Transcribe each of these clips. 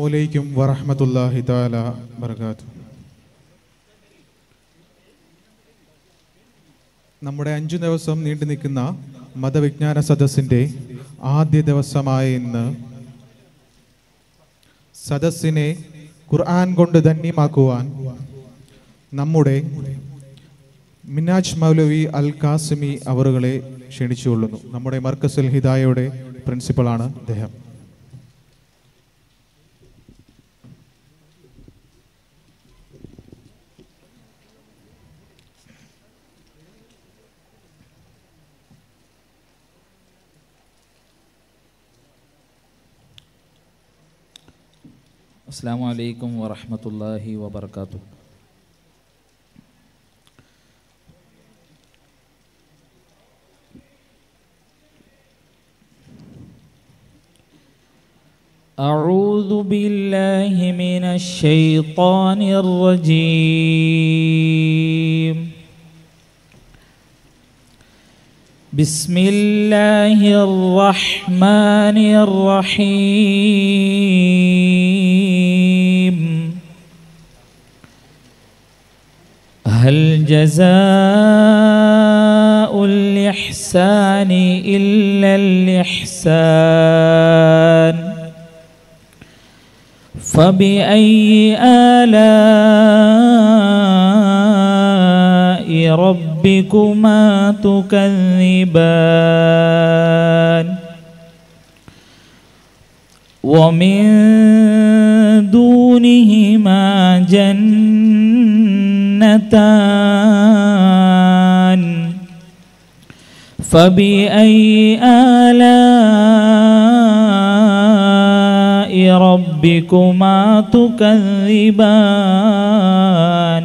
അലൈക്കും വറഹമത്തല്ലാഹി താല ബർക്കാത്തു നമ്മുടെ അഞ്ചു ദിവസം നീണ്ടു നിൽക്കുന്ന മതവിജ്ഞാന സദസ്സിൻ്റെ ആദ്യ ദിവസമായ ഇന്ന് സദസ്സിനെ ഖുർആൻ കൊണ്ട് ധന്യമാക്കുവാൻ നമ്മുടെ മിനാജ് മൗലവി അൽ കാസിമി അവറുകളെ ക്ഷണിച്ചുകൊള്ളുന്നു നമ്മുടെ മർക്കസുൽ ഹിദായയുടെ പ്രിൻസിപ്പളാണ് അദ്ദേഹം അസ്സാം വലൈക്കും വറഹമത്തല്ലാഹി വബർക്കാത്തു أعوذ بالله من الشيطان الرجيم بسم الله الرحمن الرحيم هل جزاء الإحسان إلا الإحسان فبأي آلاء ربكما تكذبان ومن دونهما جنتان فبأي آلاء ربكما تكذبان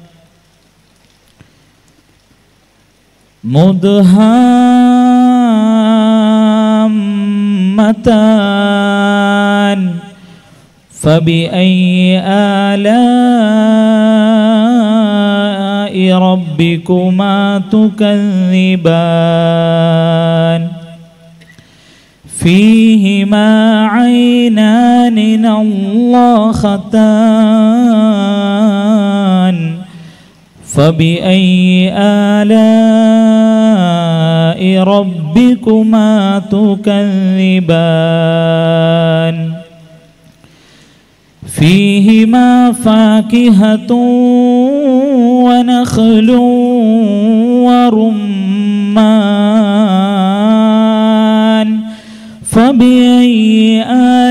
مدهامتان فبأي آلاء ربكما تكذبان فيهما عينان نضاختان فبأي آلاء ربكما تكذبان فيهما فاكهة ونخل ورمان فبأي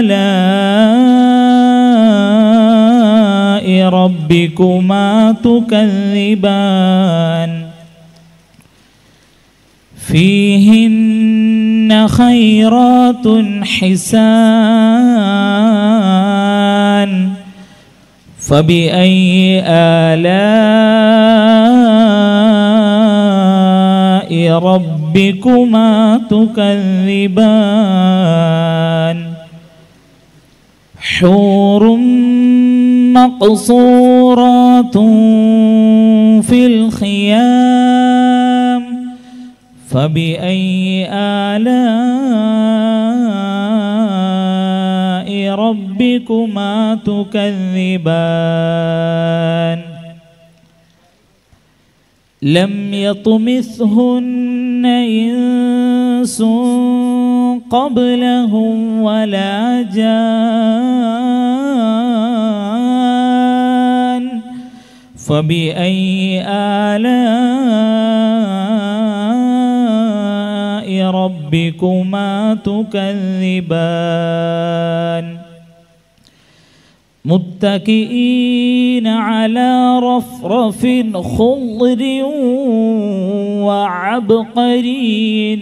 آلاء ربكما تكذبان فيهن خيرات حسان فبأي آلاء ربكما تكذبان حور مقصورات في الخيام فبأي آلاء ربكما تكذبان لم يطمثهن إنس قبلهم ولا جان فبأي آلاء ربكما تكذبان متكئين على رفرف خضر وعبقري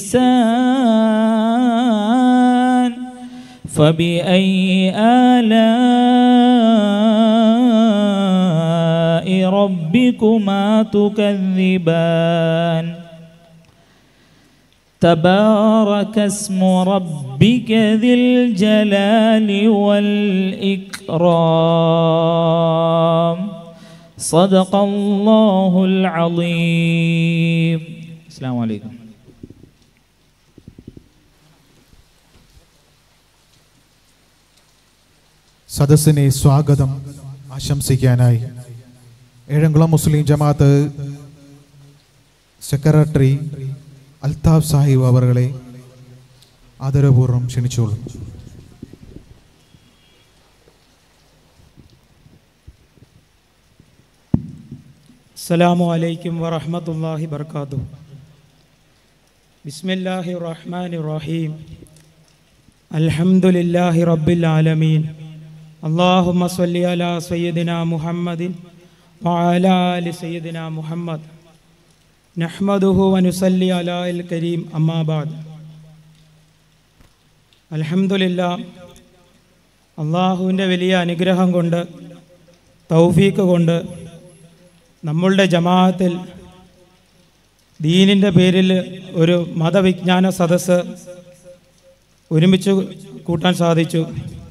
حسان فبأي آلاء ربكما تكذبان تبارك اسم ربك ذي الجلال والإكرام صدق الله العظيم السلام عليكم സദസ്സിനെ സ്വാഗതം ആശംസിക്കാനായി ഏഴംകുളം മുസ്ലിം ജമാഅത്ത് സെക്രട്ടറി അൽതാഫ് സാഹിബ് അവറുകളെ ആദരപൂർവ്വം ക്ഷണിച്ചോളൂ അസ്സലാമു അലൈക്കും വറഹ്മത്തുള്ളാഹി വർക്കാത്തു ബിസ്മില്ലാഹി റഹ്മാനി റഹീം അൽഹംദുലില്ലാഹി റബ്ബിൽ ആലമീൻ അല്ലാഹുമ്മ സ്വല്ലി അലാ സയ്യിദിന മുഹമ്മദിൻ വഅലാ ആലി സയ്യിദിന മുഹമ്മദ് നഹ്മദുഹു വനുസല്ലി അലാൽ കരീം അമ്മാ ബാദ് അൽഹംദുലില്ലാ അള്ളാഹുവിൻ്റെ വലിയ അനുഗ്രഹം കൊണ്ട് തൗഫീക്ക് കൊണ്ട് നമ്മളുടെ ജമാഅത്തിൽ ദീനിൻ്റെ പേരിൽ ഒരു മതവിജ്ഞാന സദസ്സ് ഒരുമിച്ച് കൂട്ടാൻ സാധിച്ചു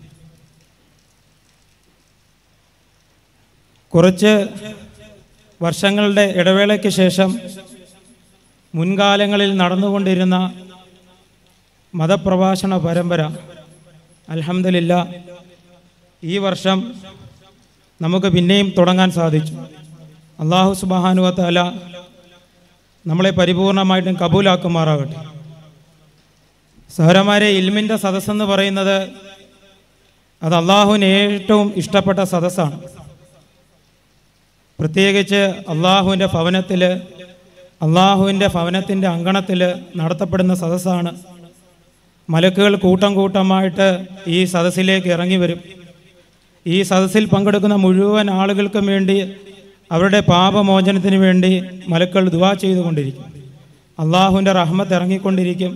കുറച്ച് വർഷങ്ങളുടെ ഇടവേളയ്ക്ക് ശേഷം മുൻകാലങ്ങളിൽ നടന്നുകൊണ്ടിരുന്ന മതപ്രഭാഷണ പരമ്പര അൽഹംദുലില്ല ഈ വർഷം നമുക്ക് പിന്നെയും തുടങ്ങാൻ സാധിച്ചു അള്ളാഹു സുബാനുവത്തല നമ്മളെ പരിപൂർണമായിട്ടും കബൂലാക്കുമാറാകട്ടെ സഹരമാരെ ഇൽമിൻ്റെ സദസ്സെന്ന് പറയുന്നത് അത് അള്ളാഹുവിന് ഏറ്റവും ഇഷ്ടപ്പെട്ട സദസ്സാണ് പ്രത്യേകിച്ച് അള്ളാഹുവിൻ്റെ ഭവനത്തിൽ അള്ളാഹുവിൻ്റെ ഭവനത്തിൻ്റെ അങ്കണത്തിൽ നടത്തപ്പെടുന്ന സദസ്സാണ് മലക്കുകൾ കൂട്ടം കൂട്ടമായിട്ട് ഈ സദസ്സിലേക്ക് ഇറങ്ങി വരും ഈ സദസ്സിൽ പങ്കെടുക്കുന്ന മുഴുവൻ ആളുകൾക്കും വേണ്ടി അവരുടെ പാപമോചനത്തിന് വേണ്ടി മലക്കൾ ദുവാ ചെയ്തുകൊണ്ടിരിക്കും അള്ളാഹുവിൻ്റെ റഹ്മത്ത് ഇറങ്ങിക്കൊണ്ടിരിക്കും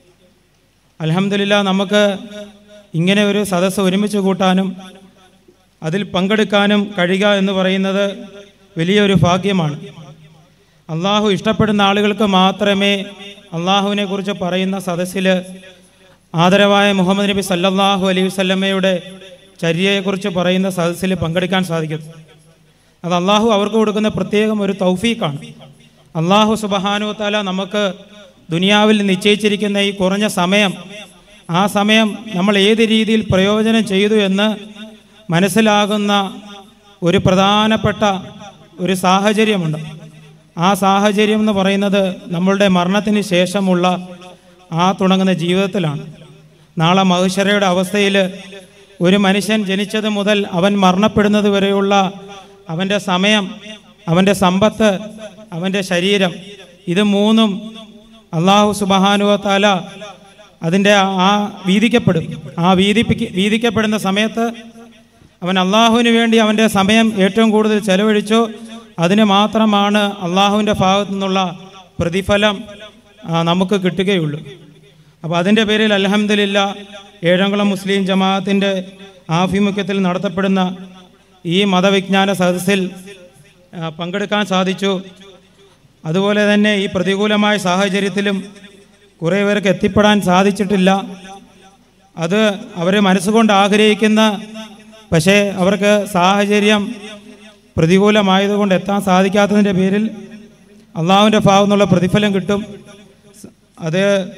അലഹമില്ല നമുക്ക് ഇങ്ങനെ ഒരു സദസ്സ് ഒരുമിച്ച് കൂട്ടാനും അതിൽ പങ്കെടുക്കാനും കഴിയുക എന്ന് പറയുന്നത് വലിയൊരു ഭാഗ്യമാണ് അള്ളാഹു ഇഷ്ടപ്പെടുന്ന ആളുകൾക്ക് മാത്രമേ അള്ളാഹുവിനെ കുറിച്ച് പറയുന്ന സദസ്സിൽ ആദരവായ മുഹമ്മദ് നബി സല്ലല്ലാഹു അലൈഹി വസല്ലമയുടെ ചര്യയെക്കുറിച്ച് പറയുന്ന സദസ്സിൽ പങ്കെടുക്കാൻ സാധിക്കും അത് അള്ളാഹു അവർക്ക് കൊടുക്കുന്ന പ്രത്യേകം ഒരു തൗഫീഖാണ് അള്ളാഹു സുബഹാനു താല നമുക്ക് ദുനിയാവിൽ നിശ്ചയിച്ചിരിക്കുന്ന ഈ കുറഞ്ഞ സമയം ആ സമയം നമ്മൾ ഏത് രീതിയിൽ പ്രയോജനം ചെയ്തു എന്ന് മനസ്സിലാകുന്ന ഒരു പ്രധാനപ്പെട്ട ഒരു സാഹചര്യമുണ്ട് ആ സാഹചര്യം എന്ന് പറയുന്നത് നമ്മളുടെ മരണത്തിന് ശേഷമുള്ള ആ തുടങ്ങുന്ന ജീവിതത്തിലാണ് നാളെ മഹുശരയുടെ അവസ്ഥയിൽ ഒരു മനുഷ്യൻ ജനിച്ചത് മുതൽ അവൻ മരണപ്പെടുന്നത് വരെയുള്ള അവൻ്റെ സമയം അവൻ്റെ സമ്പത്ത് അവൻ്റെ ശരീരം ഇത് മൂന്നും അള്ളാഹു സുബഹാനുവ താല അതിൻ്റെ ആ വീതിക്കപ്പെടും ആ വീതിപ്പിക്ക വീതിക്കപ്പെടുന്ന സമയത്ത് അവൻ അള്ളാഹുവിന് വേണ്ടി അവൻ്റെ സമയം ഏറ്റവും കൂടുതൽ ചെലവഴിച്ചോ അതിന് മാത്രമാണ് അള്ളാഹുവിൻ്റെ ഭാഗത്തു നിന്നുള്ള പ്രതിഫലം ആ, നമുക്ക് കിട്ടുകയുള്ളൂ അപ്പോൾ അതിൻ്റെ പേരിൽ അലഹമ്മദില്ല ഏഴംകുളം മുസ്ലിം ജമാഅത്തിൻ്റെ ആഭിമുഖ്യത്തിൽ നടത്തപ്പെടുന്ന ഈ മതവിജ്ഞാന സദസ്സിൽ ആ, പങ്കെടുക്കാൻ സാധിച്ചു അതുപോലെ തന്നെ ഈ പ്രതികൂലമായ സാഹചര്യത്തിലും കുറേ പേർക്ക് എത്തിപ്പെടാൻ സാധിച്ചിട്ടില്ല അത് അവർ മനസ്സുകൊണ്ട് ആഗ്രഹിക്കുന്ന പക്ഷേ അവർക്ക് സാഹചര്യം പ്രതികൂലമായതുകൊണ്ട് എത്താൻ സാധിക്കാത്തതിൻ്റെ പേരിൽ അള്ളാഹുവിൻ്റെ ഭാഗത്തു നിന്നുള്ള പ്രതിഫലം കിട്ടും അത്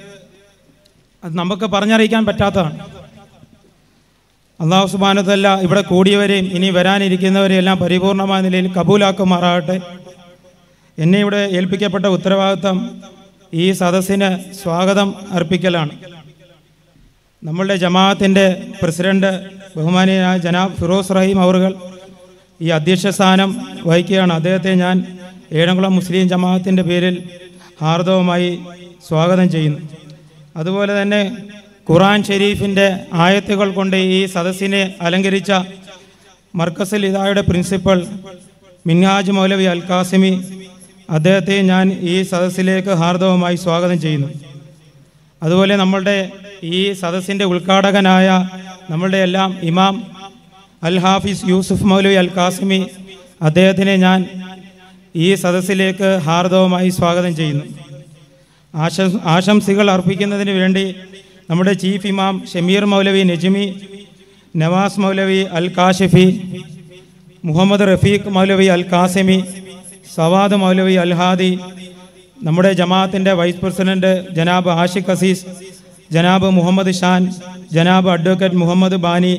അത് നമുക്ക് പറഞ്ഞറിയിക്കാൻ പറ്റാത്തതാണ് അള്ളാഹു സുബാനത്തല്ല ഇവിടെ കൂടിയവരെയും ഇനി വരാനിരിക്കുന്നവരെയും എല്ലാം പരിപൂർണമായ നിലയിൽ കബൂലാക്കുമാറാകട്ടെ എന്നെ ഇവിടെ ഏൽപ്പിക്കപ്പെട്ട ഉത്തരവാദിത്തം ഈ സദസ്സിന് സ്വാഗതം അർപ്പിക്കലാണ് നമ്മളുടെ ജമാഅത്തിൻ്റെ പ്രസിഡന്റ് ബഹുമാനിയായ ജനാബ് ഫിറോസ് റഹീം അവറുകൾ ഈ അധ്യക്ഷ സ്ഥാനം വഹിക്കുകയാണ് അദ്ദേഹത്തെ ഞാൻ ഏഴംകുളം മുസ്ലിം ജമാഅത്തിൻ്റെ പേരിൽ ഹാർദവമായി സ്വാഗതം ചെയ്യുന്നു അതുപോലെ തന്നെ ഖുറാൻ ഷെരീഫിൻ്റെ ആയത്തുകൾ കൊണ്ട് ഈ സദസ്സിനെ അലങ്കരിച്ച മർക്കസുൽ ഇദായുടെ പ്രിൻസിപ്പൽ മിൻഹാജ് മൗലവി അൽ കാസിമി അദ്ദേഹത്തെ ഞാൻ ഈ സദസ്സിലേക്ക് ഹാർദവമായി സ്വാഗതം ചെയ്യുന്നു അതുപോലെ നമ്മളുടെ ഈ സദസ്സിൻ്റെ ഉദ്ഘാടകനായ നമ്മളുടെ എല്ലാം ഇമാം അൽ ഹാഫിസ് യൂസുഫ് മൗലവി അൽ കാസിമി അദ്ദേഹത്തിനെ ഞാൻ ഈ സദസ്സിലേക്ക് ഹാർദവമായി സ്വാഗതം ചെയ്യുന്നു ആശം ആശംസകൾ അർപ്പിക്കുന്നതിന് വേണ്ടി നമ്മുടെ ചീഫ് ഇമാം ഷമീർ മൗലവി നജ്മി നവാസ് മൗലവി അൽ കാഷിഫി മുഹമ്മദ് റഫീഖ് മൗലവി അൽ കാസിമി സവാദ് മൗലവി അൽ ഹാദി നമ്മുടെ ജമാഅത്തിൻ്റെ vice president Janab Ashiq Aziz Janab Muhammad Shan Janab advocate Muhammad Bani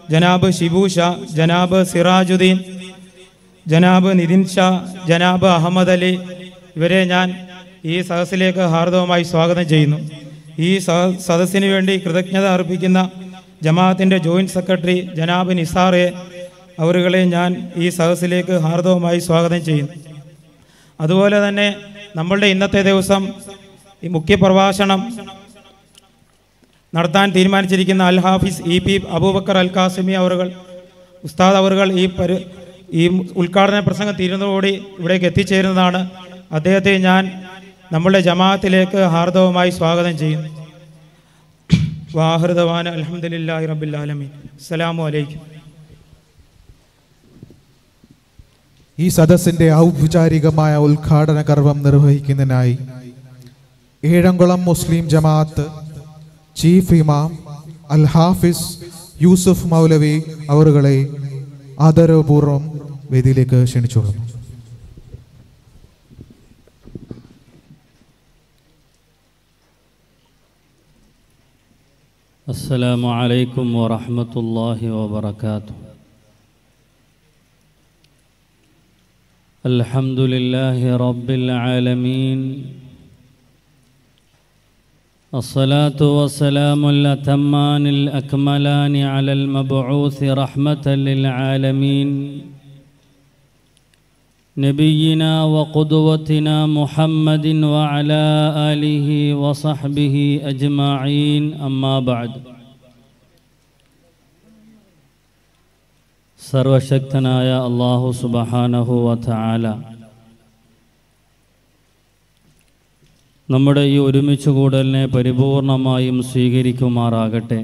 Janab Shibu Shah Janab Sirajuddin Janab Nithin Shah Janab Ahammed Ali ഇവരെ ഞാൻ ഈ സദസ്സിലേക്ക് ഹാർദവമായി സ്വാഗതം ചെയ്യുന്നു ഈ സ- സദസ്സിന് വേണ്ടി കൃതജ്ഞത അർപ്പിക്കുന്ന ജമാഅത്തിൻ്റെ ജോയിൻറ്റ് സെക്രട്ടറി ജനാബ് നിസാറെ അവരുകളെ ഞാൻ ഈ സദസ്സിലേക്ക് ഹാർദവമായി സ്വാഗതം ചെയ്യുന്നു അതുപോലെ തന്നെ നമ്മളുടെ ഇന്നത്തെ ദിവസം ഈ മുഖ്യപ്രഭാഷണം നടത്താൻ തീരുമാനിച്ചിരിക്കുന്ന അൽ ഹാഫിസ് ഇ പി അബൂബക്കർ അൽ കാസിമി അവറുകൾ ഉസ്താദ് അവറുകൾ ഈ പരി ഈ ഉദ്ഘാടന പ്രസംഗം തീരുന്നതോടുകൂടി ഇവിടേക്ക് എത്തിച്ചേരുന്നതാണ് അദ്ദേഹത്തെ ഞാൻ നമ്മളുടെ ജമാഅത്തിലേക്ക് ഹാർദവമായി സ്വാഗതം ചെയ്യുന്നു വാഹൃദവാൻ അലഹമുല്ലാഹി റബുല്ലാലമീൻ അസ്സലാമു അലൈക്കും ഈ സദസ്സിന്റെ ഔപചാരികമായ ഉദ്ഘാടന കർമ്മം നിർവഹിക്കുന്നതിനായി ഏഴംകുളം മുസ്ലിം ജമാഅത്ത് ചീഫ് ഇമാം അൽ ഹാഫിസ് യൂസുഫ് മൗലവി അവറുകളെ ആദരവപൂർവ്വം വേദിയിലേക്ക് ക്ഷണിച്ചുകൊള്ളുന്നു السلام عليكم ورحمة الله وبركاته الحمد لله رب العالمين الصلاة والسلام الأتمان الأكملان على المبعوث رحمة للعالمين نبينا وقدوتنا محمد وعلى آله وصحبه أجمعين أما بعد സർവശക്തനായ അള്ളാഹു സുബഹാനഹു വതആല നമ്മുടെ ഈ ഒരുമിച്ച് കൂടലിനെ പരിപൂർണമായും സ്വീകരിക്കുമാറാകട്ടെ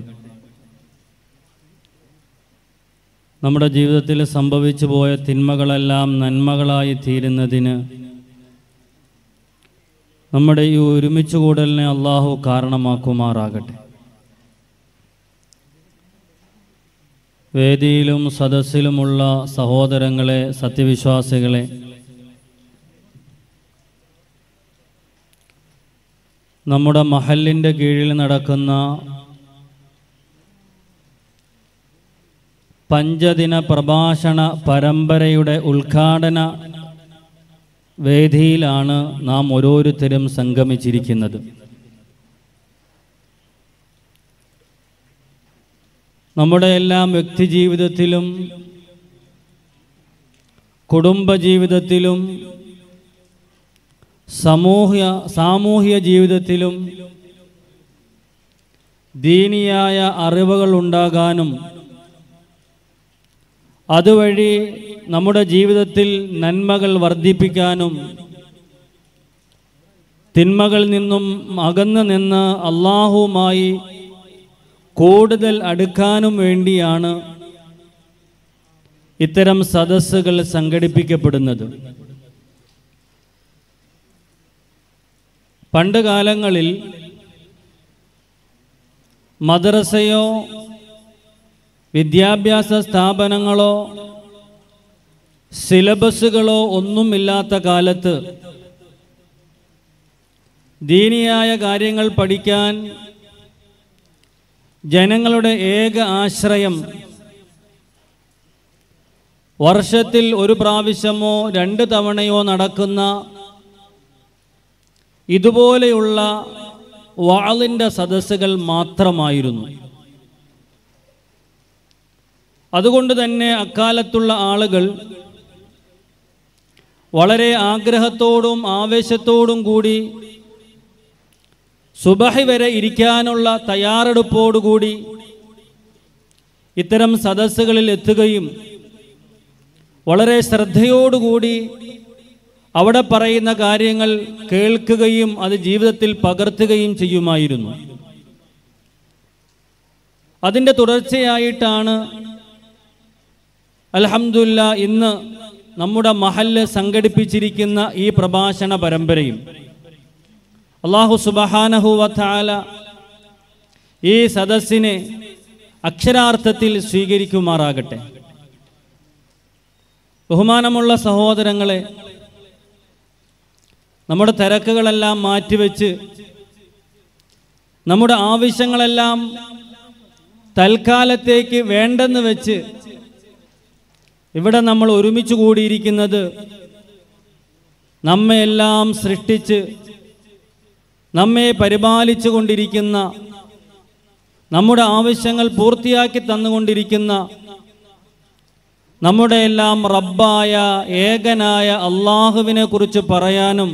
നമ്മുടെ ജീവിതത്തിൽ സംഭവിച്ചു പോയ തിന്മകളെല്ലാം നന്മകളായി തീരുന്നതിന് നമ്മുടെ ഈ ഒരുമിച്ച് കൂടലിനെ അള്ളാഹു കാരണമാക്കുമാറാകട്ടെ വേദിയിലും സദസ്സിലുമുള്ള സഹോദരങ്ങളെ സത്യവിശ്വാസികളെ നമ്മുടെ മഹലിൻ്റെ കീഴിൽ നടക്കുന്ന പഞ്ചദിന പ്രഭാഷണ പരമ്പരയുടെ ഉദ്ഘാടന വേദിയിലാണ് നാം ഓരോരുത്തരും സംഗമിച്ചിരിക്കുന്നത് നമ്മുടെ എല്ലാം വ്യക്തിജീവിതത്തിലും കുടുംബജീവിതത്തിലും സമൂഹ്യ സാമൂഹ്യ ജീവിതത്തിലും ദീനിയായ അറിവുകൾ ഉണ്ടാകാനും അതുവഴി നമ്മുടെ ജീവിതത്തിൽ നന്മകൾ വർദ്ധിപ്പിക്കാനും തിന്മകളിൽ നിന്നും അകന്നു നിന്ന് അള്ളാഹുവുമായി കൂടുതൽ അടുക്കാനും വേണ്ടിയാണ് ഇത്തരം സദസ്സുകൾ സംഘടിപ്പിക്കപ്പെടുന്നത് പണ്ട് കാലങ്ങളിൽ മദ്രസയോ വിദ്യാഭ്യാസ സ്ഥാപനങ്ങളോ സിലബസുകളോ ഒന്നുമില്ലാത്ത കാലത്ത് ദീനിയായ കാര്യങ്ങൾ പഠിക്കാൻ ജനങ്ങളുടെ ഏക ആശ്രയം വർഷത്തിൽ ഒരു പ്രാവശ്യമോ രണ്ട് തവണയോ നടക്കുന്ന ഇതുപോലെയുള്ള വാളിൻ്റെ സദസ്സുകൾ മാത്രമായിരുന്നു അതുകൊണ്ട് തന്നെ അക്കാലത്തുള്ള ആളുകൾ വളരെ ആഗ്രഹത്തോടും ആവേശത്തോടും കൂടി സുബഹി വരെ ഇരിക്കാനുള്ള തയ്യാറെടുപ്പോടുകൂടി ഇത്തരം സദസ്സുകളിൽ എത്തുകയും വളരെ ശ്രദ്ധയോടുകൂടി അവിടെ പറയുന്ന കാര്യങ്ങൾ കേൾക്കുകയും അത് ജീവിതത്തിൽ പകർത്തുകയും ചെയ്യുമായിരുന്നു അതിൻ്റെ തുടർച്ചയായിട്ടാണ് അൽഹംദുലില്ലാ ഇന്ന് നമ്മുടെ മഹല്ല് സംഘടിപ്പിച്ചിരിക്കുന്ന ഈ പ്രഭാഷണ പരമ്പരയും അള്ളാഹു സുബഹാനഹു വത്താല ഈ സദസ്സിനെ അക്ഷരാർത്ഥത്തിൽ സ്വീകരിക്കുമാറാകട്ടെ ബഹുമാനമുള്ള സഹോദരങ്ങളെ നമ്മുടെ തിരക്കുകളെല്ലാം മാറ്റിവെച്ച് നമ്മുടെ ആവശ്യങ്ങളെല്ലാം തൽക്കാലത്തേക്ക് വേണ്ടെന്ന് വെച്ച് ഇവിടെ നമ്മൾ ഒരുമിച്ച് കൂടിയിരിക്കുന്നത് നമ്മെയെല്ലാം സൃഷ്ടിച്ച് നമ്മെ പരിപാലിച്ചു കൊണ്ടിരിക്കുന്ന നമ്മുടെ ആവശ്യങ്ങൾ പൂർത്തിയാക്കി തന്നുകൊണ്ടിരിക്കുന്ന നമ്മുടെ എല്ലാം റബ്ബായ ഏകനായ അള്ളാഹുവിനെ കുറിച്ച് പറയാനും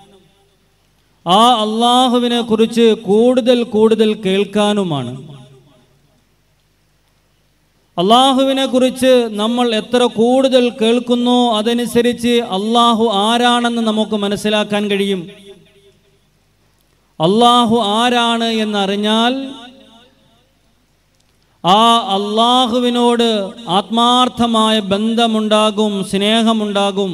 ആ അള്ളാഹുവിനെ കുറിച്ച് കൂടുതൽ കൂടുതൽ കേൾക്കാനുമാണ് അള്ളാഹുവിനെ കുറിച്ച് നമ്മൾ എത്ര കൂടുതൽ കേൾക്കുന്നോ അതനുസരിച്ച് അള്ളാഹു ആരാണെന്ന് നമുക്ക് മനസ്സിലാക്കാൻ കഴിയും അള്ളാഹു ആരാണ് എന്നറിഞ്ഞാൽ ആ അള്ളാഹുവിനോട് ആത്മാർത്ഥമായ ബന്ധമുണ്ടാകും സ്നേഹമുണ്ടാകും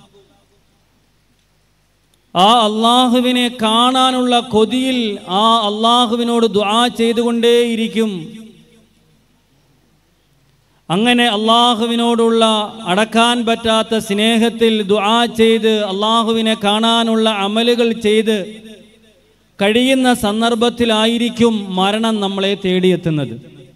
ആ അള്ളാഹുവിനെ കാണാനുള്ള കൊതിയിൽ ആ അള്ളാഹുവിനോട് ദുആ ചെയ്തുകൊണ്ടേയിരിക്കും അങ്ങനെ അള്ളാഹുവിനോടുള്ള അടക്കാൻ പറ്റാത്ത സ്നേഹത്തിൽ ദുആ ചെയ്ത് അള്ളാഹുവിനെ കാണാനുള്ള അമലുകൾ ചെയ്ത് കഴിയുന്ന സന്ദർഭത്തിലായിരിക്കും മരണം നമ്മളെ തേടിയെത്തുന്നത്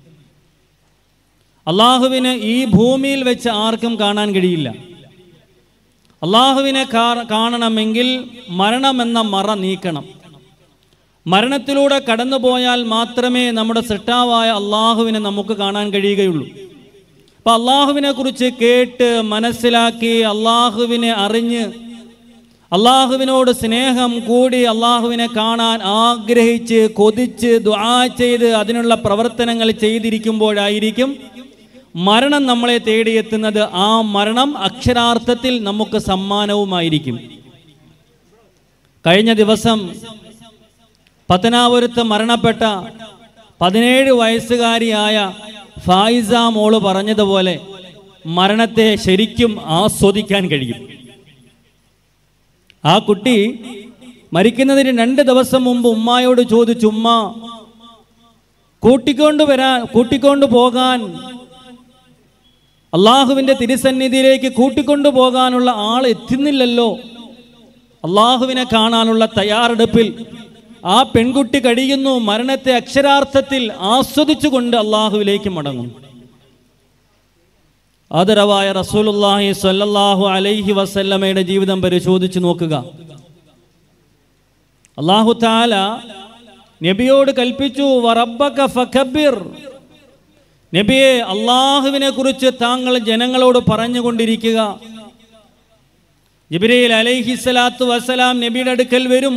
അള്ളാഹുവിനെ ഈ ഭൂമിയിൽ വെച്ച് ആർക്കും കാണാൻ കഴിയില്ല അള്ളാഹുവിനെ കാ- കാണണമെങ്കിൽ മരണമെന്ന മറ നീക്കണം മരണത്തിലൂടെ കടന്നുപോയാൽ മാത്രമേ നമ്മുടെ സൃഷ്ടാവായ അള്ളാഹുവിനെ നമുക്ക് കാണാൻ കഴിയുകയുള്ളൂ അപ്പൊ അള്ളാഹുവിനെ കുറിച്ച് കേട്ട് മനസ്സിലാക്കി അള്ളാഹുവിനെ അറിഞ്ഞ് അള്ളാഹുവിനോട് സ്നേഹം കൂടി അള്ളാഹുവിനെ കാണാൻ ആഗ്രഹിച്ച് കൊതിച്ച് ദുആ ചെയ്ത് അതിനുള്ള പ്രവർത്തനങ്ങൾ ചെയ്തിരിക്കുമ്പോഴായിരിക്കും മരണം നമ്മളെ തേടിയെത്തുന്നത് ആ മരണം അക്ഷരാർത്ഥത്തിൽ നമുക്ക് സമ്മാനവുമായിരിക്കും കഴിഞ്ഞ ദിവസം പത്തനാപുരത്ത് മരണപ്പെട്ട പതിനേഴ് വയസ്സുകാരിയായ ഫായിസ മോള് പറഞ്ഞതുപോലെ മരണത്തെ ശരിക്കും ആസ്വദിക്കാൻ കഴിയും ആ കുട്ടി മരിക്കുന്നതിന് രണ്ട് ദിവസം മുമ്പ് ഉമ്മായോട് ചോദിച്ചു ഉമ്മ കൂട്ടിക്കൊണ്ട് വരാൻ കൂട്ടിക്കൊണ്ട് പോകാൻ അള്ളാഹുവിൻ്റെ തിരുസന്നിധിയിലേക്ക് കൂട്ടിക്കൊണ്ടു പോകാനുള്ള ആൾ എത്തുന്നില്ലല്ലോ അള്ളാഹുവിനെ കാണാനുള്ള തയ്യാറെടുപ്പിൽ ആ പെൺകുട്ടി കഴിയുന്നു മരണത്തെ അക്ഷരാർത്ഥത്തിൽ ആസ്വദിച്ചുകൊണ്ട് അള്ളാഹുവിലേക്ക് മടങ്ങും ആദരവായ റസൂലുള്ളാഹി സ്വല്ലല്ലാഹു അലൈഹി വസല്ലമയുടെ ജീവിതം പരിശോധിച്ചു നോക്കുക അള്ളാഹു താല നബിയോട് കൽപ്പിച്ചു വറബ്ബക ഫകബ്ബിർ നബിയെ അള്ളാഹുവിനെ കുറിച്ച് താങ്കൾ ജനങ്ങളോട് പറഞ്ഞുകൊണ്ടിരിക്കുക ജിബ്രീൽ അലൈഹിസ്സലാത്തു വസ്സലാം നബിയുടെ അടുക്കൽ വരും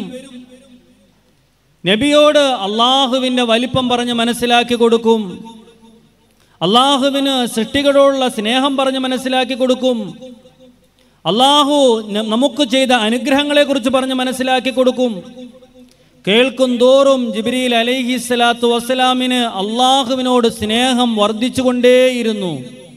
നബിയോട് അള്ളാഹുവിൻ്റെ വലിപ്പം പറഞ്ഞ് മനസ്സിലാക്കി കൊടുക്കും അള്ളാഹുവിന് സൃഷ്ടികളോടുള്ള സ്നേഹം പറഞ്ഞ് മനസ്സിലാക്കി കൊടുക്കും അള്ളാഹു ന- നമുക്ക് ചെയ്ത അനുഗ്രഹങ്ങളെക്കുറിച്ച് പറഞ്ഞ് മനസ്സിലാക്കി കൊടുക്കും കേൾക്കും തോറും ജിബ്രീൽ അലൈഹി സ്വലാത്തു വസ്സലാമിന് അള്ളാഹുവിനോട് സ്നേഹം വർദ്ധിച്ചുകൊണ്ടേയിരുന്നു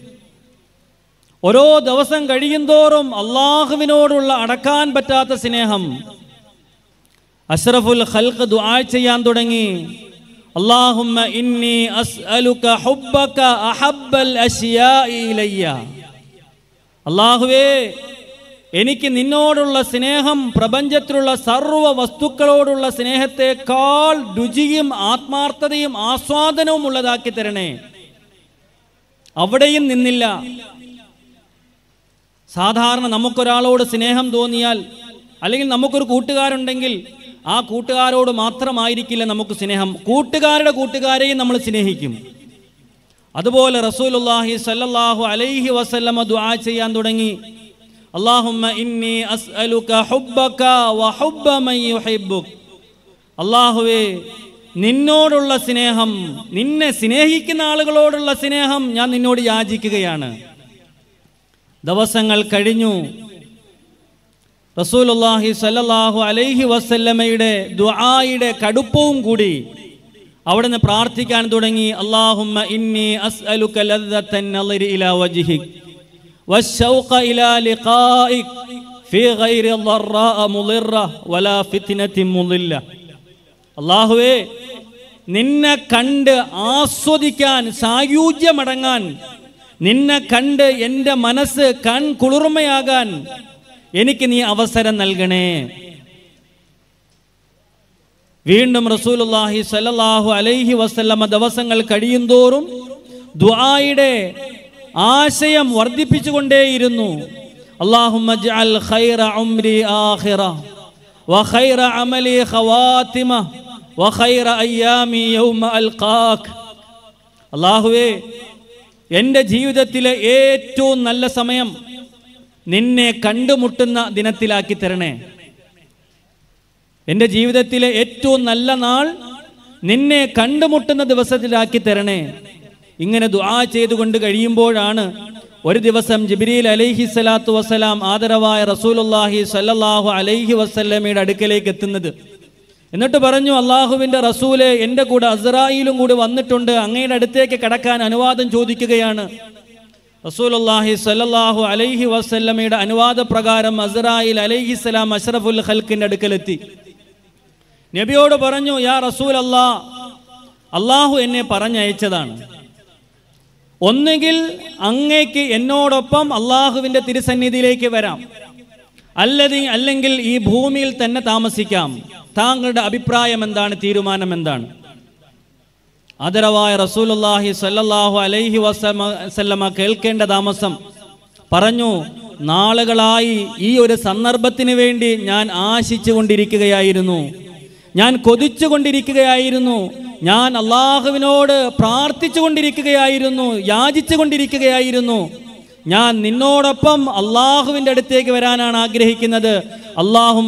ഓരോ ദിവസം കഴിയും തോറും അള്ളാഹുവിനോടുള്ള അടക്കാൻ പറ്റാത്ത സ്നേഹം അഷ്റഫുൽ ഖൽഖ് ദുആ ചെയ്യാൻ തുടങ്ങി അല്ലാഹുമ്മ ഇന്നി അസ്അലുക ഹുബ്ബക അഹബ്ബൽ അശ്യാഇ ഇലയ്യ അല്ലാഹുവേ എനിക്ക് നിന്നോടുള്ള സ്നേഹം പ്രപഞ്ചത്തിലുള്ള സർവ്വ വസ്തുക്കളോടുള്ള സ്നേഹത്തെക്കാൾ രുചിയും ആത്മാർത്ഥതയും ആസ്വാദനവും ഉള്ളതാക്കി തരണേ അവിടെയും നിന്നില്ല സാധാരണ നമുക്കൊരാളോട് സ്നേഹം തോന്നിയാൽ അല്ലെങ്കിൽ നമുക്കൊരു കൂട്ടുകാരുണ്ടെങ്കിൽ ആ കൂട്ടുകാരോട് മാത്രമായിരിക്കില്ല നമുക്ക് സ്നേഹം കൂട്ടുകാരുടെ കൂട്ടുകാരെയും നമ്മൾ സ്നേഹിക്കും അതുപോലെ റസൂലുള്ളാഹി സല്ലല്ലാഹു അലൈഹി വസല്ലമ ദുആ ചെയ്യാൻ തുടങ്ങി അല്ലാഹുമ്മ ഇന്നി അസ്അലുക ഹുബ്ബക വ ഹുബ്ബ മൻ യുഹിബ്ബുക് അല്ലാഹുവേ നിന്നോടുള്ള സ്നേഹം നിന്നെ സ്നേഹിക്കുന്ന ആളുകളോടുള്ള സ്നേഹം ഞാൻ നിന്നോട് യാചിക്കുകയാണ് ദിവസങ്ങൾ കഴിഞ്ഞു റസൂലുള്ളാഹി സ്വല്ലല്ലാഹു അലൈഹി വസല്ലമയുടെ ദുആയുടെ കടുപ്പവും കൂടി അവിടുന്ന് പ്രാർത്ഥിക്കാൻ തുടങ്ങി അല്ലാഹുമ്മ ഇന്നി അസ്അലുക ലദ്ദത്തൻ നളിരി ഇലാ വജ്ഹിക് والشوق إلى لقائك في غير ضراء مضرة ولا فتنة مضلة അള്ളാഹുവേ നിന്നെ കണ്ട് ആസ്വദിക്കാൻ സായുജ്യമടങ്ങാൻ നിന്നെ കണ്ട് എൻ്റെ മനസ്സ് കൺ കുളിർമയാകാൻ എനിക്ക് നീ അവസരം നൽകണേ വീണ്ടും റസൂലുള്ളാഹി സല്ലല്ലാഹു അലൈഹി വസല്ലമ ദിവസങ്ങൾ കഴിയുന്തോറും ദുആയുടെ ആശയം വർദ്ധിപ്പിച്ചുകൊണ്ടേയിരുന്നു അല്ലാഹുമ്മ ജഅൽ ഖൈറ ഉംരി ആഖിറ വഖൈറ അമലി ഖവാതിമ വഖൈറ അയ്യാമി യൗമ അൽഖാക് അല്ലാഹുവേ എൻ്റെ ജീവിതത്തിലെ ഏറ്റവും നല്ല സമയം നിന്നെ കണ്ടുമുട്ടുന്ന ദിനത്തിലാക്കി തരണേ എൻ്റെ ജീവിതത്തിലെ ഏറ്റവും നല്ല നാൾ നിന്നെ കണ്ടുമുട്ടുന്ന ദിവസത്തിലാക്കി തരണേ ഇങ്ങനെ ദുആ ചെയ്തുകൊണ്ട് കഴിയുമ്പോഴാണ് ഒരു ദിവസം ജിബ്രീൽ അലൈഹി സ്വലാത്തു വസ്സലാം ആദരവായ റസൂലുള്ളാഹി സല്ലല്ലാഹു അലൈഹി വസല്ലമയുടെ അടുക്കലേക്ക് എത്തുന്നത് എന്നിട്ട് പറഞ്ഞു അള്ളാഹുവിൻ്റെ റസൂലെ എൻ്റെ കൂടെ അസ്രായിലും കൂടി വന്നിട്ടുണ്ട് അങ്ങയുടെ അടുത്തേക്ക് കടക്കാൻ അനുവാദം ചോദിക്കുകയാണ് റസൂലുള്ളാഹി സല്ലല്ലാഹു അലൈഹി വസല്ലമയുടെ അനുവാദ പ്രകാരം അസ്രായിൽ അലൈഹിസ്സലാം അഷ്റഫുൽ ഖൽക്കിൻ്റെ അടുക്കലെത്തി നബിയോട് പറഞ്ഞു യാ റസൂൽ അല്ലാ അള്ളാഹു എന്നെ പറഞ്ഞയച്ചതാണ് ഒന്നുകിൽ അങ്ങേക്ക് എന്നോടൊപ്പം അള്ളാഹുവിൻ്റെ തിരുസന്നിധിയിലേക്ക് വരാം അല്ലതി അല്ലെങ്കിൽ ഈ ഭൂമിയിൽ തന്നെ താമസിക്കാം താങ്കളുടെ അഭിപ്രായം എന്താണ് തീരുമാനം എന്താണ് ആദരവായ റസൂലുള്ളാഹി സല്ലല്ലാഹു അലൈഹി വസല്ലമ കേൾക്കേണ്ട താമസം പറഞ്ഞു നാളുകളായി ഈ ഒരു സന്ദർഭത്തിന് വേണ്ടി ഞാൻ ആശിച്ചു കൊണ്ടിരിക്കുകയായിരുന്നു ഞാൻ കൊതിച്ചു കൊണ്ടിരിക്കുകയായിരുന്നു ഞാൻ അള്ളാഹുവിനോട് പ്രാർത്ഥിച്ചു കൊണ്ടിരിക്കുകയായിരുന്നു യാചിച്ചു കൊണ്ടിരിക്കുകയായിരുന്നു ഞാൻ നിന്നോടൊപ്പം അള്ളാഹുവിൻ്റെ അടുത്തേക്ക് വരാനാണ് ആഗ്രഹിക്കുന്നത് അള്ളാഹും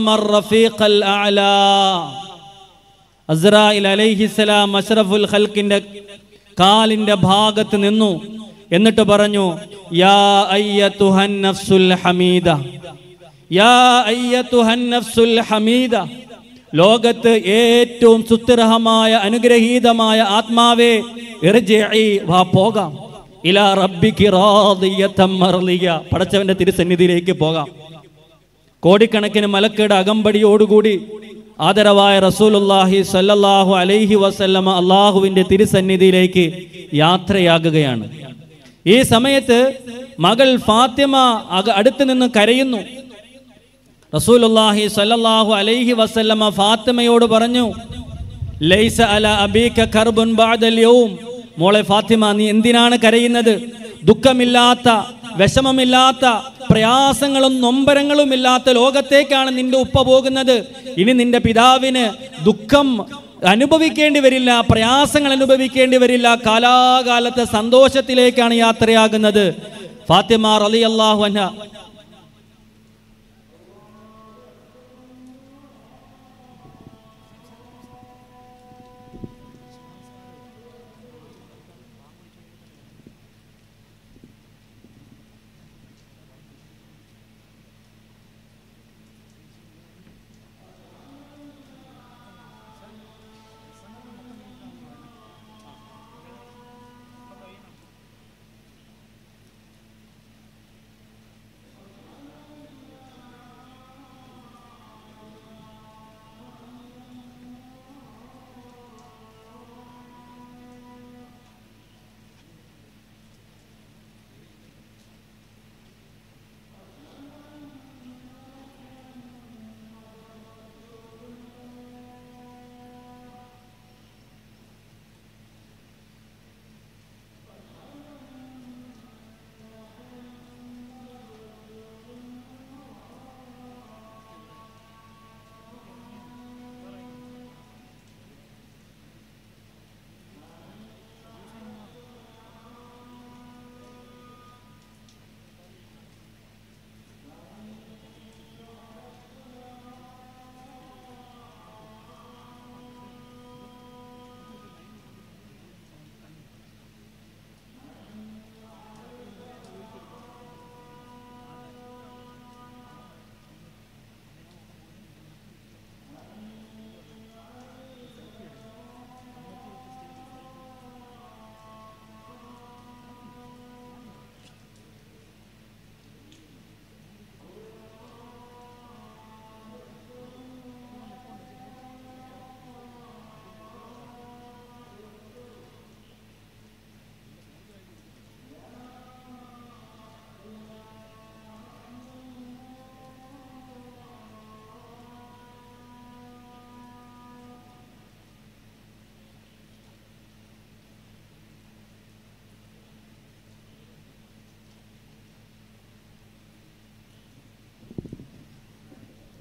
അസ്രായിൽ അലൈഹിസ്സലാം അഷ്റഫുൽ ഖൽക്കിന്റെ കാലിന്റെ ഭാഗത്ത് നിന്നു എന്നിട്ട് പറഞ്ഞു യാ അയ്യത്തുഹൻ നഫ്സുൽ ഹമീദ യാ അയ്യത്തുഹൻ നഫ്സുൽ ഹമീദ ലോകത്ത് ഏറ്റവും സുത്തിരഹമായ അനുഗ്രഹീതമായ ആത്മാവേ ഇർജിഇ, വാ പോകാം ഇലാ റബ്ബിക്ക് റാദിയത്തം മർളിയ പടച്ചവന്റെ തിരുസന്നിധിയിലേക്ക് പോകാം കോടിക്കണക്കിന് മലക്കേട് അകമ്പടിയോടുകൂടി ആദരവായ റസൂലുള്ളാഹി സല്ലല്ലാഹു അലൈഹി വസല്ലമ അള്ളാഹുവിൻ്റെ തിരുസന്നിധിയിലേക്ക് യാത്രയാകുകയാണ് ഈ സമയത്ത് മകൾ ഫാത്തിമ അക- അടുത്ത് നിന്ന് കരയുന്നു റസൂലുള്ളാഹി സല്ലല്ലാഹു അലൈഹി വസല്ലമ ഫാത്തിമയോട് പറഞ്ഞു ലൈസ അല അബീക കർബുൻ ബഅദൽ യൗം മോളെ ഫാത്തിമ നീ എന്തിനാണ് കരയുന്നത് ദുഃഖമില്ലാത്ത വിഷമമില്ലാത്ത പ്രയാസങ്ങളും നൊമ്പരങ്ങളും ഇല്ലാത്ത ലോകത്തേക്കാണ് നിന്റെ ഉപ്പ പോകുന്നത് ഇനി നിന്റെ പിതാവിന് ദുഃഖം അനുഭവിക്കേണ്ടി വരില്ല പ്രയാസങ്ങൾ അനുഭവിക്കേണ്ടി വരില്ല കാലാകാലത്തെ സന്തോഷത്തിലേക്കാണ് യാത്രയാകുന്നത് ഫാത്തിമ റളിയല്ലാഹു അൻഹ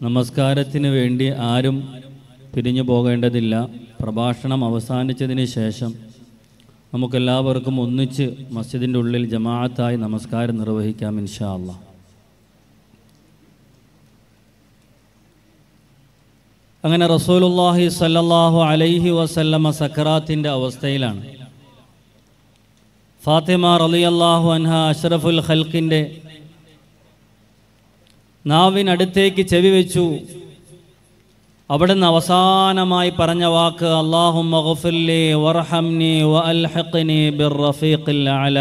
നമസ്കാരത്തിന് വേണ്ടി ആരും പിരിഞ്ഞു പോകേണ്ടതില്ല പ്രഭാഷണം അവസാനിച്ചതിന് ശേഷം നമുക്കെല്ലാവർക്കും ഒന്നിച്ച് മസ്ജിദിൻ്റെ ഉള്ളിൽ ജമാഅത്തായി നമസ്കാരം നിർവഹിക്കാം ഇൻഷാ അല്ലാ അങ്ങനെ റസൂലുള്ളാഹി സല്ലല്ലാഹു അലൈഹി വസല്ലമ സക്കറാത്തിൻ്റെ അവസ്ഥയിലാണ് ഫാത്തിമ റളിയല്ലാഹു അൻഹ അഷ്റഫുൽ ഖൽക്കിൻ്റെ നാവിനടുത്തേക്ക് ചെവി വെച്ചു അവിടുന്ന് അവസാനമായി പറഞ്ഞ വാക്ക് അള്ളാഹു മഗ്ഫിർലി വർഹംനി വഅൽഹിഖ്നി ബിർറഫീഖിൽ അല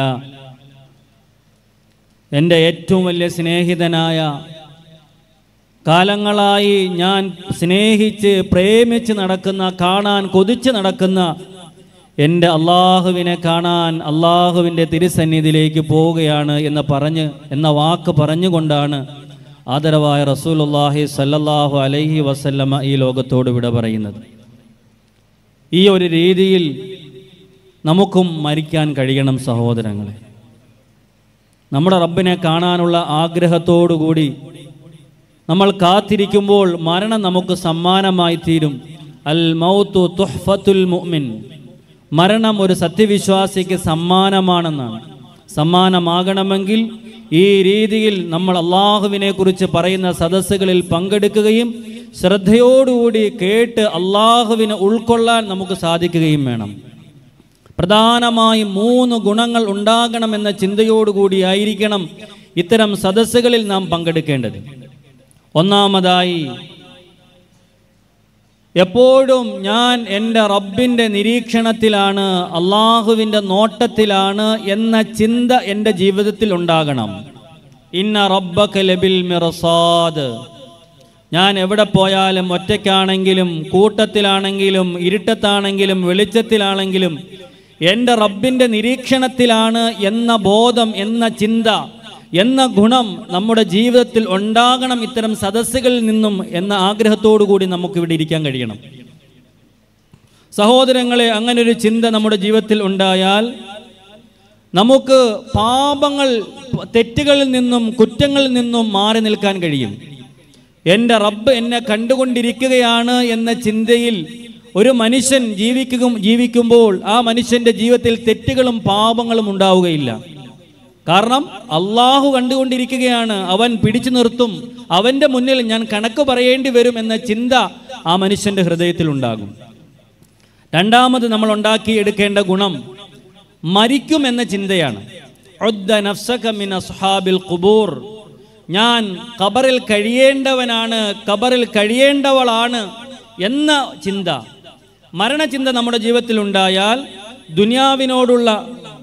എൻ്റെ ഏറ്റവും വലിയ സ്നേഹിതനായ കാലങ്ങളായി ഞാൻ സ്നേഹിച്ച് പ്രേമിച്ച് നടക്കുന്ന കാണാൻ കൊതിച്ച് നടക്കുന്ന എൻ്റെ അള്ളാഹുവിനെ കാണാൻ അള്ളാഹുവിൻ്റെ തിരുസന്നിധിയിലേക്ക് പോവുകയാണ് എന്ന് പറഞ്ഞ് എന്ന വാക്ക് പറഞ്ഞുകൊണ്ടാണ് ആദരവായ റസൂലുള്ളാഹി സല്ലല്ലാഹു അലൈഹി വസല്ലമ ഈ ലോകത്തോട് വിട പറയുന്നത് ഈ ഒരു രീതിയിൽ നമുക്കും മരിക്കാൻ കഴിയണം സഹോദരങ്ങളെ നമ്മുടെ റബ്ബിനെ കാണാനുള്ള ആഗ്രഹത്തോടുകൂടി നമ്മൾ കാത്തിരിക്കുമ്പോൾ മരണം നമുക്ക് സമ്മാനമായി തീരും അൽ മൗത്തു തുഹ്ഫത്തുൽ മുഅ്മിൻ മരണം ഒരു സത്യവിശ്വാസിക്ക് സമ്മാനമാണെന്നാണ് സമ്മാനമാകണമെങ്കിൽ ഈ രീതിയിൽ നമ്മൾ അള്ളാഹുവിനെ കുറിച്ച് പറയുന്ന സദസ്സുകളിൽ പങ്കെടുക്കുകയും ശ്രദ്ധയോടുകൂടി കേട്ട് അള്ളാഹുവിനെ ഉൾക്കൊള്ളാൻ നമുക്ക് സാധിക്കുകയും വേണം പ്രധാനമായും മൂന്ന് ഗുണങ്ങൾ ഉണ്ടാകണമെന്ന ചിന്തയോടുകൂടിയായിരിക്കണം ഇത്തരം സദസ്സുകളിൽ നാം പങ്കെടുക്കേണ്ടത് ഒന്നാമതായി എപ്പോഴും ഞാൻ എൻ്റെ റബ്ബിൻ്റെ നിരീക്ഷണത്തിലാണ് അള്ളാഹുവിൻ്റെ നോട്ടത്തിലാണ് എന്ന ചിന്ത എൻ്റെ ജീവിതത്തിൽ ഉണ്ടാകണം ഇന്ന റബ്ബക ലബിൽ മിറസാദ് ഞാൻ എവിടെ പോയാലും ഒറ്റയ്ക്കാണെങ്കിലും കൂട്ടത്തിലാണെങ്കിലും ഇരുട്ടത്താണെങ്കിലും വെളിച്ചത്തിലാണെങ്കിലും എൻ്റെ റബ്ബിൻ്റെ നിരീക്ഷണത്തിലാണ് എന്ന ബോധം എന്ന ചിന്ത എന്ന ഗുണം നമ്മുടെ ജീവിതത്തിൽ ഉണ്ടാകണം ഇത്തരം സദസ്സുകളിൽ നിന്നും എന്ന ആഗ്രഹത്തോടു കൂടി നമുക്ക് ഇവിടെ ഇരിക്കാൻ കഴിയണം സഹോദരങ്ങളെ അങ്ങനെ ഒരു ചിന്ത നമ്മുടെ ജീവിതത്തിൽ ഉണ്ടായാൽ നമുക്ക് പാപങ്ങൾ തെറ്റുകളിൽ നിന്നും കുറ്റങ്ങളിൽ നിന്നും മാറി നിൽക്കാൻ കഴിയും എൻ്റെ റബ്ബ് എന്നെ കണ്ടുകൊണ്ടിരിക്കുകയാണ് എന്ന ചിന്തയിൽ ഒരു മനുഷ്യൻ ജീവിക്കുക ജീവിക്കുമ്പോൾ ആ മനുഷ്യൻ്റെ ജീവിതത്തിൽ തെറ്റുകളും പാപങ്ങളും ഉണ്ടാവുകയില്ല കാരണം അള്ളാഹു കണ്ടുകൊണ്ടിരിക്കുകയാണ് അവൻ പിടിച്ചു നിർത്തും അവൻ്റെ മുന്നിൽ ഞാൻ കണക്ക് പറയേണ്ടി വരും എന്ന ചിന്ത ആ മനുഷ്യൻ്റെ ഹൃദയത്തിൽ ഉണ്ടാകും രണ്ടാമത് നമ്മൾ ഉണ്ടാക്കിയെടുക്കേണ്ട ഗുണം മരിക്കും എന്ന ചിന്തയാണ് ഉദ്ദ നഫ്സക മിൻ അസ്ഹാബിൽ ഖുബൂർ ഞാൻ ഖബറിൽ കഴിയേണ്ടവനാണ് ഖബറിൽ കഴിയേണ്ടവളാണ് എന്ന ചിന്ത മരണചിന്ത നമ്മുടെ ജീവിതത്തിൽ ഉണ്ടായാൽ ദുനിയാവിനോടുള്ള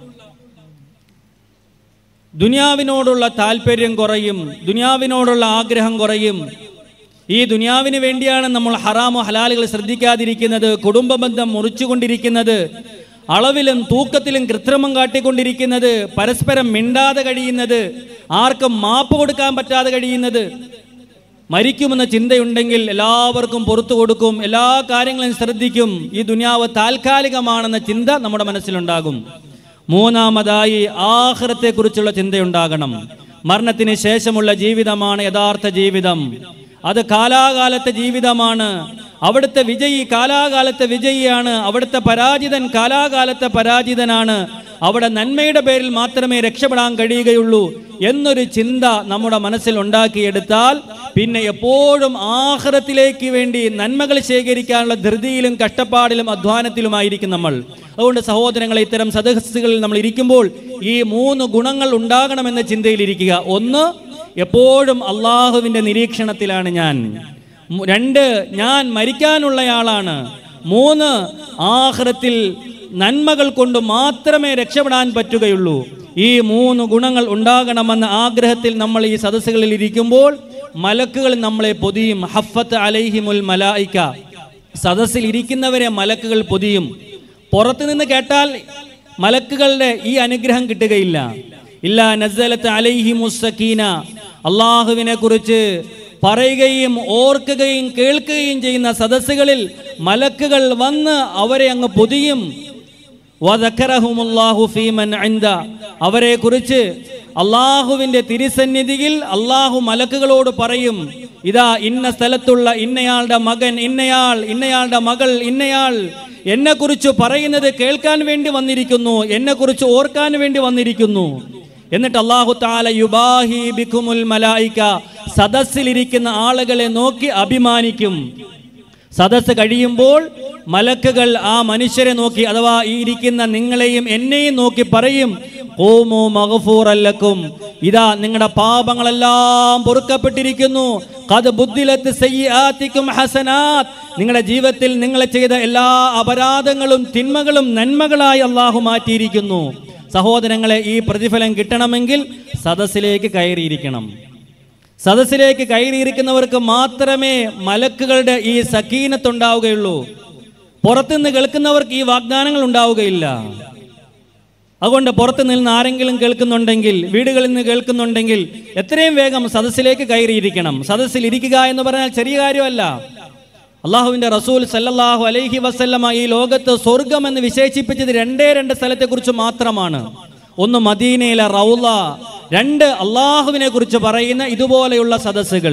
ദുനിയാവിനോടുള്ള താല്പര്യം കുറയും ദുനിയാവിനോടുള്ള ആഗ്രഹം കുറയും ഈ ദുനിയാവിന് വേണ്ടിയാണ് നമ്മൾ ഹറാമോ ഹലാലുകൾ ശ്രദ്ധിക്കാതിരിക്കുന്നത് കുടുംബ ബന്ധം മുറിച്ചുകൊണ്ടിരിക്കുന്നത് അളവിലും തൂക്കത്തിലും കൃത്രിമം കാട്ടിക്കൊണ്ടിരിക്കുന്നത് പരസ്പരം മിണ്ടാതെ കഴിയുന്നത് ആർക്കും മാപ്പ് കൊടുക്കാൻ പറ്റാതെ കഴിയുന്നത് മരിക്കുമെന്ന ചിന്തയുണ്ടെങ്കിൽ എല്ലാവർക്കും പുറത്തു കൊടുക്കും എല്ലാ കാര്യങ്ങളും ശ്രദ്ധിക്കും ഈ ദുനിയാവ് താൽക്കാലികമാണെന്ന ചിന്ത നമ്മുടെ മനസ്സിലുണ്ടാകും മൂന്നാമതായി ആഹ്റത്തെക്കുറിച്ചുള്ള ചിന്തയുണ്ടാകണം മരണത്തിന് ശേഷമുള്ള ജീവിതമാണ് യഥാർത്ഥ ജീവിതം അത് കാലാകാലത്തെ ജീവിതമാണ് അവിടുത്തെ വിജയി കാലാകാലത്തെ വിജയിയാണ് അവിടുത്തെ പരാജിതൻ കാലാകാലത്തെ പരാജിതനാണ് അവിടെ നന്മയുടെ പേരിൽ മാത്രമേ രക്ഷപ്പെടാൻ കഴിയുകയുള്ളൂ എന്നൊരു ചിന്ത നമ്മുടെ മനസ്സിൽ ഉണ്ടാക്കിയെടുത്താൽ പിന്നെ എപ്പോഴും ആഹ്റത്തിലേക്ക് വേണ്ടി നന്മകൾ ശേഖരിക്കാനുള്ള ധൃതിയിലും കഷ്ടപ്പാടിലും അധ്വാനത്തിലുമായിരിക്കും നമ്മൾ അതുകൊണ്ട് സഹോദരങ്ങളെ ഇത്തരം സദസ്സുകളിൽ നമ്മൾ ഇരിക്കുമ്പോൾ ഈ മൂന്ന് ഗുണങ്ങൾ ഉണ്ടാകണമെന്ന ചിന്തയിലിരിക്കുക ഒന്ന് എപ്പോഴും അള്ളാഹുവിൻ്റെ നിരീക്ഷണത്തിലാണ് ഞാൻ മു- രണ്ട് ഞാൻ മരിക്കാനുള്ളയാളാണ് മൂന്ന് ആഹ്റത്തിൽ നന്മകൾ കൊണ്ട് മാത്രമേ രക്ഷപ്പെടാൻ പറ്റുകയുള്ളൂ ഈ മൂന്ന് ഗുണങ്ങൾ ഉണ്ടാകണമെന്ന ആഗ്രഹത്തിൽ നമ്മൾ ഈ സദസ്സുകളിൽ ഇരിക്കുമ്പോൾ മലക്കുകൾ നമ്മളെ പൊതിയും ഹഫത്ത് അലൈഹിമുൽ മലായിക്ക സദസ്സിൽ ഇരിക്കുന്നവരെ മലക്കുകൾ പൊതിയും പുറത്തു നിന്ന് കേട്ടാൽ മലക്കുകളുടെ ഈ അനുഗ്രഹം കിട്ടുകയില്ല ഇല്ല നസലത്ത് അലൈഹി മുസ്സക്കീന അള്ളാഹുവിനെ കുറിച്ച് പറയുകയും ഓർക്കുകയും കേൾക്കുകയും ചെയ്യുന്ന സദസ്സുകളിൽ മലക്കുകൾ വന്ന് അവരെ അങ്ങ് പൊതിയും വദക്കറഹുമുല്ലാഹു ഫീമൻ ഇൻദ അവരെ കുറിച്ച് അള്ളാഹുവിൻ്റെ തിരുസന്നിധിയിൽ അള്ളാഹു മലക്കുകളോട് പറയും ഇതാ ഇന്ന സ്ഥലത്തുള്ള ഇന്നയാളുടെ മകൻ ഇന്നയാൾ ഇന്നയാളുടെ മകൾ ഇന്നയാൾ എന്നെക്കുറിച്ച് പറയുന്നത് കേൾക്കാൻ വേണ്ടി വന്നിരിക്കുന്നു എന്നെക്കുറിച്ച് ഓർക്കാൻ വേണ്ടി വന്നിരിക്കുന്നു എന്നിട്ട് അള്ളാഹു താല യുബാഹി ബിക്കുമുൽ മലായിക്ക സദസ്സിലിരിക്കുന്ന ആളുകളെ നോക്കി അഭിമാനിക്കും സദസ്സ് കഴിയുമ്പോൾ മലക്കുകൾ ആ മനുഷ്യരെ നോക്കി അഥവാ ഈ ഇരിക്കുന്ന നിങ്ങളെയും എന്നെയും നോക്കി പറയും ഓമോ മഗഫൂറല്ലക്കും ഇതാ നിങ്ങളുടെ പാപങ്ങളെല്ലാം പൊറുക്കപ്പെട്ടിരിക്കുന്നു കത് ബുദ്ധിലത്ത് സയ്യാത്തിക്കും ഹസനാത്ത് നിങ്ങളുടെ ജീവിതത്തിൽ നിങ്ങൾ ചെയ്ത എല്ലാ അപരാധങ്ങളും തിന്മകളും നന്മകളായി അള്ളാഹു മാറ്റിയിരിക്കുന്നു സഹോദരങ്ങളെ ഈ പ്രതിഫലം കിട്ടണമെങ്കിൽ സദസ്സിലേക്ക് കയറിയിരിക്കണം സദസ്സിലേക്ക് കയറിയിരിക്കുന്നവർക്ക് മാത്രമേ മലക്കുകളുടെ ഈ സക്കീനത്തുണ്ടാവുകയുള്ളൂ പുറത്തുനിന്ന് കേൾക്കുന്നവർക്ക് ഈ വാഗ്ദാനങ്ങൾ ഉണ്ടാവുകയില്ല അതുകൊണ്ട് പുറത്തു നിന്ന് ആരെങ്കിലും കേൾക്കുന്നുണ്ടെങ്കിൽ വീടുകളിൽ നിന്ന് കേൾക്കുന്നുണ്ടെങ്കിൽ എത്രയും വേഗം സദസ്സിലേക്ക് കയറിയിരിക്കണം സദസ്സിൽ ഇരിക്കുക എന്ന് പറഞ്ഞാൽ ചെറിയ കാര്യമല്ല അള്ളാഹുവിന്റെ റസൂൽ സല്ലല്ലാഹു അലൈഹി വസല്ലമ ഈ ലോകത്ത് സ്വർഗം എന്ന് വിശേഷിപ്പിച്ചത് രണ്ടേ രണ്ട് സ്ഥലത്തെക്കുറിച്ച് മാത്രമാണ് ഒന്ന് മദീനയിലെ റൗല രണ്ട് അള്ളാഹുവിനെ കുറിച്ച് പറയുന്ന ഇതുപോലെയുള്ള സദസ്സുകൾ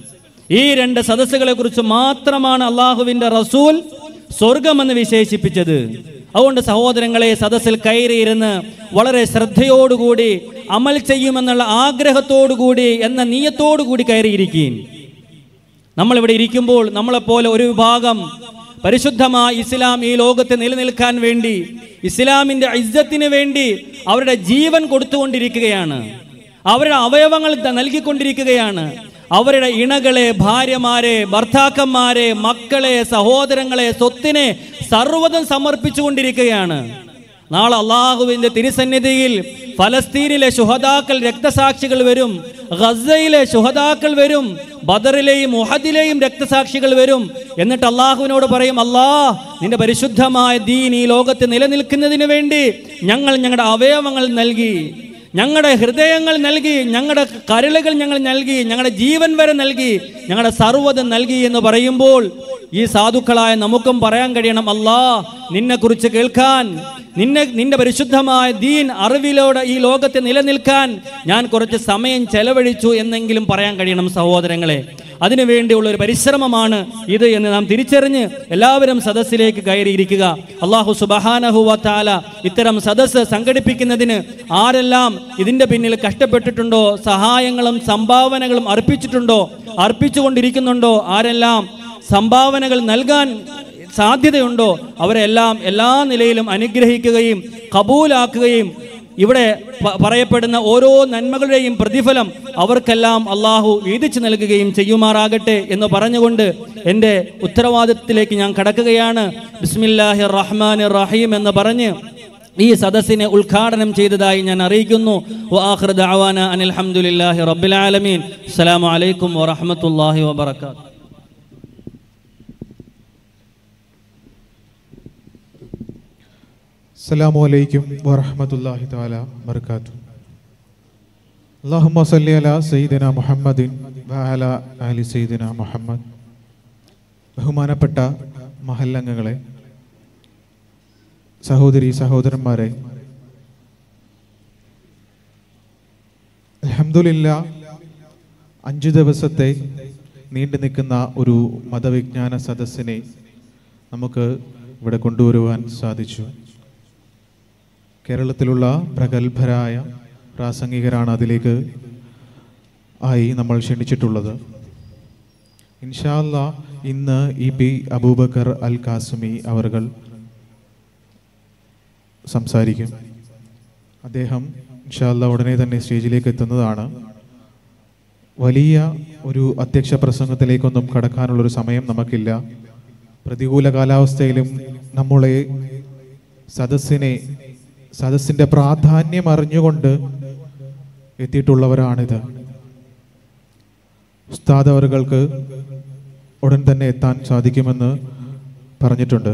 ഈ രണ്ട് സദസ്സുകളെ കുറിച്ച് മാത്രമാണ് അള്ളാഹുവിന്റെ റസൂൽ സ്വർഗമെന്ന് വിശേഷിപ്പിച്ചത് അതുകൊണ്ട് സഹോദരങ്ങളെ സദസ്സിൽ കയറിയിരുന്ന് വളരെ ശ്രദ്ധയോടുകൂടി അമൽ ചെയ്യുമെന്നുള്ള ആഗ്രഹത്തോടുകൂടി എന്ന നീയത്തോടുകൂടി കയറിയിരിക്കുകയും നമ്മളിവിടെ ഇരിക്കുമ്പോൾ നമ്മളെപ്പോലെ ഒരു വിഭാഗം പരിശുദ്ധമായ ഇസ്ലാം ഈ ലോകത്ത് നിലനിൽക്കാൻ വേണ്ടി ഇസ്ലാമിന്റെ ഇജ്ജത്തിന് വേണ്ടി അവരുടെ ജീവൻ കൊടുത്തുകൊണ്ടിരിക്കുകയാണ് അവരുടെ അവയവങ്ങൾ ത- നൽകിക്കൊണ്ടിരിക്കുകയാണ് അവരുടെ ഇണകളെ ഭാര്യമാരെ ഭർത്താക്കന്മാരെ മക്കളെ സഹോദരങ്ങളെ സ്വത്തിനെ സർവ്വതം സമർപ്പിച്ചുകൊണ്ടിരിക്കുകയാണ് നാളെ അള്ളാഹുവിന്റെ തിരുസന്നിധിയിൽ ഫലസ്തീനിലെ ശുഹദാക്കൾ രക്തസാക്ഷികൾ വരും ഗസയിലെ ശുഹദാക്കൾ വരും ബദറിലെയും ഉഹദിലെയും രക്തസാക്ഷികൾ വരും എന്നിട്ട് അള്ളാഹുവിനോട് പറയും അല്ലാ നിന്റെ പരിശുദ്ധമായ ദീൻ ഈ ലോകത്ത് നിലനിൽക്കുന്നതിന് വേണ്ടി ഞങ്ങൾ ഞങ്ങളുടെ അവയവങ്ങൾ നൽകി ഞങ്ങളുടെ ഹൃദയങ്ങൾ നൽകി ഞങ്ങളുടെ കരളുകൾ ഞങ്ങൾ നൽകി ഞങ്ങളുടെ ജീവൻ വരെ നൽകി ഞങ്ങളുടെ സർവ്വതം നൽകി എന്ന് പറയുമ്പോൾ ഈ സാധുക്കളായ നമുക്കും പറയാൻ കഴിയണം അല്ലാ നിന്നെ കുറിച്ച് കേൾക്കാൻ നിന്നെ നിന്റെ പരിശുദ്ധമായ ദീൻ അറിവിലോടെ ഈ ലോകത്ത് നിലനിൽക്കാൻ ഞാൻ കുറച്ച് സമയം ചെലവഴിച്ചു എന്നെങ്കിലും പറയാൻ കഴിയണം സഹോദരങ്ങളെ അതിനുവേണ്ടിയുള്ള ഒരു പരിശ്രമമാണ് ഇത് എന്ന് നാം തിരിച്ചറിഞ്ഞ് എല്ലാവരും സദസ്സിലേക്ക് കയറിയിരിക്കുക അള്ളാഹു സുബഹാനഹുവ താല ഇത്തരം സദസ്സ് സംഘടിപ്പിക്കുന്നതിന് ആരെല്ലാം ഇതിന്റെ പിന്നിൽ കഷ്ടപ്പെട്ടിട്ടുണ്ടോ സഹായങ്ങളും സംഭാവനകളും അർപ്പിച്ചിട്ടുണ്ടോ അർപ്പിച്ചുകൊണ്ടിരിക്കുന്നുണ്ടോ ആരെല്ലാം സംഭാവനകൾ നൽകാൻ സാധ്യതയുണ്ടോ അവരെല്ലാം എല്ലാ നിലയിലും അനുഗ്രഹിക്കുകയും കബൂലാക്കുകയും ഇവിടെ പ- പറയപ്പെടുന്ന ഓരോ നന്മകളുടെയും പ്രതിഫലം അവർക്കെല്ലാം അള്ളാഹു വീതിച്ചു നൽകുകയും ചെയ്യുമാറാകട്ടെ എന്ന് പറഞ്ഞുകൊണ്ട് എൻ്റെ ഉത്തരവാദിത്തത്തിലേക്ക് ഞാൻ കടക്കുകയാണ് ബിസ്മില്ലാഹി റഹ്മാൻ റഹീം എന്ന് പറഞ്ഞ് ഈ സദസ്സിനെ ഉദ്ഘാടനം ചെയ്തതായി ഞാൻ അറിയിക്കുന്നു വആഖിറു ദഅവാന അനിൽ ഹംദുലില്ലാഹി റബ്ബിൽ ആലമീൻ അസ്സലാമു അലൈക്കും വറഹ്മത്തുള്ളാഹി വബറകാതുഹു അസ്സലാമു അലൈക്കും വറഹ്മത്തുള്ളാഹി തആല ബർക്കാത്തു അല്ലാഹുമ്മ സല്ലി അലാ സയ്യിദിന മുഹമ്മദിൻ വഅല ആലി സയ്യിദിന മുഹമ്മദ് ബഹുമാനപ്പെട്ട മഹല്ലംഗങ്ങളെ സഹോദരി സഹോദരന്മാരെ അൽഹംദുലില്ല അഞ്ചു ദിവസത്തെ നീണ്ടു നിൽക്കുന്ന ഒരു മതവിജ്ഞാന സദസ്സിനെ നമുക്ക് ഇവിടെ കൊണ്ടുവരുവാൻ സാധിച്ചു കേരളത്തിലുള്ള പ്രഗത്ഭരായ പ്രാസംഗികരാണ് അതിലേക്ക് ആയി നമ്മൾ ക്ഷണിച്ചിട്ടുള്ളത് ഇൻഷാല്ല ഇന്ന് ഇ പി അബൂബക്കർ അൽ കാസിമി അവർകൾ സംസാരിക്കും അദ്ദേഹം ഇൻഷാല്ല ഉടനെ തന്നെ സ്റ്റേജിലേക്ക് എത്തുന്നതാണ് വലിയ ഒരു അധ്യക്ഷ പ്രസംഗത്തിലേക്കൊന്നും കടക്കാനുള്ളൊരു സമയം നമുക്കില്ല പ്രതികൂല കാലാവസ്ഥയിലും നമ്മളെ സദസ്സിനെ സദസ്സിന്റെ പ്രാധാന്യം അറിഞ്ഞുകൊണ്ട് എത്തിയിട്ടുള്ളവരാണിത് ഉസ്താദ് അവർക്ക് ഉടൻ തന്നെ എത്താൻ സാധിക്കുമെന്ന് പറഞ്ഞിട്ടുണ്ട്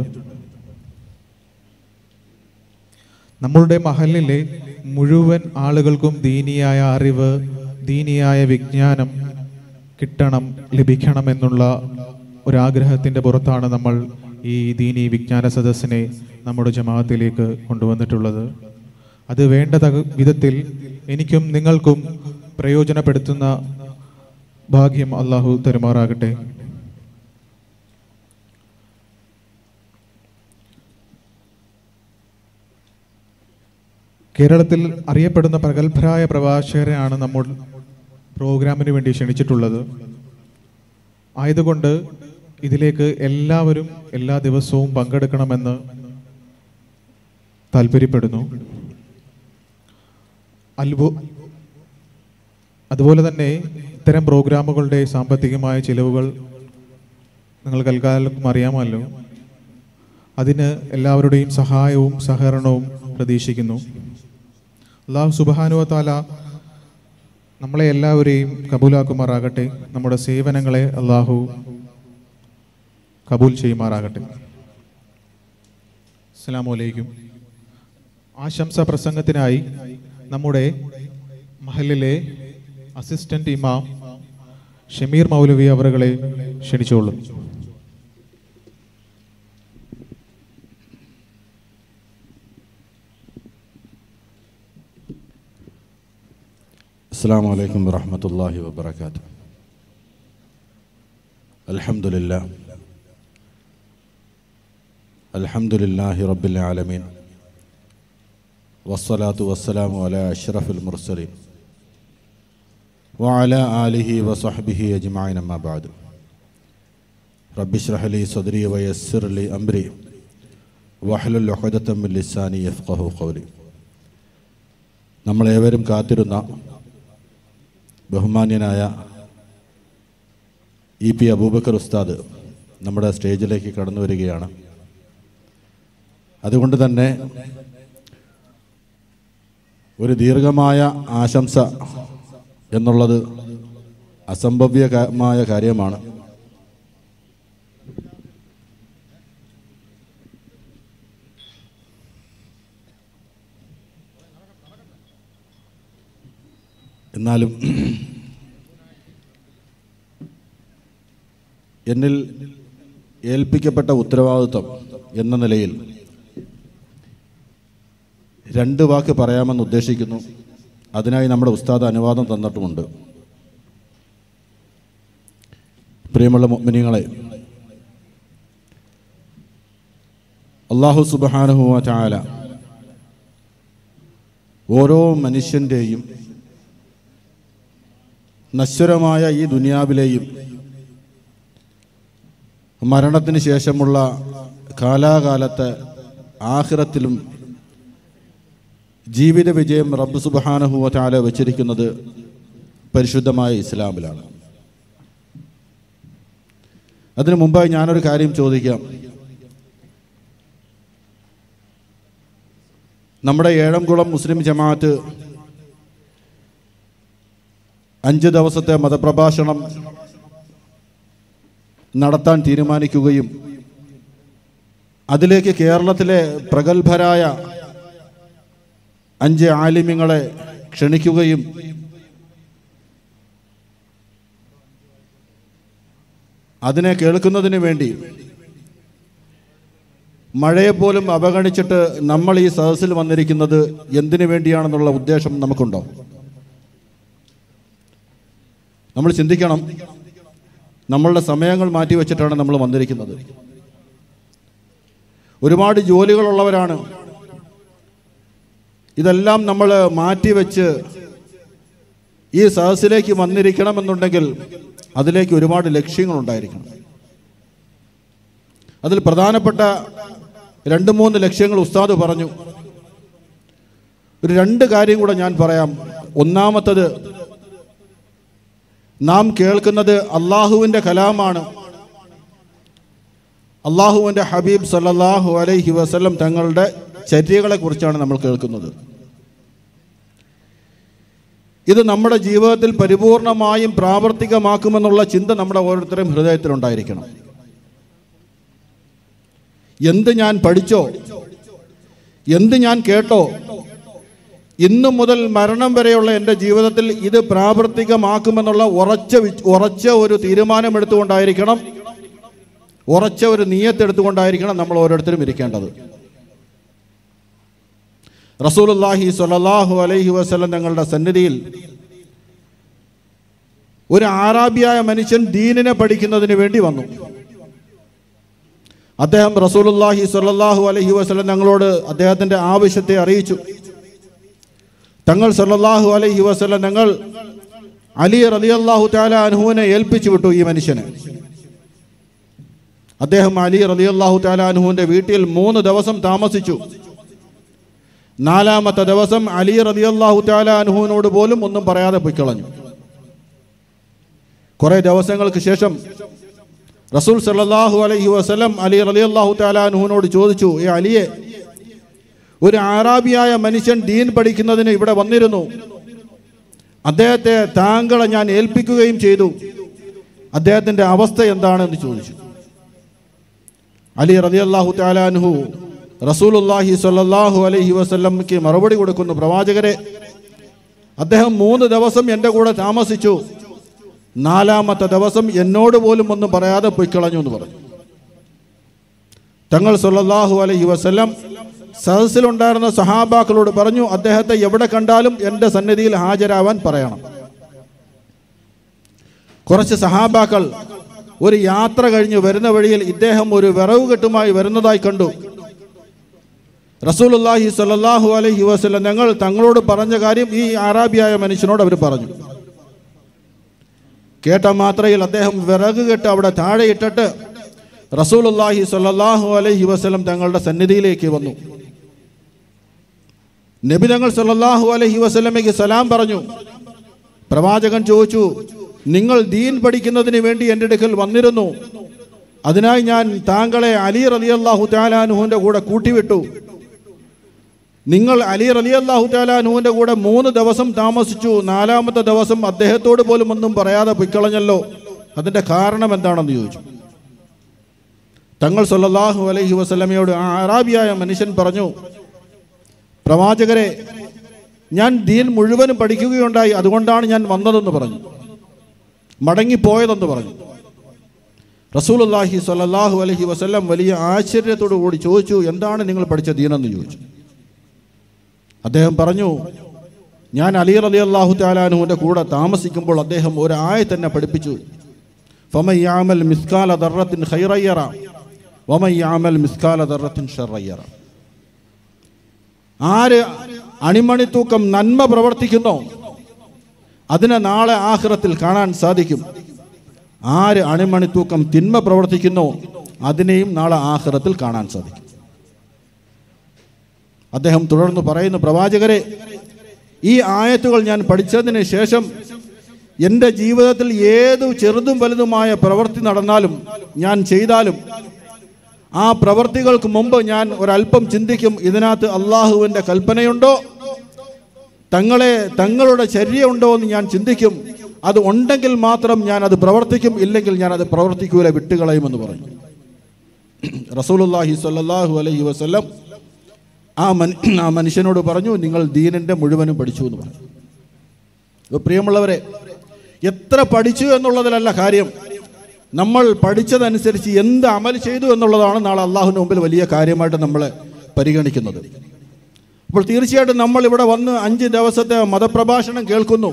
നമ്മളുടെ മഹലിലെ മുഴുവൻ ആളുകൾക്കും ദീനിയായ അറിവ് ദീനിയായ വിജ്ഞാനം കിട്ടണം ലഭിക്കണം എന്നുള്ള ഒരാഗ്രഹത്തിൻ്റെ പുറത്താണ് നമ്മൾ ഈ ദീനി വിജ്ഞാന സദസ്സിനെ നമ്മുടെ ജമാഅത്തിലേക്ക് കൊണ്ടുവന്നിട്ടുള്ളത് അത് വേണ്ട തക- വിധത്തിൽ എനിക്കും നിങ്ങൾക്കും പ്രയോജനപ്പെടുത്തുന്ന ഭാഗ്യം അള്ളാഹു തരുമാറാകട്ടെ കേരളത്തിൽ അറിയപ്പെടുന്ന പ്രഗത്ഭരായ പ്രഭാഷകരെയാണ് നമ്മൾ പ്രോഗ്രാമിന് വേണ്ടി ക്ഷണിച്ചിട്ടുള്ളത് ആയതുകൊണ്ട് ഇതിലേക്ക് എല്ലാവരും എല്ലാ ദിവസവും പങ്കെടുക്കണമെന്ന് താല്പര്യപ്പെടുന്നു അത്ഭു അതുപോലെ തന്നെ ഇത്തരം പ്രോഗ്രാമുകളുടെ സാമ്പത്തികമായ ചിലവുകൾ നിങ്ങൾക്ക് എല്ലാവർക്കും അറിയാമല്ലോ അതിന് എല്ലാവരുടെയും സഹായവും സഹകരണവും പ്രതീക്ഷിക്കുന്നു അള്ളാഹു സുബാനുവ താല നമ്മളെ എല്ലാവരെയും കബൂലാക്കുമാറാകട്ടെ നമ്മുടെ സേവനങ്ങളെ അള്ളാഹു കബൂൽ ചെയ്യുമാറാകട്ടെ അസ്സലാമു അലൈക്കും ആശംസ പ്രസംഗത്തിനായി നമ്മുടെ മഹലിലെ അസിസ്റ്റന്റ് ഇമാം ഷമീർ മൗലവി അവറുകളെ ക്ഷണിച്ചോളൂ السلام عليكم ورحمة الله وبركاته الحمد لله الحمد لله رب العالمين والصلاة والسلام على أشرف المرسلين وعلى آله وصحبه أجمعين أما بعد رب اشرح لي صدري ويسر لي أمري واحلل عقدة من لساني يفقه قولي നമ്മളേവരും കാത്തിരുന്ന ബഹുമാന്യനായ ഇ പി അബൂബക്കർ ഉസ്താദ് നമ്മുടെ സ്റ്റേജിലേക്ക് കടന്നു വരികയാണ് അതുകൊണ്ട് തന്നെ ഒരു ദീർഘമായ ആശംസ എന്നുള്ളത് അസംഭവ്യമായ കാര്യമാണ് എന്നാലും എന്നിൽ ഏൽപ്പിക്കപ്പെട്ട ഉത്തരവാദിത്വം എന്ന നിലയിൽ രണ്ട് വാക്ക് പറയാമെന്ന് ഉദ്ദേശിക്കുന്നു അതിനായി നമ്മുടെ ഉസ്താദ് അനുവാദം തന്നിട്ടുമുണ്ട് പ്രിയമുള്ള മുഅ്മിനീങ്ങളെ അള്ളാഹു സുബഹാനുഹുവ ചായാല ഓരോ മനുഷ്യൻ്റെയും നശ്വരമായ ഈ ദുനിയാവിലെയും മരണത്തിന് ശേഷമുള്ള കാലാകാലത്തെ ആഹിറത്തിലും ജീവിത വിജയം റബ്ബ് സുബാനഹുവ ചാല വച്ചിരിക്കുന്നത് പരിശുദ്ധമായ ഇസ്ലാമിലാണ് അതിനു മുമ്പായി ഞാനൊരു കാര്യം ചോദിക്കാം നമ്മുടെ ഏഴംകുളം മുസ്ലിം ജമാഅത്ത് അഞ്ച് ദിവസത്തെ മതപ്രഭാഷണം നടത്താൻ തീരുമാനിക്കുകയും അതിലേക്ക് കേരളത്തിലെ പ്രഗത്ഭരായ അഞ്ച് ആലിമ്യങ്ങളെ ക്ഷണിക്കുകയും അതിനെ കേൾക്കുന്നതിന് വേണ്ടി മഴയെപ്പോലും അവഗണിച്ചിട്ട് നമ്മൾ ഈ സദസ്സിൽ വന്നിരിക്കുന്നത് എന്തിനു വേണ്ടിയാണെന്നുള്ള ഉദ്ദേശം നമുക്കുണ്ടോ നമ്മൾ ചിന്തിക്കണം നമ്മളുടെ സമയങ്ങൾ മാറ്റിവെച്ചിട്ടാണ് നമ്മൾ വന്നിരിക്കുന്നത് ഒരുപാട് ജോലികളുള്ളവരാണ് ഇതെല്ലാം നമ്മൾ മാറ്റിവെച്ച് ഈ സദസ്സിലേക്ക് വന്നിരിക്കണമെന്നുണ്ടെങ്കിൽ അതിലേക്ക് ഒരുപാട് ലക്ഷ്യങ്ങളുണ്ടായിരിക്കണം അതിൽ പ്രധാനപ്പെട്ട രണ്ട് മൂന്ന് ലക്ഷ്യങ്ങൾ ഉസ്താദ് പറഞ്ഞു ഒരു രണ്ട് കാര്യം കൂടെ ഞാൻ പറയാം ഒന്നാമത്തത് നാം കേൾക്കുന്നത് അള്ളാഹുവിൻ്റെ കലാമാണ് അള്ളാഹുവിൻ്റെ ഹബീബ് സല്ലല്ലാഹു അലൈഹി വസല്ലം തങ്ങളുടെ ചര്യകളെക്കുറിച്ചാണ് നമ്മൾ കേൾക്കുന്നത് ഇത് നമ്മുടെ ജീവിതത്തിൽ പരിപൂർണമായും പ്രാവർത്തികമാക്കുമെന്നുള്ള ചിന്ത നമ്മുടെ ഓരോരുത്തരുടെയും ഹൃദയത്തിലുണ്ടായിരിക്കണം എന്ത് ഞാൻ പഠിച്ചോ എന്ത് ഞാൻ കേട്ടോ ഇന്നു മുതൽ മരണം വരെയുള്ള എൻ്റെ ജീവിതത്തിൽ ഇത് പ്രാവർത്തികമാക്കുമെന്നുള്ള ഉറച്ച വി- ഉറച്ച ഒരു തീരുമാനമെടുത്തുകൊണ്ടായിരിക്കണം ഉറച്ച ഒരു നീയത്തെടുത്തുകൊണ്ടായിരിക്കണം നമ്മൾ ഓരോരുത്തരും ഇരിക്കേണ്ടത് റസൂലുള്ളാഹി സ്വല്ലല്ലാഹു അലൈഹി വസല്ലം തങ്ങളുടെ സന്നിധിയിൽ ഒരു ആറാബിയായ മനുഷ്യൻ ദീനിനെ പഠിക്കുന്നതിന് വേണ്ടി വന്നു അദ്ദേഹം റസൂലുല്ലാഹി സ്വല്ലല്ലാഹു അലൈഹി വസല്ലം ഞങ്ങളോട് അദ്ദേഹത്തിൻ്റെ ആവശ്യത്തെ അറിയിച്ചു തങ്ങൾ സല്ലല്ലാഹു അലൈഹി വസല്ലം ഞങ്ങൾ അലി റളിയല്ലാഹു തആല അൻഹുവിനെ ഏൽപ്പിച്ചു വിട്ടു ഈ മനുഷ്യനെ അദ്ദേഹം അലി റളിയല്ലാഹു തആല അൻഹുവിൻ്റെ വീട്ടിൽ മൂന്ന് ദിവസം താമസിച്ചു നാലാമത്തെ ദിവസം അലി റളിയല്ലാഹു തആല അൻഹുവിനോട് പോലും ഒന്നും പറയാതെ പൊയ്ക്കളഞ്ഞു കുറേ ദിവസങ്ങൾക്ക് ശേഷം റസൂൽ സല്ലല്ലാഹു അലൈഹി വസല്ലം അലി റളിയല്ലാഹു തആല അൻഹുവിനോട് ചോദിച്ചു ഏ അലിയെ ഒരു ആറാബിയായ മനുഷ്യൻ ദീൻ പഠിക്കുന്നതിന് ഇവിടെ വന്നിരുന്നു അദ്ദേഹത്തെ താങ്കളെ ഞാൻ ഏൽപ്പിക്കുകയും ചെയ്തു അദ്ദേഹത്തിൻ്റെ അവസ്ഥ എന്താണെന്ന് ചോദിച്ചു അലി റളിയല്ലാഹു തആല അൻഹു റസൂലുള്ളാഹി സ്വല്ലല്ലാഹു അലൈഹി വസല്ലംക്ക് മറുപടി കൊടുക്കുന്നു പ്രവാചകരെ അദ്ദേഹം മൂന്ന് ദിവസം എൻ്റെ കൂടെ താമസിച്ചു നാലാമത്തെ ദിവസം എന്നോട് പോലും ഒന്നും പറയാതെ പൊയ്ക്കളഞ്ഞു എന്ന് പറഞ്ഞു തങ്ങൾ സല്ലല്ലാഹു അലൈഹി വസല്ലം സദസ്സിലുണ്ടായിരുന്ന സഹാബാക്കളോട് പറഞ്ഞു അദ്ദേഹത്തെ എവിടെ കണ്ടാലും എൻ്റെ സന്നിധിയിൽ ഹാജരാവാൻ പറയണം കുറച്ച് സഹാബാക്കൾ ഒരു യാത്ര കഴിഞ്ഞ് വരുന്ന വഴിയിൽ ഇദ്ദേഹം ഒരു വിറവ് കെട്ടുമായി വരുന്നതായി കണ്ടു റസൂലുള്ളാഹി സ്വല്ലല്ലാഹു അലൈഹി വസല്ലം ഞങ്ങൾ തങ്ങളോട് പറഞ്ഞ കാര്യം ഈ ആറാബിയായ മനുഷ്യനോട് അവർ പറഞ്ഞു കേട്ട മാത്രയിൽ അദ്ദേഹം വിറക് കെട്ട് അവിടെ താഴെ ഇട്ടിട്ട് റസൂലുള്ളാഹി സ്വല്ലല്ലാഹു അലൈഹി വസല്ലം തങ്ങളുടെ സന്നിധിയിലേക്ക് വന്നു നബി തങ്ങൾ സല്ലല്ലാഹു അലൈഹി വസല്ലമയ്ക്ക് സലാം പറഞ്ഞു പ്രവാചകൻ ചോദിച്ചു നിങ്ങൾ ദീൻ പഠിക്കുന്നതിന് വേണ്ടി എൻ്റെ അടുക്കൽ വന്നിരുന്നു അതിനായി ഞാൻ താങ്കളെ അലി റളിയല്ലാഹു താലാനുഹുവിൻ്റെ കൂടെ കൂട്ടിവിട്ടു നിങ്ങൾ അലി റളിയല്ലാഹു താലാനുഹുവിൻ്റെ കൂടെ മൂന്ന് ദിവസം താമസിച്ചു നാലാമത്തെ ദിവസം അദ്ദേഹത്തോട് പോലും ഒന്നും പറയാതെ പൊയ്ക്കളഞ്ഞല്ലോ അതിൻ്റെ കാരണം എന്താണെന്ന് ചോദിച്ചു തങ്ങൾ സല്ലല്ലാഹു അലൈഹി വസല്ലമയോട് ആ അറാബിയായ മനുഷ്യൻ പറഞ്ഞു പ്രവാചകരെ ഞാൻ ദീൻ മുഴുവനും പഠിക്കുകയുണ്ടായി അതുകൊണ്ടാണ് ഞാൻ വന്നതെന്ന് പറഞ്ഞു മടങ്ങിപ്പോയതെന്ന് പറഞ്ഞു റസൂലുള്ളാഹി സ്വല്ലല്ലാഹു അലൈഹി വസല്ലം വലിയ ആശ്ചര്യത്തോടു കൂടി ചോദിച്ചു എന്താണ് നിങ്ങൾ പഠിച്ച ദീനെന്ന് ചോദിച്ചു അദ്ദേഹം പറഞ്ഞു ഞാൻ അലി റലി അള്ളാഹു താലാനുവിൻ്റെ കൂടെ താമസിക്കുമ്പോൾ അദ്ദേഹം ഒരു ആയ തന്നെ പഠിപ്പിച്ചു ഫമയ്യാമൽ മിസ്കാല ദർറത്തിൻ ഖൈറയ്യറ വമയ്യാമൽ മിസ്കാല ദർറത്തിൻ ഷറയ്യറ ആര് അണിമണിത്തൂക്കം നന്മ പ്രവർത്തിക്കുന്നോ അതിനെ നാളെ ആഹ്റത്തിൽ കാണാൻ സാധിക്കും ആര് അണിമണിത്തൂക്കം തിന്മ പ്രവർത്തിക്കുന്നോ അതിനെയും നാളെ ആഹ്റത്തിൽ കാണാൻ സാധിക്കും അദ്ദേഹം തുടർന്ന് പറയുന്നു പ്രവാചകരെ ഈ ആയത്തുകൾ ഞാൻ പഠിച്ചതിന് ശേഷം എൻ്റെ ജീവിതത്തിൽ ഏതു ചെറുതും വലുതുമായ പ്രവൃത്തി നടന്നാലും ഞാൻ ചെയ്താലും ആ പ്രവർത്തികൾക്ക് മുമ്പ് ഞാൻ ഒരല്പം ചിന്തിക്കും ഇതിനകത്ത് അള്ളാഹുവിൻ്റെ കൽപ്പനയുണ്ടോ തങ്ങളെ തങ്ങളുടെ ചര്യയുണ്ടോ എന്ന് ഞാൻ ചിന്തിക്കും അത് ഉണ്ടെങ്കിൽ മാത്രം ഞാൻ അത് പ്രവർത്തിക്കും ഇല്ലെങ്കിൽ ഞാൻ അത് പ്രവർത്തിക്കൂല വിട്ടുകളയുമെന്ന് പറഞ്ഞു റസൂലുള്ളാഹി സ്വല്ലല്ലാഹു അലൈഹി വസല്ലം ആ മൻ ആ മനുഷ്യനോട് പറഞ്ഞു നിങ്ങൾ ദീനിൻ്റെ മുഴുവനും പഠിച്ചു എന്ന് പറഞ്ഞു അപ്പോൾ പ്രിയമുള്ളവരെ എത്ര പഠിച്ചു എന്നുള്ളതിലല്ല കാര്യം നമ്മൾ പഠിച്ചതനുസരിച്ച് എന്ത് അമൽ ചെയ്തു എന്നുള്ളതാണ് നാളെ അള്ളാഹുവിന് മുമ്പിൽ വലിയ കാര്യമായിട്ട് നമ്മൾ പരിഗണിക്കുന്നത് അപ്പോൾ തീർച്ചയായിട്ടും നമ്മൾ ഇവിടെ വന്ന് അഞ്ച് ദിവസത്തെ മതപ്രഭാഷണം കേൾക്കുന്നു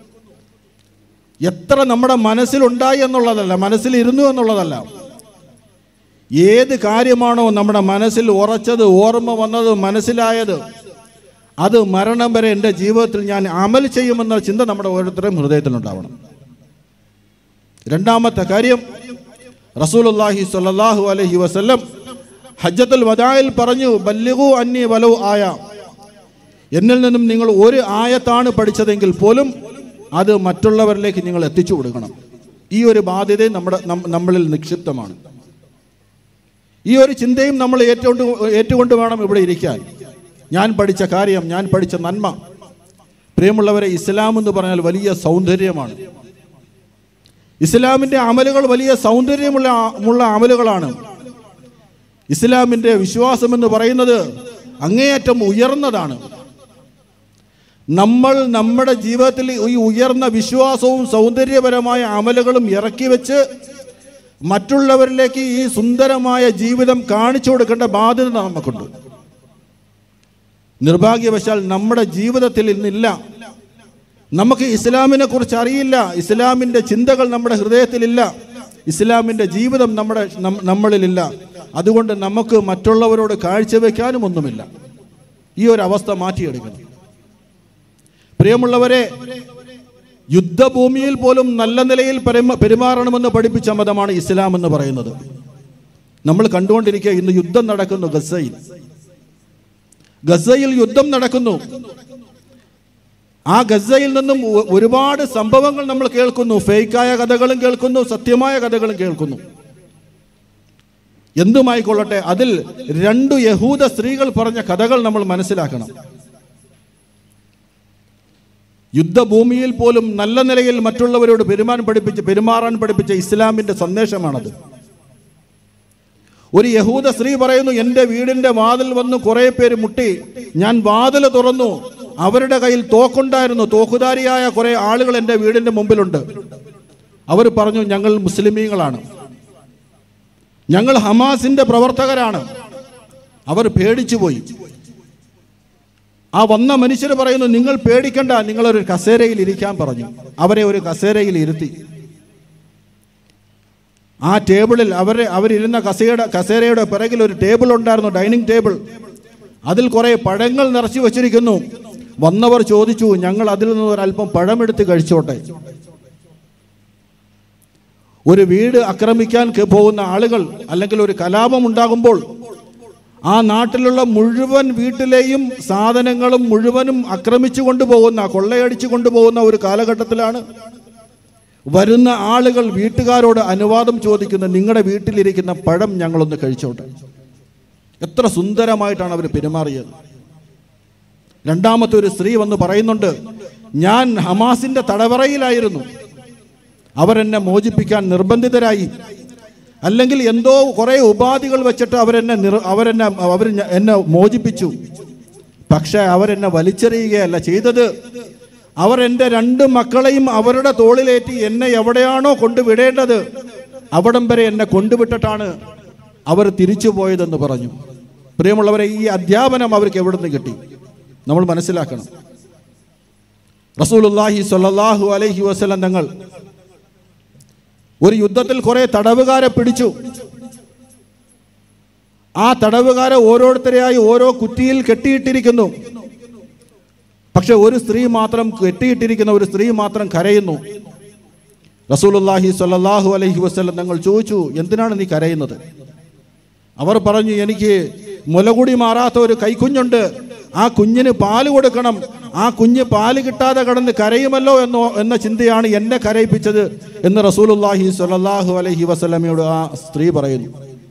എത്ര നമ്മുടെ മനസ്സിലുണ്ടായി എന്നുള്ളതല്ല മനസ്സിലിരുന്നു എന്നുള്ളതല്ല ഏത് കാര്യമാണോ നമ്മുടെ മനസ്സിൽ ഉറച്ചത് ഓർമ്മ വന്നത് മനസ്സിലായത് അത് മരണം വരെ എൻ്റെ ജീവിതത്തിൽ ഞാൻ അമൽ ചെയ്യുമെന്ന ചിന്ത നമ്മുടെ ഓരോരുത്തരുടെയും ഹൃദയത്തിലുണ്ടാവണം രണ്ടാമത്തെ കാര്യം റസൂലുള്ളാഹി സ്വല്ലല്ലാഹു അലൈഹി വസല്ലം ഹജ്ജത്തുൽ വദായിൽ പറഞ്ഞു ബല്ലിഗു അന്നി വലൗ ആയ എന്നിൽ നിന്നും നിങ്ങൾ ഒരു ആയത്താണ് പഠിച്ചതെങ്കിൽ പോലും അത് മറ്റുള്ളവരിലേക്ക് നിങ്ങൾ എത്തിച്ചു കൊടുക്കണം ഈ ഒരു ബാധ്യതയും നമ്മുടെ നം- നമ്മളിൽ നിക്ഷിപ്തമാണ് ഈ ഒരു ചിന്തയും നമ്മൾ ഏറ്റുകൊണ്ട് ഏറ്റുകൊണ്ട് വേണം ഇവിടെ ഇരിക്കാൻ ഞാൻ പഠിച്ച കാര്യം ഞാൻ പഠിച്ച നന്മ പ്രിയമുള്ളവരെ ഇസ്ലാം എന്ന് പറഞ്ഞാൽ വലിയ സൗന്ദര്യമാണ് ഇസ്ലാമിൻ്റെ അമലുകൾ വലിയ സൗന്ദര്യമുള്ള ഉള്ള അമലുകളാണ് ഇസ്ലാമിൻ്റെ വിശ്വാസം എന്ന് പറയുന്നത് അങ്ങേയറ്റം ഉയർന്നതാണ് നമ്മൾ നമ്മുടെ ജീവിതത്തിൽ ഈ ഉയർന്ന വിശ്വാസവും സൗന്ദര്യപരമായ അമലുകളും ഇറക്കി വെച്ച് മറ്റുള്ളവരിലേക്ക് ഈ സുന്ദരമായ ജീവിതം കാണിച്ചു കൊടുക്കേണ്ട ബാധ്യത നമുക്കുണ്ട് നിർഭാഗ്യവശാൽ നമ്മുടെ ജീവിതത്തിൽ ഇന്നില്ല നമുക്ക് ഇസ്ലാമിനെ കുറിച്ച് അറിയില്ല ഇസ്ലാമിൻ്റെ ചിന്തകൾ നമ്മുടെ ഹൃദയത്തിലില്ല ഇസ്ലാമിൻ്റെ ജീവിതം നമ്മുടെ നം- നമ്മളിലില്ല അതുകൊണ്ട് നമുക്ക് മറ്റുള്ളവരോട് കാഴ്ചവെക്കാനും ഒന്നുമില്ല ഈ ഒരു അവസ്ഥ മാറ്റിയെടുക്കണം പ്രിയമുള്ളവരെ യുദ്ധഭൂമിയിൽ പോലും നല്ല നിലയിൽ പെരുമ- പെരുമാറണമെന്ന് പഠിപ്പിച്ച മതമാണ് ഇസ്ലാം എന്ന് പറയുന്നത് നമ്മൾ കണ്ടുകൊണ്ടിരിക്കുക ഇന്ന് യുദ്ധം നടക്കുന്നു ഗസയിൽ ഗസയിൽ യുദ്ധം നടക്കുന്നു ആ ഗസയിൽ നിന്നും ഒ- ഒരുപാട് സംഭവങ്ങൾ നമ്മൾ കേൾക്കുന്നു ഫേക്കായ കഥകളും കേൾക്കുന്നു സത്യമായ കഥകളും കേൾക്കുന്നു എന്തുമായിക്കൊള്ളട്ടെ അതിൽ രണ്ടു യഹൂദ സ്ത്രീകൾ പറഞ്ഞ കഥകൾ നമ്മൾ മനസ്സിലാക്കണം യുദ്ധഭൂമിയിൽ പോലും നല്ല നിലയിൽ മറ്റുള്ളവരോട് പെരുമാൻ പഠിപ്പിച്ച് പെരുമാറാൻ പഠിപ്പിച്ച ഇസ്ലാമിന്റെ സന്ദേശമാണത് ഒരു യഹൂദ സ്ത്രീ പറയുന്നു എൻ്റെ വീടിൻ്റെ വാതിൽ വന്ന് കുറേ പേര് മുട്ടി ഞാൻ വാതിൽ തുറന്നു അവരുടെ കയ്യിൽ തോക്കുണ്ടായിരുന്നു തോക്കുധാരിയായ കുറേ ആളുകൾ എൻ്റെ വീടിൻ്റെ മുമ്പിലുണ്ട് അവർ പറഞ്ഞു ഞങ്ങൾ മുസ്ലിമീങ്ങളാണ് ഞങ്ങൾ ഹമാസിന്റെ പ്രവർത്തകരാണ് അവർ പേടിച്ചു പോയി ആ വന്ന മനുഷ്യർ പറയുന്നു നിങ്ങൾ പേടിക്കണ്ട നിങ്ങളൊരു കസേരയിൽ ഇരിക്കാൻ പറഞ്ഞു അവരെ ഒരു കസേരയിൽ ഇരുത്തി ആ ടേബിളിൽ അവരെ അവരിരുന്ന കസേരയുടെ കസേരയുടെ പിറകിൽ ഒരു ടേബിൾ ഉണ്ടായിരുന്നു ഡൈനിങ് ടേബിൾ അതിൽ കുറേ പഴങ്ങൾ നിറച്ചു വച്ചിരിക്കുന്നു വന്നവർ ചോദിച്ചു ഞങ്ങൾ അതിൽ നിന്ന് ഒരല്പം പഴമെടുത്ത് കഴിച്ചോട്ടെ ഒരു വീട് ആക്രമിക്കാൻ കെ- പോകുന്ന ആളുകൾ അല്ലെങ്കിൽ ഒരു കലാപം ഉണ്ടാകുമ്പോൾ ആ നാട്ടിലുള്ള മുഴുവൻ വീട്ടിലെയും സാധനങ്ങളും മുഴുവനും ആക്രമിച്ചു കൊണ്ടുപോകുന്ന കൊള്ളയടിച്ചു കൊണ്ടുപോകുന്ന ഒരു കാലഘട്ടത്തിലാണ് വരുന്ന ആളുകൾ വീട്ടുകാരോട് അനുവാദം ചോദിക്കുന്ന നിങ്ങളുടെ വീട്ടിലിരിക്കുന്ന പഴം ഞങ്ങളൊന്ന് കഴിച്ചോട്ടെ എത്ര സുന്ദരമായിട്ടാണ് അവർ പെരുമാറിയത് രണ്ടാമത്തെ ഒരു സ്ത്രീ വന്ന് പറയുന്നുണ്ട് ഞാൻ ഹമാസിന്റെ തടവറയിലായിരുന്നു അവരെന്നെ മോചിപ്പിക്കാൻ നിർബന്ധിതരായി അല്ലെങ്കിൽ എന്തോ കുറേ ഉപാധികൾ വെച്ചിട്ട് അവരെന്നെ നിർ അവരെന്നെ അവർ എന്നെ മോചിപ്പിച്ചു പക്ഷേ അവരെന്നെ വലിച്ചെറിയുകയല്ല ചെയ്തത് അവർ എൻ്റെ രണ്ട് മക്കളെയും അവരുടെ തോളിലേറ്റി എന്നെ എവിടെയാണോ കൊണ്ടുവിടേണ്ടത് അവിടം വരെ എന്നെ കൊണ്ടുവിട്ടിട്ടാണ് അവർ തിരിച്ചു പോയതെന്ന് പറഞ്ഞു പ്രിയമുള്ളവരെ ഈ അധ്യാപനം അവർക്ക് എവിടെ നിന്ന് കിട്ടി നമ്മൾ മനസ്സിലാക്കണം റസൂലുല്ലാഹി സ്വല്ലല്ലാഹു അലൈഹി വസല്ലം തങ്ങൾ ഒരു യുദ്ധത്തിൽ കുറെ തടവുകാരെ പിടിച്ചു ആ തടവുകാരെ ഓരോരുത്തരെയായി ഓരോ കുറ്റിയിൽ കെട്ടിയിട്ടിരിക്കുന്നു പക്ഷെ ഒരു സ്ത്രീ മാത്രം കെട്ടിയിട്ടിരിക്കുന്ന ഒരു സ്ത്രീ മാത്രം കരയുന്നു റസൂലുല്ലാഹി സ്വല്ലല്ലാഹു അലൈഹി വസല്ലം തങ്ങൾ ചോദിച്ചു എന്തിനാണ് നീ കരയുന്നത് അവർ പറഞ്ഞു എനിക്ക് മുലകുടി മാറാത്ത ഒരു കൈക്കുഞ്ഞുണ്ട് ആ കുഞ്ഞിന് പാല് കൊടുക്കണം ആ കുഞ്ഞ് പാല് കിട്ടാതെ കടന്ന് കരയുമല്ലോ എന്നോ എന്ന ചിന്തയാണ് എന്നെ കരയിപ്പിച്ചത് എന്ന് റസൂലുല്ലാഹി സ്വല്ലല്ലാഹു അലൈഹി വസല്ലമയോട് ആ സ്ത്രീ പറയുന്നു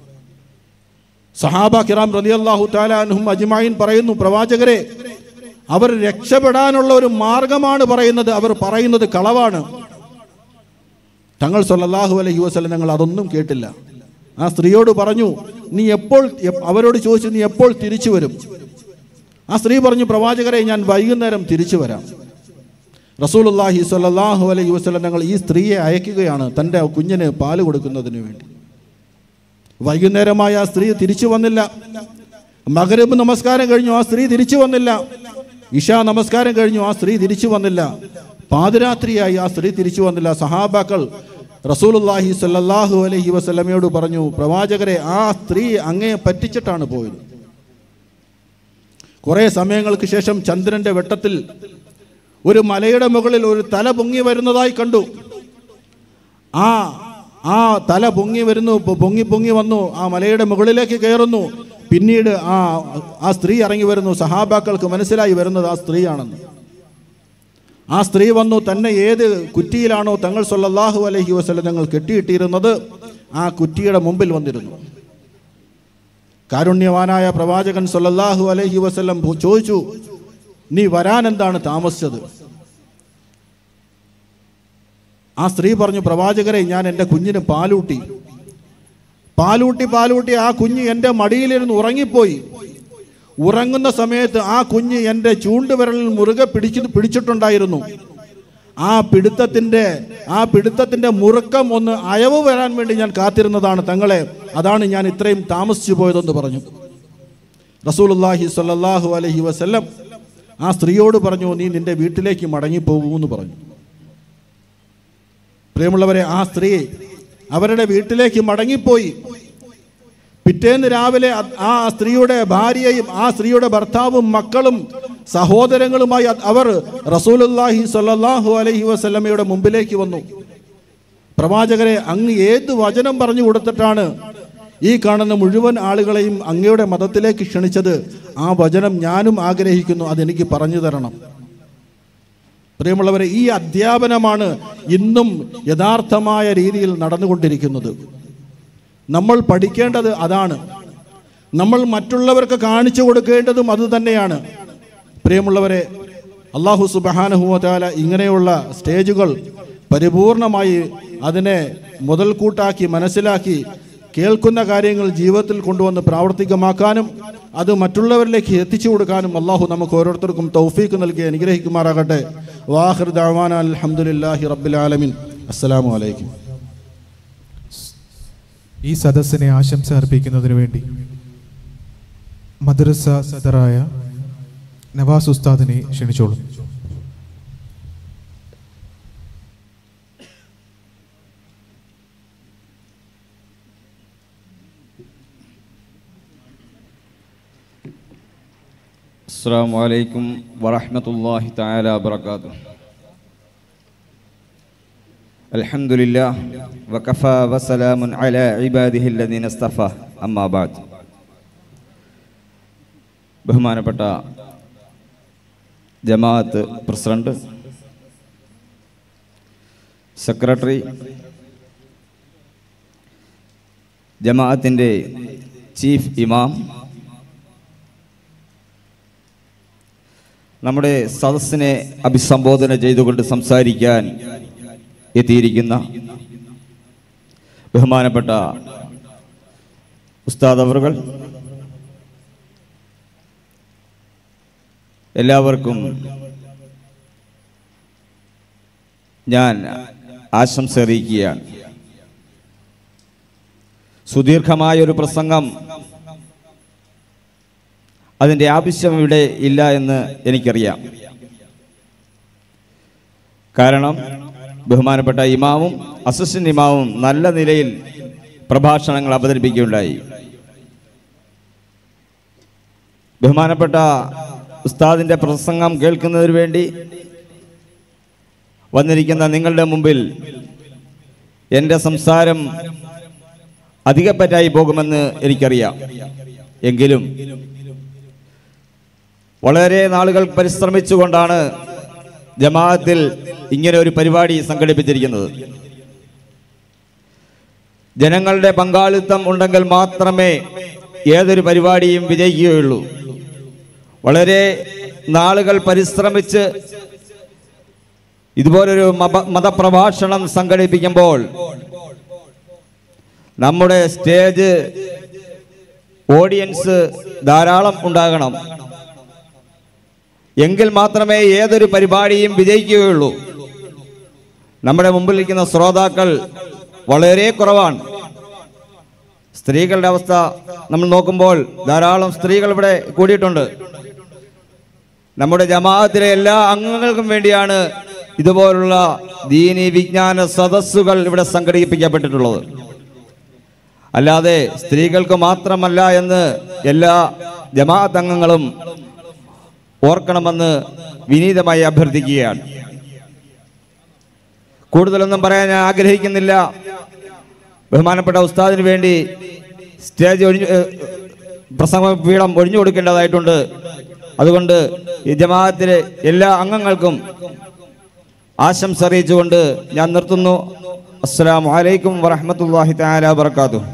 സഹാബ കിറാം റളിയല്ലാഹു തആല അൻഹും അജ്മഈൻ പറയുന്നു പ്രവാചകരെ അവർ രക്ഷപ്പെടാനുള്ള ഒരു മാർഗമാണ് പറയുന്നത് അവർ പറയുന്നത് കളവാണ് തങ്ങൾ സല്ലല്ലാഹു അലൈഹി വസല്ലം ഞങ്ങൾ അതൊന്നും കേട്ടില്ല ആ സ്ത്രീയോട് പറഞ്ഞു നീ എപ്പോൾ എപ്- അവരോട് ചോദിച്ചു നീ എപ്പോൾ തിരിച്ചു വരും ആ സ്ത്രീ പറഞ്ഞു പ്രവാചകരെ ഞാൻ വൈകുന്നേരം തിരിച്ചു വരാം റസൂലുള്ളാഹി സ്വല്ലല്ലാഹു അലൈഹി വസല്ലം ഞങ്ങൾ ഈ സ്ത്രീയെ അയക്കുകയാണ് തൻ്റെ കുഞ്ഞിന് പാല് കൊടുക്കുന്നതിന് വേണ്ടി വൈകുന്നേരമായ ആ സ്ത്രീ തിരിച്ചു വന്നില്ല മകരബ് നമസ്കാരം കഴിഞ്ഞു ആ സ്ത്രീ തിരിച്ചു വന്നില്ല ഇഷാ നമസ്കാരം കഴിഞ്ഞു ആ സ്ത്രീ തിരിച്ചു വന്നില്ല പാതിരാത്രിയായി ആ സ്ത്രീ തിരിച്ചു വന്നില്ല സഹാബാക്കൾ റസൂലുള്ളാഹി സ്വല്ലല്ലാഹു അലൈഹി വസല്ലമയോട് പറഞ്ഞു പ്രവാചകരെ ആ സ്ത്രീ അങ്ങേ പറ്റിച്ചിട്ടാണ് പോയത് കുറേ സമയങ്ങൾക്ക് ശേഷം ചന്ദ്രന്റെ വെട്ടത്തിൽ ഒരു മലയുടെ മുകളിൽ ഒരു തല പൊങ്ങി വരുന്നതായി കണ്ടു ആ ആ തല പൊങ്ങി വരുന്നു പൊ- പൊങ്ങി പൊങ്ങി വന്നു ആ മലയുടെ മുകളിലേക്ക് കയറുന്നു പിന്നീട് ആ ആ സ്ത്രീ ഇറങ്ങി വരുന്നു സഹാബാക്കൾക്ക് മനസ്സിലായി വരുന്നത് ആ സ്ത്രീയാണെന്ന് ആ സ്ത്രീ വന്നു തന്നെ ഏത് കുറ്റിയിലാണോ തങ്ങൾ സല്ലല്ലാഹു അലൈഹി വസല്ലം തങ്ങൾ കെട്ടിയിട്ടിരുന്നത് ആ കുറ്റിയുടെ മുമ്പിൽ വന്നിരുന്നു കാരുണ്യവാനായ പ്രവാചകൻ സല്ലല്ലാഹു അലൈഹി വസല്ലം ഭു- ചോദിച്ചു നീ വരാൻ എന്താണ് താമസിച്ചത് ആ സ്ത്രീ പറഞ്ഞു പ്രവാചകരെ ഞാൻ എൻ്റെ കുഞ്ഞിന് പാലൂട്ടി പാലൂട്ടി പാലൂട്ടി ആ കുഞ്ഞ് എൻ്റെ മടിയിലിരുന്ന് ഉറങ്ങിപ്പോയി ഉറങ്ങുന്ന സമയത്ത് ആ കുഞ്ഞ് എൻ്റെ ചൂണ്ടുവിരലിൽ മുറുകെ പിടിച്ചു പിടിച്ചിട്ടുണ്ടായിരുന്നു ആ പിടുത്തത്തിൻ്റെ ആ പിടുത്തത്തിൻ്റെ മുറുക്കം ഒന്ന് അയവ് വരാൻ വേണ്ടി ഞാൻ കാത്തിരുന്നതാണ് തങ്ങളെ അതാണ് ഞാൻ ഇത്രയും താമസിച്ചു പോയതെന്ന് പറഞ്ഞു റസൂലുള്ളാഹി സ്വല്ലല്ലാഹു അലൈഹി വസല്ലം ആ സ്ത്രീയോട് പറഞ്ഞു നീ നിന്റെ വീട്ടിലേക്ക് മടങ്ങിപ്പോകൂ എന്ന് പറഞ്ഞു പ്രിയമുള്ളവരെ ആ സ്ത്രീ അവരുടെ വീട്ടിലേക്ക് മടങ്ങിപ്പോയി പിറ്റേന്ന് രാവിലെ അ- ആ സ്ത്രീയുടെ ഭാര്യയും ആ സ്ത്രീയുടെ ഭർത്താവും മക്കളും സഹോദരങ്ങളുമായി അ- അവർ റസൂലുല്ലാഹി സ്വല്ലല്ലാഹു അലൈഹി വസല്ലമയുടെ മുമ്പിലേക്ക് വന്നു പ്രവാചകരെ അങ്ങ് ഏത് വചനം പറഞ്ഞു കൊടുത്തിട്ടാണ് ഈ കാണുന്ന മുഴുവൻ ആളുകളെയും അങ്ങയുടെ മതത്തിലേക്ക് ക്ഷണിച്ചത് ആ വചനം ഞാനും ആഗ്രഹിക്കുന്നു അതെനിക്ക് പറഞ്ഞു തരണം പ്രിയമുള്ളവരെ ഈ അധ്യാപനമാണ് ഇന്നും യഥാർത്ഥമായ രീതിയിൽ നടന്നുകൊണ്ടിരിക്കുന്നത് നമ്മൾ പഠിക്കേണ്ടത് അതാണ് നമ്മൾ മറ്റുള്ളവർക്ക് കാണിച്ചു കൊടുക്കേണ്ടതും അതുതന്നെയാണ് പ്രിയമുള്ളവരെ അള്ളാഹു സുബഹാനഹുവല ഇങ്ങനെയുള്ള സ്റ്റേജുകൾ പരിപൂർണമായി അതിനെ മുതൽക്കൂട്ടാക്കി മനസ്സിലാക്കി കേൾക്കുന്ന കാര്യങ്ങൾ ജീവിതത്തിൽ കൊണ്ടുവന്ന് പ്രാവർത്തികമാക്കാനും അത് മറ്റുള്ളവരിലേക്ക് എത്തിച്ചു കൊടുക്കാനും അള്ളാഹു നമുക്ക് ഓരോരുത്തർക്കും തൗഫീക്ക് നൽകി അനുഗ്രഹിക്കുമാറാകട്ടെ വാഹിർ ദാവാന അലഹമുല്ലാഹി റബ്ബിൽ ആലമിൻ അസ്സലാമു അലൈക്കും ഈ സദസ്സിനെ ആശംസ അർപ്പിക്കുന്നതിന് വേണ്ടി മദ്രസ സദറായ നവാസ് ഉസ്താദിനെ ക്ഷണിച്ചോളും السلام عليكم ورحمة الله تعالى وبركاته الحمد لله وكفى وسلام على عباده الذين اصطفى أما بعد ബഹുമാനപ്പെട്ട ജമാഅത്ത് പ്രസിഡന്റ് സെക്രട്ടറി ജമാഅത്തിൻ്റെ ചീഫ് ഇമാം നമ്മുടെ സദസ്സിനെ അഭിസംബോധന ചെയ്തുകൊണ്ട് സംസാരിക്കാൻ എത്തിയിരിക്കുന്ന ബഹുമാനപ്പെട്ട ഉസ്താദ് അവറുകൾ എല്ലാവർക്കും ഞാൻ ആശംസ അറിയിക്കുകയാണ് സുദീർഘമായ ഒരു പ്രസംഗം അതിൻ്റെ ആവശ്യം ഇവിടെ ഇല്ല എന്ന് എനിക്കറിയാം കാരണം ബഹുമാനപ്പെട്ട ഇമാമും അസിസ്റ്റന്റ് ഇമാമും നല്ല നിലയിൽ പ്രഭാഷണങ്ങൾ അവതരിപ്പിക്കുകയുണ്ടായി ബഹുമാനപ്പെട്ട ഉസ്താദിൻ്റെ പ്രസംഗം കേൾക്കുന്നതിന് വേണ്ടി വന്നിരിക്കുന്ന നിങ്ങളുടെ മുമ്പിൽ എൻ്റെ സംസാരം അധികപ്പറ്റായി പോകുമെന്ന് എനിക്കറിയാം എങ്കിലും വളരെ നാളുകൾ പരിശ്രമിച്ചുകൊണ്ടാണ് ജമാഅത്തിൽ ഇങ്ങനെ ഒരു പരിപാടി സംഘടിപ്പിച്ചിരിക്കുന്നത് ജനങ്ങളുടെ പങ്കാളിത്തം ഉണ്ടെങ്കിൽ മാത്രമേ ഏതൊരു പരിപാടിയും വിജയിക്കുകയുള്ളൂ വളരെ നാളുകൾ പരിശ്രമിച്ച് ഇതുപോലൊരു മത- മതപ്രഭാഷണം സംഘടിപ്പിക്കുമ്പോൾ നമ്മുടെ സ്റ്റേജ് ഓഡിയൻസ് ധാരാളം ഉണ്ടാകണം എങ്കിൽ മാത്രമേ ഏതൊരു പരിപാടിയും വിജയിക്കുകയുള്ളൂ നമ്മുടെ മുമ്പിലിരിക്കുന്ന ശ്രോതാക്കൾ വളരെ കുറവാണ് സ്ത്രീകളുടെ അവസ്ഥ നമ്മൾ നോക്കുമ്പോൾ ധാരാളം സ്ത്രീകൾ ഇവിടെ കൂടിയിട്ടുണ്ട് നമ്മുടെ ജമാഅത്തിലെ എല്ലാ അംഗങ്ങൾക്കും വേണ്ടിയാണ് ഇതുപോലുള്ള ദീനി വിജ്ഞാന സദസ്സുകൾ ഇവിടെ സംഘടിപ്പിക്കപ്പെട്ടിട്ടുള്ളത് അല്ലാതെ സ്ത്രീകൾക്ക് മാത്രമല്ല എന്ന് എല്ലാ ജമാഅത്ത് അംഗങ്ങളും ഓർക്കണമെന്ന് വിനീതമായി അഭ്യർത്ഥിക്കുകയാണ് കൂടുതലൊന്നും പറയാൻ ഞാൻ ആഗ്രഹിക്കുന്നില്ല ബഹുമാനപ്പെട്ട ഉസ്താദിന് വേണ്ടി സ്റ്റേജ് ഒഴിഞ്ഞു ഏഹ്, പ്രസംഗ പീഠം ഒഴിഞ്ഞു കൊടുക്കേണ്ടതായിട്ടുണ്ട് അതുകൊണ്ട് ഈ ജമാഅത്തിലെ എല്ലാ അംഗങ്ങൾക്കും ആശംസ അറിയിച്ചുകൊണ്ട് ഞാൻ നിർത്തുന്നു അസ്സലാമു അലൈക്കും വറഹ്മത്തുള്ളാഹി തആല വബറകാതുഹു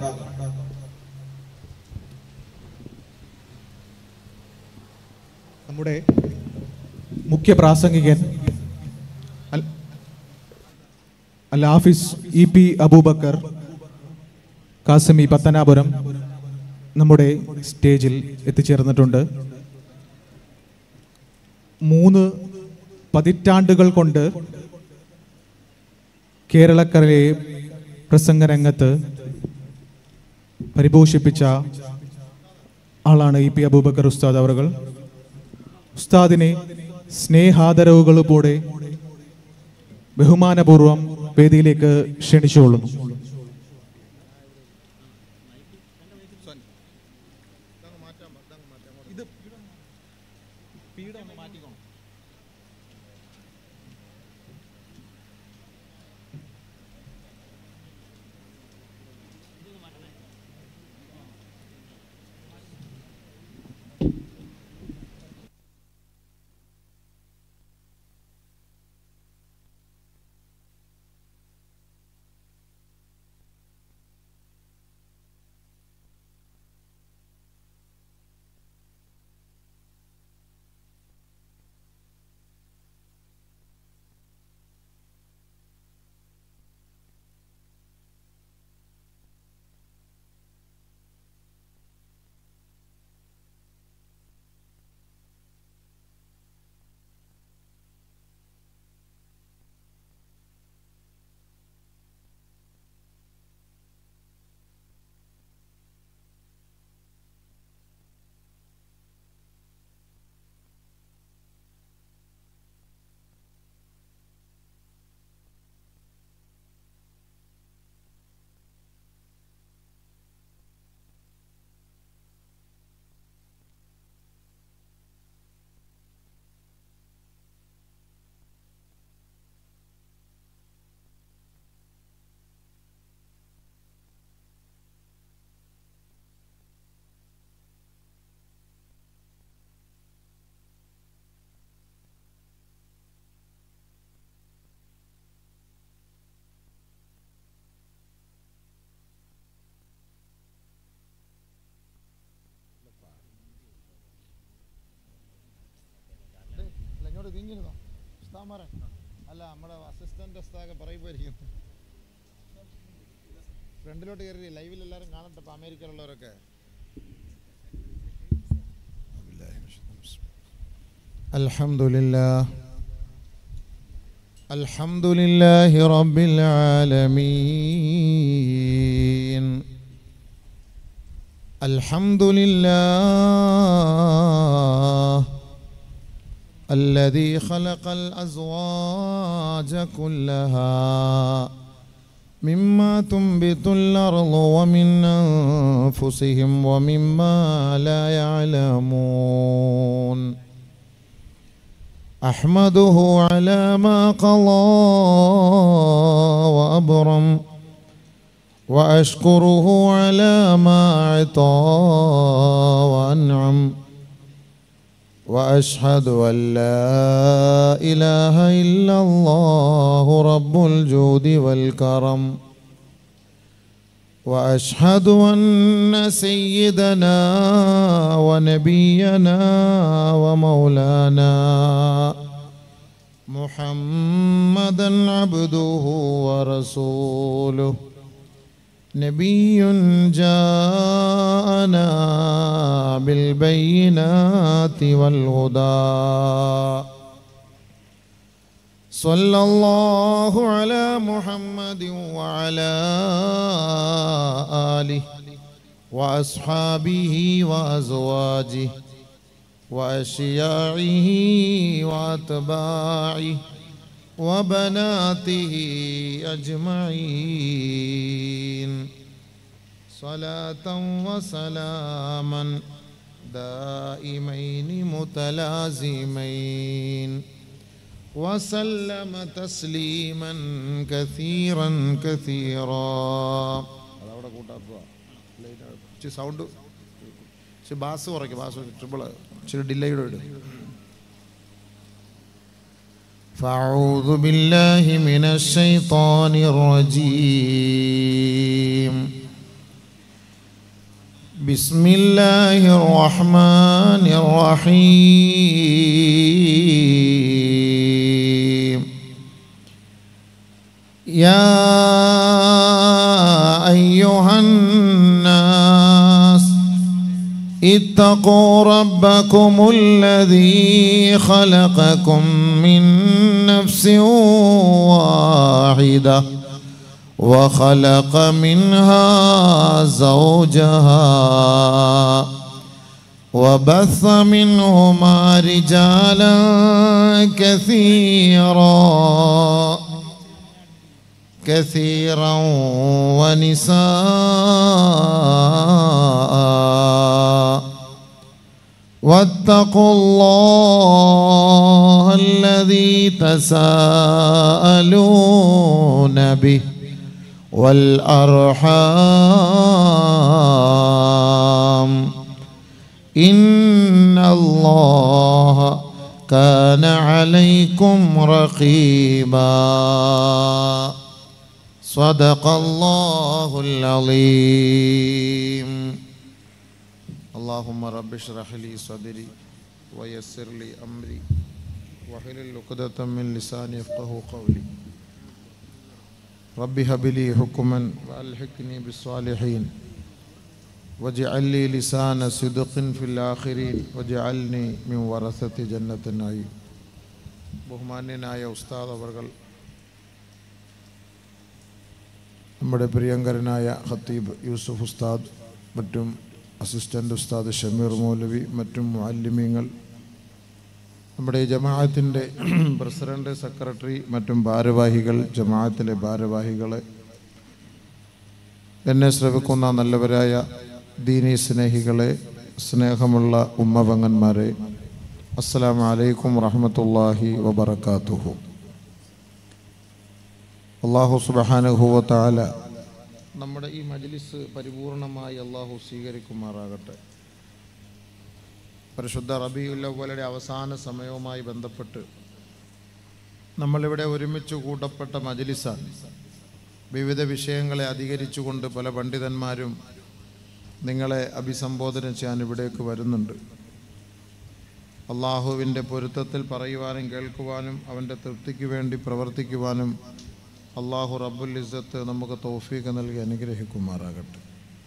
നമ്മുടെ മുഖ്യ പ്രാസംഗികൻ അൽ- അൽ ഹാഫിസ് ഇ പി അബൂബക്കർ കാസിമി പത്തനാപുരം നമ്മുടെ സ്റ്റേജിൽ എത്തിച്ചേർന്നിട്ടുണ്ട് മൂന്ന് പതിറ്റാണ്ടുകൾ കൊണ്ട് കേരളക്കരയിലെ പ്രസംഗരംഗത്ത് പരിപോഷിപ്പിച്ച ആളാണ് ഇ പി അബൂബക്കർ ഉസ്താദ് അവറുകൾ ഉസ്താദിനെ സ്നേഹാദരവുകളോടെ ബഹുമാനപൂർവം വേദിയിലേക്ക് ക്ഷണിച്ചുകൊള്ളുന്നു ഇങ്ങോട്ട് തിങ്ങിരുന്നോ ഉസ്താമാരെ അല്ല നമ്മുടെ അസിസ്റ്റന്റ് ഉസ്താദൊക്കെ പറയുമായിരിക്കും ഫ്രണ്ടിലോട്ട് കയറി ലൈവിൽ എല്ലാവരും കാണട്ടെ ഇപ്പം അമേരിക്കയിലുള്ളവരൊക്കെ الحمد لله الحمد لله رب العالمين الحمد لله الذي خلق الأزواج كلها مما تنبت الأرض ومن أنفسهم ومما لا يعلمون أحمده على ما قضى وأبرم وأشكره على ما أعطى وأنعم وأشهد أن لا إله إلا الله رب الجود والكرم وأشهد أن سيدنا ونبينا ومولانا محمدا عبده ورسوله نبي جاءنا بالبينات والهدى صلى الله على محمد وعلى آله وأصحابه وأزواجه وأشياعه وأتباعه وبناته أجمعين صلاة وسلاما دائمين متلازمين وسلم تسليما كثيرا كثيرا സൗണ്ട് ഇച്ചിരി ബാസ് കുറയ്ക്കും ബാസ് ട്രിപ്പിൾ ഇച്ചിരി ഡിലേയുടെ ഇടും فأعوذ بالله من الشيطان الرجيم بسم الله الرحمن الرحيم يا أيها الناس اتقوا ربكم الذي خلقكم من نفس واحدة وخلق منها زوجها وبث منهما رجالا كثيرا كثيرا ونساء واتقوا الله الذي تساءلون به والأرحام إن الله كان عليكم رقيبا صدق الله العظيم اللهم رب اشرح لي صدري ويسر لي أمري واحلل عقدة من لساني يفقه قولي رب هب لي حكما وألحقني بالصالحين واجعل لي لسان صدق في الآخرين واجعلني من ورثة جنة النعيم ബഹുമാന്യനായ ഉസ്താദ് അവർകൾ നമ്മുടെ പ്രിയങ്കരനായ ഖത്തീബ് യൂസുഫ് ഉസ്താദ് മറ്റും അസിസ്റ്റൻ്റ് ഉസ്താദ് ഷമീർ മൗലവി മറ്റും മുഅല്ലിമീങ്ങൾ നമ്മുടെ ഈ ജമാഅത്തിൻ്റെ പ്രസിഡന്റ് സെക്രട്ടറി മറ്റും ഭാരവാഹികൾ ജമാഅത്തിലെ ഭാരവാഹികളെ എന്നെ ശ്രവിക്കുന്ന നല്ലവരായ ദീനീ സ്നേഹികളെ സ്നേഹമുള്ള ഉമ്മപങ്ങന്മാരെ അസ്സലാമു അലൈക്കും വറഹ്മത്തുള്ളാഹി വബറകാതുഹു അള്ളാഹു സുബ്ഹാനഹു വ തആല നമ്മുടെ ഈ മജ്ലിസ് പരിപൂർണമായി അള്ളാഹു സ്വീകരിക്കുമാറാകട്ടെ പരിശുദ്ധ റബിയുൽ അവ്വലുടെ അവസാന സമയവുമായി ബന്ധപ്പെട്ട് നമ്മളിവിടെ ഒരുമിച്ച് കൂട്ടപ്പെട്ട മജ്ലിസാണ് വിവിധ വിഷയങ്ങളെ അധികരിച്ചുകൊണ്ട് പല പണ്ഡിതന്മാരും നിങ്ങളെ അഭിസംബോധന ചെയ്യാൻ ഇവിടേക്ക് വരുന്നുണ്ട് അള്ളാഹുവിൻ്റെ പൊരുത്തത്തിൽ പറയുവാനും കേൾക്കുവാനും അവൻ്റെ തൃപ്തിക്ക് വേണ്ടി പ്രവർത്തിക്കുവാനും അള്ളാഹു റബ്ബുൽ ഇസ്സത്ത് നമുക്ക് തൗഫീഖ് നൽകി അനുഗ്രഹിക്കുമാറാകട്ടെ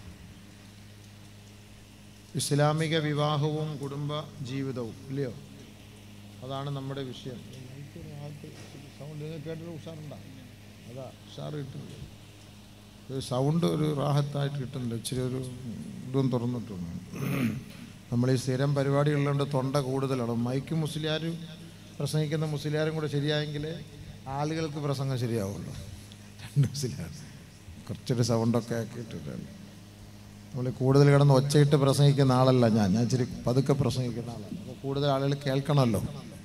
ഇസ്ലാമിക വിവാഹവും കുടുംബ ജീവിതവും ഇല്ലയോ അതാണ് നമ്മുടെ വിഷയം സൗണ്ട് കേട്ടിട്ട് ഉഷാറുണ്ടോ അതാ ഉഷാറ് കിട്ടുന്നില്ല ഒരു സൗണ്ട് ഒരു റാഹത്തായിട്ട് കിട്ടുന്നില്ല ഇച്ചിരി ഒരു ഇതും തുറന്നിട്ടുണ്ട് നമ്മൾ ഈ സ്ഥിരം പരിപാടികളുണ്ട് തൊണ്ട കൂടുതലാണ് മൈക്ക് മുസ്ലിയാർ പ്രസംഗിക്കുന്ന മുസ്ലിയാരും കൂടെ ശരിയായെങ്കിൽ ആളുകൾക്ക് പ്രസംഗം ശരിയാവുള്ളൂ രണ്ട് മുസ്ലിയാർ കുറച്ചൊരു സൗണ്ടൊക്കെ ആക്കിയിട്ടിട്ടുണ്ട് നമ്മൾ കൂടുതൽ കിടന്ന് ഒച്ചയിട്ട് പ്രസംഗിക്കുന്ന ആളല്ല ഞാൻ ഞാൻ ഇച്ചിരി പതുക്കെ പ്രസംഗിക്കുന്ന ആളാണ് അപ്പോൾ കൂടുതൽ ആളുകൾ കേൾക്കണമല്ലോ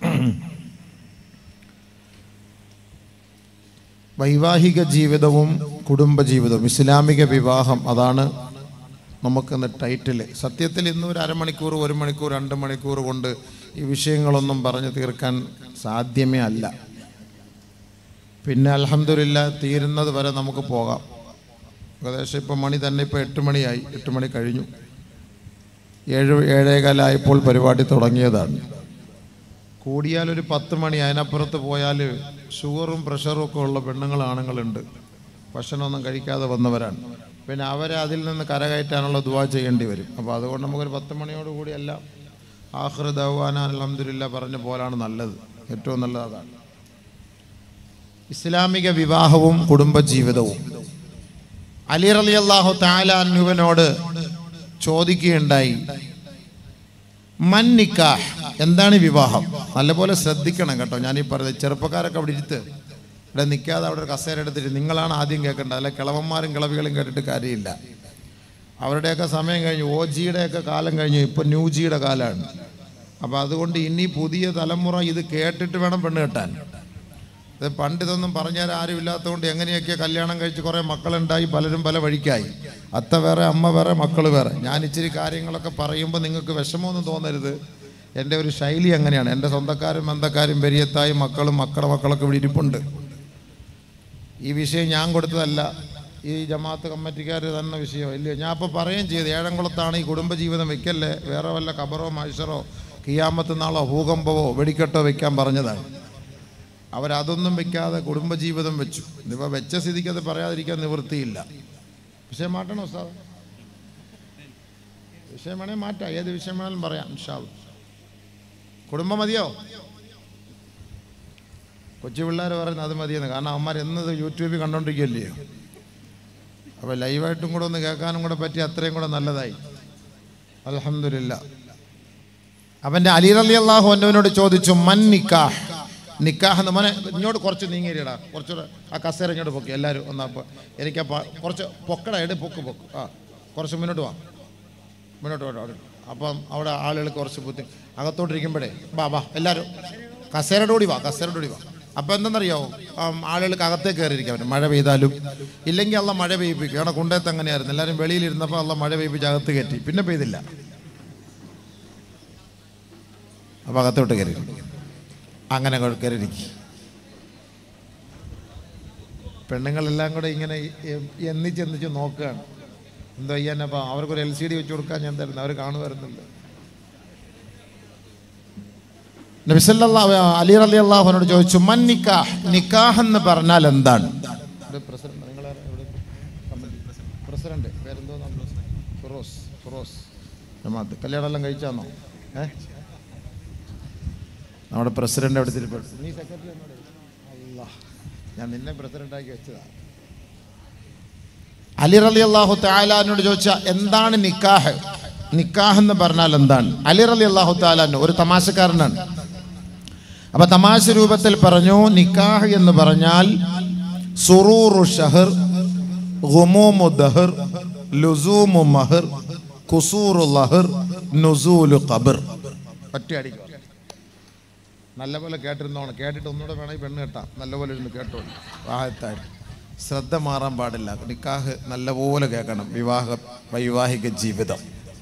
വൈവാഹിക ജീവിതവും കുടുംബ ജീവിതവും ഇസ്ലാമിക വിവാഹം അതാണ് നമുക്കിന്ന് ടൈറ്റിൽ സത്യത്തിൽ ഇന്ന് ഒരു അരമണിക്കൂർ ഒരു മണിക്കൂർ രണ്ട് മണിക്കൂർ കൊണ്ട് ഈ വിഷയങ്ങളൊന്നും പറഞ്ഞു തീർക്കാൻ സാധ്യമേ അല്ല പിന്നെ അലഹമില്ല തീരുന്നത് വരെ നമുക്ക് പോകാം ഏകദേശം ഇപ്പം മണി തന്നെ ഇപ്പോൾ എട്ട് മണിയായി എട്ട് മണി കഴിഞ്ഞു ഏഴ് ഏഴേകാലായപ്പോൾ പരിപാടി തുടങ്ങിയതാണ് കൂടിയാൽ ഒരു പത്ത് മണി അതിനപ്പുറത്ത് പോയാൽ ഷുഗറും പ്രഷറും ഒക്കെ ഉള്ള പെണ്ണുങ്ങൾ ആണുങ്ങളുണ്ട് ഭക്ഷണമൊന്നും കഴിക്കാതെ വന്നവരാണ് പിന്നെ അവരെ അതിൽ നിന്ന് കരകയറ്റാനുള്ള ദുവാ ചെയ്യേണ്ടി വരും അപ്പോൾ അതുകൊണ്ട് നമുക്കൊരു പത്ത് മണിയോട് കൂടി എല്ലാം ആഹ്റ ദവാന അലഹമില്ല പറഞ്ഞ പോലാണ് നല്ലത് ഏറ്റവും നല്ലത് അതാണ് ഇസ്ലാമിക വിവാഹവും കുടുംബജീവിതവും അലി റലി അള്ളാഹു താലാനുവിനോട് ചോദിക്കുകയുണ്ടായി മൻ നിക്കാഹ് എന്താണ് ഈ വിവാഹം നല്ലപോലെ ശ്രദ്ധിക്കണം കേട്ടോ ഞാൻ ഈ പറഞ്ഞത് ചെറുപ്പക്കാരൊക്കെ അവിടെ ഇരുത്ത് ഇവിടെ നിൽക്കാതെ അവിടെ ഒരു കസേര എടുത്തിട്ട് നിങ്ങളാണ് ആദ്യം കേൾക്കേണ്ടത് അല്ല കിളവന്മാരും കിളവികളും കേട്ടിട്ട് കാര്യമില്ല അവരുടെയൊക്കെ സമയം കഴിഞ്ഞു ഓ ജിയുടെയൊക്കെ കാലം കഴിഞ്ഞു ഇപ്പം ന്യൂ ജിയുടെ കാലമാണ് അപ്പോൾ അതുകൊണ്ട് ഇനി പുതിയ തലമുറ ഇത് കേട്ടിട്ട് വേണം പെണ്ണ് കെട്ടാൻ ഇത് പണ്ട് ഇതൊന്നും പറഞ്ഞാൽ ആരും ഇല്ലാത്തതുകൊണ്ട് എങ്ങനെയൊക്കെ കല്യാണം കഴിച്ച് കുറേ മക്കളുണ്ടായി പലരും പല വഴിക്കായി അത്ത വേറെ അമ്മ വേറെ മക്കൾ വേറെ ഞാൻ ഇച്ചിരി കാര്യങ്ങളൊക്കെ പറയുമ്പോൾ നിങ്ങൾക്ക് വിഷമമൊന്നും തോന്നരുത് എൻ്റെ ഒരു ശൈലി അങ്ങനെയാണ് എൻ്റെ സ്വന്തക്കാരും ബന്ധക്കാരും പെരിയത്തായും മക്കളും മക്കളുടെ മക്കളൊക്കെ ഇവിടെ ഇരിപ്പുണ്ട് ഈ വിഷയം ഞാൻ കൊടുത്തതല്ല ഈ ജമാഅത്ത് കമ്മിറ്റിക്കാർ തന്ന വിഷയം ഇല്ലയോ ഞാൻ അപ്പോൾ പറയുകയും ചെയ്തു ഏഴംകുളത്താണ് ഈ കുടുംബജീവിതം വെക്കല്ലേ വേറെ വല്ല കബറോ മൈസറോ കിയാമത്ത് നാളോ ഭൂകമ്പമോ വെടിക്കെട്ടോ വെക്കാൻ പറഞ്ഞതാണ് അവരതൊന്നും വെക്കാതെ കുടുംബജീവിതം വെച്ചു ഇതിപ്പോൾ വെച്ച സ്ഥിതിക്ക് അത് പറയാതിരിക്കാൻ നിവൃത്തിയില്ല വിഷയം മാറ്റണോ സാർ വിഷയം വേണേൽ മാറ്റാം ഏത് വിഷയം വേണേലും പറയാം ഇൻഷാല് കുടുംബം മതിയോ കൊച്ചു പിള്ളേർ പറയുന്നത് അത് മതിയെന്ന് കാരണം അവന്മാർ എന്നത് യൂട്യൂബിൽ കണ്ടോണ്ടിരിക്കുകയല്ലയോ അപ്പോൾ ലൈവായിട്ടും കൂടെ ഒന്ന് കേൾക്കാനും കൂടെ പറ്റി അത്രയും കൂടെ നല്ലതായി അലഹമില്ല അവൻ്റെ അലി അലി അള്ളാഹു എന്നവനോട് ചോദിച്ചു മൻ നിക്കാഹ് നിക്കാഹ് എന്ന് മോനെ ഇങ്ങോട്ട് കുറച്ച് നീങ്ങിയിടാ കുറച്ചുകൂടെ ആ കസേര ഇങ്ങോട്ട് പൊക്കി എല്ലാവരും ഒന്നാ പൊ- എനിക്ക് ആ പ- കുറച്ച് പൊക്കട എടു പൊക്ക് പൊക്ക് ആ കുറച്ച് മുന്നോട്ട് വാ മുന്നോട്ട് പോട്ടോ അവിടെ അപ്പം അവിടെ ആളുകൾ കുറച്ച് ബുദ്ധി അകത്തോട്ടിരിക്കുമ്പോഴേ വാ വാ എല്ലാവരും കസേരയുടെ കൂടി വാ കസേരയുടെ കൂടി വാ അപ്പം എന്തെന്നറിയാമോ ആളുകൾക്ക് അകത്തേക്ക് കയറിയിരിക്കാൻ പറ്റും മഴ പെയ്താലും ഇല്ലെങ്കിൽ അള്ള മഴ പെയ്യിപ്പിക്കും കാരണം കുണ്ടത്ത് അങ്ങനെയായിരുന്നു എല്ലാവരും വെളിയിലിരുന്നപ്പോൾ അള്ള മഴ പെയ്യിപ്പിച്ച് അകത്ത് കയറ്റി പിന്നെ പെയ്തില്ല അപ്പോൾ അകത്തോട്ട് കയറി അങ്ങനെ കയറിയിരിക്കും പെണ്ണുങ്ങളെല്ലാം കൂടെ ഇങ്ങനെ എ- എന്നിച്ച് എന്നിച്ച് നോക്കുകയാണ് എന്തോ ചെയ്യാനപ്പോൾ അവർക്കൊരു എൽ സി ഡി വെച്ച് കൊടുക്കാൻ ഞാൻ തരുന്നു അവർ കാണുമായിരുന്നില്ല നബിസല്ലാ അലി അലി അള്ളാഹുനോട് ചോദിച്ചു മൻ നിക്കാഹ് നിക്കാഹ് എന്ന് പറഞ്ഞാൽ എന്താണ് പ്രസിഡന്റ് നിങ്ങളാരാ ഇവിടെ കമ്മിറ്റി പ്രസിഡന്റ് പേരെന്തോ ഫിറോസ് ഫിറോസ് ജമാഅത്ത് കല്യാണം എല്ലാം കഴിച്ചാന്നോ ഏ നമ്മുടെ പ്രസിഡന്റ് അവിടെ തിരുപ്പ നീ സെക്രട്ടറി അല്ല ഞാൻ നിന്നെ പ്രസിഡന്റാക്കി വെച്ചതാണ് അലി റലി അള്ളാഹു താലാനോട് ചോദിച്ച എന്താണ് നിക്കാഹ് നിക്കാഹ് എന്ന് പറഞ്ഞാൽ എന്താണ് അലി റലി അള്ളാഹു താലാനു ഒരു തമാശക്കാരനാണ് അപ്പൊ തമാശ രൂപത്തിൽ പറഞ്ഞു നിക്കാഹ് എന്ന് പറഞ്ഞാൽ സുറൂറു ഷഹർ ഗുമൂമു ദഹർ ലുസൂമു മഹർ കുസൂറു ലഹർ നുസൂലു ഖബർ ഒറ്റയടിക്കുക നല്ലപോലെ കേട്ടിരുന്നോണം കേട്ടിട്ട് ഒന്നുകൂടെ വേണമെങ്കിൽ പെണ്ണ് കെട്ടാം നല്ലപോലെ ഇരുന്ന് കേട്ടോളൂ വാഹത്തായിട്ട് ശ്രദ്ധ മാറാൻ പാടില്ല നിക്കാഹ് നല്ലപോലെ കേൾക്കണം വിവാഹ വൈവാഹിക ജീവിതം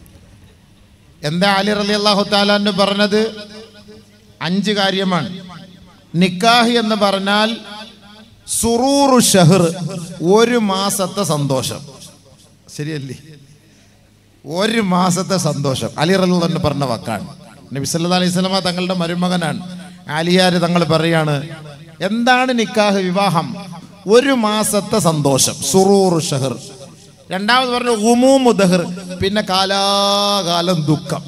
എന്താ അലി റലി അള്ളാഹു താലാന്ന് പറഞ്ഞത് അഞ്ച് കാര്യമാണ് നിക്കാഹ് എന്ന് പറഞ്ഞാൽ സുറൂറു ഷഹർ ഒരു മാസത്തെ സന്തോഷം ശരിയല്ലേ ഒരു മാസത്തെ സന്തോഷം അലി റലി തന്നെ പറഞ്ഞ വാക്കാണ് നബി സല്ലല്ലാഹു അലൈഹി സ്വലമ തങ്ങളുടെ മരുമകനാണ് ആലിയാര് തങ്ങൾ പറയാണ് എന്താണ് നിക്കാഹ് വിവാഹം ഒരു മാസത്തെ സന്തോഷം സുറൂറു ഷഹർ രണ്ടാമത് പറഞ്ഞു ഉമൂമു ദഹർ പിന്നെ കാലാകാലം ദുഃഖം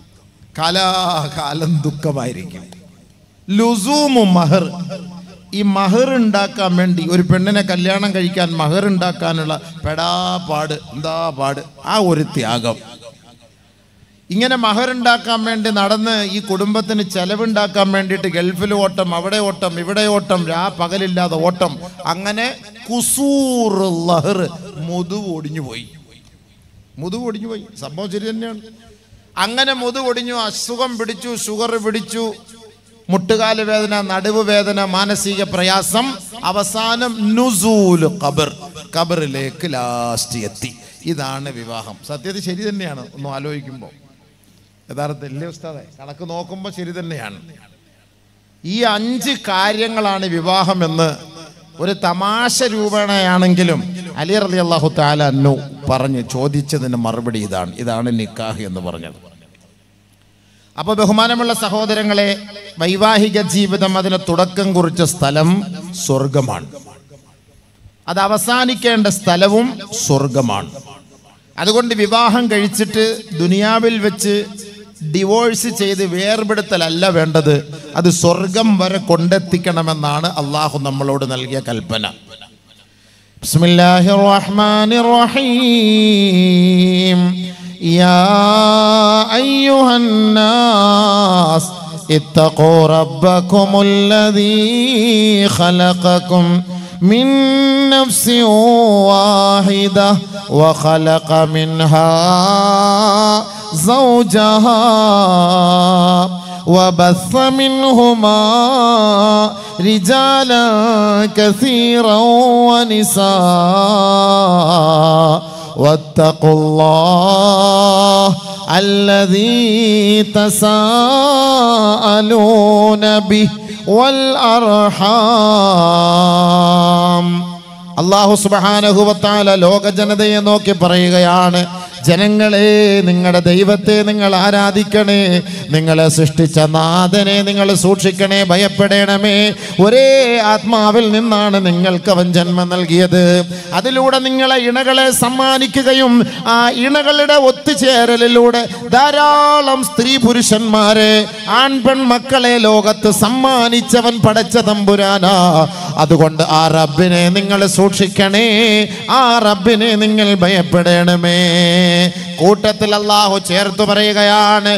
കാലാകാലം ദുഃഖമായിരിക്കും ലുസൂമു മഹർ ഈ മഹർ ഉണ്ടാക്കാൻ വേണ്ടി ഒരു പെണ്ണിനെ കല്യാണം കഴിക്കാൻ മഹർ ഉണ്ടാക്കാനുള്ള പെടാപാട് എന്താ പാട് ആ ഒരു ത്യാഗം ഇങ്ങനെ മഹർ ഉണ്ടാക്കാൻ വേണ്ടി നടന്ന് ഈ കുടുംബത്തിന് ചെലവുണ്ടാക്കാൻ വേണ്ടിയിട്ട് ഗൾഫിൽ ഓട്ടം അവിടെ ഓട്ടം ഇവിടെ ഓട്ടം രാ പകലില്ലാതെ ഓട്ടം അങ്ങനെ കുസൂർ ലഹർ മുതുവ് ഒടിഞ്ഞു പോയി മുതുവ് ഒടിഞ്ഞു പോയി സംഭവം ശരി തന്നെയാണ് അങ്ങനെ മുതുവ് ഒടിഞ്ഞു അസുഖം പിടിച്ചു ഷുഗർ പിടിച്ചു മുട്ടുകാല് വേദന നടുവ് വേദന മാനസിക പ്രയാസം അവസാനം നുസൂല് ഖബർ ഖബറിലേക്ക് ലാസ്റ്റ് എത്തി ഇതാണ് വിവാഹം സത്യത്തിൽ ശരി തന്നെയാണ് ഒന്ന് ആലോചിക്കുമ്പോൾ യഥാർത്ഥത്തിൽ ഇല്ലേ ഉസ്താദെ കണക്ക് നോക്കുമ്പോൾ ശരി തന്നെയാണ് ഈ അഞ്ച് കാര്യങ്ങളാണ് വിവാഹം എന്ന് ഒരു തമാശ രൂപേണയാണെങ്കിലും അലി റലി അള്ളാഹു താലു പറഞ്ഞ് ചോദിച്ചതിന് മറുപടി ഇതാണ് ഇതാണ് നിക്കാഹ് എന്ന് പറഞ്ഞത് അപ്പൊ ബഹുമാനമുള്ള സഹോദരങ്ങളെ വൈവാഹിക ജീവിതം അതിന് തുടക്കം കുറിച്ച സ്ഥലം സ്വർഗമാണ് അത് അവസാനിക്കേണ്ട സ്ഥലവും സ്വർഗമാണ് അതുകൊണ്ട് വിവാഹം കഴിച്ചിട്ട് ദുനിയാവിൽ വെച്ച് ഡിവോഴ്സ് ചെയ്ത് വേർപെടുത്തലല്ല വേണ്ടത് അത് സ്വർഗം വരെ കൊണ്ടെത്തിക്കണമെന്നാണ് അള്ളാഹു നമ്മളോട് നൽകിയ കൽപ്പന ബിസ്മില്ലാഹിർ റഹ്മാനിർ റഹീം യാ അയ്യുഹന്നാസ് اتقوا ربكم الذي خلقكم من نفس واحدة وخلق منها زوجها وبث منهما رجالا كثيرا ونساء واتقوا الله الذي تساءلون به والأرحام അള്ളാഹു സുബാനഹുവത്താല ലോക ജനതയെ നോക്കി പറയുകയാണ് ജനങ്ങളെ നിങ്ങളുടെ ദൈവത്തെ നിങ്ങൾ ആരാധിക്കണേ നിങ്ങളെ സൃഷ്ടിച്ച നാഥനെ നിങ്ങൾ സൂക്ഷിക്കണേ ഭയപ്പെടണമേ ഒരേ ആത്മാവിൽ നിന്നാണ് നിങ്ങൾക്ക് അവൻ ജന്മം നൽകിയത് അതിലൂടെ നിങ്ങളെ ഇണകളെ സമ്മാനിക്കുകയും ആ ഇണകളുടെ ഒത്തുചേരലിലൂടെ ധാരാളം സ്ത്രീ പുരുഷന്മാരെ ആൺപെൺ മക്കളെ ലോകത്ത് സമ്മാനിച്ചവൻ പടച്ച തമ്പുരാനാ അതുകൊണ്ട് ആ റബ്ബിനെ നിങ്ങൾ സൂക്ഷിക്കണേ ആ റബ്ബിനെ നിങ്ങൾ ഭയപ്പെടണമേ കൂട്ടത്തിൽ അള്ളാഹു ചേർത്ത് പറയുകയാണ്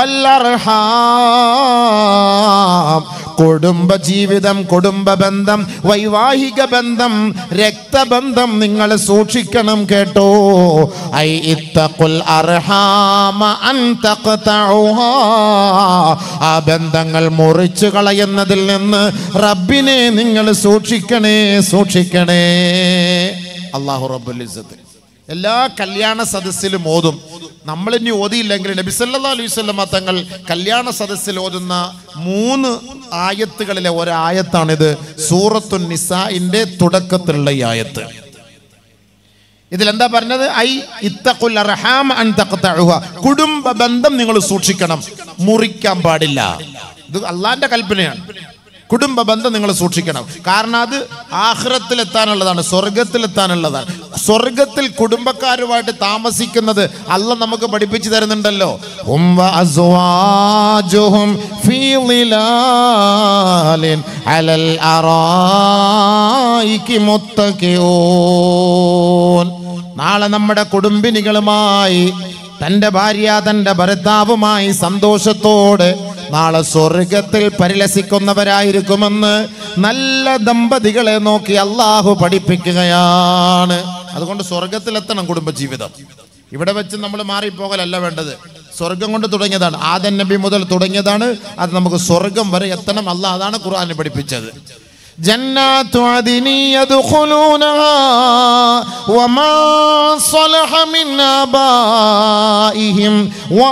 വല്ലർഹാം കുടുംബ ജീവിതം കുടുംബ ബന്ധം വൈവാഹിക ബന്ധം രക്തബന്ധം നിങ്ങൾ സൂക്ഷിക്കണം കേട്ടോ ഐ ഇത്തഖുൽ അർഹാമ അൻ തഖ്തഉഹാ ആ ബന്ധങ്ങൾ മുറിച്ചു കളയുന്നതിൽ നിന്ന് റബ്ബിനെ നിങ്ങൾ സൂക്ഷിക്കണേ സൂക്ഷിക്കണേ അള്ളാഹു റബ്ബുൽ ഇസ്സത്ത് എല്ലാ കല്യാണ സദസ്സിലും ഓതും നമ്മളിനി ഓതിയില്ലെങ്കിൽ നബിസല്ലാ അലൈഹി സ്വല്ലമ തങ്ങൾ കല്യാണ സദസ്സിൽ ഓതുന്ന മൂന്ന് ആയത്തുകളിലെ ഒരായത്താണിത് സൂറത്തു നിസാഇന്റെ തുടക്കത്തിലുള്ള ഈ ആയത്ത് ഇതിലെന്താ പറഞ്ഞത് ഐ ഇത്തഖുൽ അർഹാം അൻ തഖ്തഉഹ കുടുംബ ബന്ധം നിങ്ങൾ സൂക്ഷിക്കണം മുറിക്കാൻ പാടില്ല ഇത് അള്ളാന്റെ കൽപ്പനയാണ് കുടുംബ ബന്ധം നിങ്ങൾ സൂക്ഷിക്കണം കാരണം അത് ആഹ്റത്തിലെത്താനുള്ളതാണ് സ്വർഗത്തിലെത്താനുള്ളതാണ് സ്വർഗത്തിൽ കുടുംബക്കാരുമായിട്ട് താമസിക്കുന്നത് അല്ല നമുക്ക് പഠിപ്പിച്ചു തരുന്നുണ്ടല്ലോ ഹും വ അസ്വാജുഹും ഫീ ളിലാലിൻ അലൽ അറായികി മുത്തഖിഊൻ നാളെ നമ്മുടെ കുടുംബിനികളുമായി തൻ്റെ ഭാര്യ തൻ്റെ ഭർത്താവുമായി സന്തോഷത്തോടെ നാളെ സ്വർഗത്തിൽ പരിലസിക്കുന്നവരായിരിക്കുമെന്ന് നല്ല ദമ്പതികളെ നോക്കി അള്ളാഹു പഠിപ്പിക്കുകയാണ് അതുകൊണ്ട് സ്വർഗത്തിലെത്തണം കുടുംബജീവിതം ഇവിടെ വെച്ച് നമ്മൾ മാറിപ്പോകലല്ല വേണ്ടത് സ്വർഗം കൊണ്ട് തുടങ്ങിയതാണ് ആദൻ നബി മുതൽ തുടങ്ങിയതാണ് അത് നമുക്ക് സ്വർഗം വരെ എത്തണം അല്ല അതാണ് ഖുർആൻ പഠിപ്പിച്ചത് جنات عدن يدخلونها وما صلح من آبائهم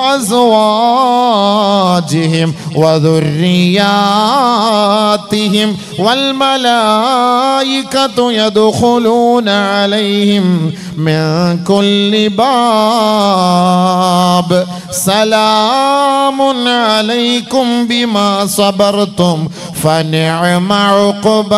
وأزواجهم وذرياتهم والملائكة يدخلون عليهم من كل باب سلام عليكم بما صبرتم فنعم عقب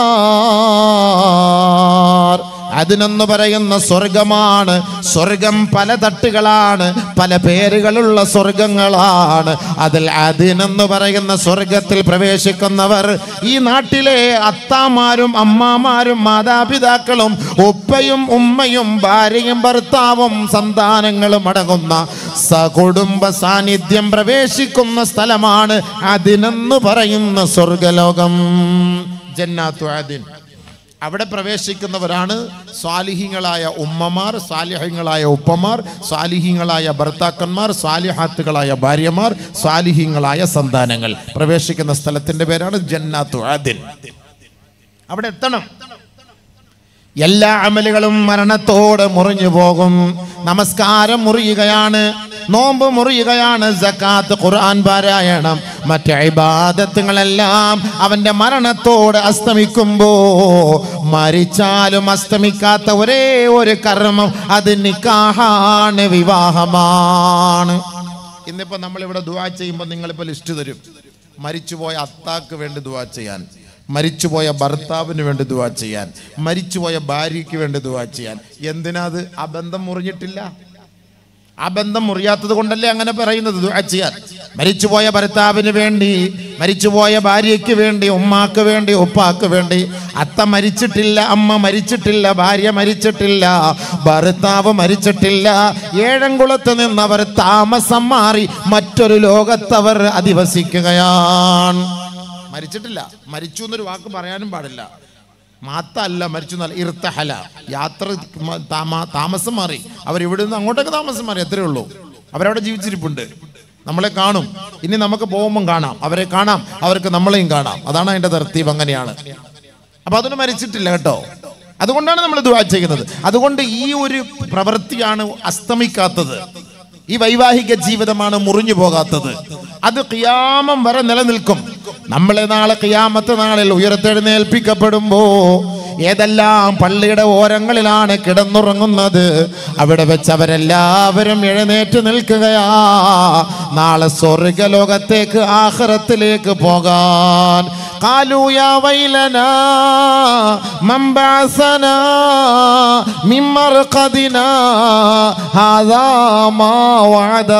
الدار അതിനെന്ന് പറയുന്ന സ്വർഗമാണ് സ്വർഗം പല തട്ടുകളാണ് പല പേരുകളുള്ള സ്വർഗങ്ങളാണ് അതിൽ അതിനെന്ന് പറയുന്ന സ്വർഗത്തിൽ പ്രവേശിക്കുന്നവർ ഈ നാട്ടിലെ അത്താമാരും അമ്മാമാരും മാതാപിതാക്കളും ഉപ്പയും ഉമ്മയും ഭാര്യയും ഭർത്താവും സന്താനങ്ങളും അടങ്ങുന്ന സകുടുംബ സാന്നിധ്യം പ്രവേശിക്കുന്ന സ്ഥലമാണ് അതിനെന്ന് പറയുന്ന സ്വർഗലോകം ജന്നാത്തു അതിൻ അവിടെ പ്രവേശിക്കുന്നവരാണ് സ്വാലിഹിങ്ങളായ ഉമ്മമാർ സ്വാലിഹ്യങ്ങളായ ഉപ്പമാർ സ്വാലിഹിങ്ങളായ ഭർത്താക്കന്മാർ സ്വാലിഹാത്തുകളായ ഭാര്യമാർ സ്വാലിഹിങ്ങളായ സന്താനങ്ങൾ പ്രവേശിക്കുന്ന സ്ഥലത്തിന്റെ പേരാണ് ജന്നാത്തു ആദിൻ അവിടെ എത്തണം എല്ലാ അമലുകളും മരണത്തോടെ മുറിഞ്ഞു പോകും നമസ്കാരം മുറിയുകയാണ് നോമ്പ് മുറിയുകയാണ് സക്കാത്ത് ഖുർആൻ പാരായണം മറ്റ് ഇബാദത്തുകളെല്ലാം അവന്റെ മരണത്തോടെ അസ്തമിക്കുമ്പോ മരിച്ചാലും അസ്തമിക്കാത്ത ഒരേ ഒരു കർമ്മം അത് നിക്കാഹാണ് വിവാഹമാണ് ഇന്നിപ്പോ നമ്മളിവിടെ ദുവാ ചെയ്യുമ്പോൾ നിങ്ങളിപ്പോൾ ലിസ്റ്റ് തരും മരിച്ചുപോയ അത്താക്ക് വേണ്ടി ദുവാ ചെയ്യാൻ മരിച്ചുപോയ ഭർത്താവിന് വേണ്ടി ദുവാ ചെയ്യാൻ മരിച്ചുപോയ ഭാര്യയ്ക്ക് വേണ്ടി ദുവാ ചെയ്യാൻ എന്തിനാ അത് ആ ബന്ധം മുറിഞ്ഞിട്ടില്ല ആ ബന്ധം മുറിയാത്തത് കൊണ്ടല്ലേ അങ്ങനെ പറയുന്നത് ദുആ ചെയ്യാൻ മരിച്ചുപോയ ഭർത്താവിന് വേണ്ടി മരിച്ചുപോയ ഭാര്യയ്ക്ക് വേണ്ടി ഉമ്മാക്ക് വേണ്ടി ഉപ്പാക്ക് വേണ്ടി അത്ത മരിച്ചിട്ടില്ല അമ്മ മരിച്ചിട്ടില്ല ഭാര്യ മരിച്ചിട്ടില്ല ഭർത്താവ് മരിച്ചിട്ടില്ല ഏഴംകുളത്ത് നിന്നവർ താമസം മാറി മറ്റൊരു ലോകത്തവർ അധിവസിക്കുകയാണ് മരിച്ചിട്ടില്ല മരിച്ചു എന്നൊരു വാക്ക് പറയാനും പാടില്ല മാത്തല്ല മരിച്ചു എന്നല്ല ഇർത്തഹല യാത്ര മ- താമ- താമസം മാറി അവർ ഇവിടെ നിന്ന് അങ്ങോട്ടൊക്കെ താമസം മാറി അത്രേ ഉള്ളൂ അവരവിടെ ജീവിച്ചിരിപ്പുണ്ട് നമ്മളെ കാണും ഇനി നമുക്ക് പോകുമ്പം കാണാം അവരെ കാണാം അവർക്ക് നമ്മളെയും കാണാം അതാണ് അതിന്റെ തർത്തീവ് അങ്ങനെയാണ് അപ്പൊ അതൊന്നും മരിച്ചിട്ടില്ല കേട്ടോ അതുകൊണ്ടാണ് നമ്മൾ ദുആ ചെയ്യുന്നത് അതുകൊണ്ട് ഈ ഒരു പ്രവൃത്തിയാണ് അസ്തമിക്കാത്തത് ഈ വൈവാഹിക ജീവിതമാണ് മുറിഞ്ഞു പോകാത്തത് അത് കിയാമം വരെ നിലനിൽക്കും നമ്മളെ നാളെ കിയാമത്ത് നാളിൽ ഉയർത്തെഴുന്നേൽപ്പിക്കപ്പെടുമ്പോ ഏതെല്ലാം പള്ളിയുടെ ഓരങ്ങളിലാണ് കിടന്നുറങ്ങുന്നത് അവിടെ വെച്ച് അവരെല്ലാവരും എഴുന്നേറ്റ് നിൽക്കുകയാ നാളെ സ്വർഗലോകത്തേക്ക് ആഹ്റത്തിലേക്ക് പോകാൻ قالوا يا ويلنا من بعثنا من مرقدنا هذا ما وعد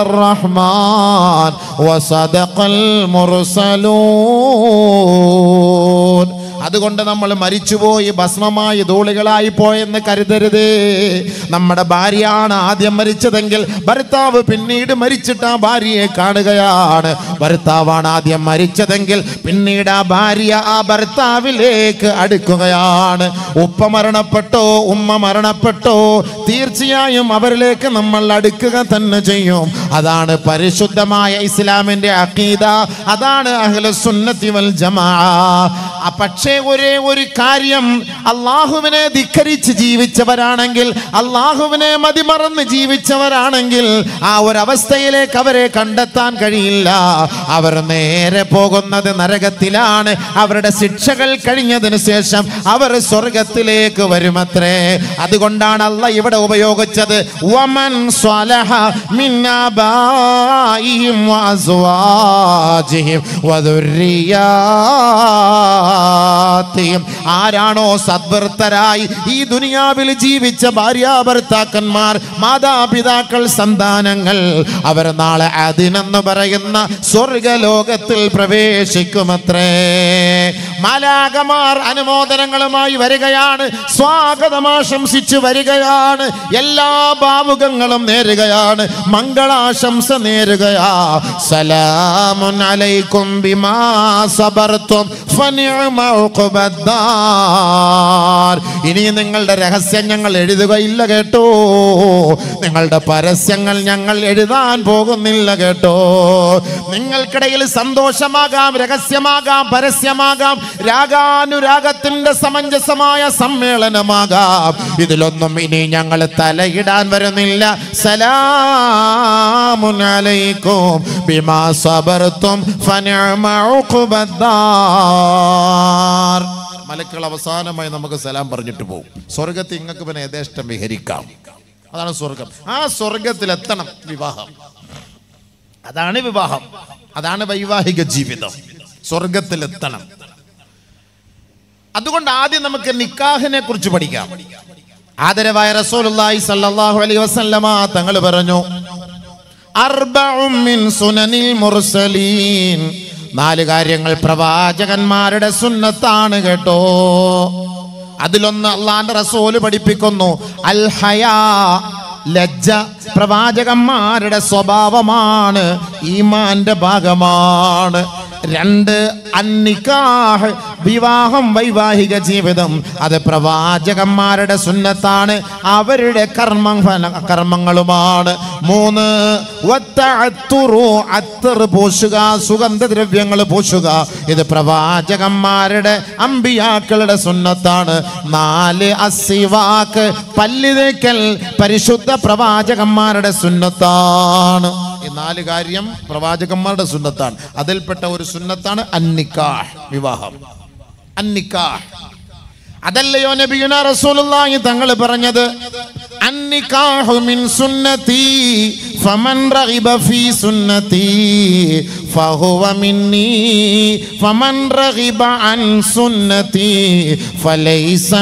الرحمن وصدق المرسلون അതുകൊണ്ട് നമ്മൾ മരിച്ചുപോയി ഭസ്മമായി ധൂളികളായി പോയെന്ന് കരുതരുത് നമ്മുടെ ഭാര്യയാണ് ആദ്യം മരിച്ചതെങ്കിൽ ഭർത്താവ് പിന്നീട് മരിച്ചിട്ട് ആ ഭാര്യയെ കാണുകയാണ് ഭർത്താവാണ് ആദ്യം മരിച്ചതെങ്കിൽ പിന്നീട് ആ ഭാര്യ ആ ഭർത്താവിലേക്ക് അടുക്കുകയാണ് ഉപ്പ മരണപ്പെട്ടോ ഉമ്മ മരണപ്പെട്ടോ തീർച്ചയായും അവരിലേക്ക് നമ്മൾ അടുക്കുക തന്നെ ചെയ്യും അതാണ് പരിശുദ്ധമായ ഇസ്ലാമിന്റെ അഖീദ അതാണ് അഹ്ലുസുന്നത്തി വൽ ജമാ ആ പക്ഷേ ഒരേ ഒരു കാര്യം അള്ളാഹുവിനെ ധിക്കരിച്ച് ജീവിച്ചവരാണെങ്കിൽ അള്ളാഹുവിനെ മതിമറന്ന് ജീവിച്ചവരാണെങ്കിൽ ആ ഒരവസ്ഥയിലേക്ക് അവരെ കണ്ടെത്താൻ കഴിയില്ല അവർ നേരെ പോകുന്നത് നരകത്തിലാണ് അവരുടെ ശിക്ഷകൾ കഴിഞ്ഞതിന് ശേഷം അവർ സ്വർഗത്തിലേക്ക് വരുമത്രേ അതുകൊണ്ടാണ് അല്ല ഇവിടെ ഉപയോഗിച്ചത് വമൻ സ്വലഹ മിൻ ആബാഇഹിം വഅസ്വാജിഹിം വദുർരിയാത്തിഹിം ആരാണോ സദ്വൃത്തരായി ഈ ദുനിയാവിൽ ജീവിച്ച ഭാര്യാഭർത്താക്കന്മാർ മാതാപിതാക്കൾ സന്താനങ്ങൾ അവർ നാളെ അതിനെന്ന് പറയുന്ന സ്വർഗലോകത്തിൽ പ്രവേശിക്കുമത്രേ മാലാകമാർ അനുമോദനങ്ങളുമായി വരികയാണ് സ്വാഗതം ആശംസിച്ചു വരികയാണ് എല്ലാ ഭാവുകങ്ങളും നേരുകയാണ് മംഗളാശംസ നേരുകയാ സലാമുൻ അലൈക്കും ബിമാ സബർത്തും ഫനിഅമ ഉഖ്ബദ്ദാർ ഇനി നിങ്ങളുടെ രഹസ്യം ഞങ്ങൾ എഴുതുകയില്ല കേട്ടോ നിങ്ങളുടെ പരസ്യങ്ങൾ ഞങ്ങൾ എഴുതാൻ പോകുന്നില്ല കേട്ടോ നിങ്ങൾക്കിടയിൽ സന്തോഷമാകാം രഹസ്യമാകാം പരസ്യമാകാം രാഗാനുരാഗത്തിന്റെ സമഞ്ജസമായ സമ്മേളനമാകാം ഇതിലൊന്നും ഇനി ഞങ്ങൾ തലയിടാൻ വരുന്നില്ല സലാമുൻ അലൈക്കും ബിമാ സബർത്തും ഫനിഅമ ഉഖ്ബദ്ദാർ മലക്കൾ അവസാനമായി നമുക്ക് സലാം പറഞ്ഞിട്ട് പോകും സ്വർഗത്തിൽ നിങ്ങൾക്ക് പിന്നെ യഥേഷ്ടം വിഹരിക്കാം അതാണ് സ്വർഗം ആ സ്വർഗത്തിലെത്തണം വിവാഹം അതാണ് വിവാഹം അതാണ് വൈവാഹിക ജീവിതം സ്വർഗത്തിലെത്തണം അതുകൊണ്ട് ആദ്യം നമുക്ക് നിക്കാഹിനെ കുറിച്ച് പഠിക്കാം ആദരവായ റസൂലുള്ളാഹി സല്ലല്ലാഹു അലൈഹി വസല്ലമ തങ്ങൾ പറഞ്ഞു അർബഉം മിൻ സുനനിൽ മുർസലീൻ നാല് കാര്യങ്ങൾ പ്രവാചകന്മാരുടെ സുന്നത്താണ് കേട്ടോ അതിലൊന്ന് അള്ളാന്റെ റസൂല് പഠിപ്പിക്കുന്നു അൽ ഹയാ ലജ്ജ പ്രവാചകന്മാരുടെ സ്വഭാവമാണ് ഈമാന്റെ ഭാഗമാണ് രണ്ട് അന്നിക്കാഹ് വിവാഹം വൈവാഹിക ജീവിതം അത് പ്രവാചകന്മാരുടെ സുന്നത്താണ് അവരുടെ കർമ്മ ഫല കർമ്മങ്ങളുമാണ് മൂന്ന് വത്തഅത്തുറു, അത്തർ പൂശുക സുഗന്ധദ്രവ്യങ്ങൾ പൂശുക ഇത് പ്രവാചകന്മാരുടെ അമ്പിയാക്കളുടെ സുന്നത്താണ് നാല് അസിവാക്ക് പല്ല് തേക്കൽ പരിശുദ്ധ പ്രവാചകന്മാരുടെ സുന്നത്താണ് ഈ നാല് കാര്യം പ്രവാചകന്മാരുടെ സുന്നത്താണ് അതിൽപ്പെട്ട ഒരു സുന്നത്താണ് അന്നിക്കാഹ് വിവാഹം അന്നിക്കാഹ് അതല്ലയോ നബിയുന റസൂലുള്ളാഹി തങ്ങൾ പറഞ്ഞത് അന്നിക്കാഹു മിൻ സുന്നതി ഫമൻ റഗിബ ഫീ സുന്നതി ഫഹുവ മിന്നി ഫമൻ റഗിബ അൻ സുന്നതി ഫലൈസ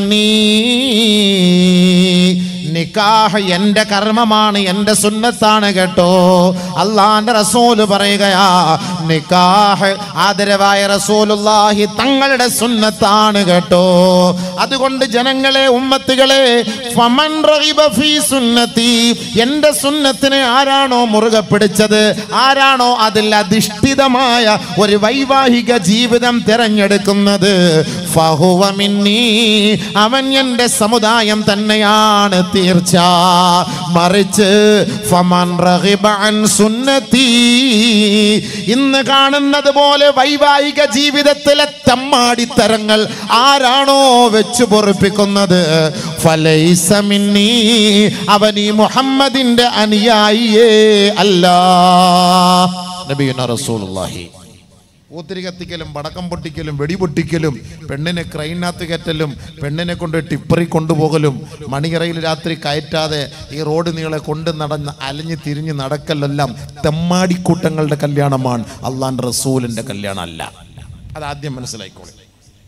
മിന്നി നിക്കാഹ് എൻ്റെ കർമ്മമാണ് എൻ്റെ സുന്നത്താണ് കേട്ടോ അള്ളാന്റെ റസൂല് പറയുകയാ നിക്കാഹ് ആദരവായ റസൂലുള്ളാഹി തങ്ങളുടെ സുന്നത്താണ് കേട്ടോ അതുകൊണ്ട് ജനങ്ങളെ ഉമ്മത്തുകളെ ഫമൻ റഗിബ ഫീ സുന്നത്തി എൻ്റെ സുന്നത്തിനെ ആരാണോ മുറുകെ പിടിച്ചത് ആരാണോ അതിൽ അധിഷ്ഠിതമായ ഒരു വൈവാഹിക ജീവിതം തിരഞ്ഞെടുക്കുന്നത് ഫഹുവ മിന്നി അവൻ എൻ്റെ സമുദായം തന്നെയാണ് തീർച്ച മറിച്ച് ഫമൻ റഗിബ അൻ സുന്നത്തി ഇന്ന് കാണുന്നത് പോലെ വൈവാഹിക ജീവിതത്തിലെ തമ്മാടിത്തരങ്ങൾ ആരാണോ വെച്ചു പൊറുപ്പിക്കുന്നത് ഫലൈസ മിന്നി അവൻ ഈ മുഹമ്മദിന്റെ അനുയായിയേ അല്ല നബിയുന റസൂലുള്ളാഹി ഊത്തിരി കത്തിക്കലും പടക്കം പൊട്ടിക്കലും വെടിപൊട്ടിക്കലും പെണ്ണിനെ ക്രൈനകത്ത് കയറ്റലും പെണ്ണിനെ കൊണ്ട് ടിപ്പറി കൊണ്ടുപോകലും മണിയറയിൽ രാത്രി കയറ്റാതെ ഈ റോഡ് നീളെ കൊണ്ട് നടന്ന് അലഞ്ഞ് തിരിഞ്ഞ് നടക്കലെല്ലാം തെമ്മാടിക്കൂട്ടങ്ങളുടെ കല്യാണമാണ് അള്ളാൻ റസൂലിൻ്റെ കല്യാണം അല്ല അതാദ്യം മനസ്സിലായിക്കോളെ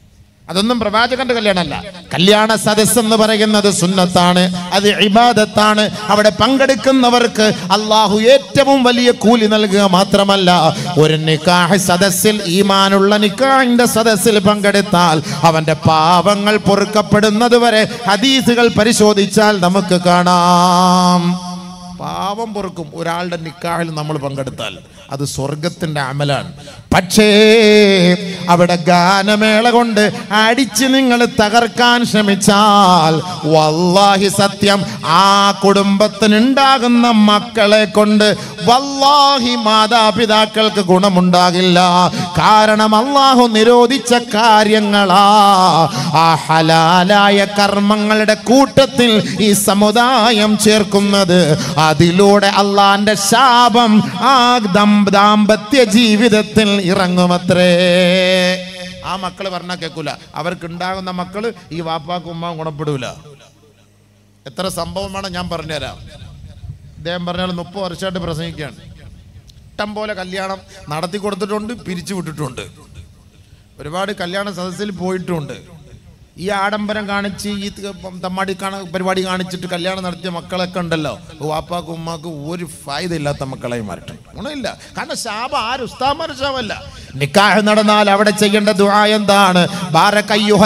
അതൊന്നും പ്രവാചകന്റെ കല്യാണമല്ല കല്യാണ സദസ് എന്ന് പറയുന്നത് സുന്നത്താണ് അത് ഇബാദത്താണ് അവിടെ പങ്കെടുക്കുന്നവർക്ക് അള്ളാഹു ഏറ്റവും വലിയ കൂലി നൽകുക മാത്രമല്ല ഒരു നിക്കാഹ് സദസ്സിൽ ഈമാനുള്ള നിക്കാഹിന്റെ സദസ്സിൽ പങ്കെടുത്താൽ അവന്റെ പാവങ്ങൾ പൊറുക്കപ്പെടുന്നത് വരെ ഹദീസുകൾ പരിശോധിച്ചാൽ നമുക്ക് കാണാം പാവം പൊറുക്കും ഒരാളുടെ നിക്കാഹിൽ നമ്മൾ പങ്കെടുത്താൽ അത് സ്വർഗത്തിന്റെ അമലാണ് പക്ഷേ അവിടെ ഗാനമേള കൊണ്ട് അടിച്ച് നിങ്ങൾ തകർക്കാൻ ശ്രമിച്ചാൽ വല്ലാഹി സത്യം ആ കുടുംബത്തിനുണ്ടാകുന്ന മക്കളെ കൊണ്ട് വല്ലാഹി മാതാപിതാക്കൾക്ക് ഗുണമുണ്ടാകില്ല കാരണം അള്ളാഹു നിരോധിച്ച കാര്യങ്ങളാ ആ ഹലാലായ കർമ്മങ്ങളുടെ കൂട്ടത്തിൽ ഈ സമുദായം ചേർക്കുന്നത് അതിലൂടെ അള്ളാന്റെ ശാപം ആ ദം- ദാമ്പത്യ ജീവിതത്തിൽ ഇറങ്ങുമത്രേ ആ മക്കള് പറഞ്ഞാൽ കേൾക്കൂല അവർക്ക് ഉണ്ടാകുന്ന മക്കള് ഈ വാപ്പാക്കും ഉമ്മാവും ഗുണപ്പെടൂല എത്ര സംഭവമാണ് ഞാൻ പറഞ്ഞുതരാം അദ്ദേഹം പറഞ്ഞാൽ മുപ്പത് വർഷമായിട്ട് പ്രസംഗിക്കുകയാണ് ഇഷ്ടം പോലെ കല്യാണം നടത്തി കൊടുത്തിട്ടുണ്ട് പിരിച്ചു വിട്ടിട്ടുണ്ട് ഒരുപാട് കല്യാണ സദസ്സിൽ പോയിട്ടുണ്ട് ഈ ആഡംബരം കാണിച്ച് ഈ ത- തമ്മാടി കാണ പരിപാടി കാണിച്ചിട്ട് കല്യാണം നടത്തിയ മക്കളൊക്കെ ഉണ്ടല്ലോ വാപ്പാക്കും ഉമ്മാക്കും ഒരു ഫായത ഇല്ലാത്ത മക്കളായി മാറട്ടെ ഗുണമില്ല കാരണം ശാപ ആര് ഉസ്താമാരുടെ ശാപമല്ല നിക്കാഹ് നടന്നാൽ അവിടെ ചെയ്യേണ്ട ദുആ എന്താണ് ബാരകയ്യുഹ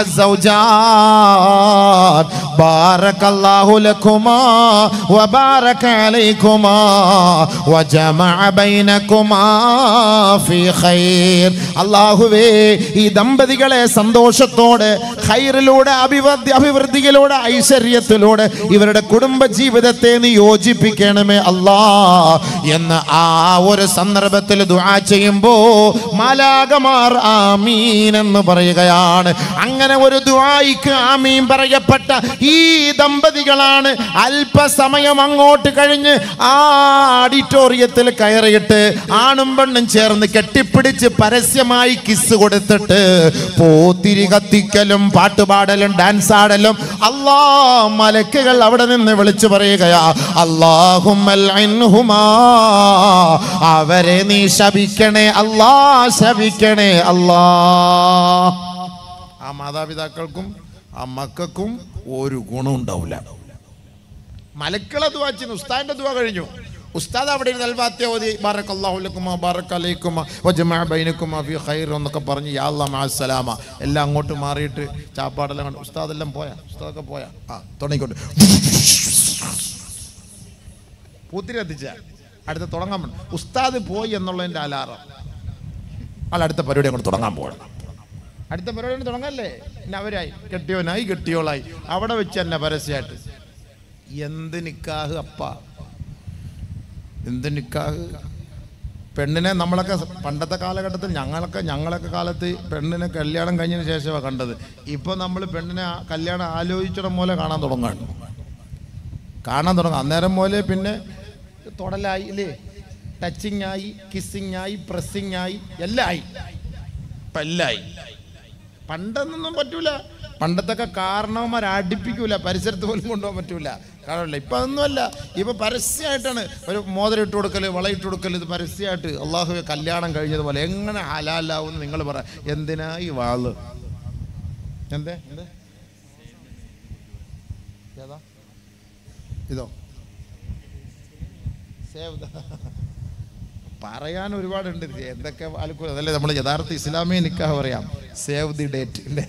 സൗജാൻ ബാരകല്ലാഹു ലക്കുമാ വബാരക അലൈക്കുമാ വജമഅ ബൈനക്കുമാ ഫീ ഖൈർ അല്ലാഹുവേ ഈ ദമ്പതികളെ സന്തോഷത്തോടെ ഖൈറിലൂടെ അഭിവൃദ്ധി അഭിവൃദ്ധിയിലൂടെ ഐശ്വര്യത്തിലൂടെ ഇവരുടെ കുടുംബ ജീവിതത്തെ നീ യോജിപ്പിക്കണമേ അല്ലാ എന്ന് ആ ഒരു സന്ദർഭത്തിൽ ദുആ ചെയ്യുമ്പോ മാലാകമാർ ആമീൻ എന്ന് പറയുകയാണ് അങ്ങനെ ഒരു ദുആയിക്ക് ആമീൻ പറയപ്പെട്ട ഈ ദമ്പതികളാണ് അല്പസമയം അങ്ങോട്ട് കഴിഞ്ഞ് ആ ഓഡിറ്റോറിയത്തിൽ കയറിയിട്ട് ആണും പെണ്ണും ചേർന്ന് കെട്ടിപ്പിടിച്ച് പരസ്യമായി കിസ് കൊടുത്തിട്ട് പോത്തിരി കത്തിക്കലും പാട്ടുപാടലും ഡാൻസ് ആടലും അല്ലാ മലക്കുകൾ അവിടെ നിന്ന് വിളിച്ചു പറയുകയാ അല്ലാഹുമ്മൽ അൻഹുമാ അവരെ നീ ശപിക്കണേ അല്ലാ ശപിക്കണേ അല്ലാ ആ മാതാപിതാക്കൾക്കും ആ മക്കൾക്കും ഒരു ഗുണം ഉണ്ടാവില്ല മലക്കളെ ദുവാ ചെയ്യുന്നു ഉസ്താദിന്റെ ദുവാ കഴിഞ്ഞു ഉസ്താദ് അവിടെ ഇരുന്ന് അൽവാത്യ ഓതി ബാറക്കല്ലാഹു ലക്കുമ ബാറക അലൈക്കുമ വജമഅ ബൈനക്കുമ ഫീ ഖൈർ എന്നൊക്കെ പറഞ്ഞ് യാ അല്ലാ മഅസ്സലാമ എല്ലാം അങ്ങോട്ട് മാറിയിട്ട് ചാപ്പാടെല്ലാം കണ്ടു ഉസ്താദ് എല്ലാം പോയാ ഉസ്താദൊക്കെ പോയാ ആ തുടങ്ങിക്കൊണ്ട് പൂത്തിരി കത്തിച്ച അടുത്ത തുടങ്ങാൻ വേണം ഉസ്താദ് പോയി എന്നുള്ളതിന്റെ അലാറം ആൾ അടുത്ത പരിപാടി അങ്ങോട്ട് തുടങ്ങാൻ പോകണം അടുത്ത പരിപാടി തുടങ്ങല്ലേ പിന്നെ അവരായി കെട്ടിയോനായി കെട്ടിയോളായി അവിടെ വെച്ച് തന്നെ പരസ്യമായിട്ട് എന്ത് നിക്കാഹ് അപ്പ എന്ത് നിക്കാഹ് പെണ്ണിനെ നമ്മളൊക്കെ പണ്ടത്തെ കാലഘട്ടത്തിൽ ഞങ്ങളൊക്കെ ഞങ്ങളൊക്കെ കാലത്ത് പെണ്ണിനെ കല്യാണം കഴിഞ്ഞതിന് ശേഷമാണ് കണ്ടത് ഇപ്പോൾ നമ്മൾ പെണ്ണിനെ ആ കല്യാണം ആലോചിച്ചിടം പോലെ കാണാൻ തുടങ്ങുകയാണ് കാണാൻ തുടങ്ങും അന്നേരം പോലെ പിന്നെ തൊടലായി അല്ലേ ടച്ചിങ് ആയി കിസ്സിങ് ആയി പ്രസ്സിങ് ആയി എല്ലാം ആയി ഇപ്പം എല്ലാം ആയി പണ്ടെന്നൊന്നും പറ്റൂല പണ്ടത്തൊക്കെ കാരണവന്മാർ അടുപ്പിക്കൂല പരിസരത്ത് പോലും കൊണ്ടുപോകാൻ പറ്റൂല കാണുന്നില്ല ഇപ്പം അതൊന്നുമല്ല ഇപ്പം പരസ്യമായിട്ടാണ് ഒരു മോതിരം ഇട്ട് കൊടുക്കൽ വളയിട്ട് കൊടുക്കൽ ഇത് പരസ്യമായിട്ട് അള്ളാഹുവെ കല്യാണം കഴിഞ്ഞതുപോലെ എങ്ങനെ ഹലാലാവും നിങ്ങൾ പറ എന്തിനാ ഈ വാള് എന്തേ എന്തേ ഏതാ ഇതോ സേവ് ദ പറയാൻ ഒരുപാടുണ്ട് ഇത് എന്തൊക്കെ ആൽക്കൂല അതല്ലേ നമ്മൾ യഥാർത്ഥ ഇസ്ലാമിക നിക്കാഹ് പറയാം സേവ് ദി ഡേറ്റ് അല്ലേ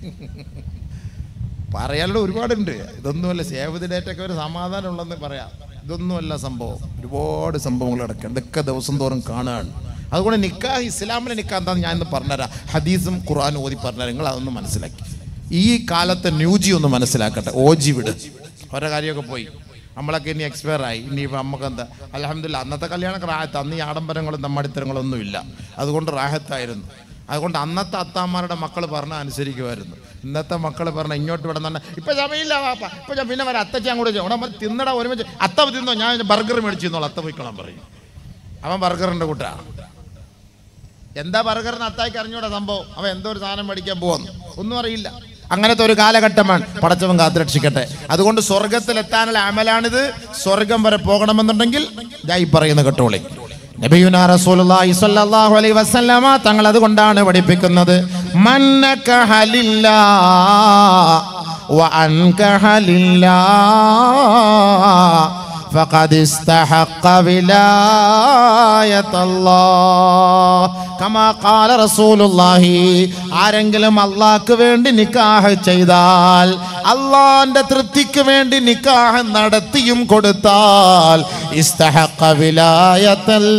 പറയാനുള്ള ഒരുപാടുണ്ട് ഇതൊന്നുമല്ല സേവ് ദി ഡേറ്റ് ഒക്കെ ഒരു സമാധാനം ഉള്ളെന്ന് പറയാം ഇതൊന്നുമല്ല സംഭവം ഒരുപാട് സംഭവങ്ങൾ കിടക്കുക ഇതൊക്കെ ദിവസം തോറും കാണുകയാണ് അതുകൊണ്ട് നിക്കാഹ് ഇസ്ലാമിലെ നിക്കാഹ് എന്താണെന്ന് ഞാൻ ഇന്ന് പറഞ്ഞുതരാം ഹദീസും ഖുർആാനും ഓതി പറഞ്ഞുതരാം നിങ്ങൾ അതൊന്ന് മനസ്സിലാക്കി ഈ കാലത്തെ ന്യൂജി ഒന്ന് മനസ്സിലാക്കട്ടെ ഓജി വിട് ഓരോ കാര്യമൊക്കെ പോയി നമ്മളൊക്കെ ഇനി എക്സ്പയർ ആയി ഇനിയിപ്പോൾ നമുക്ക് എന്താ അലഹമില്ല അന്നത്തെ കല്യാണമൊക്കെ റാഹത്ത് അന്ന് ഈ ആഡംബരങ്ങളും നമ്മടിത്തരങ്ങളൊന്നും ഇല്ല അതുകൊണ്ട് റാഹത്തായിരുന്നു അതുകൊണ്ട് അന്നത്തെ അത്താമാരുടെ മക്കൾ പറഞ്ഞാൽ അനുസരിക്കുമായിരുന്നു ഇന്നത്തെ മക്കൾ പറഞ്ഞ ഇങ്ങോട്ട് ഇവിടെ തന്നെ ഇപ്പൊ സമയമില്ല വാപ്പ ഇപ്പൊ ഞാൻ പിന്നെ വരാം അത്തച്ചി അങ്ങോട്ട് ചെയ്യും അവിടെ വന്ന് തിന്നട ഒരുമിച്ച് അത്ത തിന്നോ ഞാൻ ബർഗർ മേടിച്ചു തന്നോളാം അത്ത പോയിക്കോളാൻ പറയും അവൻ ബർഗറിന്റെ കൂട്ടാ എന്താ ബർഗറിന് അത്തായിക്ക് അറിഞ്ഞൂടാ സംഭവം അവൻ എന്തോ ഒരു സാധനം മേടിക്കാൻ പോകുന്നു ഒന്നും അറിയില്ല അങ്ങനത്തെ ഒരു കാലഘട്ടമാണ് പടച്ചവൻ കാത്തുരക്ഷിക്കട്ടെ അതുകൊണ്ട് സ്വർഗത്തിൽ എത്താനുള്ള അമലാണിത് സ്വർഗം വരെ പോകണമെന്നുണ്ടെങ്കിൽ ഞാൻ ഈ പറയുന്ന കേട്ടോളി നബിയുന റസൂലുള്ളാഹി സ്വല്ലല്ലാഹു അലൈഹി വസല്ലമ തങ്ങൾ അതുകൊണ്ടാണ് പഠിപ്പിക്കുന്നത് മന്നകഹ ലില്ലാ وأنكح لله فقد استحق ولاية الله كما قال رسول الله ആരെങ്കിലും അള്ളാഹ്ക്ക് വേണ്ടി നിക്കാഹ് ചെയ്താൽ അള്ളാന്റെ തൃപ്തിക്ക് വേണ്ടി നിക്കാഹ് നടത്തിയും കൊടുത്താൽ ഇസ്തഹഖ വിലായത്തല്ല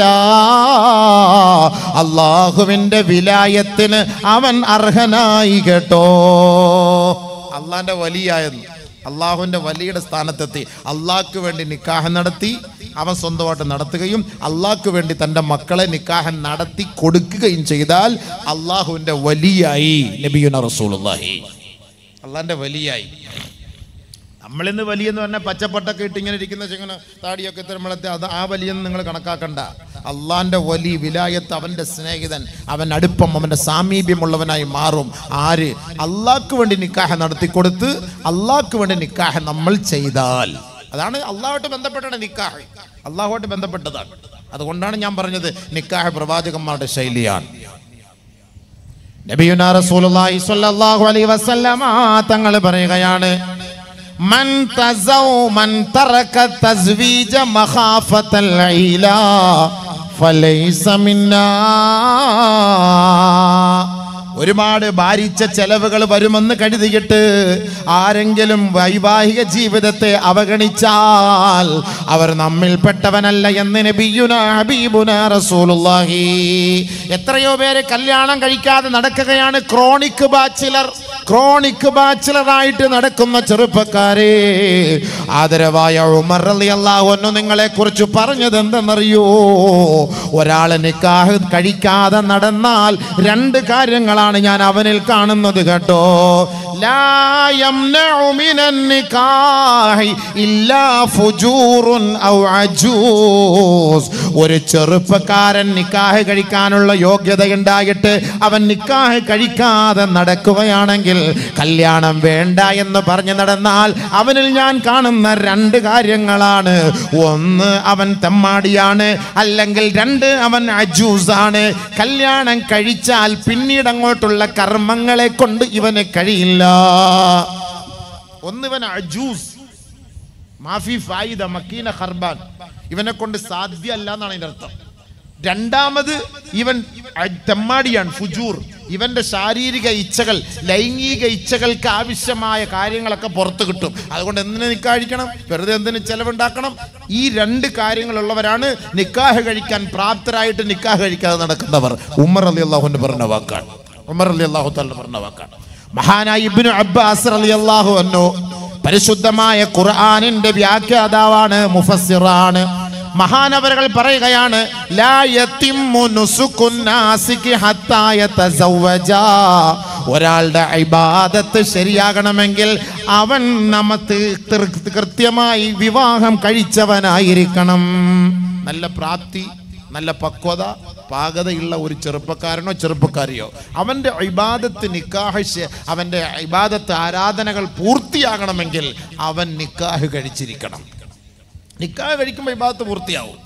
അള്ളാഹുവിന്റെ വിലായത്തിന് അവൻ അർഹനായി കേട്ടോ അള്ളാന്റെ വലിയായെന്ന് അള്ളാഹുവിൻ്റെ വലിയുടെ സ്ഥാനത്തെത്തി അള്ളാഹ്ക്ക് വേണ്ടി നിക്കാഹ് നടത്തി അവൻ സ്വന്തമായിട്ട് നടത്തുകയും അള്ളാഹ്ക്ക് വേണ്ടി തൻ്റെ മക്കളെ നിക്കാഹ് നടത്തി കൊടുക്കുകയും ചെയ്താൽ അള്ളാഹുവിൻ്റെ വലിയായി നബിയുന റസൂലുള്ളാഹി അള്ളാഹിൻ്റെ വലിയായി നമ്മളിന്ന് വലിയെന്ന് പറഞ്ഞാൽ പച്ചപ്പട്ടൊക്കെ ഇട്ട് ഇങ്ങനെ ഇരിക്കുന്ന ചെങ്ങനെ താടിയൊക്കെ തിരുമളത്തെ അത് ആ വലിയെന്ന് നിങ്ങൾ കണക്കാക്കണ്ട അള്ളാന്റെ വലി വിലായത്ത് അവൻ്റെ സ്നേഹിതൻ അവൻ അടുപ്പം അവൻ്റെ സാമീപ്യമുള്ളവനായി മാറും ആര് അള്ളാഹ്ക്ക് വേണ്ടി നിക്കാഹ് നടത്തി കൊടുത്ത് അള്ളാഹ്ക്ക് വേണ്ടി നിക്കാഹ് നമ്മൾ ചെയ്താൽ അതാണ് അള്ളാഹുമായിട്ട് ബന്ധപ്പെട്ടാണ് നിക്കാഹ് അള്ളാഹുമായിട്ട് ബന്ധപ്പെട്ടതാണ് അതുകൊണ്ടാണ് ഞാൻ പറഞ്ഞത് നിക്കാഹ് പ്രവാചകന്മാരുടെ ശൈലിയാണ് നബിയുനാ റസൂലുള്ളാഹി സ്വല്ലല്ലാഹു അലൈഹി വസല്ലമ തങ്ങൾ പറയുകയാണ് മൻ തസൗ മൻ തറക തസ്വീജ മഖാഫത്തൽ ഈലാ ഫലൈസ മിന്നാ ഒരുപാട് ഭാരിച്ച ചെലവുകൾ വരുമെന്ന് കരുതിയിട്ട് ആരെങ്കിലും വൈവാഹിക ജീവിതത്തെ അവഗണിച്ചാൽ അവർ നമ്മിൽപ്പെട്ടവനല്ല എന്ന് നബിയുന ഹബീബുന റസൂലുള്ളാഹി എത്രയോ പേര് കല്യാണം കഴിക്കാതെ നടക്കുകയാണ് ക്രോണിക് ബാച്ചിലർ ക്രോണിക് ബാച്ചിലർ ആയിട്ട് നടക്കുന്ന ചെറുപ്പക്കാരെ ആദരവായ ഉമർ റളിയല്ലാഹു അൻഹു നിങ്ങളെ കുറിച്ച് പറഞ്ഞത് എന്തെന്നറിയോ ഒരാളെ നിക്കാഹ് കഴിക്കാതെ നടന്നാൽ രണ്ട് കാര്യങ്ങളാണ് ഞാൻ അവനിൽ കാണുന്നത് കേട്ടോ ലാ യംനഉ മിനൻ നിക്കാഹി ഇല്ലാ ഫുജൂറുൻ ഔ അജൂസ് ഒരു ചെറുപ്പക്കാരൻ നിക്കാഹ് കഴിക്കാനുള്ള യോഗ്യത ഉണ്ടായിട്ട് അവൻ നിക്കാഹ് കഴിക്കാതെ നടക്കുകയാണെങ്കിൽ കല്യാണം വേണ്ട എന്ന് പറഞ്ഞു നടന്നാൽ അവനിൽ ഞാൻ കാണുന്ന രണ്ട് കാര്യങ്ങളാണ് ഒന്ന് അവൻ തെമ്മാടിയാണ് അല്ലെങ്കിൽ രണ്ട് അവൻ അജൂസാണ് കല്യാണം കഴിച്ചാൽ പിന്നീട് അങ്ങോട്ടുള്ള കർമ്മങ്ങളെ കൊണ്ട് ഇവന് കഴിയില്ല ഒന്ന് ഇവൻ അജൂസ് മാഫി ഫായിദ മക്കീന ഖർബാൻ ഇവനെ കൊണ്ട് സാധ്യമല്ല എന്നാണ് അതിന്റെ അർത്ഥം രണ്ടാമത് ഇവൻ അ- തെമ്മാടിയാണ് ഫുജൂർ ഇവന്റെ ശാരീരിക ഇച്ഛകൾ ലൈംഗിക ഇച്ഛകൾക്ക് ആവശ്യമായ കാര്യങ്ങളൊക്കെ പുറത്ത് കിട്ടും അതുകൊണ്ട് എന്തിനു നിക്കാഴിക്കണം വെറുതെ എന്തിനു ചെലവുണ്ടാക്കണം ഈ രണ്ട് കാര്യങ്ങളുള്ളവരാണ് നിക്കാഹ് കഴിക്കാൻ പ്രാപ്തരായിട്ട് നിക്കാഹ് കഴിക്കാതെ നടക്കുന്നവർ ഉമർ അലി അള്ളാഹുവിന് പറഞ്ഞ വാക്കാണ് ഉമർ അലി അള്ളാഹു തല്ല പറഞ്ഞ വാക്കാണ് മഹാനായ ഇബ്നു അബ്ബാസ് റളിയല്ലാഹു അൻഹു പരിശുദ്ധമായ ഖുർആനിന്റെ വ്യാഖ്യാതാവാണ് മുഫസ്സിറാണ് മഹാനവറുകൾ പറയുകയാണ് ലാ യത്തിമ്മു നുസുക്കുൻ നാസികി ഹത്താ യതസവ്വജാ. ഒരാളുടെ ഇബാദത്ത് ശരിയാകണമെങ്കിൽ അവൻ നമുക്ക് കൃത്യമായി വിവാഹം കഴിച്ചവനായിരിക്കണം നല്ല പ്രാപ്തി നല്ല പക്വത പാകതയുള്ള ഒരു ചെറുപ്പക്കാരനോ ചെറുപ്പക്കാരിയോ അവൻ്റെ ഇബാദത്ത് നിക്കാഹ് ശ- അവൻ്റെ ഇബാദത്ത് ആരാധനകൾ പൂർത്തിയാകണമെങ്കിൽ അവൻ നിക്കാഹ് കഴിച്ചിരിക്കണം നിക്കാഹ് കഴിക്കുമ്പോൾ ഇബാദത്ത് പൂർത്തിയാവും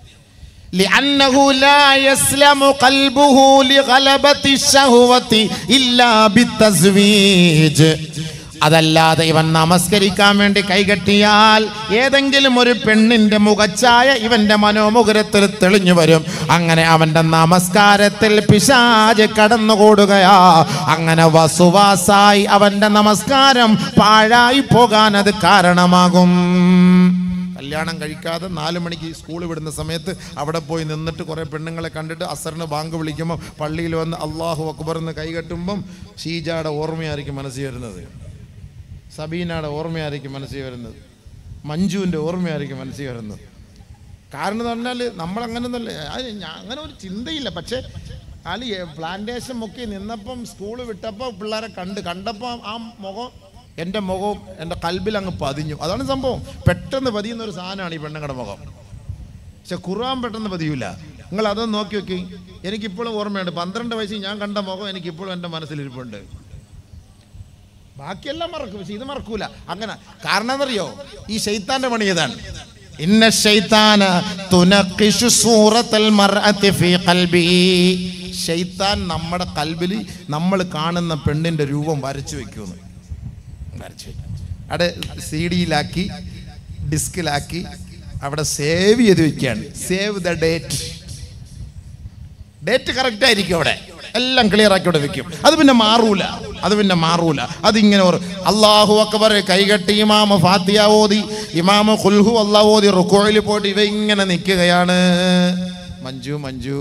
لأنه لا يسلم قلبه لغلبة الشهوة إلا بالتزويج അതല്ലാതെ ഇവൻ നമസ്കരിക്കാൻ വേണ്ടി കൈകെട്ടിയാൽ ഏതെങ്കിലും ഒരു പെണ്ണിന്റെ മുഖച്ചായ ഇവന്റെ മനോമുഖരത്തിൽ തെളിഞ്ഞു വരും അങ്ങനെ അവന്റെ നമസ്കാരത്തിൽ പിശാജ് കടന്നുകൂടുകയാ അങ്ങനെ വസുവാസായി അവന്റെ നമസ്കാരം പാഴായി പോകാൻ അത് കാരണമാകും കല്യാണം കഴിക്കാതെ നാല് മണിക്ക് സ്കൂൾ വിടുന്ന സമയത്ത് അവിടെ പോയി നിന്നിട്ട് കുറേ പെണ്ണുങ്ങളെ കണ്ടിട്ട് അസറിന് ബാങ്ക് വിളിക്കുമ്പോൾ പള്ളിയിൽ വന്ന് അള്ളാഹു അക്ബർ എന്ന് കൈകെട്ടുമ്പം ഷീജയുടെ ഓർമ്മയായിരിക്കും മനസ്സിൽ വരുന്നത് സബീനയുടെ ഓർമ്മയായിരിക്കും മനസ്സിൽ വരുന്നത് മഞ്ജുവിൻ്റെ ഓർമ്മയായിരിക്കും മനസ്സിൽ വരുന്നത് കാരണം എന്ന് പറഞ്ഞാൽ നമ്മളങ്ങനൊന്നുമല്ല അത് ഞാ- അങ്ങനെ ഒരു ചിന്തയില്ല പക്ഷേ അതിൽ പ്ലാന്റേഷൻ മുക്കി നിന്നപ്പം സ്കൂൾ വിട്ടപ്പോൾ പിള്ളേരെ കണ്ട് കണ്ടപ്പോൾ ആ മുഖം എൻ്റെ മുഖവും എൻ്റെ കൽബിൽ അങ്ങ് പതിഞ്ഞു അതാണ് സംഭവം പെട്ടെന്ന് പതിയുന്ന ഒരു സാധനമാണ് ഈ പെണ്ണുങ്ങളുടെ മുഖം പക്ഷെ ഖുർആൻ പെട്ടെന്ന് പതിയൂല നിങ്ങൾ അതൊന്ന് നോക്കി നോക്കി എനിക്കിപ്പോഴും ഓർമ്മയുണ്ട് പന്ത്രണ്ട് വയസ്സിൽ ഞാൻ കണ്ട മുഖം എനിക്കിപ്പോഴും എൻ്റെ മനസ്സിലിരിപ്പുണ്ട് ബാക്കിയെല്ലാം മറക്കും പക്ഷെ ഇത് മറക്കൂല അങ്ങനെ കാരണം എന്നറിയോ ഈ ശൈത്താന്റെ പണി ഇതാണ് ഇന്ന ശൈത്താന തുനഖിഷു സൂറത്തൽ മർഅത്തി ഫീ ഖൽബി ഷെയ്ത്താൻ നമ്മുടെ കൽബിൽ നമ്മൾ കാണുന്ന പെണ്ണിൻ്റെ രൂപം വരച്ചു വെക്കുമെന്ന് വരച്ചു വെക്കും അവിടെ സി ഡിയിലാക്കി ഡിസ്കിലാക്കി അവിടെ സേവ് ചെയ്ത് വെക്കുകയാണ് save the date date correct ആയിരിക്കും അവിടെ എല്ലാം ക്ലിയർ ആക്കി അവിടെ വെക്കും അത് പിന്നെ മാറൂല അത് പിന്നെ മാറൂല അതിങ്ങനെ ഒരു അള്ളാഹു അക്ബർ കൈകെട്ടി ഇമാമ ഫാത്തിയ ഓതി ഇമാമ ഖുൽഹു അള്ളാഹ് ഓതി റുക്കോയിൽ പോയിട്ട് ഇവ ഇങ്ങനെ നിൽക്കുകയാണ് മഞ്ജു മഞ്ജു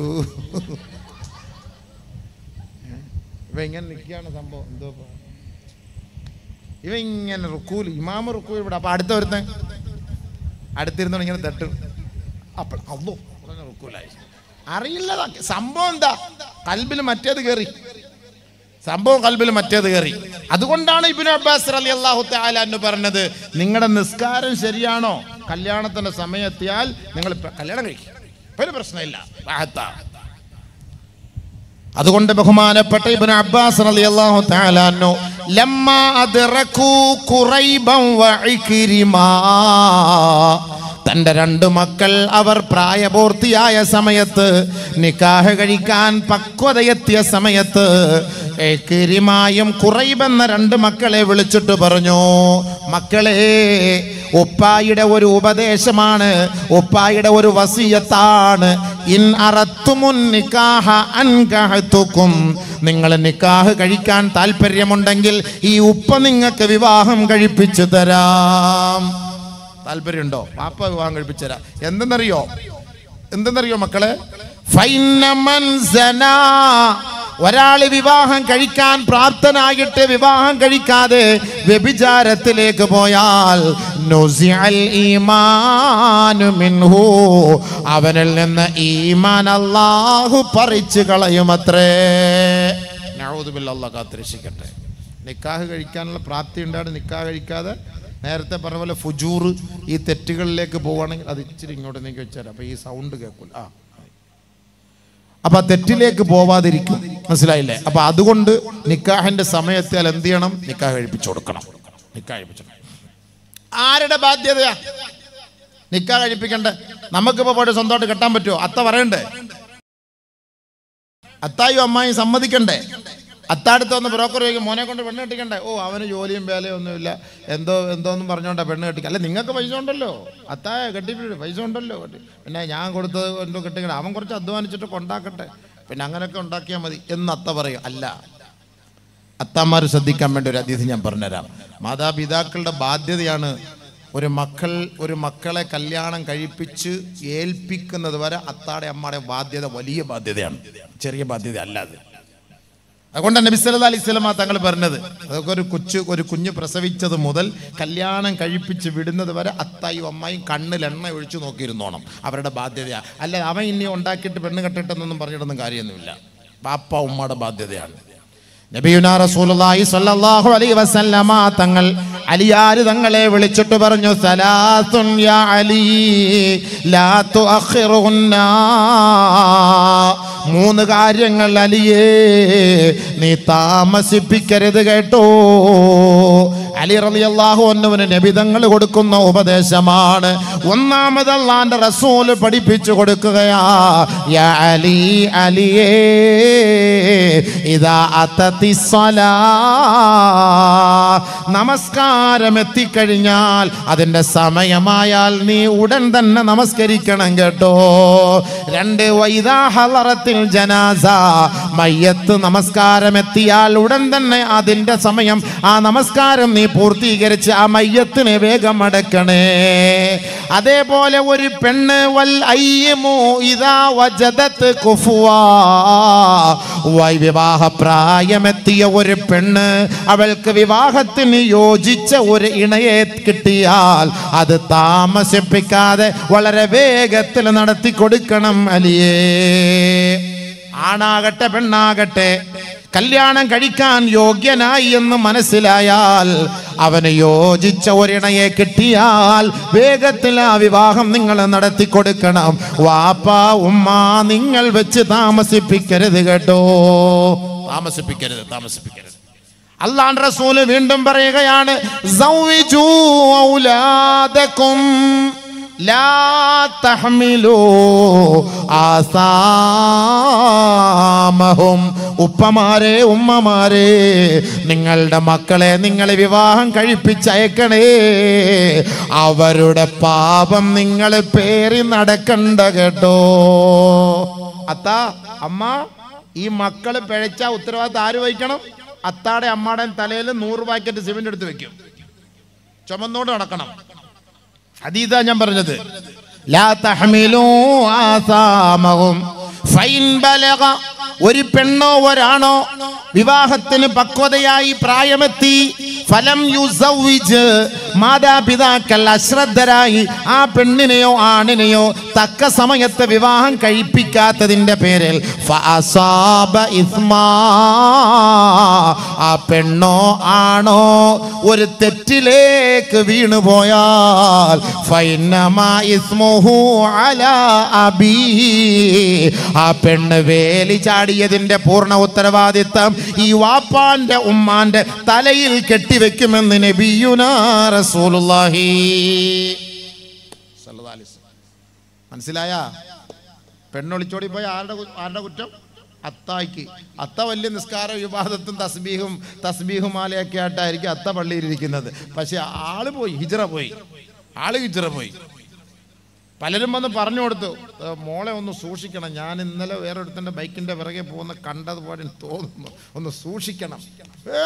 ഇവ ഇങ്ങനെ നിൽക്കുകയാണ് സംഭവം എന്തോ ഇപ്പൊ? ഇവ ഇങ്ങനെ റുക്കൂൽ ഇമാമ റുക്കൂൽ ഇവിടെ അപ്പൊ അടുത്ത ഒരുത്തൻ അടുത്തിരുന്നോ ഇങ്ങനെ തട്ടും അപ്പോൾ അല്ലോ ഉടനെ റുക്കൂലായി അറിയില്ല ഇതൊക്കെ. സംഭവം എന്താ കൽബിൽ മറ്റേത് കയറി സംഭവം കൽബിൽ മറ്റേത് കയറി അതുകൊണ്ടാണ് ഇബിന് അബ്ബാസ് അലി അള്ളാഹു താലാന്ന് പറഞ്ഞത് നിങ്ങളുടെ നിസ്കാരം ശരിയാണോ കല്യാണത്തിന്റെ സമയം എത്തിയാൽ നിങ്ങൾ ഇപ്പൊ കല്യാണം കഴിക്കും ഒരു പ്രശ്നമില്ല റാഹത്താ. അതുകൊണ്ട് ബഹുമാനപ്പെട്ട ഇബ്നു അബ്ബാസ് റളിയല്ലാഹു തആല അൻഹു ലമ്മ അദ്റകൂ ഖുറൈബൻ വഇക്രിമാ തന്റെ രണ്ട് മക്കൾ അവർ പ്രായപൂർത്തിയായ സമയത്ത് നിക്കാഹ് കഴിക്കാൻ പക്വതയെത്തിയ സമയത്ത് കിരിമായും കുറൈബെന്ന രണ്ട് മക്കളെ വിളിച്ചിട്ട് പറഞ്ഞു മക്കളെ ഉപ്പായുടെ ഒരു ഉപദേശമാണ് ഉപ്പായുടെ ഒരു വസിയത്താണ് ഇൻ അറത്തുമുൻ നിക്കാഹ അൻകഹത്തുക്കും നിങ്ങൾ നിക്കാഹ് കഴിക്കാൻ താല്പര്യമുണ്ടെങ്കിൽ ഈ ഉപ്പ നിങ്ങൾക്ക് വിവാഹം കഴിപ്പിച്ചു തരാം താല്പര്യമുണ്ടോ പാപ്പ വിവാഹം കഴിപ്പിച്ചു തരാം എന്തെന്നറിയോ എന്തെന്നറിയോ മക്കളെ ഫൈനമൻ സനാ ഒരാള് വിവാഹം കഴിക്കാൻ പ്രാപ്തനായിട്ട് വിവാഹം കഴിക്കാതെ വ്യഭിചാരത്തിലേക്ക് പോയാൽ നുസിഅൽ ഈമാനു മിൻഹു അവനിൽ നിന്ന് ഈമാൻ അല്ലാഹു പറിച്ചു കളയുമത്രേ നഊദുബില്ല അല്ലാഹ് കാത്തിരക്ഷിക്കട്ടെ നിക്കാഹ് കഴിക്കാനുള്ള പ്രാപ്തി ഉണ്ടാണ് നിക്കാഹ് കഴിക്കാതെ നേരത്തെ പറഞ്ഞ പോലെ ഫുജൂർ ഈ തെറ്റുകളിലേക്ക് പോവുകയാണെങ്കിൽ അത് ഇച്ചിരി ഇങ്ങോട്ട് നീക്കി വെച്ചാൽ അപ്പോൾ ഈ സൗണ്ട് കേൾക്കില്ല ആ അപ്പൊ ആ തെറ്റിലേക്ക് പോവാതിരിക്കും മനസ്സിലായില്ലേ അപ്പൊ അതുകൊണ്ട് നിക്കാഹിന്റെ സമയത്താൽ എന്ത് ചെയ്യണം നിക്കാഹ് കഴിപ്പിച്ചു കൊടുക്കണം നിക്കാഹ് കഴിപ്പിച്ചു ആരുടെ ബാധ്യതയാ നിക്കാഹ് കഴിപ്പിക്കണ്ടേ നമുക്കിപ്പോ പോയിട്ട് സ്വന്തമായിട്ട് കെട്ടാൻ പറ്റുമോ അത്ത പറയണ്ടേ അത്തായും അമ്മായും സമ്മതിക്കണ്ടേ അത്താടുത്ത് വന്ന് ബ്രോക്കർ ചോദിക്കും മോനെ കൊണ്ട് പെണ്ണ് കെട്ടിക്കണ്ടേ ഓ അവന് ജോലിയും വേലയും ഒന്നുമില്ല എന്തോ എന്തോന്നും പറഞ്ഞോണ്ടാ പെണ്ണ് കെട്ടിക്ക അല്ല നിങ്ങൾക്ക് പൈസ ഉണ്ടല്ലോ അത്തായ കെട്ടിപ്പിടി പൈസ ഉണ്ടല്ലോ കെട്ടി പിന്നെ ഞാൻ കൊടുത്തത് എന്തോ കെട്ടിക്കണേ അവൻ കുറച്ച് അധ്വാനിച്ചിട്ട് കൊണ്ടാക്കട്ടെ പിന്നെ അങ്ങനെയൊക്കെ ഉണ്ടാക്കിയാൽ മതി എന്ന് അത്ത പറയും അല്ല അത്താമാർ ശ്രദ്ധിക്കാൻ വേണ്ടി ഒരു അതിഥി ഞാൻ പറഞ്ഞുതരാം മാതാപിതാക്കളുടെ ബാധ്യതയാണ് ഒരു മക്കൾ ഒരു മക്കളെ കല്യാണം കഴിപ്പിച്ച് ഏൽപ്പിക്കുന്നത് വരെ അത്താടെ അമ്മയുടെ ബാധ്യത വലിയ ബാധ്യതയാണ് ചെറിയ ബാധ്യത അല്ലാതെ അതുകൊണ്ട് നബി സല്ലല്ലാഹു അലൈഹി വസല്ലമ തങ്ങൾ പറഞ്ഞത് അതൊക്കെ ഒരു കൊച്ചു ഒരു കുഞ്ഞ് പ്രസവിച്ചത് മുതൽ കല്യാണം കഴിപ്പിച്ച് വിടുന്നത് വരെ അത്തായും അമ്മായും കണ്ണിൽ എണ്ണ ഒഴിച്ചു നോക്കിയിരുന്നോണം അവരുടെ ബാധ്യതയാ അല്ല അവൻ ഇനി ഉണ്ടാക്കിയിട്ട് പെണ്ണ് കെട്ടിട്ടെന്നൊന്നും പറഞ്ഞിട്ടൊന്നും കാര്യമൊന്നുമില്ല പാപ്പ ഉമ്മയുടെ ബാധ്യതയാണ് നബിയുനാ റസൂലുള്ളാഹി സ്വല്ലല്ലാഹു അലൈഹി വസല്ലമ തങ്ങൾ അലിയാര് തങ്ങളെ വിളിച്ചിട്ട് പറഞ്ഞു സലാത്തുൻ യാ അലി ലാ തുഅഖിറുന്ന മൂന്ന് കാര്യങ്ങൾ അലിയേ നീ താമസിപ്പിക്കരുത് കേട്ടോ അലി റളിയല്ലാഹു അൻഹുവിന് നബി തങ്ങൾ കൊടുക്കുന്ന ഉപദേശമാണ് ഒന്നാമത് അള്ളാന്റെ റസൂല് പഠിപ്പിച്ചു കൊടുക്കുകയാ യാ അലി അലിയേ ഇതാ അത്തത്തി സ്വലാ നമസ്കാരം എത്തിക്കഴിഞ്ഞാൽ അതിന്റെ സമയമായാൽ നീ ഉടൻ തന്നെ നമസ്കരിക്കണം കേട്ടോ രണ്ട് വൈദാഹലറത്തിൽ ജനാസ മയ്യത്ത് നമസ്കാരം എത്തിയാൽ ഉടൻ തന്നെ അതിന്റെ സമയം ആ നമസ്കാരം നീ പൂർത്തീകരിച്ച് ആ മയ്യത്തിനെ വേഗം അടക്കണേ അതേപോലെ ഒരു പെണ്ണ് വൽ അയ്യമോ ഇതാ വജദത്ത് കുഫുവാ വൈ വിവാഹ പ്രായമെത്തിയ ഒരു പെണ്ണ് അവൾക്ക് വിവാഹത്തിന് യോജിച്ച ഒരു ഇണയെ കിട്ടിയാൽ അത് താമസിപ്പിക്കാതെ വളരെ വേഗത്തിൽ നടത്തി കൊടുക്കണം അലിയേ ആണാകട്ടെ പെണ്ണാകട്ടെ കല്യാണം കഴിക്കാൻ യോഗ്യനായി എന്ന് മനസ്സിലായാൽ അവന് യോജിച്ച ഒരിണയെ കിട്ടിയാൽ വേഗത്തിൽ ആ വിവാഹം നിങ്ങൾ നടത്തി കൊടുക്കണം വാപ്പ ഉമ്മ നിങ്ങൾ വെച്ച് താമസിപ്പിക്കരുത് കേട്ടോ താമസിപ്പിക്കരുത് താമസിപ്പിക്കരുത് അള്ളാൻ റസൂല് വീണ്ടും പറയുകയാണ് "സൗവിജൂ ഔലാദക്കും." ലാ തഹ്മിലൂ ആസാമഹും ഉപ്പമാരെ ഉമ്മമാരെ നിങ്ങളുടെ മക്കളെ നിങ്ങൾ വിവാഹം കഴിപ്പിച്ചയക്കണേ അവരുടെ പാപം നിങ്ങൾ പേറി നടക്കണ്ട കേട്ടോ അത്ത അമ്മ ഈ മക്കള് പിഴച്ച ഉത്തരവാദിത്തം ആര് വഹിക്കണം അത്താടെ അമ്മാടെ തലയിൽ നൂറ് പാക്കറ്റ് സിമെന്റ് എടുത്ത് വെക്കും ചുമന്നോട് നടക്കണം അതീതാ ഞാൻ പറഞ്ഞത് ലാ തഹ്മിലൂ ആസാമഹും ഫൈൻ ബലഗ ഒരു പെണ്ണോ ഒരാണോ വിവാഹത്തിന് പക്വതയായി പ്രായമെത്തി ഫലം യുസവ്വിജ് മാതാപിതാക്കൾ അശ്രദ്ധരായി ആ പെണ്ണിനെയോ ആണിനെയോ തക്ക സമയത്ത് വിവാഹം കഴിപ്പിക്കാത്തതിന്റെ പേരിൽ ഫഅസാബ ഇസ്മാ ആ പെണ്ണോ ആണോ ഒരു തെറ്റിലേക്ക് വീണുപോയാൽ ഫൈനമാ ഇസ്മുഹു അലാ അബീ ആ പെണ്ണ് വേലി ചാടിയതിന്റെ പൂർണ്ണ ഉത്തരവാദിത്തം ഈ വാപ്പാന്റെ ഉമ്മാന്റെ തലയിൽ കെട്ടിവെക്കുമെന്ന് നബിയുനാ റസൂലുള്ളാഹി സല്ലല്ലാഹു അലൈഹി വസല്ലം. മനസ്സിലായ പെണ്ണൊളിച്ചോടി പോയ ആരുടെ കു- ആരുടെ കുറ്റം അത്തായിക്ക് അത്ത വലിയ നിസ്കാര വിവാദത്തും തസ്ബീഹും തസ്ബീഹും മാലയൊക്കെ ആയിട്ടായിരിക്കും അത്ത പള്ളിയിലിരിക്കുന്നത് പക്ഷെ ആള് പോയി ഹിജറ പോയി ആള് ഹിജറ പോയി പലരും വന്ന് പറഞ്ഞു കൊടുത്തു "ഏ, മോളെ ഒന്ന് സൂക്ഷിക്കണം ഞാൻ ഇന്നലെ വേറെ ഒരുത്തൻ്റെ ബൈക്കിൻ്റെ പിറകെ പോകുന്ന കണ്ടതുപോലെ എനിക്ക് തോന്നുന്നു ഒന്ന് സൂക്ഷിക്കണം ഏ,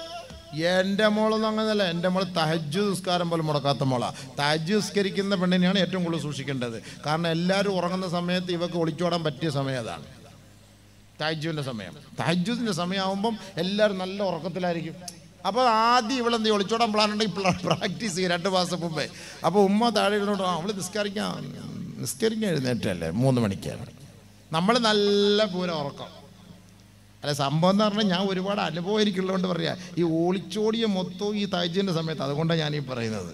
എൻ്റെ മോളൊന്നും അങ്ങനെയല്ല എൻ്റെ മോള് തഹജ് നിസ്കാരം പോലും മുടക്കാത്ത മോളാ തഹജ് നിസ്കരിക്കുന്ന പെണ്ണിനെയാണ് ഏറ്റവും കൂടുതൽ സൂക്ഷിക്കേണ്ടത് കാരണം എല്ലാവരും ഉറങ്ങുന്ന സമയത്ത് ഇവക്ക് ഒളിച്ചോടാൻ പറ്റിയ സമയം അതാണ് തഹജുവിൻ്റെ സമയം തഹജുദിൻ്റെ സമയമാകുമ്പം എല്ലാവരും നല്ല ഉറക്കത്തിലായിരിക്കും അപ്പോൾ ആദ്യം ഇവളെന്ത് ചെയ്യും? ഒളിച്ചോടാൻ പ്ലാൻ ഉണ്ടെങ്കിൽ പ്രാക്ടീസ് ചെയ്യും രണ്ട് മാസം മുമ്പേ അപ്പോൾ ഉമ്മ താഴെ ഇരുന്നോട്ട് ആ അവൾ നിസ്കരിക്കാൻ നിസ്കരിക്കാൻ എഴുന്നേറ്റല്ലേ മൂന്ന് മണിക്കാണ് നമ്മൾ നല്ല പൂര ഉറക്കം അല്ല സംഭവം എന്ന് പറഞ്ഞാൽ ഞാൻ ഒരുപാട് അനുഭവം എനിക്കുള്ളതുകൊണ്ട് പറയാ ഈ ഒളിച്ചോടിയ മൊത്തവും ഈ തഹജുവിൻ്റെ സമയത്ത് അതുകൊണ്ടാണ് ഞാൻ ഈ പറയുന്നത്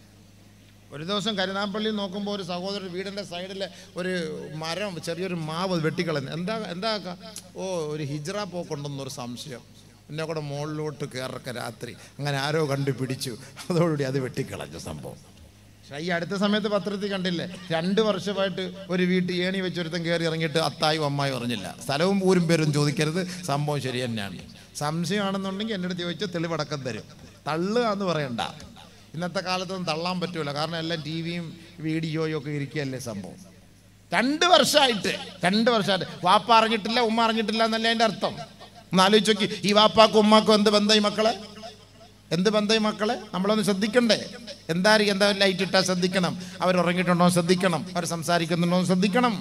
ഒരു ദിവസം കരുനാപ്പള്ളിയിൽ നോക്കുമ്പോൾ ഒരു സഹോദരൻ വീടിൻ്റെ സൈഡിൽ ഒരു മരം ചെറിയൊരു മാവ് വെട്ടിക്കളഞ്ഞു എന്താ എന്താ ആക്കാ? ഓ ഒരു ഹിജ്റ പോക്കുണ്ടെന്നൊരു സംശയം എന്നെ കൂടെ മുകളിലോട്ട് കയറൊക്കെ രാത്രി അങ്ങനെ ആരോ കണ്ടു പിടിച്ചു അതോടുകൂടി അത് വെട്ടിക്കളഞ്ഞു സംഭവം പക്ഷേ ഈ അടുത്ത സമയത്ത് പത്രത്തിൽ കണ്ടില്ലേ രണ്ട് വർഷമായിട്ട് ഒരു വീട്ടിൽ ഏണി വെച്ചൊരുത്തൻ കയറി ഇറങ്ങിയിട്ട് അത്തായും അമ്മായും അറിഞ്ഞില്ല സ്ഥലവും ഊരും പേരും ചോദിക്കരുത് സംഭവം ശരി തന്നെയാണ് സംശയമാണെന്നുണ്ടെങ്കിൽ എൻ്റെ അടുത്ത് ചോദിച്ചാൽ തെളിവടക്കം തരും തള്ളുക എന്ന് പറയണ്ട ഇന്നത്തെ കാലത്തൊന്നും തള്ളാൻ പറ്റൂല കാരണം എല്ലാം ടി വിയും വീഡിയോയും ഒക്കെ ഇരിക്കുകയല്ലേ സംഭവം രണ്ട് വർഷമായിട്ട് രണ്ട് വർഷമായിട്ട് വാപ്പ അറിഞ്ഞിട്ടില്ല ഉമ്മ അറിഞ്ഞിട്ടില്ല എന്നല്ല എൻ്റെ അർത്ഥം ഒന്ന് ആലോചിച്ച് നോക്കി ഈ വാപ്പാക്കും ഉമ്മാക്കും എന്ത് ബന്ധം ഈ മക്കളെ എന്ത് ബന്ധം ഈ മക്കളെ നമ്മളൊന്ന് ശ്രദ്ധിക്കണ്ടേ എന്താ എന്താ ലൈറ്റ് ഇട്ടാൽ ശ്രദ്ധിക്കണം അവർ ഉറങ്ങിയിട്ടുണ്ടോ എന്ന് ശ്രദ്ധിക്കണം അവർ സംസാരിക്കുന്നുണ്ടോ എന്ന് ശ്രദ്ധിക്കണം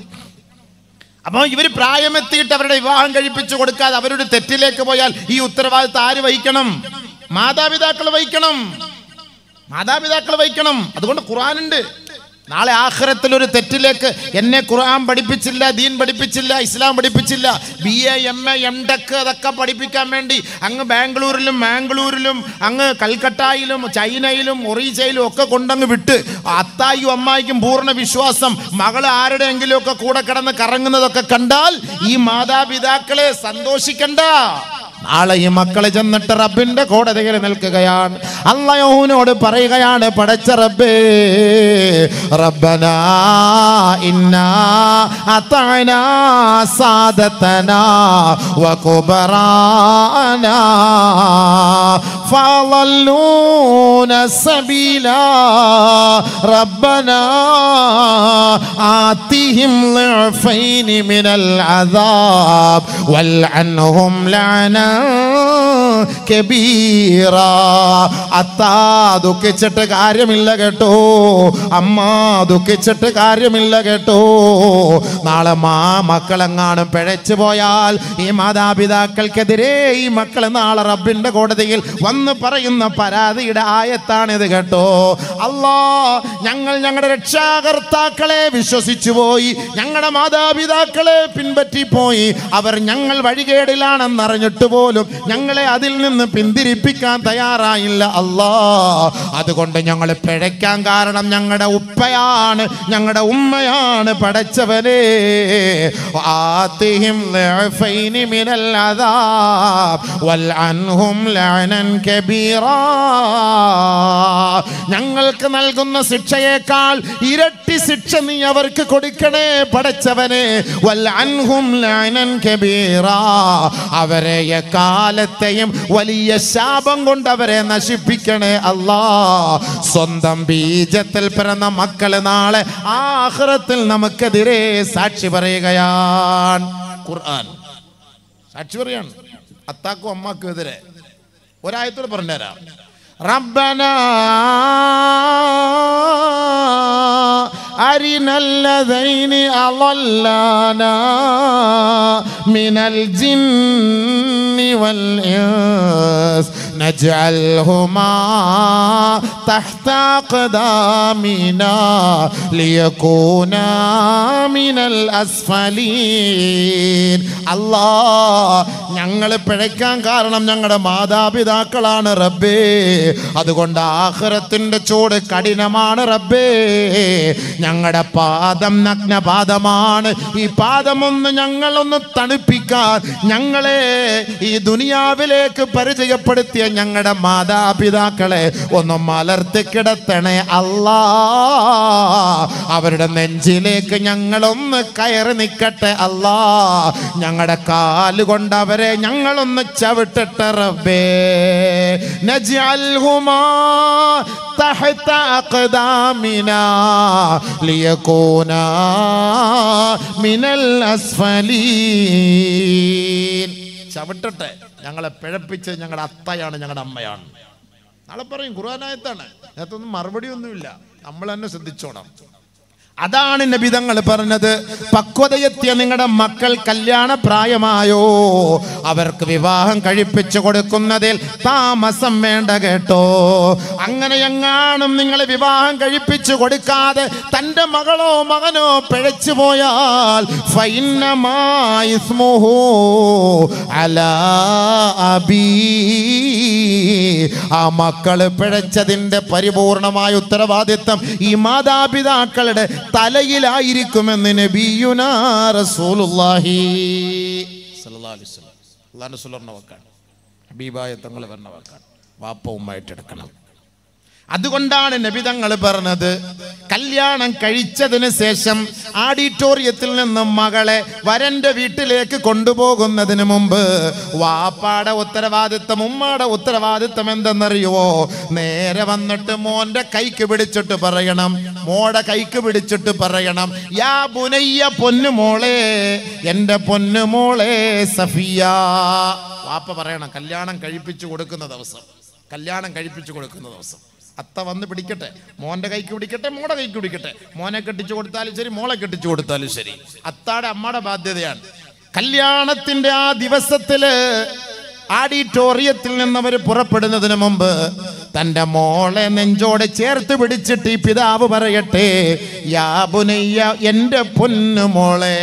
അപ്പോൾ ഇവർ പ്രായമെത്തിയിട്ട് അവരുടെ വിവാഹം കഴിപ്പിച്ചു കൊടുക്കാതെ അവരുടെ തെറ്റിലേക്ക് പോയാൽ ഈ ഉത്തരവാദിത്തം ആര് വഹിക്കണം മാതാപിതാക്കൾ വഹിക്കണം മാതാപിതാക്കൾ വഹിക്കണം അതുകൊണ്ട് ഖുർആനുണ്ട് നാളെ ആഖിറത്തിൽ ഒരു തെറ്റിലേക്ക് എന്നെ ഖുർആൻ പഠിപ്പിച്ചില്ല ദീൻ പഠിപ്പിച്ചില്ല ഇസ്ലാം പഠിപ്പിച്ചില്ല B A M A M tech അതൊക്കെ പഠിപ്പിക്കാൻ വേണ്ടി അങ്ങ് ബാംഗ്ലൂരിലും മാംഗ്ലൂരിലും അങ്ങ് കൽക്കട്ടയിലും ചൈനയിലും ഒറീസയിലും ഒക്കെ കൊണ്ടങ്ങ് വിട്ട് അത്തായും അമ്മായിക്കും പൂർണ്ണ വിശ്വാസം മകൾ ആരുടെയെങ്കിലും ഒക്കെ കൂടെ കിടന്ന് കറങ്ങുന്നതൊക്കെ കണ്ടാൽ ഈ മാതാപിതാക്കളെ സന്തോഷിക്കണ്ട നാളെ ഈ മക്കളെ ചെന്നിട്ട് റബ്ബിന്റെ കോടതിയിൽ നിൽക്കുകയാണ് അള്ളയോനോട് പറയുകയാണ് പടച്ച റബ്ബേ റബ്ബന ഇന്നാ അത്തഅനാ സാദതന വകുബറാന فضلون السبيلا ربنا آتهم ضعفين من العذاب والعنهم لعنا കബീറ അത്താ ദുഃഖിച്ചിട്ട് കാര്യമില്ല കേട്ടോ അമ്മ ദുഃഖിച്ചിട്ട് കാര്യമില്ല കേട്ടോ നാളെ മാ മക്കളെങ്ങാനും പിഴച്ചു പോയാൽ ഈ മാതാപിതാക്കൾക്കെതിരെ ഈ മക്കൾ നാളെ റബ്ബിന്റെ കോടതിയിൽ വന്ന് പറയുന്ന പരാതിയുടെ ആയത്താണിത് കേട്ടോ അല്ലാ ഞങ്ങൾ ഞങ്ങളുടെ രക്ഷാകർത്താക്കളെ വിശ്വസിച്ചു പോയി ഞങ്ങളുടെ മാതാപിതാക്കളെ പിൻപറ്റിപ്പോയി അവർ ഞങ്ങൾ വഴികേടിലാണെന്നറിഞ്ഞിട്ട് പോലും ഞങ്ങളെ അതിൽ നിന്ന് പിന്തിരിപ്പിക്കാൻ തയ്യാറായില്ല അല്ലാ അതുകൊണ്ട് ഞങ്ങൾ പിഴയ്ക്കാൻ കാരണം ഞങ്ങളുടെ ഉപ്പയാണ് ഞങ്ങളുടെ ഉമ്മയാണ് പടച്ചവനെ ആത്തിഹിം ضعفين من العذاب والعنهم لعنا كبيرا ഞങ്ങൾക്ക് നൽകുന്ന ശിക്ഷയേക്കാൾ ഇരട്ടി ശിക്ഷ നീ അവർക്ക് കൊടുക്കണേ പടച്ചവനെ വൽഅൻഹും ലഅനൻ കബീറാ അവരെ എക്കാലത്തെയും വലിയ ശാപം കൊണ്ട് അവരെ നശിപ്പിക്കണേ അല്ലാ സ്വന്തം ബീജത്തിൽ പിറന്ന മക്കള് നാളെ ആഹ്റത്തിൽ നമുക്കെതിരെ സാക്ഷി പറയുകയാണ് ഖുർആൻ സാക്ഷി പറയാണ് അത്താക്കും അമ്മാക്കും എതിരെ ഒരായത്തോട് പറഞ്ഞുതരാം ربنا أرنا الذين أضلانا من الجن والإنس نجعلهما تحت أقدامنا ليكونا من الأسفلين الله ഞങ്ങൾ പിഴയ്ക്കാൻ കാരണം ഞങ്ങളുടെ മാതാപിതാക്കളാണ് റബ്ബേ അതുകൊണ്ട് ആഹ്റത്തിന്റെ ചൂട് കഠിനമാണ് റബ്ബേ ഞങ്ങളുടെ പാദം നഗ്നപാദമാണ് ഈ പാദമൊന്ന് ഞങ്ങളൊന്ന് തണുപ്പിക്കാൻ ഞങ്ങളെ ഈ ദുനിയാവിലേക്ക് പരിചയപ്പെടുത്തിയ ഞങ്ങളുടെ മാതാപിതാക്കളെ ഒന്ന് മലർത്തി കിടത്തണേ അല്ലാ അവരുടെ നെഞ്ചിലേക്ക് ഞങ്ങളൊന്ന് കയറി നിൽക്കട്ടെ അല്ലാ ഞങ്ങളുടെ കാലുകൊണ്ട് അവരെ ഞങ്ങളൊന്ന് ചവിട്ടട്ടെ റബ്ബേ നജ്അൽഹുമാ تحت أقدامنا ليكونا من الأسفلين ചവിട്ടട്ടെ ഞങ്ങളെ പിഴപ്പിച്ച് ഞങ്ങളുടെ അത്തയാണ് ഞങ്ങളുടെ അമ്മയാണ് നാളെ പറയും ഖുർആനായത്താണ് അതിനകത്തൊന്നും മറുപടി ഒന്നുമില്ല നമ്മൾ തന്നെ ശ്രദ്ധിച്ചോണം അതാണ് നബിതങ്ങൾ പറഞ്ഞത് പക്വതയെത്തിയ നിങ്ങളുടെ മക്കൾ കല്യാണ പ്രായമായോ അവർക്ക് വിവാഹം കഴിപ്പിച്ചു കൊടുക്കുന്നതിൽ താമസം വേണ്ട കേട്ടോ അങ്ങനെ എങ്ങാനും നിങ്ങൾ വിവാഹം കഴിപ്പിച്ചു കൊടുക്കാതെ തൻ്റെ മകളോ മകനോ പിഴച്ചു പോയാൽ ഫൈനമായി സ്മുഹു അലാ അബീ ആ മക്കള് പിഴച്ചതിന്റെ പരിപൂർണമായ ഉത്തരവാദിത്വം ഈ മാതാപിതാക്കളുടെ തലയിലായിരിക്കുമെന്ന് നബിയുനാ റസൂലുള്ളാഹി സല്ലല്ലാഹു അലൈഹി വസല്ലം അല്ലാഹുവിന്റെ റസൂൽ പറഞ്ഞ വാക്കാണ് ഹബീബായ തങ്ങൾ പറഞ്ഞ വാക്കാണ് വാപ്പ ഉമ്മായിട്ട് എടുക്കണം അതുകൊണ്ടാണ് നബിതങ്ങൾ പറഞ്ഞത് കല്യാണം കഴിച്ചതിന് ശേഷം ആഡിറ്റോറിയത്തിൽ നിന്നും മകളെ വരന്റെ വീട്ടിലേക്ക് കൊണ്ടുപോകുന്നതിന് മുമ്പ് വാപ്പാടെ ഉത്തരവാദിത്തം ഉമ്മാടെ ഉത്തരവാദിത്തം എന്തെന്നറിയുവോ നേരെ വന്നിട്ട് മോന്റെ കൈക്ക് പിടിച്ചിട്ട് പറയണം മോടെ കൈക്ക് പിടിച്ചിട്ട് പറയണം യാ ബുനയ്യ പൊന്നുമോളെ എൻ്റെ പൊന്നുമോളെ സഫിയ വാപ്പ പറയണം കല്യാണം കഴിപ്പിച്ചു കൊടുക്കുന്ന ദിവസം കല്യാണം കഴിപ്പിച്ചു കൊടുക്കുന്ന ദിവസം അത്ത വന്ന് പിടിക്കട്ടെ മോന്റെ കൈക്ക് പിടിക്കട്ടെ മോടെ കൈക്ക് പിടിക്കട്ടെ മോനെ കെട്ടിച്ചു കൊടുത്താലും ശരി മോളെ കെട്ടിച്ചു കൊടുത്താലും ശരി അത്താടെ അമ്മയുടെ ബാധ്യതയാണ് കല്യാണത്തിന്റെ ആ ദിവസത്തില് ആഡിറ്റോറിയത്തിൽ നിന്നവർ പുറപ്പെടുന്നതിന് മുമ്പ് തന്റെ മോളെ നെഞ്ചോടെ ചേർത്ത് പിടിച്ചിട്ട് ഈ പിതാവ് പറയട്ടെ യാ ബുനയ്യ എന്റെ പൊന്നു മോളെ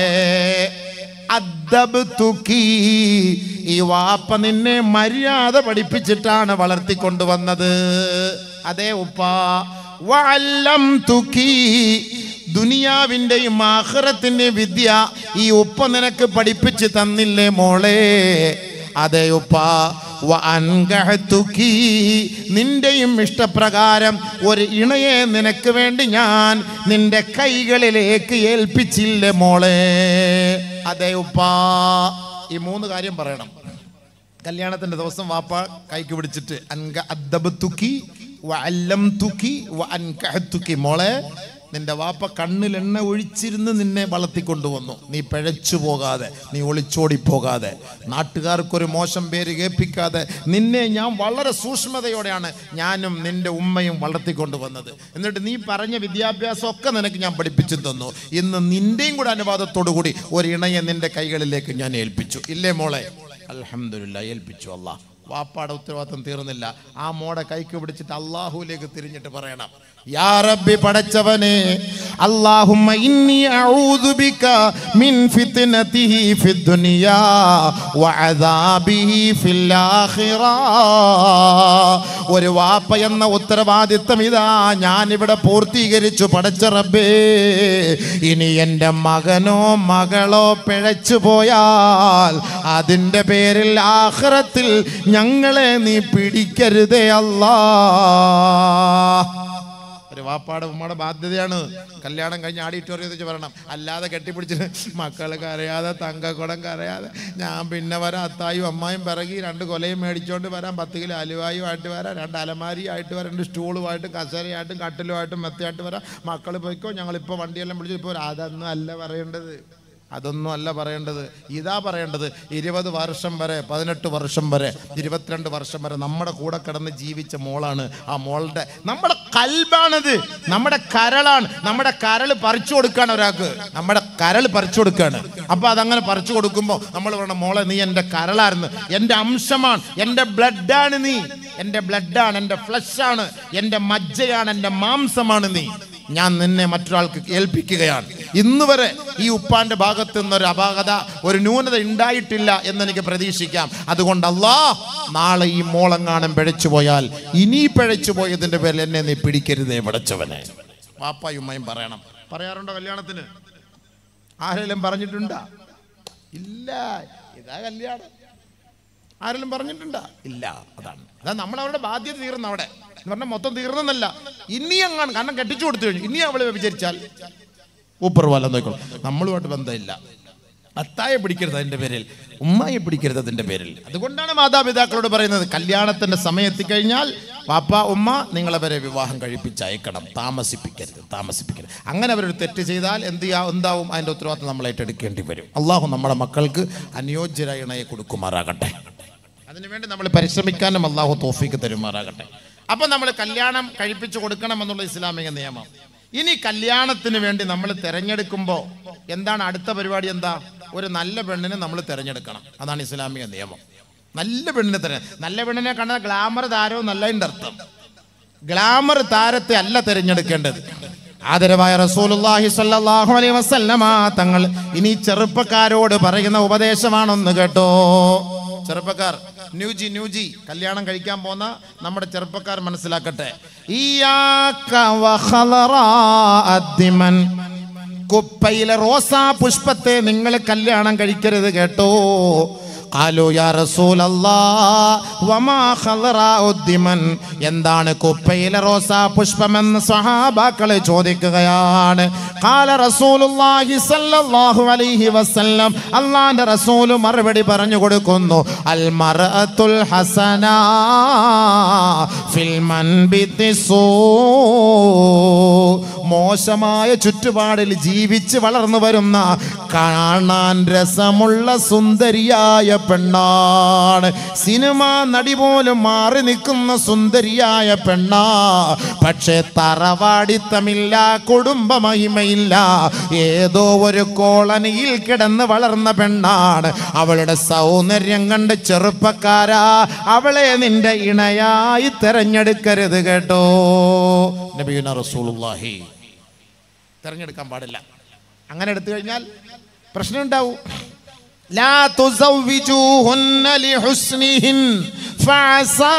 അദ്ദബ്തുകി. ഈ വാപ്പ നിന്നെ മര്യാദ പഠിപ്പിച്ചിട്ടാണ് വളർത്തിക്കൊണ്ടുവന്നത് അതേ ഉപ്പ വഅല്ലം തുക്കി ദുനിയാവിൻ്റെയും ആഹ്റത്തിൻ്റെയും വിദ്യ ഈ ഉപ്പ നിനക്ക് പഠിപ്പിച്ച് തന്നില്ലേ മോളെ അതെ ഉപ്പ വഅൻകഹതുകി. നിന്റെയും ഇഷ്ടപ്രകാരം ഒരു ഇണയെ നിനക്ക് വേണ്ടി ഞാൻ നിന്റെ കൈകളിലേക്ക് ഏൽപ്പിച്ചില്ലേ മോളെ അതെ ഉപ്പ ഈ മൂന്ന് കാര്യം പറയണം കല്യാണത്തിന്റെ ദിവസം വാപ്പ കൈക്ക് പിടിച്ചിട്ട് അൻക അദ്ദബ്തുക്കി വഅല്ലംതുക്കി വഅൻകഹതുക്കി മോളെ നിന്റെ വാപ്പ കണ്ണിൽ എണ്ണ ഒഴിച്ചിരുന്ന് നിന്നെ വളർത്തിക്കൊണ്ടുവന്നു നീ പിഴച്ചു പോകാതെ നീ ഒളിച്ചോടി പോകാതെ നാട്ടുകാർക്കൊരു മോശം പേര് കേൾപ്പിക്കാതെ നിന്നെ ഞാൻ വളരെ സൂക്ഷ്മതയോടെയാണ് ഞാനും നിന്റെ ഉമ്മയും വളർത്തിക്കൊണ്ടുവന്നത് എന്നിട്ട് നീ പറഞ്ഞ വിദ്യാഭ്യാസം ഒക്കെ നിനക്ക് ഞാൻ പഠിപ്പിച്ചു തന്നു ഇന്ന് നിന്റെയും കൂടെ അനുവാദത്തോടു കൂടി ഒരു ഇണയെ നിന്റെ കൈകളിലേക്ക് ഞാൻ ഏൽപ്പിച്ചു ഇല്ലേ മോളെ അൽഹംദുലില്ലാ ഏൽപ്പിച്ചു അല്ലാ വാപ്പാടെ ഉത്തരവാദിത്വം തീർന്നില്ല ആ മോടെ കൈക്ക് പിടിച്ചിട്ട് അള്ളാഹുവിലേക്ക് തിരിഞ്ഞിട്ട് പറയണം യാ റബ്ബി പടച്ചവനെ അല്ലാഹുമ്മ ഇന്നി അഊദു ബിക മിൻ ഫിത്നതിഹി ഫിദ്ദുനിയാ വഅദാബിഹി ഫിൽ ആഖിറ ഒരു വാപ്പ എന്ന ഉത്തരവാദിത്തം ഇതാ ഞാൻ ഇവിടെ പൂർത്തീകരിച്ചു പടച്ച റബ്ബേ ഇനി എൻ്റെ മകനോ മകളോ പിഴച്ചു പോയാൽ അതിൻ്റെ പേരിൽ ആഖിറത്തിൽ ഞങ്ങളെ നീ പിടിക്കരുതേ അല്ലാ വാപ്പാടെ ഉമ്മയുടെ ബാധ്യതയാണ് കല്യാണം കഴിഞ്ഞ് ആഡിറ്റോറിയം വെച്ച് പറയണം അല്ലാതെ കെട്ടിപ്പിടിച്ചിട്ട് മക്കൾ കരയാതെ തങ്കക്കുടം കരയാതെ ഞാൻ പിന്നെ വരാം അത്തായും അമ്മായും പിറകി രണ്ട് കൊലയും മേടിച്ചോണ്ട് വരാം പത്ത് കിലോ അലുവായും ആയിട്ട് വരാം രണ്ട് അലമാരി ആയിട്ട് വരാം രണ്ട് സ്റ്റൂളുമായിട്ടും കസേരയായിട്ടും കട്ടിലുമായിട്ടും മെത്തയായിട്ട് വരാം മക്കൾ പോയിക്കോ ഞങ്ങളിപ്പോൾ വണ്ടിയെല്ലാം പിടിച്ച് ഇപ്പോൾ അതൊന്നും അല്ല പറയേണ്ടത് അതൊന്നും അല്ല പറയേണ്ടത് ഇതാ പറയേണ്ടത് ഇരുപത് വർഷം വരെ പതിനെട്ട് വർഷം വരെ ഇരുപത്തിരണ്ട് വർഷം വരെ നമ്മുടെ കൂടെ കിടന്ന് ജീവിച്ച മോളാണ് ആ മോളുടെ നമ്മുടെ കൽബാണത് നമ്മുടെ കരളാണ് നമ്മുടെ കരൾ പറിച്ചു കൊടുക്കാണ് ഒരാൾക്ക് നമ്മുടെ കരൾ പറിച്ചു കൊടുക്കാണ് അപ്പൊ അതങ്ങനെ പറിച്ചു കൊടുക്കുമ്പോൾ നമ്മൾ പറയണം മോളെ നീ എൻ്റെ കരളായിരുന്നു എൻ്റെ അംശമാണ് എൻ്റെ ബ്ലഡാണ് നീ എൻ്റെ ബ്ലഡാണ് എൻ്റെ ഫ്ലഷ് ആണ് എൻ്റെ മജ്ജയാണ് എൻ്റെ മാംസമാണ് നീ ഞാൻ നിന്നെ മറ്റൊരാൾക്ക് ഏൽപ്പിക്കുകയാണ് ഇന്ന് വരെ ഈ ഉപ്പാന്റെ ഭാഗത്ത് നിന്നൊരു അപാകത ഒരു ന്യൂനത ഉണ്ടായിട്ടില്ല എന്നെനിക്ക് പ്രതീക്ഷിക്കാം അതുകൊണ്ട് അല്ലാ നാളെ ഈ മോളങ്ങാനം പിഴച്ചു പോയാൽ ഇനി പിഴച്ചു പോയതിന്റെ പേരിൽ എന്നെ നീ പിടിക്കരുതേ പിടച്ചവനെ വാപ്പായും ഉമ്മയും പറയണം പറയാറുണ്ടോ കല്യാണത്തിന് ആരെങ്കിലും പറഞ്ഞിട്ടുണ്ടാ ഇല്ല ഇതാ കല്യാണം ആരെങ്കിലും പറഞ്ഞിട്ടുണ്ടാ ഇല്ല അതാണ് അതാ നമ്മൾ അവരുടെ ബാധ്യത തീർന്നു അവിടെ എന്ന് പറഞ്ഞാൽ മൊത്തം തീർന്നെന്നല്ല ഇനി അങ്ങാണ് കാരണം കെട്ടിച്ചു കൊടുത്തു കഴിഞ്ഞു ഇനി അവള് വിചാരിച്ചാൽ ഊപ്പർ വല്ല നോക്കണം നമ്മളുമായിട്ട് ബന്ധമില്ല അത്തായെ പിടിക്കരുത് അതിന്റെ പേരിൽ ഉമ്മയെ പിടിക്കരുത് അതിന്റെ പേരിൽ അതുകൊണ്ടാണ് മാതാപിതാക്കളോട് പറയുന്നത് കല്യാണത്തിന്റെ സമയം എത്തിക്കഴിഞ്ഞാൽ പാപ്പ ഉമ്മ നിങ്ങളെ വരെ വിവാഹം കഴിപ്പിച്ചയക്കണം താമസിപ്പിക്കരുത് താമസിപ്പിക്കരുത് അങ്ങനെ അവരൊരു തെറ്റ് ചെയ്താൽ എന്ത് ചെയ്യാ എന്താവും അതിന്റെ ഉത്തരവാദിത്വം നമ്മൾ ഏറ്റെടുക്കേണ്ടി വരും അള്ളാഹു നമ്മുടെ മക്കൾക്ക് അനുയോജ്യരായ ഇണയെ കൊടുക്കുമാറാകട്ടെ അതിനുവേണ്ടി നമ്മൾ പരിശ്രമിക്കാനും അള്ളാഹു തോഫിക്ക് തരുമാറാകട്ടെ അപ്പൊ നമ്മൾ കല്യാണം കഴിപ്പിച്ചു കൊടുക്കണം എന്നുള്ള ഇസ്ലാമിക നിയമം ഇനി കല്യാണത്തിന് വേണ്ടി നമ്മൾ തിരഞ്ഞെടുക്കുമ്പോൾ എന്താണ് അടുത്ത പരിപാടി എന്താ ഒരു നല്ല പെണ്ണിനെ നമ്മൾ തിരഞ്ഞെടുക്കണം അതാണ് ഇസ്ലാമിക നിയമം നല്ല പെണ്ണിനെ തിരഞ്ഞ നല്ല പെണ്ണിനെ കണ്ടാൽ ഗ്ലാമർ താരവും നല്ലതിൻ്റെ അർത്ഥം ഗ്ലാമർ താരത്തെ അല്ല തിരഞ്ഞെടുക്കേണ്ടത് ആദരവായ റസൂലുള്ളാഹി സ്വല്ലല്ലാഹു അലൈഹി വസല്ലമ തങ്ങൾ ഇനി ചെറുപ്പക്കാരോട് പറയുന്ന ഉപദേശമാണൊന്ന് കേട്ടോ ചെറുപ്പക്കാർ ന്യൂജി ന്യൂജി കല്യാണം കഴിക്കാൻ പോന്ന നമ്മുടെ ചെറുപ്പക്കാർ മനസ്സിലാക്കട്ടെ ഇയ്യാക വഖലറാ അദ്ദിമൻ കുപ്പയിലെ റോസാ പുഷ്പത്തെ നിങ്ങൾ കല്യാണം കഴിക്കരുത് കേട്ടോ ഖാലു യാ റസൂലല്ലാ വമാ ഖലറാഉദ്ദിമൻ എന്താണ് കുപ്പയിലെ റോസാ പുഷ്പമെന്ന് സ്വഹാബാക്കൾ ചോദിക്കുകയാണ് ഖാല റസൂലുള്ളാഹി സ്വല്ലല്ലാഹു അലൈഹി വസല്ലം അല്ലാഹുവിന്റെ റസൂൽ മറുപടി പറഞ്ഞു കൊടുക്കുന്നു അൽ മർഅത്തുൽ ഹസന ഫിൽ മൻബിത്തി സൂ മോശമായ ചുറ്റുപാടിൽ ജീവിച്ച് വളർന്നു വരുന്ന കാണാൻ രസമുള്ള സുന്ദരിയായ പെണ്ണാണ് സിനിമാ നടി പോലും മാറി നിൽക്കുന്ന സുന്ദരിയായ പെണ്ണാ പക്ഷേ തറവാടിത്തമില്ല കുടുംബ മഹിമയില്ല ഏതോ ഒരു കോളനിയിൽ കിടന്ന് വളർന്ന പെണ്ണാണ് അവളുടെ സൗന്ദര്യം കണ്ട് ചെറുപ്പക്കാരാ അവളെ നിന്റെ ഇണയായി തെരഞ്ഞെടുക്കരുത് കേട്ടോ നബീന റസൂലുള്ളാഹി തെരഞ്ഞെടുക്കാൻ പാടില്ല അങ്ങനെ എടുത്തു കഴിഞ്ഞാൽ പ്രശ്നം ഉണ്ടാവും لا تزوجوهن لحسنهن فعسى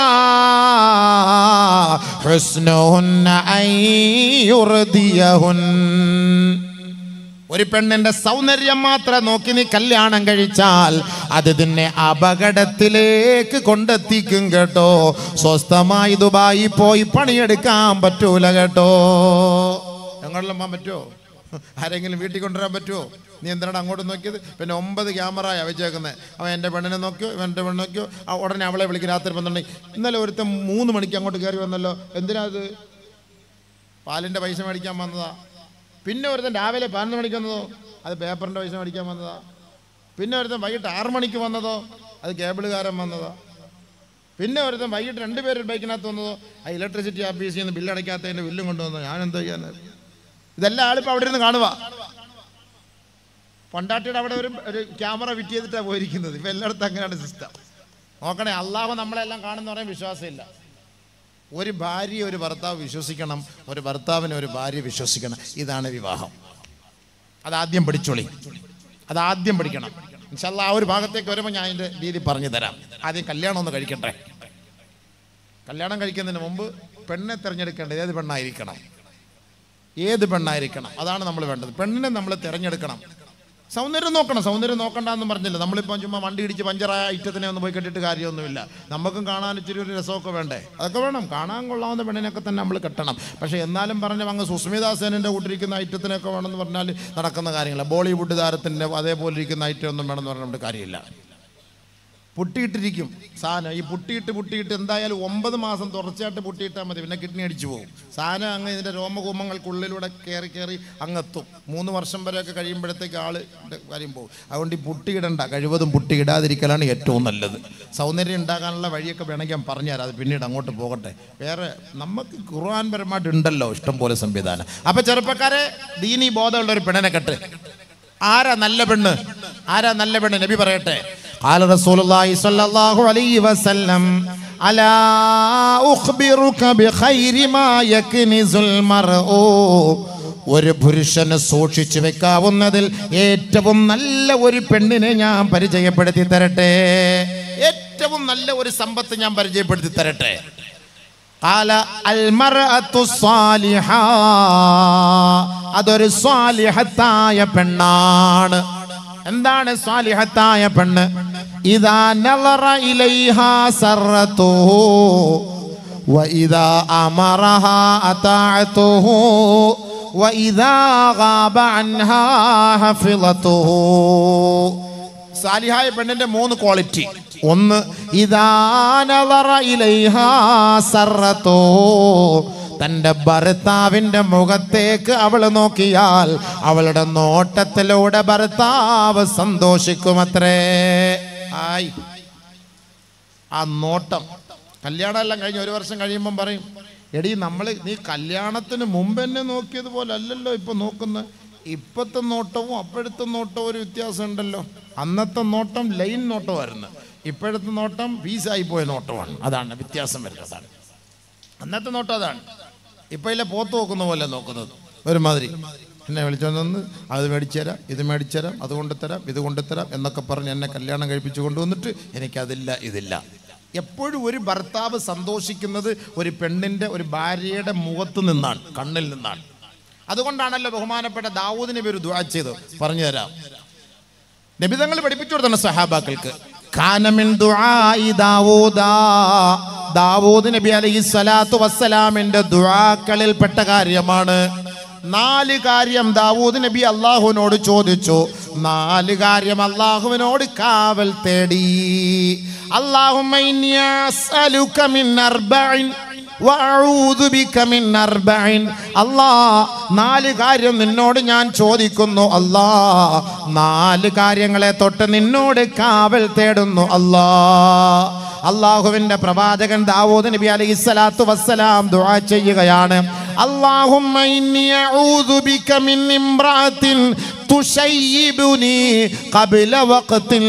حسنهن أن يرضيهن ഒരു പെണ്ണിന്റെ സൗന്ദര്യം മാത്രം നോക്കി നീ കല്യാണം കഴിച്ചാൽ അത് നിന്നെ അപകടത്തിലേക്ക് കൊണ്ടെത്തിക്കും കേട്ടോ സ്വസ്ഥമായി ദുബായി പോയി പണിയെടുക്കാൻ പറ്റൂല കേട്ടോ ഞങ്ങളെല്ലാം പോകാൻ പറ്റുമോ ആരെങ്കിലും വീട്ടിൽ കൊണ്ടുവരാൻ പറ്റുമോ നീ എന്തിനാണ് അങ്ങോട്ട് നോക്കിയത് പിന്നെ ഒമ്പത് ക്യാമറയാണ് വെച്ചേക്കുന്നത് അവൻ എൻ്റെ പെണ്ണിനെ നോക്കിയോ ഇവൻ എൻ്റെ പെണ്ണ് നോക്കിയോ ആ ഉടനെ അവളെ വിളിക്കും രാത്രി പന്ത്രണ്ട് ഇന്നലെ ഒരുത്തൻ മൂന്ന് മണിക്ക് അങ്ങോട്ട് കയറി വന്നല്ലോ എന്തിനാ അത് പാലിൻ്റെ പൈസ മേടിക്കാൻ വന്നതാ പിന്നെ ഒരുത്തൻ രാവിലെ പതിനൊന്ന് മണിക്ക് വന്നതോ അത് പേപ്പറിൻ്റെ പൈസ മേടിക്കാൻ വന്നതാ പിന്നെ ഒരുത്തൻ വൈകിട്ട് ആറ് മണിക്ക് വന്നതോ അത് കേബിളുകാരൻ വന്നതാ പിന്നെ ഒരുത്തൻ വൈകിട്ട് രണ്ട് പേര് ബൈക്കിനകത്ത് വന്നതോ ആ ഇലക്ട്രിസിറ്റി ഓഫീസിൽ നിന്ന് ബില്ല് അടയ്ക്കാത്തതിൻ്റെ ബില്ലും കൊണ്ടുവന്നു ഞാൻ എന്താ ചെയ്യാൻ ഇതെല്ലാം ആളിപ്പോൾ അവിടെ ഇരുന്ന് കാണുക പൊണ്ടാട്ടിയുടെ അവിടെ ഒരു ഒരു ക്യാമറ ഫിറ്റ് ചെയ്തിട്ടാണ് പോയിരിക്കുന്നത് ഇപ്പം എല്ലായിടത്തും അങ്ങനെയാണ് സിസ്റ്റം നോക്കണേ അള്ളാഹ് നമ്മളെല്ലാം കാണുന്ന പറയാൻ വിശ്വാസമില്ല ഒരു ഭാര്യ ഒരു ഭർത്താവ് വിശ്വസിക്കണം ഒരു ഭർത്താവിനെ ഒരു ഭാര്യ വിശ്വസിക്കണം ഇതാണ് വിവാഹം അതാദ്യം പഠിച്ചോളി അതാദ്യം പഠിക്കണം ഇൻഷല്ല ആ ഒരു ഭാഗത്തേക്ക് വരുമ്പോൾ ഞാൻ അതിൻ്റെ രീതി പറഞ്ഞു തരാം ആദ്യം കല്യാണം ഒന്ന് കഴിക്കട്ടെ കല്യാണം കഴിക്കുന്നതിന് മുമ്പ് പെണ്ണെ തിരഞ്ഞെടുക്കേണ്ടത് ഏത് പെണ്ണായിരിക്കണം ഏത് പെണ്ണായിരിക്കണം അതാണ് നമ്മൾ വേണ്ടത് പെണ്ണിനെ നമ്മൾ തിരഞ്ഞെടുക്കണം സൗന്ദര്യം നോക്കണം സൗന്ദര്യം നോക്കണ്ടെന്ന് പറഞ്ഞില്ല നമ്മളിപ്പോൾ ചുമ്മാ വണ്ടി ഇടിച്ച് പഞ്ചറായ ഐറ്റത്തിനെ ഒന്ന് പോയി കെട്ടിട്ട് കാര്യമൊന്നുമില്ല നമുക്കും കാണാൻ ഇച്ചിരി ഒരു രസമൊക്കെ വേണ്ടേ അതൊക്കെ വേണം കാണാൻ കൊള്ളാവുന്ന പെണ്ണിനൊക്കെ തന്നെ നമ്മൾ കെട്ടണം പക്ഷേ എന്നാലും പറഞ്ഞ അങ്ങ് സുസ്മിതാ സേനൻ്റെ കൂട്ടിരിക്കുന്ന ഐറ്റത്തിനൊക്കെ വേണമെന്ന് പറഞ്ഞാൽ നടക്കുന്ന കാര്യങ്ങളല്ല ബോളിവുഡ് താരത്തിൻ്റെ അതേപോലെ ഇരിക്കുന്ന ഐറ്റം ഒന്നും വേണമെന്ന് പറഞ്ഞിട്ട് കാര്യമില്ല പുട്ടിയിട്ടിരിക്കും സാധനം ഈ പുട്ടിയിട്ട് പുട്ടിയിട്ട് എന്തായാലും ഒമ്പത് മാസം തുടർച്ചയായിട്ട് പുട്ടിയിട്ടാൽ മതി പിന്നെ കിഡ്നി അടിച്ചു പോകും സാധനം അങ്ങ് ഇതിൻ്റെ രോമകൂമങ്ങൾക്കുള്ളിലൂടെ കയറി കയറി അങ്ങെത്തും മൂന്ന് വർഷം വരെയൊക്കെ കഴിയുമ്പോഴത്തേക്ക് ആള് കാര്യം പോകും അതുകൊണ്ട് ഈ പുട്ടിയിടണ്ട കഴിവതും പുട്ടിയിടാതിരിക്കലാണ് ഏറ്റവും നല്ലത് സൗന്ദര്യം ഉണ്ടാകാനുള്ള വഴിയൊക്കെ വേണമെങ്കിൽ ഞാൻ പറഞ്ഞുതരാം അത് പിന്നീട് അങ്ങോട്ട് പോകട്ടെ വേറെ നമുക്ക് ഖുർആൻ പരമായിട്ട് ഉണ്ടല്ലോ ഇഷ്ടംപോലെ സംവിധാനം അപ്പം ചെറുപ്പക്കാരെ ദീനി ബോധമുള്ള ഒരു പെണ്ണിനെ കെട്ട് ആരാ നല്ല പെണ്ണ് ആരാ നല്ല പെണ്ണ് നബി പറയട്ടെ قال رسول الله صلى الله عليه وسلم ألا أخبرك بخير ما يكنز المرء ഒരു പുരുഷന് സൂക്ഷിച്ചു വെക്കാവുന്നതിൽ ഏറ്റവും നല്ല ഒരു പെണ്ണിനെ ഞാൻ പരിചയപ്പെടുത്തി തരട്ടെ ഏറ്റവും നല്ല ഒരു സമ്പത്ത് ഞാൻ പരിചയപ്പെടുത്തി തരട്ടെ قال المرأة الصالحة അതൊരു സ്വാലിഹത്തായ പെണ്ണാണ് എന്താണ് സ്വാലിഹത്തായ പെണ്ണ് ഇതാ നളറ ഇലൈഹാ സറത്തുഹു وإذا أمرها أطاعته وإذا غاب عنها حفظته സാലിഹായ പെണ്ണിന്റെ മൂന്ന് ക്വാളിറ്റി ഒന്ന് ഇതാനവറ ഇലൈഹാ സർറത്തോ തൻ്റെ ഭർത്താവിൻ്റെ മുഖത്തേക്ക് അവൾ നോക്കിയാൽ അവളുടെ നോട്ടത്തിലൂടെ ഭർത്താവ് സന്തോഷിക്കുമത്രേ ആയി ആ നോട്ടം കല്യാണം എല്ലാം കഴിഞ്ഞ് ഒരു വർഷം കഴിയുമ്പം പറയും എടീ നമ്മൾ നീ കല്യാണത്തിന് മുമ്പ് എന്നെ നോക്കിയതുപോലെ അല്ലല്ലോ ഇപ്പൊ നോക്കുന്നത് ഇപ്പോഴത്തെ നോട്ടവും അപ്പോഴത്തെ നോട്ടവും ഒരു വ്യത്യാസം ഉണ്ടല്ലോ അന്നത്തെ നോട്ടം ലൈൻ നോട്ടമായിരുന്നു ഇപ്പോഴത്തെ നോട്ടം പീസായി പോയ നോട്ടമാണ് അതാണ് വ്യത്യാസം വരുന്നതാണ് അന്നത്തെ നോട്ടം അതാണ് ഇപ്പം ഇല്ല പോത്ത് നോക്കുന്ന പോലെ നോക്കുന്നത് ഒരുമാതിരി എന്നെ വിളിച്ചോന്ന് അത് മേടിച്ചുതരാം ഇത് മേടിച്ചുതരാം അത് കൊണ്ടുതരാം ഇത് കൊണ്ടുതരാം എന്നൊക്കെ പറഞ്ഞ് എന്നെ കല്യാണം കഴിപ്പിച്ച് കൊണ്ടുവന്നിട്ട് എനിക്കതില്ല ഇതില്ല എപ്പോഴും ഒരു ഭർത്താവ് സന്തോഷിക്കുന്നത് ഒരു പെണ്ണിൻ്റെ ഒരു ഭാര്യയുടെ മുഖത്ത് നിന്നാണ് കണ്ണിൽ നിന്നാണ് അതുകൊണ്ടാണല്ലോ ബഹുമാനപ്പെട്ട ദാവൂദ് നബി ഒരു ദുആ ചെയ്തു പറഞ്ഞു തരാം നബിതങ്ങൾ പഠിപ്പിച്ചു കൊടുത്താണ് സഹാബാക്കൾക്ക് കാനമിൻ ദുആഇ ദാവൂദാ ദാവൂദ് നബി അലൈഹി സ്വലാത്തു വസ്സലാമിന്റെ ദുആക്കളിൽ പെട്ട കാര്യമാണ് നാല് കാര്യം ദാവൂദ് നബി അള്ളാഹുവിനോട് ചോദിച്ചു നാല് കാര്യം അള്ളാഹുവിനോട് കാവൽ തേടി അള്ളാഹുമ്മ ഇന്നി അസ്അലുക മിൻ അർബഇൻ വഅഊദു ബിക മിൻ അർബഇൻ അല്ലാ നാല് കാര്യം നിന്നോട് ഞാൻ ചോദിക്കുന്നു അല്ലാ നാല് കാര്യങ്ങളെ തൊട്ട് നിന്നോട് കാവൽ തേടുന്നു അല്ലാ അള്ളാഹുവിന്റെ പ്രവാചകൻ ദാവൂദ് നബി അലൈഹി സ്വലാത്തു വസ്സലാം ദുആ ചെയ്യുകയാണ് അല്ലാഹുമ്മ ഇന്നി അഊദു ബിക മിൻ ഇംറാത്തിൻ തുശയ്യിബുനി ഖബ്ല വഖത്തിൽ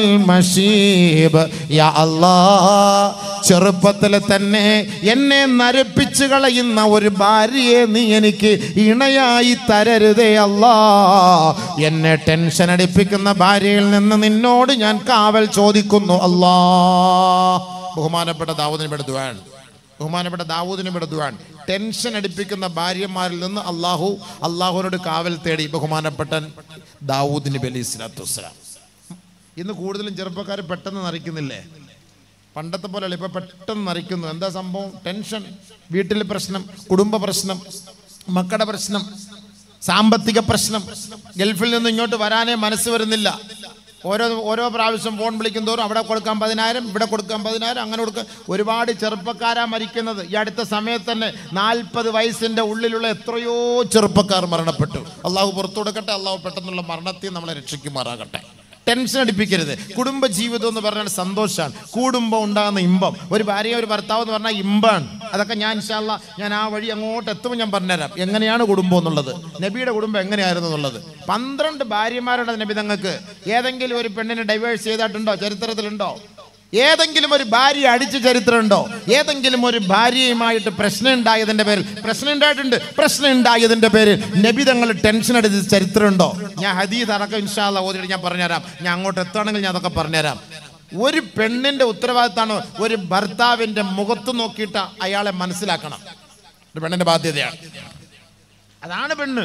മശീബ് യാ അല്ലാഹ് ചെറുപ്പത്തിൽ തന്നെ എന്നെ നരപ്പിച്ചു കളയുന്ന ഒരു ഭാര്യയെ നീ എനിക്ക് ഇണയായി തരരുതേ അല്ലാ എന്നെ ടെൻഷൻ അടിപ്പിക്കുന്ന ഭാര്യയിൽ നിന്ന് നിന്നോട് ഞാൻ കാവൽ ചോദിക്കുന്നു അല്ലാ ബഹുമാനപ്പെട്ട ദാവൂദിനെ ദുആൻ ബഹുമാനപ്പെട്ട ദാവൂദിനെ ദുആൻ ടെൻഷൻ അടിപ്പിക്കുന്ന ഭാര്യമാരിൽ നിന്ന് അള്ളാഹു അള്ളാഹുവിനോട് കാവൽ തേടി ബഹുമാനപ്പെട്ട ദാവൂദ് നബി അലൈഹി സ്വലാത്തു വസ്സലാം ഇന്ന് കൂടുതലും ചെറുപ്പക്കാർ പെട്ടെന്ന് നറിക്കുന്നില്ലേ പണ്ടത്തെ പോലെയല്ല ഇപ്പൊ പെട്ടെന്ന് നറിക്കുന്നു എന്താ സംഭവം ടെൻഷൻ വീട്ടിലെ പ്രശ്നം കുടുംബ പ്രശ്നം മക്കളുടെ പ്രശ്നം സാമ്പത്തിക പ്രശ്നം ഗൾഫിൽ നിന്ന് ഇങ്ങോട്ട് വരാനേ മനസ്സ് വരുന്നില്ല ഓരോ ഓരോ പ്രാവശ്യം ഫോൺ വിളിക്കും തോറും അവിടെ കൊടുക്കാൻ പതിനായിരം ഇവിടെ കൊടുക്കാൻ പതിനായിരം അങ്ങനെ കൊടുക്കാൻ ഒരുപാട് ചെറുപ്പക്കാരാ മരിക്കുന്നത് ഈ അടുത്ത സമയത്ത് തന്നെ നാൽപ്പത് വയസ്സിന്റെ ഉള്ളിലുള്ള എത്രയോ ചെറുപ്പക്കാർ മരണപ്പെട്ടു അള്ളാഹു പുറത്തു കൊടുക്കട്ടെ അള്ളാഹു പെട്ടെന്നുള്ള മരണത്തെ നമ്മളെ രക്ഷിക്കുമാറാകട്ടെ ടെൻഷൻ അടിപ്പിക്കരുത് കുടുംബ ജീവിതം എന്ന് പറഞ്ഞാൽ സന്തോഷമാണ് കുടുംബം ഉണ്ടാകുന്ന ഇമ്പം ഒരു ഭാര്യ ഒരു ഭർത്താവ് എന്ന് പറഞ്ഞാൽ ഇമ്പാണ് അതൊക്കെ ഞാൻ ഇൻഷാല്ല ഞാൻ ആ വഴി അങ്ങോട്ട് എത്തുമ്പോൾ ഞാൻ പറഞ്ഞുതരാം എങ്ങനെയാണ് കുടുംബം എന്നുള്ളത് നബിയുടെ കുടുംബം എങ്ങനെയായിരുന്നു എന്നുള്ളത് പന്ത്രണ്ട് ഭാര്യമാരുടെ നബി തങ്ങൾക്ക് ഏതെങ്കിലും ഒരു പെണ്ണിനെ ഡൈവേഴ്സ് ചെയ്തിട്ടുണ്ടോ ചരിത്രത്തിലുണ്ടോ ഏതെങ്കിലും ഒരു ഭാര്യ അടിച്ച ചരിത്രമുണ്ടോ ഏതെങ്കിലും ഒരു ഭാര്യയുമായിട്ട് പ്രശ്നം ഉണ്ടായതിന്റെ പേരിൽ പ്രശ്നം ഉണ്ടായിട്ടുണ്ട് പ്രശ്നം ഉണ്ടായതിന്റെ പേരിൽ നബി തങ്ങൾ ടെൻഷൻ അടിച്ച ചരിത്രമുണ്ടോ ഞാൻ ഹദീസ് അടക്കം ഇൻഷാല്ല ഓതിയിട്ട് ഞാൻ പറഞ്ഞുതരാം ഞാൻ അങ്ങോട്ട് എത്തുകയാണെങ്കിൽ ഞാൻ അതൊക്കെ പറഞ്ഞുതരാം ഒരു പെണ്ണിന്റെ ഉത്തരവാദിത്തമാണ് ഒരു ഭർത്താവിന്റെ മുഖത്ത് നോക്കിയിട്ട് അയാളെ മനസ്സിലാക്കണം ഒരു പെണ്ണിന്റെ ബാധ്യതയാണ് അതാണ് പെണ്ണ്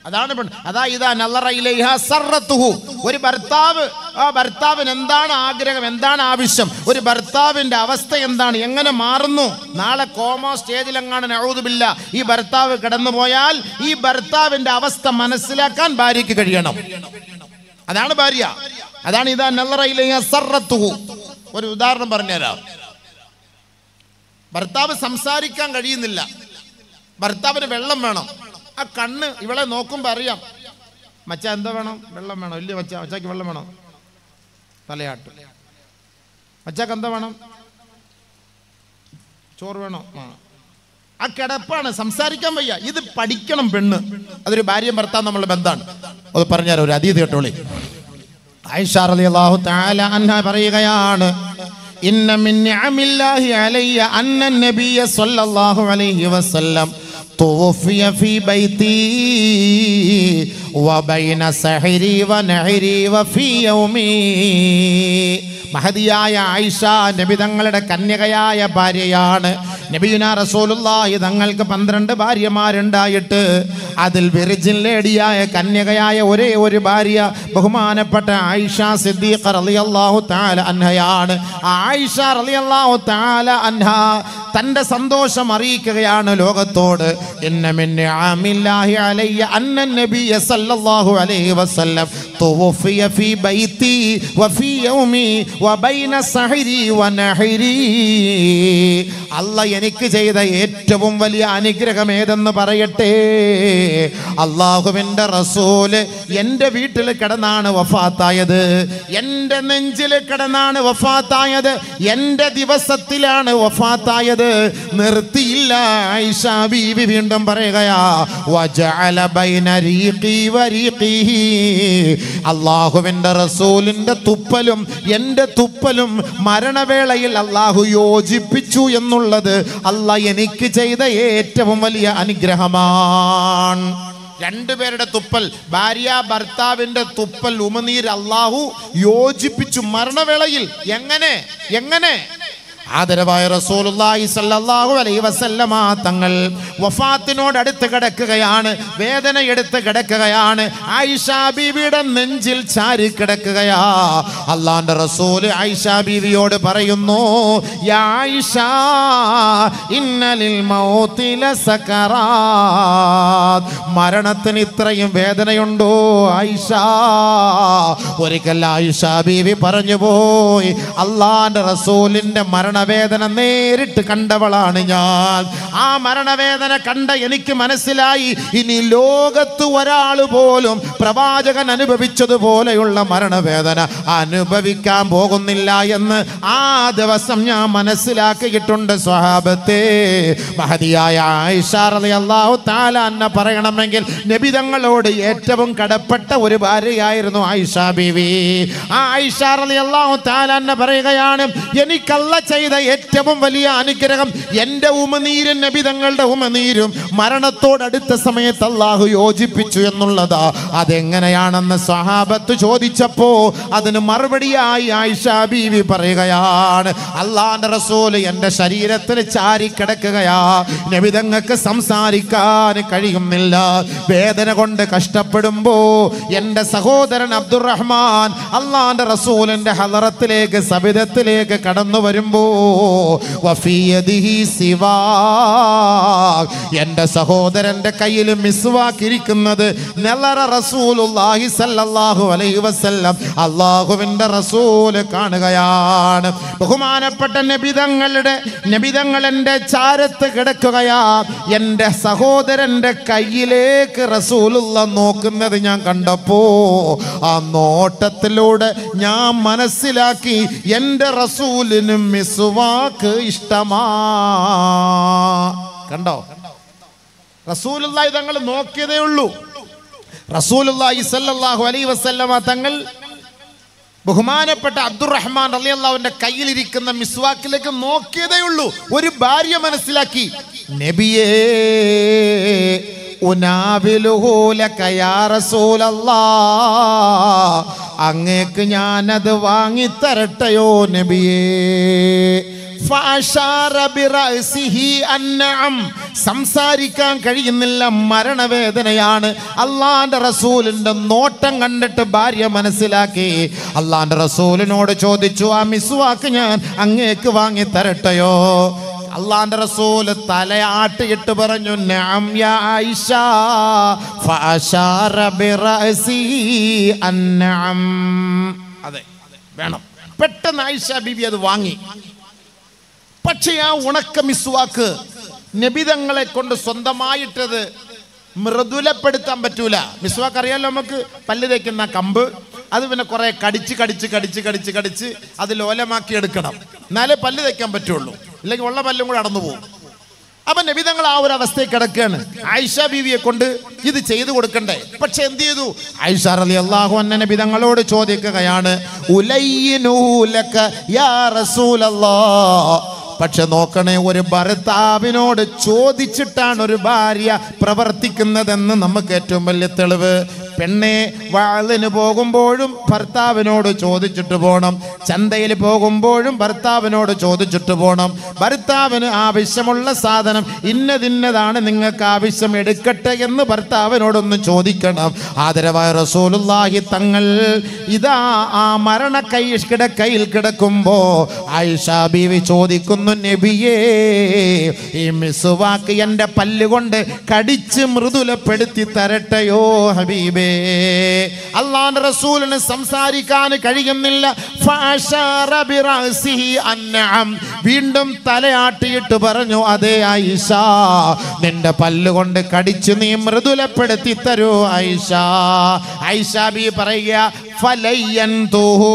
അതാണ് പെണ്ണ് അതാ ഇതാ നല്ലറ ഇലൈഹ സർറത്തുഹു ഒരു ഭർത്താവ് ആ ഭർത്താവിന് എന്താണ് ആഗ്രഹം എന്താണ് ആവശ്യം ഒരു ഭർത്താവിന്റെ അവസ്ഥ എന്താണ് എങ്ങനെ മാറുന്നു നാളെ കോമോ സ്റ്റേജിലെങ്ങാണ് നഴുതുമില്ല ഈ ഭർത്താവ് കിടന്നു പോയാൽ ഈ ഭർത്താവിന്റെ അവസ്ഥ മനസ്സിലാക്കാൻ ഭാര്യയ്ക്ക് കഴിയണം അതാണ് ഭാര്യ അതാണ് ഇതാ നല്ലറ ഇലൈഹ സർറത്തുഹു ഒരു ഉദാഹരണം പറഞ്ഞുതരാം ഭർത്താവ് സംസാരിക്കാൻ കഴിയുന്നില്ല ഭർത്താവിന് വെള്ളം വേണം ആ കണ്ണ് ഇവളെ നോക്കുമ്പോൾ അറിയാം മച്ച എന്താ വേണം വെള്ളം വേണം ഇല്ല മച്ച മച്ചാക്ക് വെള്ളം വേണം തലയാട്ട് മച്ചാക്ക് എന്താ വേണം ചോറ് വേണോ ആ ആ കിടപ്പാണ് സംസാരിക്കാൻ വയ്യ ഇത് പഠിക്കണം പെണ്ണ് അതൊരു ഭാര്യയും ഭർത്താവ് നമ്മളെ ബന്ധമാണ് അത് പറഞ്ഞാൽ ഒരു അതീതി കേട്ടോളി ആയിഷ റളിയല്ലാഹു തആല അൻഹ പറയുകയാണ് ഇന്ന മിൻ നിഅമില്ലാഹി അലയ്യ അന്ന നബിയ സ്വല്ലല്ലാഹു അലൈഹി വസല്ലം توفي في بيتي وبين سحري ونحري وفي يومي മഹതിയായ ആയിഷ നബി തങ്ങളുടെ കന്യകയായ ഭാര്യയാണ് നബിയുന റസൂലുള്ളാഹി തങ്ങൾക്ക് പന്ത്രണ്ട് ഭാര്യമാരുണ്ടായിട്ട് അതിൽ വിർജിൻ ലേഡിയായ കന്യകയായ ഒരേ ഒരു ഭാര്യ ബഹുമാനപ്പെട്ട ആയിഷ സിദ്ദീഖ റളിയല്ലാഹു തആല അൻഹയാണ് ആ ആയിഷ റളിയല്ലാഹു തആല അൻഹ തന്റെ സന്തോഷം അറിയിക്കുകയാണ് ലോകത്തോട് ഇന്ന മിൻ നിഅമില്ലാഹി അലയ്യ അന്ന നബിയ സല്ലല്ലാഹു അലൈഹി വസല്ലം തുവഫിയ ഫീ ബൈതി വഫീ യൗമി വബൈന സഹരി വനഹരി അല്ല എനിക്ക് ചെയ്ത ഏറ്റവും വലിയ അനുഗ്രഹം ഏതെന്ന് പറയട്ടെ അള്ളാഹുവിൻ്റെ റസൂല് എൻ്റെ വീട്ടിൽ കിടന്നാണ് വഫാത്തായത് എൻ്റെ നെഞ്ചിൽ കിടന്നാണ് വഫാത്തായത് എൻ്റെ ദിവസത്തിലാണ് വഫാത്തായത് നിർത്തിയില്ല ആയിഷ ബീവി വീണ്ടും പറയുകയാ വജഅല ബൈന റീഖി വരീഖിഹി അള്ളാഹുവിൻ്റെ റസൂലിൻ്റെ തുപ്പലും എൻ്റെ തുപ്പലും മരണവേളയിൽ അള്ളാഹു യോജിപ്പിച്ചു എന്നുള്ളത് അല്ല എനിക്ക് ചെയ്ത ഏറ്റവും വലിയ അനുഗ്രഹമാണ് രണ്ടുപേരുടെ തുപ്പൽ ഭാര്യ ഭർത്താവിന്റെ തുപ്പൽ ഉമനീർ അള്ളാഹു യോജിപ്പിച്ചു മരണവേളയിൽ എങ്ങനെ എങ്ങനെ ആദരവായ റസൂലുള്ളാഹി സ്വല്ലല്ലാഹു അലൈഹി വസല്ലമ തങ്ങൾ വഫാത്തിനോട് അടുത്ത് കിടക്കുകയാണ് വേദന എടുത്ത് കിടക്കുകയാണ് ആയിഷ ബീവിയുടെ നെഞ്ചിൽ ചാരി കിടക്കുകയാ അള്ളാന്റെ റസൂല് ആയിഷ ബീവിയോട് പറയുന്നു യാ ആയിഷ ഇന്നലിൽ മൗത്തില സക്കറാത്ത് മരണത്തിന് ഇത്രയും വേദനയുണ്ടോ ആയിഷ ഒരിക്കൽ ആയിഷ ബീവി പറഞ്ഞു പോയി അള്ളാന്റെ റസൂലിന്റെ മരണവേദന നേരിട്ട് കണ്ടവളാണ് ഞാൻ ആ മരണവേദന കണ്ട എനിക്ക് മനസ്സിലായി ഇനി ലോകത്ത് ഒരാൾ പോലും പ്രവാചകൻ അനുഭവിച്ചതുപോലെയുള്ള മരണവേദന അനുഭവിക്കാൻ പോകുന്നില്ല എന്ന് ആ ദിവസം ഞാൻ മനസ്സിലാക്കിയിട്ടുണ്ട് സ്വഹാബത്തെ മഹതിയായ ആയിഷ റളിയല്ലാഹു തആല എന്നെ പറയണമെങ്കിൽ നബി തങ്ങളോട് ഏറ്റവും കടപ്പെട്ട ഒരു ഭാര്യയായിരുന്നു ആയിഷ ബീവി ആ ആയിഷ റളിയല്ലാഹു തആല എന്നെ പറയുകയാണ് എനിക്കല്ല ചെയ്ത ഏറ്റവും വലിയ അനുഗ്രഹം എൻ്റെ ഉമനീരും നബി തങ്ങളുടെ ഉമനീരും മരണത്തോടടുത്ത സമയത്ത് അള്ളാഹു യോജിപ്പിച്ചു എന്നുള്ളതാ അതെങ്ങനെയാണെന്ന് സഹാബത്ത് ചോദിച്ചപ്പോ അതിന് മറുപടിയായി ആയിഷ ബീവി പറയുകയാണ് അള്ളാന്റെ റസൂല് എൻ്റെ ശരീരത്തിൽ ചാരി കിടക്കുകയാ നബിതങ്ങൾക്ക് സംസാരിക്കാൻ കഴിയുന്നില്ല വേദന കൊണ്ട് കഷ്ടപ്പെടുമ്പോ എൻ്റെ സഹോദരൻ അബ്ദുറഹ്മാൻ അള്ളാന്റെ റസൂലിന്റെ ഹലറത്തിലേക്ക് സബിതത്തിലേക്ക് കടന്നു വരുമ്പോ വഫീയദിഹി സിവാ എൻ്റെ സഹോദരന്റെ കയ്യിൽ മിസ്വാക്കിരിക്കുന്നത് നെല്ലറ റസൂലുള്ളാഹി സല്ലല്ലാഹു അലൈഹി വസല്ലം അള്ളാഹുവിൻ്റെ റസൂല് കാണുകയാണ് ബഹുമാനപ്പെട്ട നബിതങ്ങളുടെ നബിതങ്ങൾ എൻ്റെ ചാരത്ത് കിടക്കുകയാ എൻ്റെ സഹോദരൻ്റെ കയ്യിലേക്ക് റസൂലുള്ള നോക്കുന്നത് ഞാൻ കണ്ടപ്പോ ആ നോട്ടത്തിലൂടെ ഞാൻ മനസ്സിലാക്കി എൻ്റെ റസൂലിന് മിസ്വാക്ക് ഇഷ്ടമാ കണ്ടോ റസൂലുള്ളാഹി തങ്ങൾ നോക്കിയതേ ഉള്ളൂ റസൂലുള്ളാഹി സല്ലല്ലാഹു അലൈഹി വസല്ലമ തങ്ങൾ ബഹുമാനപ്പെട്ട അബ്ദുറഹ്മാൻ റളിയല്ലാഹുവിന്റെ കയ്യിലിരിക്കുന്ന മിസ്വാക്കിലേക്ക് നോക്കിയതേ ഉള്ളൂ ഒരു ഭാര്യ മനസ്സിലാക്കി നബിയേ ഉനാബിലുഹു ലക യാ റസൂലല്ലാ അങ്ങേക്ക് ഞാനത് വാങ്ങിത്തരട്ടെയോ നബിയേ ഫഅശാറ ബിറഅസിഹി അന്നഅം. സംസാരിക്കാൻ കഴിയുന്നില്ല മരണവേദനയാണ് അള്ളാന്റെ റസൂലിന്റെ നോട്ടം കണ്ടിട്ട് ഭാര്യ മനസ്സിലാക്കി അള്ളാന്റെ റസൂലിനോട് ചോദിച്ചു ആ മിസ്വാക്ക് ഞാൻ അങ്ങേക്ക് വാങ്ങി തരട്ടെയോ അള്ളാന്റെ റസൂല് തലയാട്ടിയിട്ട് പറഞ്ഞു നഅം യാ ആയിഷ ഫഅശാറ ബിറഅസിഹി അന്നഅം. അതെ വേണം പെട്ടെന്ന് ആയിഷ ബീബി അത് വാങ്ങി പക്ഷേ ആ ഉണക്ക മിസ്വാക്ക് നബിതങ്ങളെ കൊണ്ട് സ്വന്തമായിട്ടത് മൃദുലപ്പെടുത്താൻ പറ്റൂല മിസ്വാക്ക് അറിയാലോ നമുക്ക് പല്ല് തേക്കുന്ന കമ്പ് അത് പിന്നെ കുറെ കടിച്ച് കടിച്ച് കടിച്ച് കടിച്ച് കടിച്ച് അത് ലോലമാക്കി എടുക്കണം എന്നാലേ പല്ല് തേക്കാൻ പറ്റുള്ളൂ ഇല്ലെങ്കിൽ ഉള്ള പല്ലും കൂടെ അടന്നു പോകും അപ്പൊ നബിതങ്ങൾ ആ ഒരു അവസ്ഥയിൽ കിടക്കുകയാണ് ആയിഷ ബീവിയെ കൊണ്ട് ഇത് ചെയ്തു കൊടുക്കണ്ടേ പക്ഷെ എന്ത് ചെയ്തു ആയിഷ റലി അള്ളാഹു അന്ന നബിതങ്ങളോട് ചോദിക്കുകയാണ് ഉലയ്യിനൂലക യാ റസൂലല്ലാ പക്ഷെ നോക്കണേ ഒരു ഭർത്താവിനോട് ചോദിച്ചിട്ടാണ് ഒരു ഭാര്യ പ്രവർത്തിക്കുന്നതെന്ന് നമുക്ക് ഏറ്റവും വലിയ തെളിവ് പെണ്ണെ വാളിന് പോകുമ്പോഴും ഭർത്താവിനോട് ചോദിച്ചിട്ട് പോകണം ചന്തയിൽ പോകുമ്പോഴും ഭർത്താവിനോട് ചോദിച്ചിട്ട് പോകണം ഭർത്താവിന് ആവശ്യമുള്ള സാധനം ഇന്നതിന്നതാണ് നിങ്ങൾക്ക് ആവശ്യം എടുക്കട്ടെ എന്ന് ഭർത്താവിനോടൊന്ന് ചോദിക്കണം ആദരവായ റസൂലുള്ളാഹി തങ്ങൾ ഇതാ ആ മരണ കൈ കിടക്കയിൽ കിടക്കുമ്പോ ആയിഷ ബീവി ചോദിക്കുന്നു നബിയേ ഈ മിസുവാക്ക് എൻ്റെ പല്ലുകൊണ്ട് കടിച്ച് മൃദുലപ്പെടുത്തി തരട്ടെയോ ഹബീബേ അള്ളാന്റെ റസൂലിന് സംസാരിക്കാൻ കഴിയുന്നില്ല ഫഅശാറ ബിറഅസിഹി അന്നഅം. വീണ്ടും തലയാട്ടിയിട്ട് പറഞ്ഞു അതേ ആയിഷ നിന്റെ പല്ലുകൊണ്ട് കടിച്ച് നീ മൃദുലപ്പെടുത്തി തരൂ ആയിഷ ആയിഷ ബി പറയുക ഫലയ്യൻ തൂഹു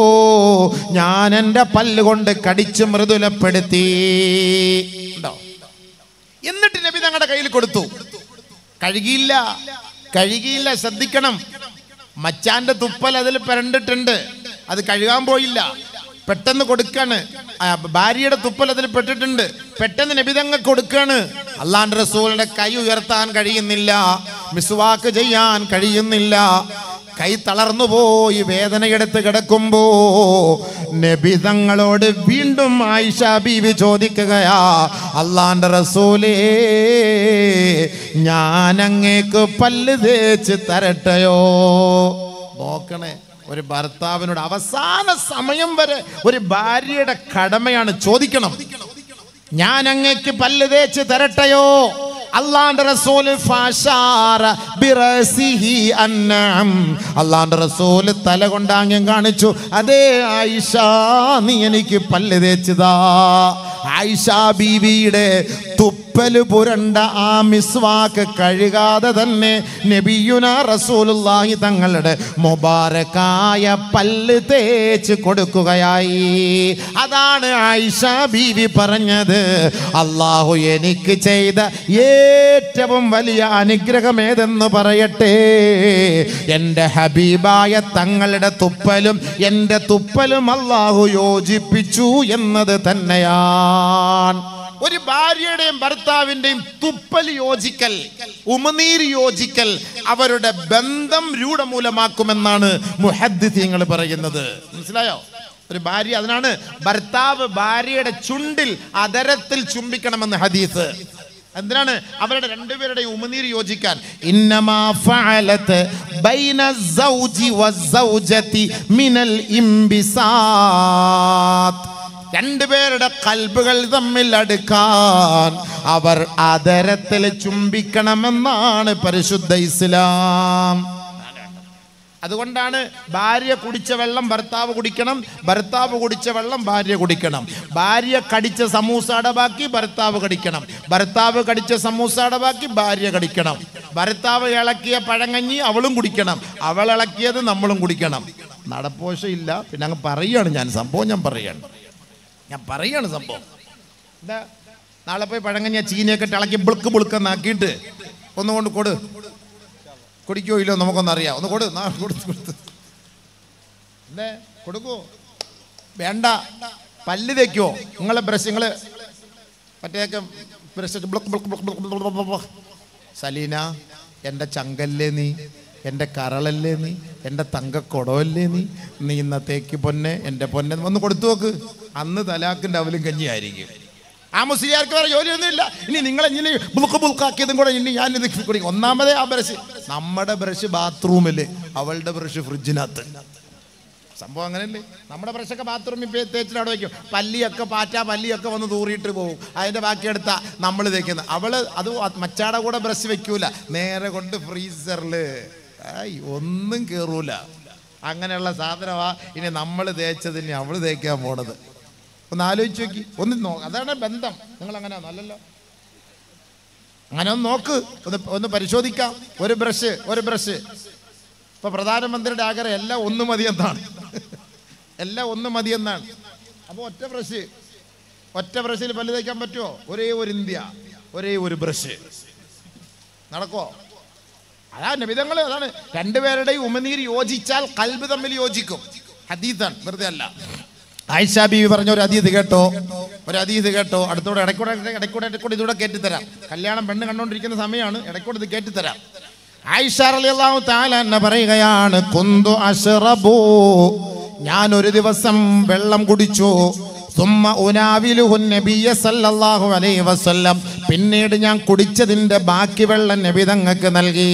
ഞാൻ എൻ്റെ പല്ലുകൊണ്ട് കടിച്ച് മൃദുലപ്പെടുത്തി ഉണ്ടോ എന്നിട്ട് നബി തങ്ങളുടെ കയ്യിൽ കൊടുത്തു കഴുകിയില്ല കഴുകിയില്ല ശ്രദ്ധിക്കണം മച്ചാന്റെ തുപ്പൽ അതിൽ പിരണ്ടിട്ടുണ്ട് അത് കഴുകാൻ പോയില്ല പെട്ടെന്ന് കൊടുക്കാണ് ആ, ഭാര്യയുടെ തുപ്പൽ അതിൽ പെട്ടിട്ടുണ്ട് പെട്ടെന്ന് നബിതങ്ങ കൊടുക്കാണ് അള്ളാന്റെ റസൂലിന്റെ കൈ ഉയർത്താൻ കഴിയുന്നില്ല മിസ്വാക്ക് ചെയ്യാൻ കഴിയുന്നില്ല കൈ തളർന്നു പോയി വേദനയെടുത്ത് കിടക്കുമ്പോ നബിതങ്ങളോട് വീണ്ടും ആയിഷ ബീവി ചോദിക്കുകയാ അള്ളാന്റെ റസൂലേ ഞാൻ അങ്ങേക്ക് പല്ല് തേച്ച് തരട്ടെയോ നോക്കണേ ഒരു ഭർത്താവിനോട് അവസാന സമയം വരെ ഒരു ഭാര്യയുടെ കടമയാണ് ചോദിക്കണം ഞാൻ അങ്ങേക്ക് പല്ല് തേച്ച് തരട്ടെയോ അള്ളാന്റെ റസൂല് ഫാശാറ ബിറസിഹി അന്നഅം. അള്ളാന്റെ റസൂല് തല കൊണ്ടാങ്യം കാണിച്ചു അതേ ആയിഷ നീ എനിക്ക് പല്ല് തേച്ചതാ ആയിഷ ബീവിയുടെ തുപ്പല് പുരണ്ട ആ മിസ്വാക്ക് കഴുകാതെ തന്നെ നബിയുന റസൂലുള്ളാഹി തങ്ങളുടെ മുബാരക്കായ പല്ല് തേച്ച് കൊടുക്കുകയായി അതാണ് ആയിഷ ബീവി പറഞ്ഞത് അള്ളാഹു എനിക്ക് ചെയ്ത ഏറ്റവും വലിയ അനുഗ്രഹം ഏതെന്ന് പറയട്ടെ എൻ്റെ ഹബീബായ തങ്ങളുടെ തുപ്പലും എൻ്റെ തുപ്പലും അള്ളാഹു യോജിപ്പിച്ചു എന്നത് തന്നെയാണ് ഒരു ഭാര്യയുടെയും ഭർത്താവിന്റെയും തുപ്പൽ യോജിക്കൽ ഉമനീര് യോജിക്കൽ അവരുടെ ബന്ധം രൂഢമൂലമാക്കുമെന്നാണ് മുഹദ്ദിങ്ങൾ പറയുന്നത് മനസ്സിലായോ ഒരു ഭാര്യ അതിനാണ് ഭർത്താവ് ഭാര്യയുടെ ചുണ്ടിൽ അതരത്തിൽ ചുംബിക്കണമെന്ന് ഹദീസ് എന്തിനാണ് അവരുടെ രണ്ടുപേരുടെയും ഉമനീര് യോജിക്കാൻ ഇന്നമാ ഫഅലത്ത് ബൈന സൗജി വസ്സൗജതി മിനൽ ഇംബിസാത്ത് രണ്ടുപേരുടെ കൽബുകൾ തമ്മിൽ അടുക്കാൻ അവർ അതരത്തിൽ ചുംബിക്കണമെന്നാണ് പരിശുദ്ധ ഇസ്ലാം അതുകൊണ്ടാണ് ഭാര്യ കുടിച്ച വെള്ളം ഭർത്താവ് കുടിക്കണം ഭർത്താവ് കുടിച്ച വെള്ളം ഭാര്യ കുടിക്കണം ഭാര്യ കടിച്ച സമൂസയുടെ ബാക്കി ഭർത്താവ് കടിക്കണം ഭർത്താവ് കടിച്ച സമൂസയുടെ ബാക്കി ഭാര്യ കടിക്കണം ഭർത്താവ് ഇളക്കിയ പഴങ്ങഞ്ഞി അവളും കുടിക്കണം അവൾ ഇളക്കിയത് നമ്മളും കുടിക്കണം നടപ്പോശയില്ല പിന്നെ അങ്ങ് പറയുകയാണ് ഞാൻ സംഭവം ഞാൻ പറയുകയാണ് ഞാൻ പറയാണ് സംഭവം എന്താ നാളെ പോയി പഴങ്ങഞ്ഞ ചീനിയൊക്കെ ഇളക്കി ബുളുക്ക് ബുളുക്കെന്നാക്കിയിട്ട് ഒന്നുകൊണ്ട് കൊടു കുടിക്കോ ഇല്ലോ നമുക്കൊന്നറിയാം ഒന്ന് കൊടു നാ കൊടുത്ത് കൊടുത്ത് എന്തേ കൊടുക്കോ വേണ്ട പല്ല് തേക്കോ നിങ്ങളെ ബ്രഷ് നിങ്ങൾ മറ്റേക്ക് ബ്രഷ് ബ്ലുക്ക് ബ്ലുക്ക് ബ്ലുക്ക് ബ്ലുക്ക് ബ്ലുക്ക് ബ്ലുക്ക് ബ്ലുക്ക്. സലീന എൻ്റെ ചങ്കല്ലേ നീ എൻ്റെ കരളല്ലേ നീ എൻ്റെ തങ്കക്കുടമല്ലേ നീ നീ ഇന്നത്തേക്ക് പൊന്നെ എൻ്റെ പൊന്നെ ഒന്ന് കൊടുത്തു നോക്ക് അന്ന് തലാക്കിൻ്റെ അവലും കഞ്ഞിയായിരിക്കും ആ മുസ്ലിയാർക്ക് വേറെ ജോലിയൊന്നുമില്ല ഇനി നിങ്ങൾ ഇങ്ങനെ ബുൾക്ക് ബുൾക്കാക്കിയതും കൂടെ ഇനി ഞാൻ ഇത് കുടിക്കും ഒന്നാമതേ ആ ബ്രഷ് നമ്മുടെ ബ്രഷ് ബാത്റൂമിൽ അവളുടെ ബ്രഷ് ഫ്രിഡ്ജിനകത്ത് സംഭവം അങ്ങനെയല്ലേ നമ്മുടെ ബ്രഷൊക്കെ ബാത്റൂമിൽ തേച്ചിട്ട് അവിടെ വയ്ക്കും പല്ലിയൊക്കെ പാറ്റ പല്ലിയൊക്കെ വന്ന് തൂറിയിട്ട് പോകും അതിൻ്റെ ബാക്കി എടുത്താ നമ്മൾ തേക്കുന്നത് അവള് അത് മച്ചാടെ കൂടെ ബ്രഷ് വെക്കൂല നേരെ കൊണ്ട് ഫ്രീസറിൽ ആയി ഒന്നും കയറൂല അങ്ങനെയുള്ള സാധനമാ ഇനി നമ്മൾ തേച്ചതിന് അവള് തേക്കാൻ പോണത് ഒന്ന് ആലോചിച്ച് നോക്കി ഒന്ന് നോ അതാണ് ബന്ധം നിങ്ങൾ അങ്ങനെ നല്ലല്ലോ അങ്ങനെ ഒന്ന് നോക്ക് ഒന്ന് ഒന്ന് പരിശോധിക്കാം ഒരു ബ്രഷ് ഒരു ബ്രഷ് ഇപ്പൊ പ്രധാനമന്ത്രിയുടെ ആഗ്രഹം എല്ലാം ഒന്ന് മതി എന്നാണ് എല്ലാം ഒന്ന് മതി എന്നാണ് അപ്പോൾ ഒറ്റ ബ്രഷ് ഒറ്റ ബ്രഷിൽ പല്ല് തേക്കാൻ പറ്റുമോ ഒരേ ഒരു ഇന്ത്യ ഒരേ ഒരു ബ്രഷ് നടക്കോ അതാ നബിതങ്ങൾ അതാണ് രണ്ടുപേരുടെയും ഉമനീർ യോജിച്ചാൽ കൽബ് തമ്മിൽ യോജിക്കും ഹദീത്താണ് വെറുതെ അല്ല ആയിഷ ബീവി പറഞ്ഞ ഒരു അതീത് കേട്ടോ ഒരു അതീത് കേട്ടോ അടുത്തോടെ ഇടയ്ക്കൂടെ ഇടയ്ക്കൂടെ ഇടയ്ക്കൂടെ ഇതൂടെ കയറ്റിത്തരാം കല്യാണം പെണ്ണ് കണ്ടുകൊണ്ടിരിക്കുന്ന സമയമാണ് ഇടയ്ക്കൂടെ ഇത് കയറ്റിത്തരാം ആയിഷ റളിയല്ലാഹു തആല എന്നെ പറയുകയാണ് കുന്തു അശ്റബു ഞാൻ ഒരു ദിവസം വെള്ളം കുടിച്ചു സുമ്മ ഉനാവിലുഹു നബിയ സല്ലല്ലാഹു അലൈഹി വസല്ലം പിന്നീട് ഞാൻ കുടിച്ചതിന്റെ ബാക്കി വെള്ളം നബി തങ്ങൾക്ക് നൽകി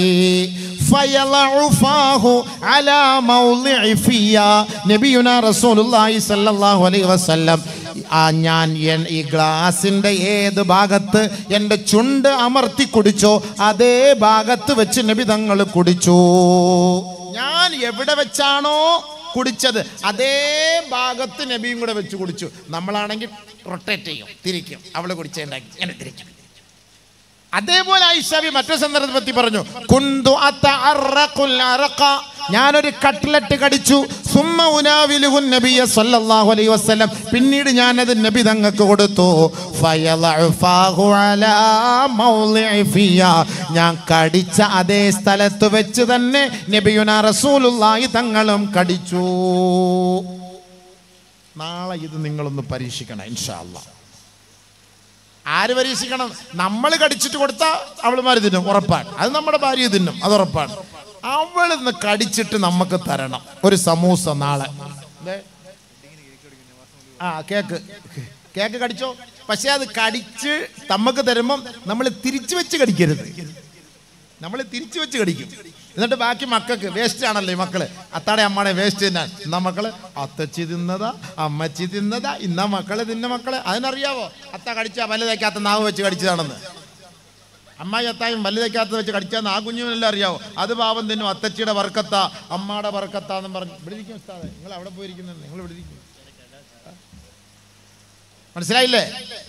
ഫയളഉ ഫാഹു അലാ മൗളിഇ ഫിയ നബിയുനാ റസൂലുള്ളാഹി സല്ലല്ലാഹു അലൈഹി വസല്ലം ആ ഞാൻ എൻ- ഈ ഗ്ലാസിന്റെ ഏത് ഭാഗത്ത് എൻ്റെ ചുണ്ട് അമർത്തി കുടിച്ചോ അതേ ഭാഗത്ത് വെച്ച് നബി തങ്ങൾ കുടിച്ചു ഞാൻ എവിടെ വെച്ചാണോ കുടിച്ചത് അതേ ഭാഗത്ത് നബിയും കൂടെ വെച്ച് കുടിച്ചു നമ്മളാണെങ്കിൽ റൊട്ടേറ്റ് ചെയ്യും തിരിക്കും അവള് കുടിച്ചുണ്ടാക്കി ഇങ്ങനെ തിരിക്കും അതേപോലെ ഐഷാബി മറ്റൊരു സന്ദർഭത്തിൽ പറഞ്ഞു കുന്തു അത്തഅറഖുൽ അറഖ ഞാനൊരു കട്ട്ലറ്റ് കടിച്ചു സുമ്മ ഉനാവിലുഹു നബിയ സല്ലല്ലാഹു അലൈഹി വസല്ലം പിന്നീട് ഞാനത് നബി തങ്ങൾക്ക് കൊടുത്തു ഫയളഉ ഫാഹു അലാ മൗളിഇ ഫിയ ഞാൻ കടിച്ച അതേ സ്ഥലത്ത് വെച്ച് തന്നെ നബിയുന റസൂലുള്ളാഹി തങ്ങളും കടിച്ചു നാളെ ഇത് നിങ്ങളൊന്ന് പരീക്ഷിക്കണം ഇൻഷാ അല്ലാ ആര് പരീക്ഷിക്കണം നമ്മൾ കടിച്ചിട്ട് കൊടുത്താൽ അവളുമാർ തിന്നും ഉറപ്പാണ് അത് നമ്മുടെ ഭാര്യ തിന്നും അത് ഉറപ്പാണ് അവളിന്ന് കടിച്ചിട്ട് നമുക്ക് തരണം ഒരു സമൂസ നാളെ ദേ. ആ കേക്ക് കേക്ക് കടിച്ചോ പക്ഷെ അത് കടിച്ച് നമുക്ക് തരുമ്പം നമ്മൾ തിരിച്ചു വെച്ച് കടിക്കരുത് നമ്മൾ തിരിച്ചു വെച്ച് കടിക്കും എന്നിട്ട് ബാക്കി മക്കൾക്ക് വേസ്റ്റ് ആണല്ലോ ഈ മക്കള് അത്താടെ അമ്മയുടെ വേസ്റ്റ് തിന്നാൻ ഇന്ന മക്കള് അത്തച്ചി തിന്നതാ അമ്മച്ചി തിന്നതാ ഇന്ന മക്കള് തിന്ന മക്കള് അതിനറിയാവോ അത്ത കടിച്ച പല്ല് തയ്ക്കാത്ത നാവ് വെച്ച് കടിച്ചതാണെന്ന് അമ്മായി അത്തായും പല്ല് തയ്ക്കാത്ത വെച്ച് കടിച്ചാന്ന് ആ കുഞ്ഞുമെല്ലാം അറിയാവോ അത് പാവം തിന്നും അത്തച്ചിയുടെ വർക്കത്ത അമ്മയുടെ വർക്കത്ത എന്നും പറഞ്ഞു ഇവിടെ ഇരിക്കും ഉസ്താദെ നിങ്ങൾ അവിടെ പോയിരിക്കുന്നത് നിങ്ങൾ ഇവിടെ ഇരിക്കും മനസ്സിലായില്ലേ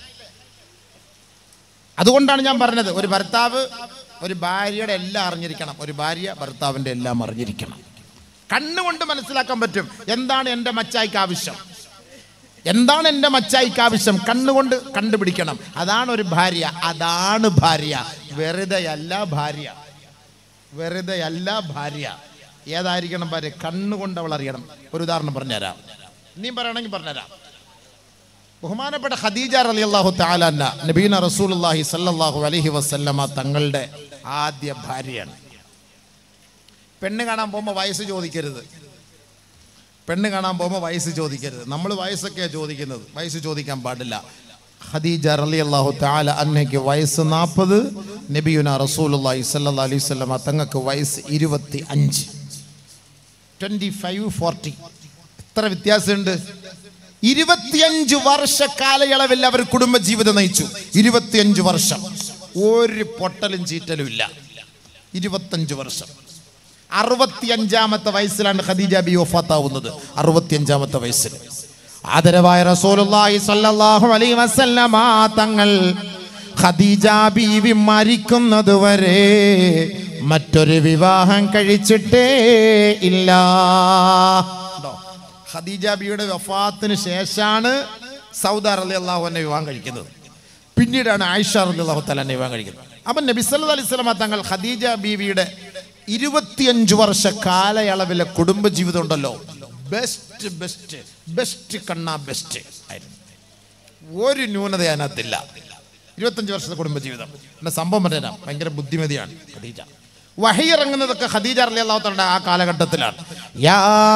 അതുകൊണ്ടാണ് ഞാൻ പറഞ്ഞത് ഒരു ഭർത്താവ് ഒരു ഭാര്യയുടെ എല്ലാം അറിഞ്ഞിരിക്കണം ഒരു ഭാര്യ ഭർത്താവിൻ്റെ എല്ലാം അറിഞ്ഞിരിക്കണം കണ്ണുകൊണ്ട് മനസ്സിലാക്കാൻ പറ്റും എന്താണ് എൻ്റെ മച്ചായിക്ക് ആവശ്യം എന്താണ് എൻ്റെ മച്ചായിക്ക് ആവശ്യം കണ്ണുകൊണ്ട് കണ്ടുപിടിക്കണം അതാണ് ഒരു ഭാര്യ അതാണ് ഭാര്യ വെറുതെയല്ല ഭാര്യ വെറുതെയല്ല ഭാര്യ ഏതായിരിക്കണം ഭാര്യ കണ്ണുകൊണ്ട് അവൾ അറിയണം ഒരു ഉദാഹരണം പറഞ്ഞുതരാം നീ പറയണമെങ്കിൽ പറഞ്ഞുതരാം ബഹുമാനപ്പെട്ട ഖദീജ റളിയല്ലാഹു തആല നബീന റസൂലുള്ളാഹി സല്ലല്ലാഹു അലൈഹി വസല്ലമ തങ്ങളുടെ ആദ്യ ഭാര്യയാണ് പെണ്ണ് കാണാൻ പോകുമ്പോൾ വയസ്സ് ചോദിക്കരുത് പെണ്ണ് കാണാൻ പോകുമ്പോൾ വയസ്സ് ചോദിക്കരുത് നമ്മൾ വയസ്സൊക്കെയാണ് ചോദിക്കുന്നത് വയസ്സ് ചോദിക്കാൻ പാടില്ല ഖദീജ റളിയല്ലാഹു തആല അന്നയ്ക്ക് വയസ്സ് നാൽപ്പത് നബിയുന റസൂലുള്ളാഹി സല്ലല്ലാഹു അലൈഹി വസല്ലമ തങ്ങൾക്ക് വയസ്സ് ഇരുപത്തി അഞ്ച് ട്വൻറ്റി ഫൈവ് ഫോർട്ടി എത്ര വ്യത്യാസമുണ്ട് ഇരുപത്തിയഞ്ച് വർഷ കാലയളവിൽ അവർ കുടുംബജീവിതം നയിച്ചു ഇരുപത്തിയഞ്ച് വർഷം ഒരു പൊട്ടലും ചീറ്റലും ഇല്ല ഇരുപത്തഞ്ച് വർഷം അറുപത്തിയഞ്ചാമത്തെ വയസ്സിലാണ് ഖദീജ ബി വഫാത്താവുന്നത് അറുപത്തിയഞ്ചാമത്തെ വയസ്സിൽ ആദരവായ റസൂലുള്ളാഹി സ്വല്ലല്ലാഹു അലൈഹി വസല്ലമ തങ്ങൾ ഖദീജ ബീവി മരിക്കുന്നത് വരെ മറ്റൊരു വിവാഹം കഴിച്ചിട്ടേ ഇല്ല ഉണ്ടോ? ഖദീജ ബിയുടെ വഫാത്തിന് ശേഷമാണ് സൗദ അലി അള്ളാഹു എന്നെ വിവാഹം കഴിക്കുന്നത് പിന്നീടാണ് ആയിഷ അലി അള്ളാഹു തല എന്നെ വിവാഹം കഴിക്കുന്നത് അപ്പം നബി സല്ലു അലൈഹി സ്വലമ തങ്ങൾ ഖദീജ ബീവിയുടെ ഇരുപത്തിയഞ്ച് വർഷ കാലയളവിലെ കുടുംബജീവിതം ഉണ്ടല്ലോ ബെസ്റ്റ് ബെസ്റ്റ് ബെസ്റ്റ് കണ്ണ ബെസ്റ്റ് ആയിരുന്നു ഒരു ന്യൂനത അതിനകത്തില്ല ഇരുപത്തഞ്ച് വർഷത്തെ കുടുംബജീവിതം എന്നെ സംഭവം പറഞ്ഞുതരാം ഭയങ്കര ബുദ്ധിമതിയാണ് ഖദീജ വഹി ഇറങ്ങുന്നതൊക്കെ ഖദീജ റളിയല്ലാഹു തആല ആ കാലഘട്ടത്തിലാണ് യാ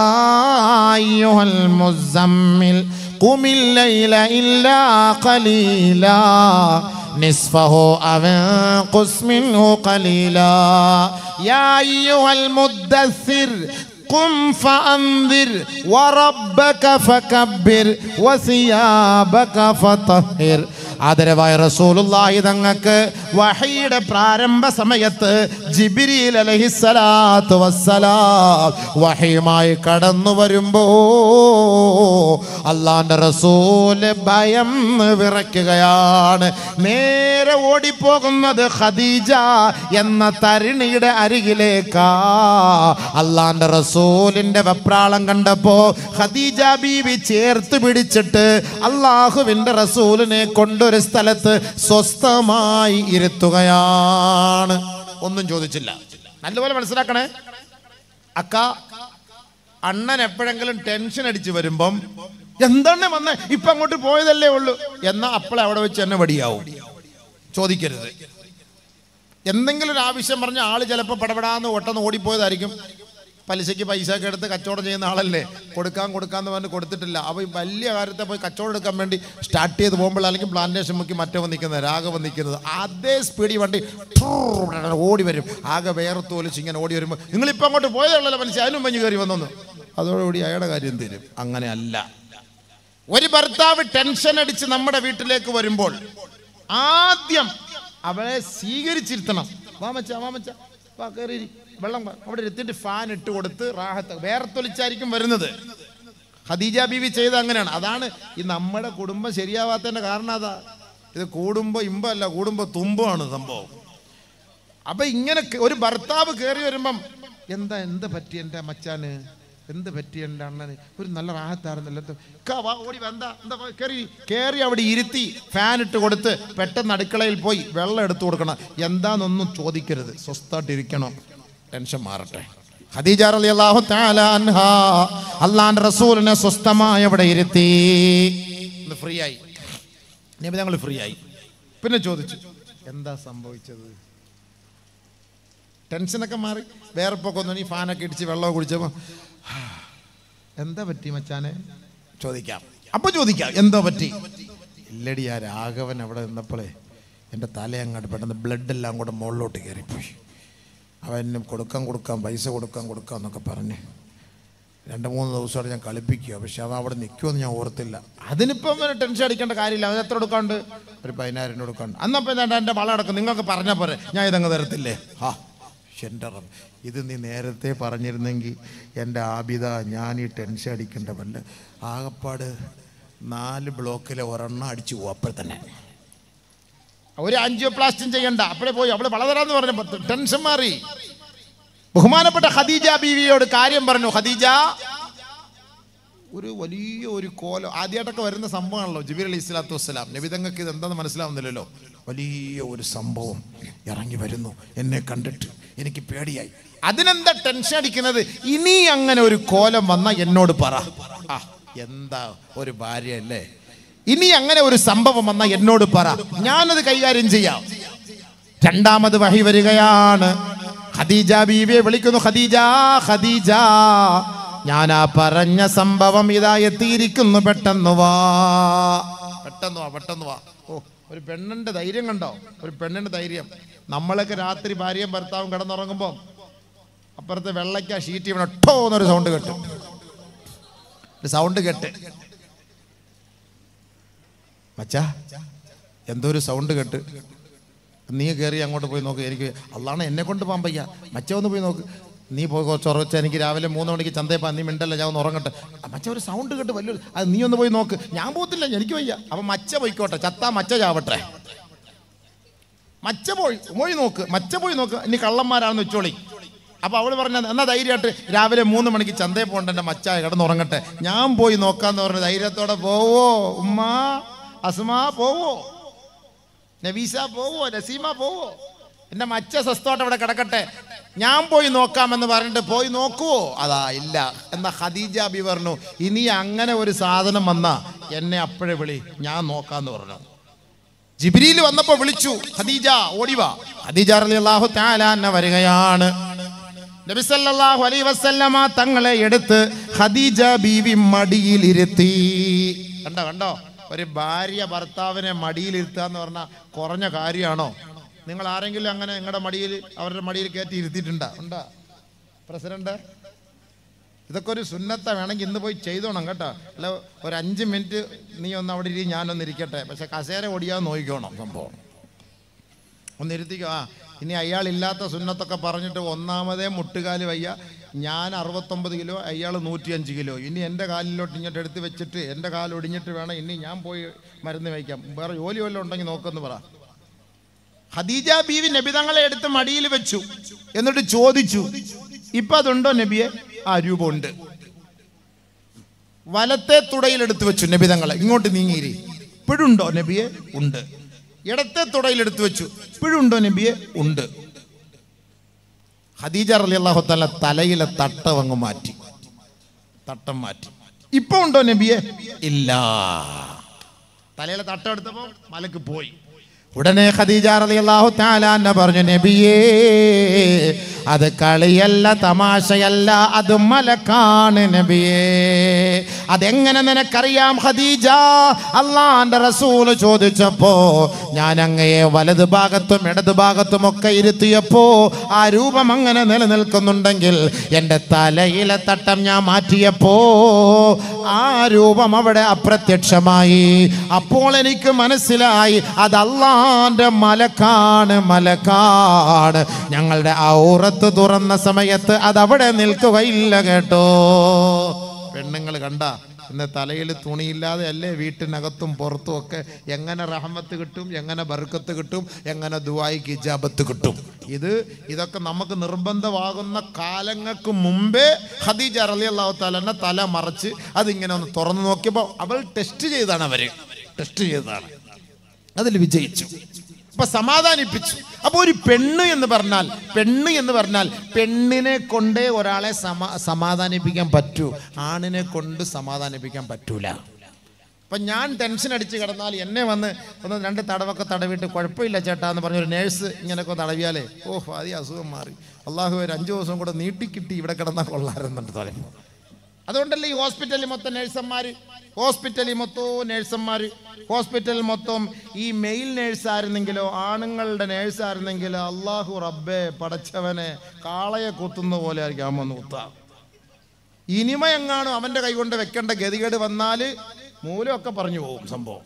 അയ്യുഹൽ മുസമ്മിൽ ഖുമിൽ ലൈല ഇല്ലാ ഖലീലാ نصفه أو انقص منه قليلا يا أيها المدثر قم فأنذر وربك فكبر وثيابك فطهر ആദരവായ റസൂലുള്ളാഹി തങ്ങൾക്ക് വഹയുടെ പ്രാരംഭ സമയത്ത് ജിബിരിൽ അലഹിസ്സലാത്തു വസ്സലാം വഹയുമായി കടന്നു വരുമ്പോ അള്ളാന്റെ റസൂല് ഭയം വിറയ്ക്കുകയാണ് നേരെ ഓടിപ്പോകുന്നത് ഖദീജ എന്ന തരുണിയുടെ അരികിലേക്കാ അള്ളാന്റെ റസൂലിന്റെ വെപ്രാളം കണ്ടപ്പോ ഖദീജ ബീവി ചേർത്ത് പിടിച്ചിട്ട് അള്ളാഹുവിന്റെ റസൂലിനെ കൊണ്ടൊരു സ്ഥലത്ത് സ്വസ്ഥമായി ഇരുത്തുകയാണ് ഒന്നും ചോദിച്ചില്ല നല്ലപോലെ മനസ്സിലാക്കണേ അക്ക അണ്ണൻ എപ്പോഴെങ്കിലും ടെൻഷൻ അടിച്ച് വരുമ്പം എന്താണ് വന്നേ ഇപ്പൊ അങ്ങോട്ട് പോയതല്ലേ ഉള്ളൂ എന്നാ അപ്പോഴെ അവിടെ വെച്ച് തന്നെ വടിയാവും ചോദിക്കരുത് എന്തെങ്കിലും ഒരു ആവശ്യം പറഞ്ഞ ആള് ചിലപ്പോൾ പടപടാന്ന് ഒട്ടെന്ന് ഓടിപ്പോയതായിരിക്കും പലിശയ്ക്ക് പൈസ ഒക്കെ എടുത്ത് കച്ചവടം ചെയ്യുന്ന ആളല്ലേ കൊടുക്കാൻ കൊടുക്കാന്ന് പറഞ്ഞ് കൊടുത്തിട്ടില്ല അപ്പോൾ ഈ വലിയ കാര്യത്തെ പോയി കച്ചവടം എടുക്കാൻ വേണ്ടി സ്റ്റാർട്ട് ചെയ്ത് പോകുമ്പോൾ അല്ലെങ്കിൽ പ്ലാന്റേഷൻ മുക്കി മറ്റേ നിൽക്കുന്നത് രാഘവൻ നിൽക്കുന്നത് അതേ സ്പീഡിൽ വണ്ടി ഫുർ ഓടി വരും ആകെ വേർത്തോലിച്ച് ഇങ്ങനെ ഓടി വരുമ്പോൾ നിങ്ങളിപ്പോൾ അങ്ങോട്ട് പോയതേ ഉള്ളല്ലോ മനുഷ്യൻ അതിനും മഞ്ഞ് കയറി വന്നു അതോടുകൂടി അയാളുടെ കാര്യം തീരും അങ്ങനെ അല്ല ഒരു ഭർത്താവ് ടെൻഷൻ അടിച്ച് നമ്മുടെ വീട്ടിലേക്ക് വരുമ്പോൾ ആദ്യം അവളെ സ്വീകരിച്ചിരുത്തണം വാമച്ച വാമച്ച വാ കയറി വെള്ളം വാ. അവിടെ ഇരുത്തിട്ട് ഫാൻ ഇട്ട് കൊടുത്ത് റാഹത്ത് വേർതൊലിച്ചായിരിക്കും വരുന്നത് ഖദീജ ബീവി ചെയ്ത അങ്ങനെയാണ് അതാണ് ഈ നമ്മുടെ കുടുംബം ശരിയാവാത്തതിന്റെ കാരണം അതാ ഇത് കൂടുമ്പോ ഇമ്പല്ല കൂടുമ്പോ തുമ്പമാണ് സംഭവം അപ്പൊ ഇങ്ങനെ ക- ഒരു ഭർത്താവ് കയറി വരുമ്പം എന്താ എന്ത് പറ്റി എൻ്റെ മച്ചാന് എന്ത് പറ്റി എൻ്റെ അണ്ണന് ഒരു നല്ല റാഹത്തായിരുന്നല്ലോ എന്ത് ക്കാ വാ, ഓടി വാ, എന്താ എന്താ വാ, കയറി കയറി അവിടെ ഇരുത്തി ഫാൻ ഇട്ട് കൊടുത്ത് പെട്ടെന്ന് അടുക്കളയിൽ പോയി വെള്ളം എടുത്തു കൊടുക്കണം എന്താണെന്നൊന്നും ചോദിക്കരുത് സ്വസ്ഥമായിട്ട് ഇരിക്കണം ടെൻഷൻ മാറട്ടെ ഖദീജ റളിയല്ലാഹു തആല അൻഹ അള്ളാന്റെ റസൂലിനെ സ്വസ്ഥമായി അവിടെ ഇരുത്തി ഫ്രീ ആയി നബി ഞങ്ങൾ ഫ്രീ ആയി പിന്നെ ചോദിച്ചു എന്താ സംഭവിച്ചത് ടെൻഷനൊക്കെ മാറി വേറെ പൊക്കൊന്നു നീ ഫാനൊക്കെ ഇടിച്ച് വെള്ളം കുടിച്ചപ്പോൾ എന്താ പറ്റി മച്ചാനെ ചോദിക്കാം അപ്പൊ ചോദിക്കാം എന്തോ പറ്റി ഇല്ലടി ആ രാഘവൻ അവിടെ നിന്നപ്പോഴേ എൻ്റെ തല അങ്ങോട്ട് പെട്ടെന്ന് ബ്ലഡ് എല്ലാം കൂടെ മുകളിലോട്ട് കയറിപ്പോയി അവന് കൊടുക്കാൻ കൊടുക്കാൻ പൈസ കൊടുക്കാൻ കൊടുക്കാം എന്നൊക്കെ പറഞ്ഞ് രണ്ട് മൂന്ന് ദിവസമായിട്ട് ഞാൻ കളിപ്പിക്കുക പക്ഷെ അവൻ അവിടെ നിൽക്കുമെന്ന് ഞാൻ ഓർത്തില്ല അതിനിപ്പം അവന് ടെൻഷൻ അടിക്കേണ്ട കാര്യമില്ല അവൻ എത്ര കൊടുക്കാണ്ട് ഒരു പതിനായിരം കൊടുക്കാണ്ട് അന്നപ്പോൾ എന്താ എൻ്റെ വള അടക്കം നിങ്ങൾക്ക് പറഞ്ഞാൽ പോരെ ഞാൻ ഇതങ്ങ് തരത്തില്ലേ ഹാ എൻ്റെ റബ്ബ്. ഇത് നീ നേരത്തെ പറഞ്ഞിരുന്നെങ്കിൽ എൻ്റെ ആബിത ഞാൻ ഈ ടെൻഷൻ അടിക്കേണ്ട വല്ല ആകപ്പാട് നാല് ബ്ലോക്കിലെ ഒരെണ്ണം അടിച്ചു പോകും അപ്പോൾ തന്നെ ഒരു ആൻജിയോപ്ലാസ്റ്റും ചെയ്യണ്ട അപ്പോഴേ പോയി അവള് വളതരാന്ന് പറഞ്ഞപ്പോൾ ടെൻഷൻ മാറി ബഹുമാനപ്പെട്ട ഖദീജ ബീവിയോട് കാര്യം പറഞ്ഞു ഖദീജ ഒരു വലിയ ഒരു കോലം ആദ്യമായിട്ടൊക്കെ വരുന്ന സംഭവമാണല്ലോ ജിബിർ അലി ഇസ്ലാത്തു വസ്സലാം നബിതങ്ങൾക്ക് ഇത് എന്താണെന്ന് മനസ്സിലാവുന്നില്ലല്ലോ വലിയ ഒരു സംഭവം ഇറങ്ങി വരുന്നു എന്നെ കണ്ടിട്ട് എനിക്ക് പേടിയായി അതിനെന്താ ടെൻഷൻ അടിക്കുന്നത് ഇനി അങ്ങനെ ഒരു കോലം വന്ന എന്നോട് പറ ആ എന്താ ഒരു ഭാര്യ അല്ലേ ഇനി അങ്ങനെ ഒരു സംഭവം വന്ന എന്നോട് പറ ഞാനത് കൈകാര്യം ചെയ്യാം രണ്ടാമത് വഹി വരികയാണ് ഖദീജ ബീവിയെ വിളിക്കുന്നു ഖദീജ ഖദീജ ഞാൻ ആ പറഞ്ഞ സംഭവം ഇതാ എത്തിയിരിക്കുന്നു പെട്ടെന്ന് വാ പെട്ടെന്ന് വാ പെട്ടെന്ന് വാ ഓ ഒരു പെണ്ണിന്റെ ധൈര്യം കണ്ടോ ഒരു പെണ്ണിന്റെ ധൈര്യം നമ്മളൊക്കെ രാത്രി ഭാര്യയും ഭർത്താവും കിടന്നുറങ്ങുമ്പോൾ അപ്പുറത്തെ വെള്ളയ്ക്ക ഷീറ്റ് ഇവിടെ ടോ എന്നൊരു സൗണ്ട് കേട്ടു ഒരു സൗണ്ട് കേട്ട് മച്ചാ എന്തോ ഒരു സൗണ്ട് കേട്ട് നീ കയറി അങ്ങോട്ട് പോയി നോക്ക് എനിക്ക് അള്ളാണ് എന്നെ കൊണ്ട് പോകാൻ പയ്യ മച്ച ഒന്ന് പോയി നോക്ക് നീ പോയി കുറച്ച് ഉറച്ച എനിക്ക് രാവിലെ മൂന്ന് മണിക്ക് ചന്തയപ്പാ നീ മിണ്ടല്ല ഞാൻ ഒന്ന് ഉറങ്ങട്ടെ ആ, മച്ച ഒരു സൗണ്ട് കേട്ട് വലിയൊരു അത് നീ ഒന്ന് പോയി നോക്ക് ഞാൻ പോകത്തില്ല എനിക്ക് വയ്യ അപ്പം മച്ച പോയിക്കോട്ടെ ചത്താ മച്ച ചാവട്ടെ മച്ച പോയി പോയി നോക്ക് മച്ച പോയി നോക്ക് ഇനി കള്ളന്മാരാണെന്ന് വെച്ചോളി അപ്പൊ അവള് പറഞ്ഞ എന്നാ ധൈര്യമായിട്ട് രാവിലെ മൂന്ന് മണിക്ക് ചന്തയിൽ പോകണ്ട എൻ്റെ മച്ചായ കിടന്നുറങ്ങട്ടെ ഞാൻ പോയി നോക്കാന്ന് പറഞ്ഞ ധൈര്യത്തോടെ പോവോ ഉമ്മ അസുമാ പോവോ നവീസ പോവോ നസീമ പോവോ എൻ്റെ മച്ച സ്വസ്ഥമായിട്ട് അവിടെ കിടക്കട്ടെ ഞാൻ പോയി നോക്കാമെന്ന് പറഞ്ഞിട്ട് പോയി നോക്കുവോ അതാ ഇല്ല എന്നാ ഖദീജ ബി പറഞ്ഞു ഇനി അങ്ങനെ ഒരു സാധനം വന്നാ എന്നെ അപ്പോഴേ വിളി ഞാൻ നോക്കാന്ന് പറഞ്ഞു ജിബ്രീൽ വന്നപ്പോ വിളിച്ചു ഖദീജ ഓടിവാ ഖദീജ റളിയല്ലാഹു തആല അന്ന വരികയാണ് നബി സല്ലല്ലാഹു അലൈഹി വസല്ലമ തങ്ങളെ എടുത്ത് ഖദീജ ബീവി മടിയിലിരുത്തി കണ്ടോ കണ്ടോ ഒരു ഭാര്യ ഭർത്താവിനെ മടിയിലിരുത്തുക എന്ന് പറഞ്ഞാൽ കുറഞ്ഞ കാര്യമാണോ നിങ്ങൾ ആരെങ്കിലും അങ്ങനെ നിങ്ങളുടെ മടിയിൽ അവരുടെ മടിയിൽ കയറ്റി ഇരുത്തിയിട്ടുണ്ടോ ഉണ്ടോ പ്രസിഡന്റ് ഇതൊക്കെ ഒരു സുന്നത്ത വേണമെങ്കിൽ ഇന്ന് പോയി ചെയ്തോണം കേട്ടോ അല്ല ഒരു അഞ്ച് മിനിറ്റ് നീ ഒന്ന് അവിടെ ഇരി ഞാനൊന്ന് ഇരിക്കട്ടെ പക്ഷെ കസേര ഓടിയാതെ നോക്കിക്കോണം സംഭവം ഒന്ന് ഇരുത്തിക്കോ ആ ഇനി അയാളില്ലാത്ത സുന്നത്തൊക്കെ പറഞ്ഞിട്ട് ഒന്നാമതേ മുട്ടുകാല് വയ്യ ഞാൻ അറുപത്തൊമ്പത് കിലോ അയാൾ നൂറ്റിയഞ്ച് കിലോ ഇനി എൻ്റെ കാലിലോട്ട് ഇങ്ങോട്ട് എടുത്ത് വെച്ചിട്ട് എൻ്റെ കാൽ ഒടിഞ്ഞിട്ട് വേണം ഇനി ഞാൻ പോയി മരുന്ന് വയ്ക്കാം വേറെ ജോലി വല്ലതും ഉണ്ടെങ്കിൽ നോക്കെന്ന് പറ ഖദീജ ബീവി നബി തങ്ങളെ എടുത്ത് മടിയിൽ വെച്ചു എന്നിട്ട് ചോദിച്ചു ഇപ്പൊ അതുണ്ടോ നബിയെ ആ രൂപമുണ്ട് വലത്തെ തുടയിൽ എടുത്ത് വെച്ചു നബി തങ്ങളെ ഇങ്ങോട്ട് നീങ്ങിയിരി ഇപ്പോഴുണ്ടോ നബിയെ ഉണ്ട് ഇടത്തെ തുടയിൽ എടുത്ത് വെച്ചു ഇപ്പോഴുണ്ടോ നബിയെ ഉണ്ട് ഖദീജ റലി അള്ളാഹു തല തലയിലെ തട്ടം അങ്ങ് മാറ്റി തട്ടം മാറ്റി ഇപ്പൊ ഉണ്ടോ നബിയെ ഇല്ല തലയിലെ തട്ടം എടുത്തപ്പോ മലക്ക് പോയി ഉടനെ ഖദീജ റളിയല്ലാഹു തആല എന്നെ പറഞ്ഞു നബിയേ അത് കളിയല്ല തമാശയല്ല അത് മലക്കാണ് നബിയേ അതെങ്ങനെ നിനക്കറിയാം ഖദീജ അള്ളാന്റെ റസൂല് ചോദിച്ചപ്പോ ഞാൻ അങ്ങയെ വലത് ഭാഗത്തും ഇടത് ഭാഗത്തും ഒക്കെ ഇരുത്തിയപ്പോ ആ രൂപം അങ്ങനെ നിലനിൽക്കുന്നുണ്ടെങ്കിൽ എൻ്റെ തലയിലെ തട്ടം ഞാൻ മാറ്റിയപ്പോ ആ രൂപം അവിടെ അപ്രത്യക്ഷമായി അപ്പോൾ എനിക്ക് മനസ്സിലായി അത് അള്ളാന്റെ മലക്കാണ് മലക്കാണ് ഞങ്ങളുടെ ഔറത്ത് തുറന്ന സമയത്ത് അത് അവിടെ നിൽക്കുകയില്ല കേട്ടോ പെണ്ണുങ്ങൾ കണ്ട ഇന്ന് തലയിൽ തുണിയില്ലാതെ അല്ലേ വീട്ടിനകത്തും പുറത്തും ഒക്കെ എങ്ങനെ റഹമത്ത് കിട്ടും എങ്ങനെ ബർക്കത്ത് കിട്ടും എങ്ങനെ ദുവായിക്ക് ഇജാബത്ത് കിട്ടും ഇത് ഇതൊക്കെ നമുക്ക് നിർബന്ധമാകുന്ന കാലങ്ങൾക്ക് മുമ്പേ ഖദീജ റലി അള്ളാഹു താലന്നെ തല മറച്ച് അതിങ്ങനെ ഒന്ന് തുറന്നു നോക്കിയപ്പോൾ അവൾ ടെസ്റ്റ് ചെയ്താണ് അവര് ടെസ്റ്റ് ചെയ്തതാണ് അതിൽ വിജയിച്ചു അപ്പൊ സമാധാനിപ്പിച്ചു അപ്പൊ ഒരു പെണ്ണ് എന്ന് പറഞ്ഞാൽ പെണ്ണ് എന്ന് പറഞ്ഞാൽ പെണ്ണിനെ കൊണ്ടേ ഒരാളെ സമാ സമാധാനിപ്പിക്കാൻ പറ്റൂ ആണിനെ കൊണ്ട് സമാധാനിപ്പിക്കാൻ പറ്റൂല അപ്പം ഞാൻ ടെൻഷൻ അടിച്ച് കിടന്നാൽ എന്നെ വന്ന് ഒന്ന് രണ്ട് തടവൊക്കെ തടവിട്ട് കുഴപ്പമില്ല ചേട്ടാ എന്ന് പറഞ്ഞൊരു നേഴ്സ് ഇങ്ങനെയൊക്കെ ഒന്ന് തടവിയാലേ ഓഹ് ആദ്യ അസുഖം മാറി അള്ളാഹു ഒരു അഞ്ച് ദിവസം കൂടെ നീട്ടിക്കിട്ടി ഇവിടെ കിടന്നാൽ കൊള്ളാറുന്നുണ്ട് തോന്നുന്നു അതുകൊണ്ടല്ലേ ഈ ഹോസ്പിറ്റലിൽ മൊത്തം നേഴ്സന്മാർ ഹോസ്പിറ്റലിൽ മൊത്തവും നേഴ്സന്മാർ ഹോസ്പിറ്റലിൽ മൊത്തം ഈ മെയിൽ നേഴ്സായിരുന്നെങ്കിലോ ആണുങ്ങളുടെ നേഴ്സായിരുന്നെങ്കിലോ അള്ളാഹു റബ്ബെ പടച്ചവനെ കാളയെ കുത്തുന്ന പോലെ ആയിരിക്കും അവൻ വന്ന് കുത്താം ഇനിമ എങ്ങാനും അവൻ്റെ കൈ കൊണ്ട് വെക്കേണ്ട ഗതികേട് വന്നാൽ മൂലമൊക്കെ പറഞ്ഞു പോകും സംഭവം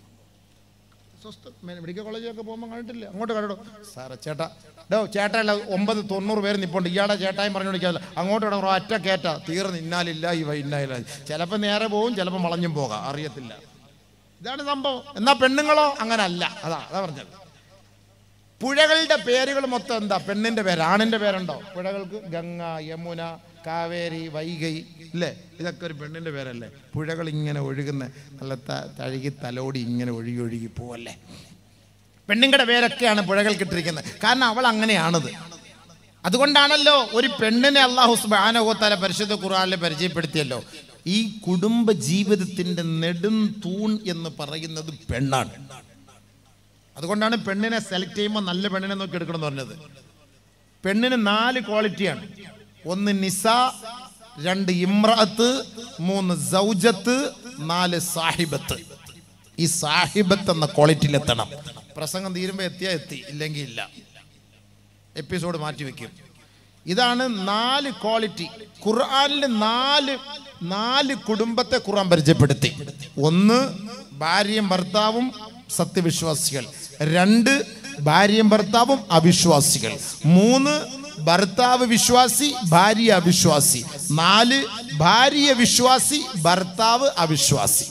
സ്വസ്ഥ മെഡിക്കൽ കോളേജിലൊക്കെ പോകുമ്പോൾ കണ്ടിട്ടില്ല അങ്ങോട്ട് കണ്ടോ സാറേ ചേട്ടാ ഡോ ചേട്ടല്ല ഒമ്പത് തൊണ്ണൂറ് പേര് നിപ്പുണ്ട് ഇയാളെ ചേട്ടായും പറഞ്ഞു വിളിക്കാമല്ലോ അങ്ങോട്ട് കിടന്നു ഒറ്റ കേറ്റ തീർന്ന് ഇന്നാലില്ല ഇവ ഇന്നാലില്ല ചിലപ്പോൾ നേരെ പോകും ചിലപ്പോൾ വളഞ്ഞും പോകാം അറിയത്തില്ല ഇതാണ് സംഭവം എന്നാ പെണ്ണുങ്ങളോ അങ്ങനെ അല്ല അതാ അതാ പറഞ്ഞത് പുഴകളുടെ പേരുകൾ മൊത്തം എന്താ പെണ്ണിന്റെ പേര് ആണിന്റെ പേരുണ്ടോ പുഴകൾക്ക് ഗംഗ യമുന കാവേരി വൈകൈ ഇല്ലേ ഇതൊക്കെ ഒരു പെണ്ണിന്റെ പേരല്ലേ പുഴകൾ ഇങ്ങനെ ഒഴുകുന്ന നല്ല ത- തഴുകി തലോടി ഇങ്ങനെ ഒഴുകി ഒഴുകി പോവല്ലേ പെണ്ണുങ്ങളുടെ പേരൊക്കെയാണ് പുഴകൾക്ക് ഇട്ടിരിക്കുന്നത് കാരണം അവൾ അങ്ങനെയാണത് അതുകൊണ്ടാണല്ലോ ഒരു പെണ്ണിനെ അള്ളാഹു സുബാനഹോത്താല പരിശുദ്ധ ഖുറാനിൽ പരിചയപ്പെടുത്തിയല്ലോ ഈ കുടുംബ ജീവിതത്തിന്റെ നെടും തൂൺ എന്ന് പറയുന്നത് പെണ്ണാണ് അതുകൊണ്ടാണ് പെണ്ണിനെ സെലക്ട് ചെയ്യുമ്പോൾ നല്ല പെണ്ണിനെ നോക്കി എടുക്കണം എന്ന് പറഞ്ഞത് പെണ്ണിന് നാല് ക്വാളിറ്റിയാണ് ഒന്ന് നിസ രണ്ട് ഇമ്രഅത്ത് മൂന്ന് സൗജത്ത് നാല് സാഹിബത്ത് ഈ സാഹിബത്ത് എന്ന ക്വാളിറ്റിയിൽ എത്തണം പ്രസംഗം തീരുമ്പോൾ എത്തിയാ എത്തി ഇല്ലെങ്കിൽ ഇല്ല എപ്പിസോഡ് മാറ്റി വെക്കും ഇതാണ് നാല് ക്വാളിറ്റി ഖുർആനിൽ നാല് നാല് കുടുംബത്തെ ഖുർആൻ പരിചയപ്പെടുത്തി ഒന്ന് ഭാര്യയും ഭർത്താവും സത്യവിശ്വാസികൾ രണ്ട് ഭാര്യയും ഭർത്താവും അവിശ്വാസികൾ മൂന്ന് ഭർത്താവ് വിശ്വാസി ഭാര്യ അവിശ്വാസി നാല് ഭാര്യ വിശ്വാസി ഭർത്താവ് അവിശ്വാസി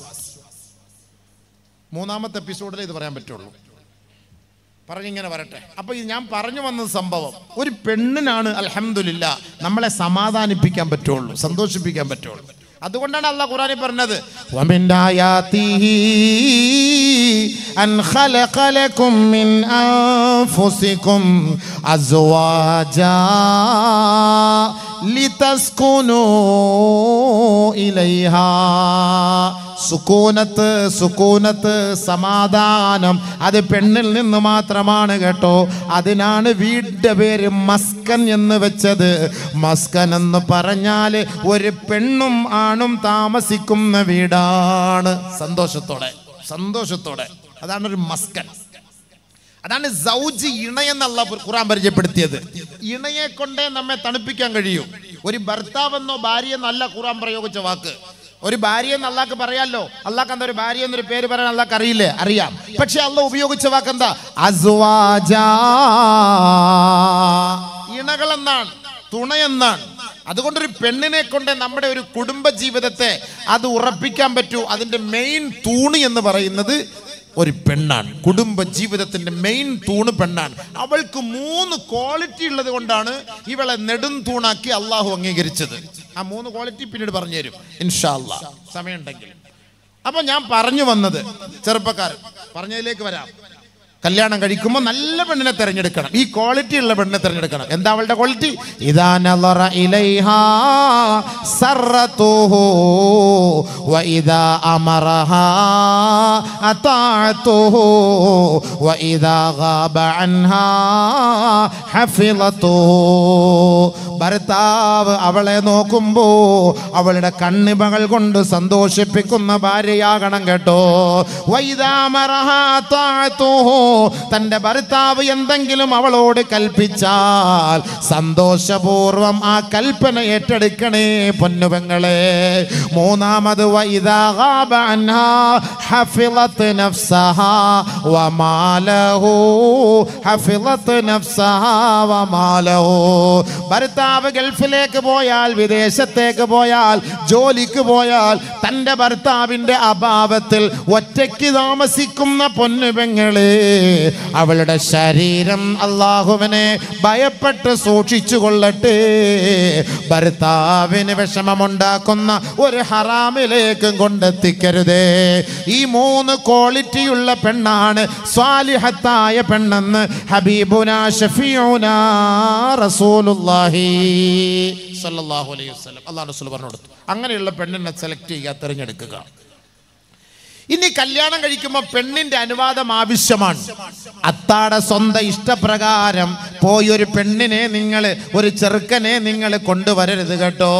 മൂന്നാമത്തെ എപ്പിസോഡിൽ ഇത് പറയാൻ പറ്റുള്ളൂ പറഞ്ഞിങ്ങനെ വരട്ടെ അപ്പൊ ഇത് ഞാൻ പറഞ്ഞു വന്ന സംഭവം ഒരു പെണ്ണിനാണ് അൽഹംദുലില്ല നമ്മളെ സമാധാനിപ്പിക്കാൻ പറ്റുള്ളൂ സന്തോഷിപ്പിക്കാൻ പറ്റുള്ളൂ അതുകൊണ്ടാണ് അള്ളാഹ് ഖുറാനിൽ പറഞ്ഞത് وَمِنْ آيَاتِهِ أَنْ خَلَقَ لَكُم مِّنْ أَنفُسِكُمْ أَزْوَاجًا لِتَسْكُنُوا إِلَيْهَا സുക്കൂനത്ത് സുക്കൂനത്ത് സമാധാനം അത് പെണ്ണിൽ നിന്ന് മാത്രമാണ് കേട്ടോ അതിനാണ് വീടിന്റെ പേര് മസ്കൻ എന്ന് വെച്ചത് മസ്കൻ എന്ന് പറഞ്ഞാൽ ഒരു പെണ്ണും ആണും താമസിക്കുന്ന വീടാണ് സന്തോഷത്തോടെ സന്തോഷത്തോടെ അതാണ് ഒരു മസ്കൻ അതാണ് സൗജ് ഇണയെന്നല്ല ഖുറാൻ പരിചയപ്പെടുത്തിയത് ഇണയെ കൊണ്ടേ നമ്മെ തണുപ്പിക്കാൻ കഴിയൂ ഒരു ഭർത്താവെന്നോ ഭാര്യയെന്നല്ല ഖുറാൻ പ്രയോഗിച്ച വാക്ക് ഒരു ഭാര്യ എന്ന് അള്ളാഹ്ക്ക് പറയാലോ അള്ളാഹ് എന്താ ഒരു ഭാര്യ എന്നൊരു പേര് പറയാൻ അള്ളാഹ്ക്ക് അറിയില്ലേ അറിയാം പക്ഷെ അള്ളാഹ് ഉപയോഗിച്ച വാക്ക് എന്താ അസ്വാജ ഇണകൾ എന്നാണ് തുണയെന്നാണ് അതുകൊണ്ടൊരു പെണ്ണിനെ കൊണ്ട് നമ്മുടെ ഒരു കുടുംബ ജീവിതത്തെ അത് ഉറപ്പിക്കാൻ പറ്റൂ അതിന്റെ മെയിൻ തൂണ് എന്ന് പറയുന്നത് ഒരു പെണ്ണാണ് കുടുംബ ജീവിതത്തിന്റെ മെയിൻ തൂണ് പെണ്ണാണ് അവൾക്ക് മൂന്ന് ക്വാളിറ്റി ഉള്ളത് കൊണ്ടാണ് ഇവളെ നെടും തൂണാക്കി അള്ളാഹു അംഗീകരിച്ചത് ആ മൂന്ന് ക്വാളിറ്റി പിന്നീട് പറഞ്ഞു തരും ഇൻഷാ അല്ലാ സമയമുണ്ടെങ്കിൽ അപ്പൊ ഞാൻ പറഞ്ഞു വന്നത് ചെറുപ്പക്കാരൻ പറഞ്ഞതിലേക്ക് വരാം കല്യാണം കഴിക്കുമ്പോൾ നല്ല പെണ്ണിനെ തിരഞ്ഞെടുക്കണം ഈ ക്വാളിറ്റി ഉള്ള പെണ്ണിനെ തിരഞ്ഞെടുക്കണം എന്താ അവളുടെ ക്വാളിറ്റി ഇതാ നളറ ഇലൈഹാ സർറതുഹു വഇദാ അമറഹാ അതാഅതുഹു വഇദാ ഗാബ അൻഹാ ഹഫിളതുഹു ഭർത്താവ് അവളെ നോക്കുമ്പോ അവളുടെ കണ്ണിമകൾ കൊണ്ട് സന്തോഷിപ്പിക്കുന്ന ഭാര്യയാകണം കേട്ടോ വൈദാമറഹാ അതാഅതുഹു തന്റെ ഭർത്താവ് എന്തെങ്കിലും അവളോട് കൽപ്പിച്ചാൽ സന്തോഷപൂർവം ആ കൽപ്പന ഏറ്റെടുക്കണേ പൊന്നുപെങ്ങളെ മൂന്നാമത് വൈദാ ഗാബ അൻഹാ ഹഫിളത്ത് നഫ്സഹാ വമാലഹു ഹഫിളത്ത് നഫ്സഹാ വമാലഹു ഭർത്താവ് ഗൾഫിലേക്ക് പോയാൽ വിദേശത്തേക്ക് പോയാൽ ജോലിക്ക് പോയാൽ തന്റെ ഭർത്താവിന്റെ അഭാവത്തിൽ ഒറ്റയ്ക്ക് താമസിക്കുന്ന പൊന്നുപെങ്ങളെ അവളുടെ ശരീരം അള്ളാഹുവിനെ ഭയപ്പെട്ട് സൂക്ഷിച്ചു കൊള്ളട്ടെ ഭർത്താവിന് വിഷമമുണ്ടാക്കുന്ന ഒരു ഹറാമിലേക്കും കൊണ്ടെത്തിക്കരുതേ ഈ മൂന്ന് ക്വാളിറ്റിയുള്ള പെണ്ണാണ് സ്വാലിഹത്തായ പെണ്ണെന്ന് ഹബീബുന ഷഫിയുന റസൂലുള്ളാഹി സല്ലല്ലാഹു അലൈഹി വസല്ലം അള്ളാഹു റസൂൽ പറഞ്ഞു കൊടുത്തു അങ്ങനെയുള്ള പെണ്ണിനെ സെലക്ട് ചെയ്യുക തിരഞ്ഞെടുക്കുക ഇനി കല്യാണം കഴിക്കുമ്പോൾ പെണ്ണിന്റെ അനുവാദം ആവശ്യമാണ് അത്താടെ സ്വന്തം ഇഷ്ടപ്രകാരം പോയി ഒരു പെണ്ണിനെ നിങ്ങൾ ഒരു ചെറുക്കനെ നിങ്ങൾ കൊണ്ടുവരരുത് കേട്ടോ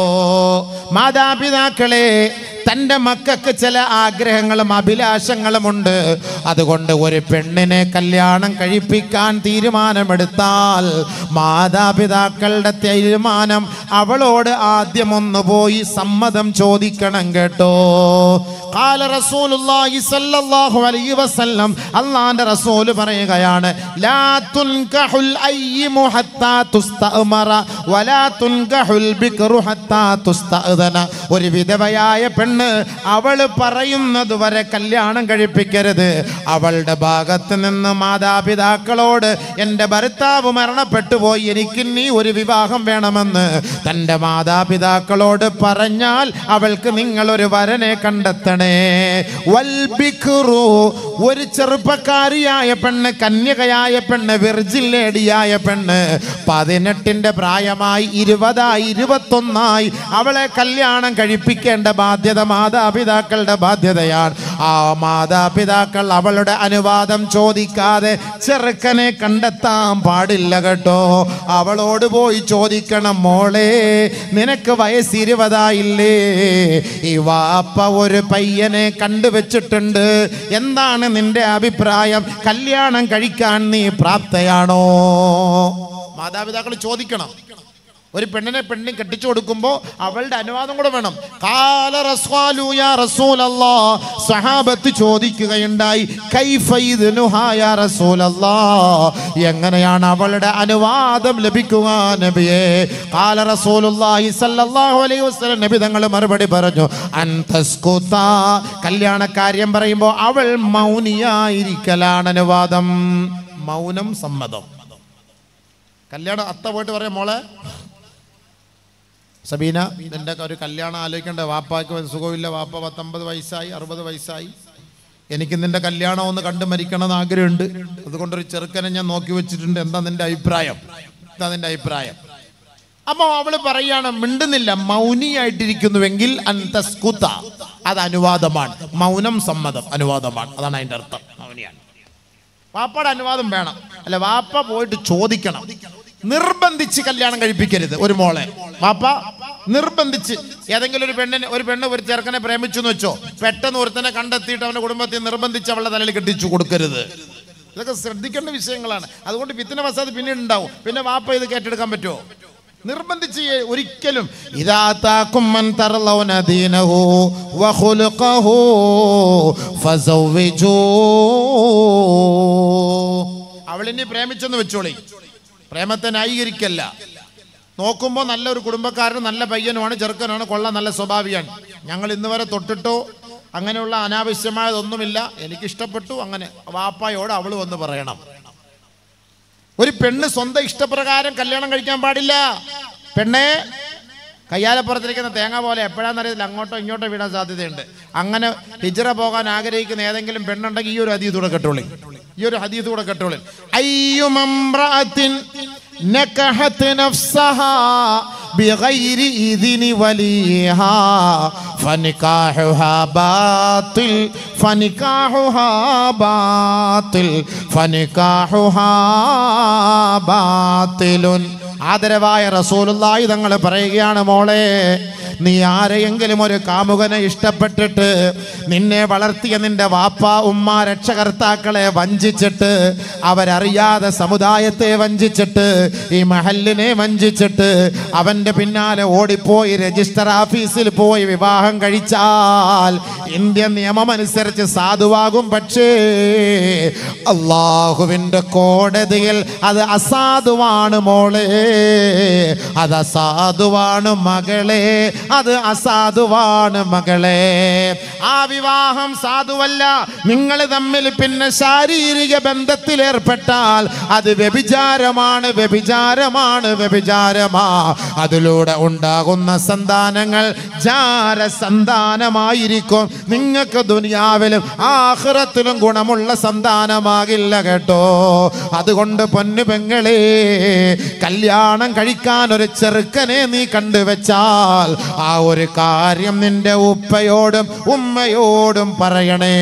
മാതാപിതാക്കളെ തൻ്റെ മക്കൾക്ക് ചില ആഗ്രഹങ്ങളും അഭിലാഷങ്ങളുമുണ്ട് അതുകൊണ്ട് ഒരു പെണ്ണിനെ കല്യാണം കഴിപ്പിക്കാൻ തീരുമാനമെടുത്താൽ മാതാപിതാക്കളുടെ തീരുമാനം അവളോട് ആദ്യം ഒന്ന് പോയി സമ്മതം ചോദിക്കണം കേട്ടോ قال رسول الله صلى الله عليه وسلم അള്ളാന്റെ റസൂൽ പറയുകയാണ് لا تنكح الأيم حتى تستأمر ولا تنكح البكر حتى تستأذن ഒരു വിധവയായ പെണ്ണ് അവൾ പറയുന്നത് വരെ കല്യാണം കഴിപ്പിക്കരുത് അവളുടെ ഭാഗത്ത് നിന്ന് മാതാപിതാക്കളോട് എൻ്റെ ഭർത്താവ് മരണപ്പെട്ടു പോയി എനിക്ക് നീ ഒരു വിവാഹം വേണമെന്ന് തൻ്റെ മാതാപിതാക്കളോട് പറഞ്ഞാൽ അവൾക്ക് നിങ്ങൾ ഒരു വരനെ കണ്ടെത്തണേ വൽ ബിക്റു ഒരു ചെറുപ്പക്കാരിയായ പെണ്ണ് കന്യകയായ പെണ്ണ് വിർജിൻ ലേഡിയായ പെണ്ണ് പതിനെട്ടിന്റെ പ്രായമായി ഇരുപതായി ഇരുപത്തൊന്നായി അവളെ കല്യാണം കഴിപ്പിക്കേണ്ട ബാധ്യത മാതാപിതാക്കളുടെ ബാധ്യതയാണ് ആ മാതാപിതാക്കൾ അവളുടെ അനുവാദം ചോദിക്കാതെ ചെറുക്കനെ കണ്ടെത്താൻ പാടില്ല കേട്ടോ അവളോട് പോയി ചോദിക്കണം മോളെ നിനക്ക് വയസ്സ് ഇരുപതായില്ലേ ഈ വാപ്പ ഒരു പയ്യനെ കണ്ടുവച്ചിട്ടുണ്ട് എന്താണ് നിന്റെ അഭിപ്രായം കല്യാണം കഴിക്കാൻ നീ പ്രാപ്തയാണോ മാതാപിതാക്കൾ ചോദിക്കണം ഒരു പെണ്ണിനെ പെണ്ണിന് കെട്ടിച്ചു കൊടുക്കുമ്പോൾ അവളുടെ അനുവാദം കൂടെ വേണം കാല റസ്വാലു യാ റസൂലല്ലാ സഹാബത്ത് ചോദിക്കുകയുണ്ടായി കൈഫ ഇദ്നുഹാ യാ റസൂലല്ലാ എങ്ങനെയാണ് അവളുടെ അനുവാദം ലഭിക്കുക നബിയെ കാല റസൂലുള്ളാഹി സല്ലല്ലാഹു അലൈഹി വസല്ലം നബി തങ്ങൾ മറുപടി പറഞ്ഞു അൻതസ്കുത കല്യാണ കാര്യം പറയുമ്പോൾ അവൾ മൗനിയായിരിക്കലാണ് അനുവാദം മൗനം സമ്മതം കല്യാണം അത്ത പോയിട്ട് പറയാം മോളെ സബീന നിന്റെ ഒരു കല്യാണം ആലോചിക്കേണ്ട വാപ്പാക്ക് സുഖമില്ല വാപ്പ പത്തൊമ്പത് വയസ്സായി അറുപത് വയസ്സായി എനിക്ക് നിന്റെ കല്യാണം ഒന്ന് കണ്ടു മരിക്കണമെന്ന് ആഗ്രഹമുണ്ട് അതുകൊണ്ടൊരു ചെറുക്കനെ ഞാൻ നോക്കി വെച്ചിട്ടുണ്ട് എന്താ നിന്റെ അഭിപ്രായം എന്താ നിന്റെ അഭിപ്രായം അപ്പൊ അവള് പറയാണ് മിണ്ടുന്നില്ല മൗനിയായിട്ടിരിക്കുന്നുവെങ്കിൽ അന്തസ്കുത അത് അനുവാദമാണ് മൗനം സമ്മതം അനുവാദമാണ് അതാണ് അതിൻ്റെ അർത്ഥം മൗനിയാണ് വാപ്പയുടെ അനുവാദം വേണം അല്ല വാപ്പ പോയിട്ട് ചോദിക്കണം നിർബന്ധിച്ച് കല്യാണം കഴിപ്പിക്കരുത് ഒരു മോളെ വാപ്പ നിർബന്ധിച്ച് ഏതെങ്കിലും ഒരു പെണ്ണിനെ ഒരു പെണ്ണ് ഒരു ചെറുക്കനെ പ്രേമിച്ചു എന്ന് വെച്ചോ പെട്ടെന്ന് ഒരുത്തനെ കണ്ടെത്തിയിട്ട് അവന്റെ കുടുംബത്തിൽ നിർബന്ധിച്ച് അവളുടെ തലയിൽ കെട്ടിച്ചു കൊടുക്കരുത് ഇതൊക്കെ ശ്രദ്ധിക്കേണ്ട വിഷയങ്ങളാണ് അതുകൊണ്ട് വിത്തിന വസാദ് പിന്നീട് ഉണ്ടാവും പിന്നെ വാപ്പ ഇത് കേട്ടെടുക്കാൻ പറ്റുമോ നിർബന്ധിച്ച് ചെയ്യ- ഒരിക്കലും ഇതാ താക്കും മൻ തറലൗന ദീനഹു വഖുലുഖഹു ഫസവ്വിജൂ അവളിനി പ്രേമിച്ചെന്ന് വെച്ചോളി പ്രേമത്തെ ന്യായീകരിക്കല്ല നോക്കുമ്പോൾ നല്ലൊരു കുടുംബക്കാരനും നല്ല പയ്യനുമാണ് ചെറുക്കനാണ് കൊള്ളാൻ നല്ല സ്വഭാവിയാണ് ഞങ്ങൾ ഇന്ന് വരെ തൊട്ടിട്ടോ അങ്ങനെയുള്ള അനാവശ്യമായതൊന്നുമില്ല എനിക്ക് ഇഷ്ടപ്പെട്ടു അങ്ങനെ വാപ്പായോട് അവൾ വന്ന് പറയണം ഒരു പെണ്ണ് സ്വന്തം ഇഷ്ടപ്രകാരം കല്യാണം കഴിക്കാൻ പാടില്ല പെണ്ണെ കയ്യാലപ്പുറത്തിരിക്കുന്ന തേങ്ങ പോലെ എപ്പോഴാണെന്നറിയത്തില്ല അങ്ങോട്ടോ ഇങ്ങോട്ടോ വീഴാൻ സാധ്യതയുണ്ട് അങ്ങനെ ഹിജറ പോകാൻ ആഗ്രഹിക്കുന്ന ഏതെങ്കിലും പെണ്ണുണ്ടെങ്കിൽ ഈ ഒരു ഹദീസ് കൂടെ കെട്ടോളി ഈ ഒരു ഹദീസ് കൂടെ കെട്ടോളി അയ്യുമംറഅത്തിൻ നകഹത് നഫ്സഹാ ബിഗൈരി ഇദ്നി വലിഹാ ഫനികാഹുഹാ ബാത്തിൽ ഫനികാഹുഹാ ബാത്തിൽ ഫനികാഹുഹാ ബാത്തിലുൻ ആദരവായ റസൂലുള്ളാഹി തങ്ങൾ പറയുകയാണ് മോളെ നീ ആരെയെങ്കിലും ഒരു കാമുകനെ ഇഷ്ടപ്പെട്ടിട്ട് നിന്നെ വളർത്തിയ നിന്റെ വാപ്പ ഉമ്മ രക്ഷകർത്താക്കളെ വഞ്ചിച്ചിട്ട് അവരറിയാതെ സമുദായത്തെ വഞ്ചിച്ചിട്ട് ഈ മഹലിനെ വഞ്ചിച്ചിട്ട് അവന്റെ പിന്നാലെ ഓടിപ്പോയി രജിസ്റ്റർ ഓഫീസിൽ പോയി വിവാഹം കഴിച്ചാൽ ഇന്ത്യൻ നിയമം അനുസരിച്ച് സാധുവാകും പക്ഷേ അള്ളാഹുവിന്റെ കോടതിയിൽ അത് അസാധുവാണ് മോളെ അത് അസാധുവാണ് മകളെ അത് അസാധുവാണ് മകളെ ആ വിവാഹം സാധുവല്ല നിങ്ങൾ തമ്മിൽ പിന്നെ ശാരീരിക ബന്ധത്തിൽ ഏർപ്പെട്ടാൽ അത് വ്യഭിചാരമാണ് വ്യഭിചാരമാണ് വ്യഭിചാരമാ അതിലൂടെ ഉണ്ടാകുന്ന സന്താനങ്ങൾ ജാര സന്താനമായിരിക്കും നിങ്ങൾക്ക് ദുനിയാവിലും ആഹ്റത്തിലും ഗുണമുള്ള സന്താനമാകില്ല കേട്ടോ അതുകൊണ്ട് പൊന്നു പെങ്ങളെ കല്യാണം കഴിക്കാൻ ഒരു ചെറുക്കനെ നീ കണ്ടുവച്ചാൽ ആ ഒരു കാര്യം നിന്റെ ഉപ്പയോടും ഉമ്മയോടും പറയണേ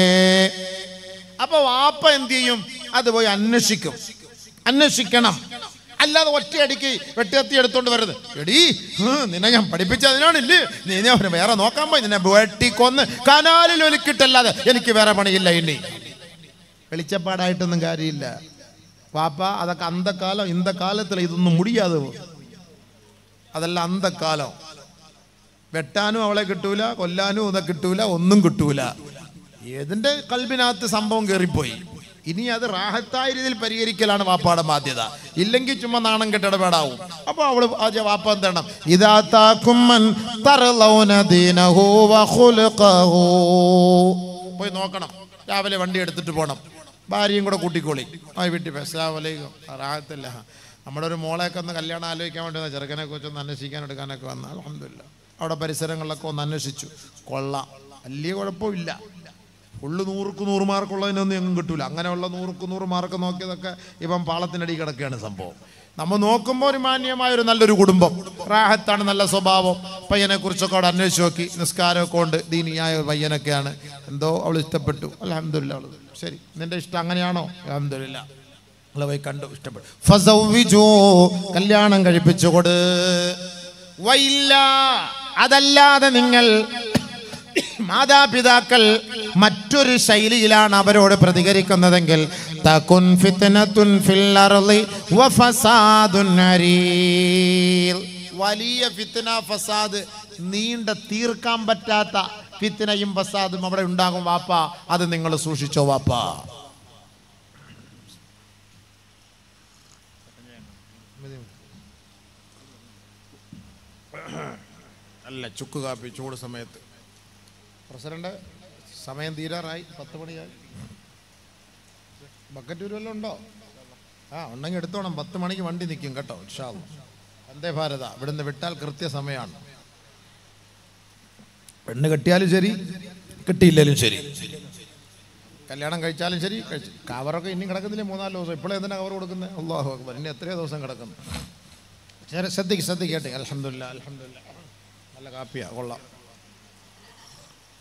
അപ്പൊ വാപ്പ എന്ത് ചെയ്യും അത് പോയി അന്വേഷിക്കും അന്വേഷിക്കണം അല്ലാതെ ഒറ്റയടിക്ക് വെട്ടിയെത്തി എടുത്തോണ്ട് വരുന്നത് എടീ ഹ്, നിന്നെ ഞാൻ പഠിപ്പിച്ചതിനാണില്ലേ നീ ഞാൻ അവനെ വേറെ നോക്കാൻ പോയി നിന്നെ വെട്ടിക്കൊന്ന് കനാലിൽ ഒലിക്കിട്ടല്ലാതെ എനിക്ക് വേറെ പണിയില്ല ഇനി വെളിച്ചപ്പാടായിട്ടൊന്നും കാര്യമില്ല വാപ്പ അതൊക്കെ അന്തക്കാലം ഇന്ത കാലത്തിൽ ഇതൊന്നും മുടിയാതെ പോകും അതെല്ലാം അന്തക്കാലം വെട്ടാനും അവളെ കിട്ടൂല കൊല്ലാനും ഒന്നും കിട്ടൂല ഒന്നും കിട്ടൂല ഏതിന്റെ കൽബിനകത്ത് സംഭവം കയറിപ്പോയി ഇനി അത് റാഹത്തായ രീതിയിൽ പരിഹരിക്കലാണ് വാപ്പാടെ ബാധ്യത ഇല്ലെങ്കിൽ ചുമ്മാ നാണം കെട്ടിടപെടാവും അപ്പൊ അവള് ആ ജ- വാപ്പ എന്താണ് ഇതാ താക്കുമ്മൻ തറലൗന ദീനഹു വഖുലുഖഹു. പോയി നോക്കണം രാവിലെ വണ്ടി എടുത്തിട്ട് പോകണം ഭാര്യയും കൂടെ കൂട്ടിക്കോളി ആ വീട്ടിൽ അസ്സലാമലൈക്കും റാഹത്തില്ല നമ്മുടെ ഒരു മോളെയൊക്കെ ഒന്ന് കല്യാണം ആലോചിക്കാൻ വേണ്ടി വന്ന ചെറുക്കനെ കുറിച്ച് ഒന്ന് അന്വേഷിക്കാൻ എടുക്കാനൊക്കെ വന്ന അലഹമില്ല അവിടെ പരിസരങ്ങളിലൊക്കെ ഒന്ന് അന്വേഷിച്ചു കൊള്ളാം വലിയ കുഴപ്പമില്ല ഉള്ളു നൂറുക്ക് നൂറ് മാർക്കുള്ളതിനൊന്നും എങ്ങും കിട്ടൂല അങ്ങനെയുള്ള നൂറുക്ക് നൂറ് മാർക്ക് നോക്കിയതൊക്കെ ഇപ്പം പാളത്തിനടി കിടക്കുകയാണ് സംഭവം നമ്മൾ നോക്കുമ്പോൾ ഒരു മാന്യമായ ഒരു നല്ലൊരു കുടുംബം റാഹത്താണ് നല്ല സ്വഭാവം പയ്യനെ കുറിച്ചൊക്കെ അവിടെ അന്വേഷിച്ച് നോക്കി നിസ്കാരമൊക്കെ ഉണ്ട് ദീനിയായ ഒരു പയ്യനൊക്കെയാണ് എന്തോ അവൾ ഇഷ്ടപ്പെട്ടു അലഹമില്ല അവൾ ശരി നിന്റെ ഇഷ്ടം അങ്ങനെയാണോ അലഹമില്ല അവളെ പോയി കണ്ടു ഇഷ്ടപ്പെട്ടു ഫസൗവിജൂ കല്യാണം കഴിപ്പിച്ചു കൊട് വൈല്ല അതല്ലാതെ നിങ്ങൾ മാതാപിതാക്കൾ മറ്റൊരു ശൈലിയിലാണ് അവരോട് പ്രതികരിക്കുന്നതെങ്കിൽ തകുൻ ഫിത്നത്തുൻ ഫിൽ അർളി വഫസാദുൻ അരീൽ. വലിയ ഫിത്ന ഫസാദ് നീണ്ട തീർക്കാൻ പറ്റാത്ത ഫിത്നയും ഫസാദും അവിടെ ഉണ്ടാകും വാപ്പ അത് നിങ്ങൾ സൂക്ഷിച്ചോ വാപ്പ നല്ല ചുക്ക് കാപ്പി ചൂട് സമയത്ത് പ്രസിഡന്റ് സമയം തീരാറായി പത്ത് മണിയായി ബക്കറ്റ് വല്ലതും ഉണ്ടോ ആ ഉണ്ടെങ്കിൽ എടുത്തോണം പത്ത് മണിക്ക് വണ്ടി നിൽക്കും കേട്ടോ ഇൻഷാല്ല വന്ദേ ഭാരത ഇവിടുന്ന് വിട്ടാൽ കൃത്യസമയമാണ് പെണ്ണ് കെട്ടിയാലും ശരി കിട്ടിയില്ലേലും ശരി കല്യാണം കഴിച്ചാലും ശരി കഴിച്ചു കവറൊക്കെ ഇനി കിടക്കുന്നില്ലേ മൂന്നാല് ദിവസം ഇപ്പോഴേ എന്തിനാ കവർ കൊടുക്കുന്നത് അള്ളാഹു അക്ബർ ഇനി എത്രയോ ദിവസം കിടക്കുന്നു ശരി ശ്രദ്ധിക്ക് ശ്രദ്ധിക്കട്ടെ അലഹമില്ല അലഹമില്ല നല്ല കാപ്പിയാ കൊള്ളാം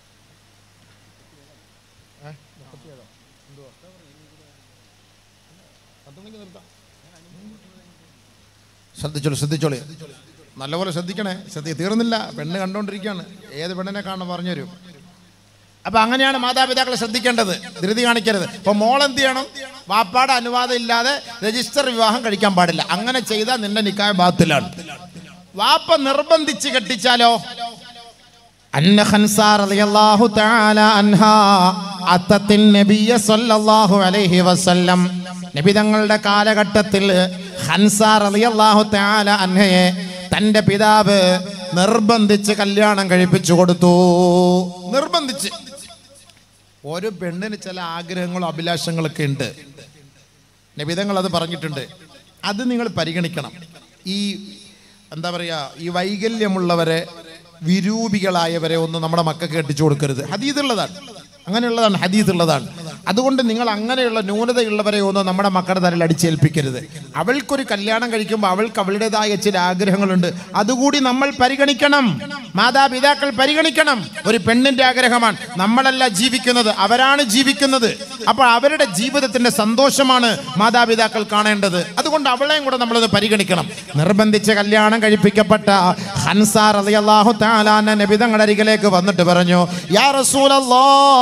ശ്രദ്ധിച്ചോളൂ ശ്രദ്ധിച്ചോളൂ നല്ലപോലെ ശ്രദ്ധിക്കണേ ശ്രദ്ധി തീർന്നില്ല പെണ്ണ് കണ്ടോണ്ടിരിക്കുകയാണ് ഏത് പെണ്ണിനെ കാണണം പറഞ്ഞു തരും അപ്പൊ അങ്ങനെയാണ് മാതാപിതാക്കളെ ശ്രദ്ധിക്കേണ്ടത് ധൃതി കാണിക്കരുത് അപ്പൊ മോൾ എന്ത് ചെയ്യണം വാപ്പാടെ അനുവാദം ഇല്ലാതെ രജിസ്റ്റർ വിവാഹം കഴിക്കാൻ പാടില്ല അങ്ങനെ ചെയ്താൽ നിന്റെ നിക്കായ ബാത്തിലാണ് വാപ്പ നിർബന്ധിച്ച് കെട്ടിച്ചാലോ അന്ന ഖൻസാർ റളിയല്ലാഹു തആല അൻഹാ അത്തത്തിൻ നബിയ സല്ലല്ലാഹു അലൈഹി വസല്ലം നബി തങ്ങളുടെ കാലഘട്ടത്തിൽ ഖൻസാർ റളിയല്ലാഹു തആല അൻഹയെ തന്റെ പിതാവ് നിർബന്ധിച്ച് കല്യാണം കഴിപ്പിച്ചു കൊടുത്തു നിർബന്ധിച്ച് ഓരോ പെണ്ണിന് ചില ആഗ്രഹങ്ങളും അഭിലാഷങ്ങളൊക്കെ ഉണ്ട് നബിതങ്ങൾ അത് പറഞ്ഞിട്ടുണ്ട് അത് നിങ്ങൾ പരിഗണിക്കണം ഈ എന്താ പറയുക ഈ വൈകല്യമുള്ളവരെ വിരൂപികളായവരെ ഒന്നും നമ്മുടെ മക്കൾക്ക് കെട്ടിച്ചു കൊടുക്കരുത് ഹദീദുള്ളതാണ് അങ്ങനെയുള്ളതാണ് ഹദീദ് ഉള്ളതാണ് അതുകൊണ്ട് നിങ്ങൾ അങ്ങനെയുള്ള ന്യൂനതയുള്ളവരെ ഒന്നും നമ്മുടെ മക്കളുടെ തലയിൽ അടിച്ചേൽപ്പിക്കരുത് അവൾക്കൊരു കല്യാണം കഴിക്കുമ്പോൾ അവൾക്ക് അവളുടേതായ ചില ആഗ്രഹങ്ങളുണ്ട് അതുകൂടി നമ്മൾ പരിഗണിക്കണം മാതാപിതാക്കൾ പരിഗണിക്കണം ഒരു പെണ്ണിന്റെ ആഗ്രഹമാണ് നമ്മളല്ല ജീവിക്കുന്നത് അവരാണ് ജീവിക്കുന്നത് അപ്പോൾ അവരുടെ ജീവിതത്തിന്റെ സന്തോഷമാണ് മാതാപിതാക്കൾ കാണേണ്ടത് അതുകൊണ്ട് അവളെയും കൂടെ നമ്മളത് പരിഗണിക്കണം നിർബന്ധിച്ച് കല്യാണം കഴിപ്പിക്കപ്പെട്ട ഹൻസാർ അലിയല്ലാഹു താലാന നബി തങ്ങളുടെ അരികിലേക്ക് വന്നിട്ട് പറഞ്ഞു യാ റസൂലല്ലാ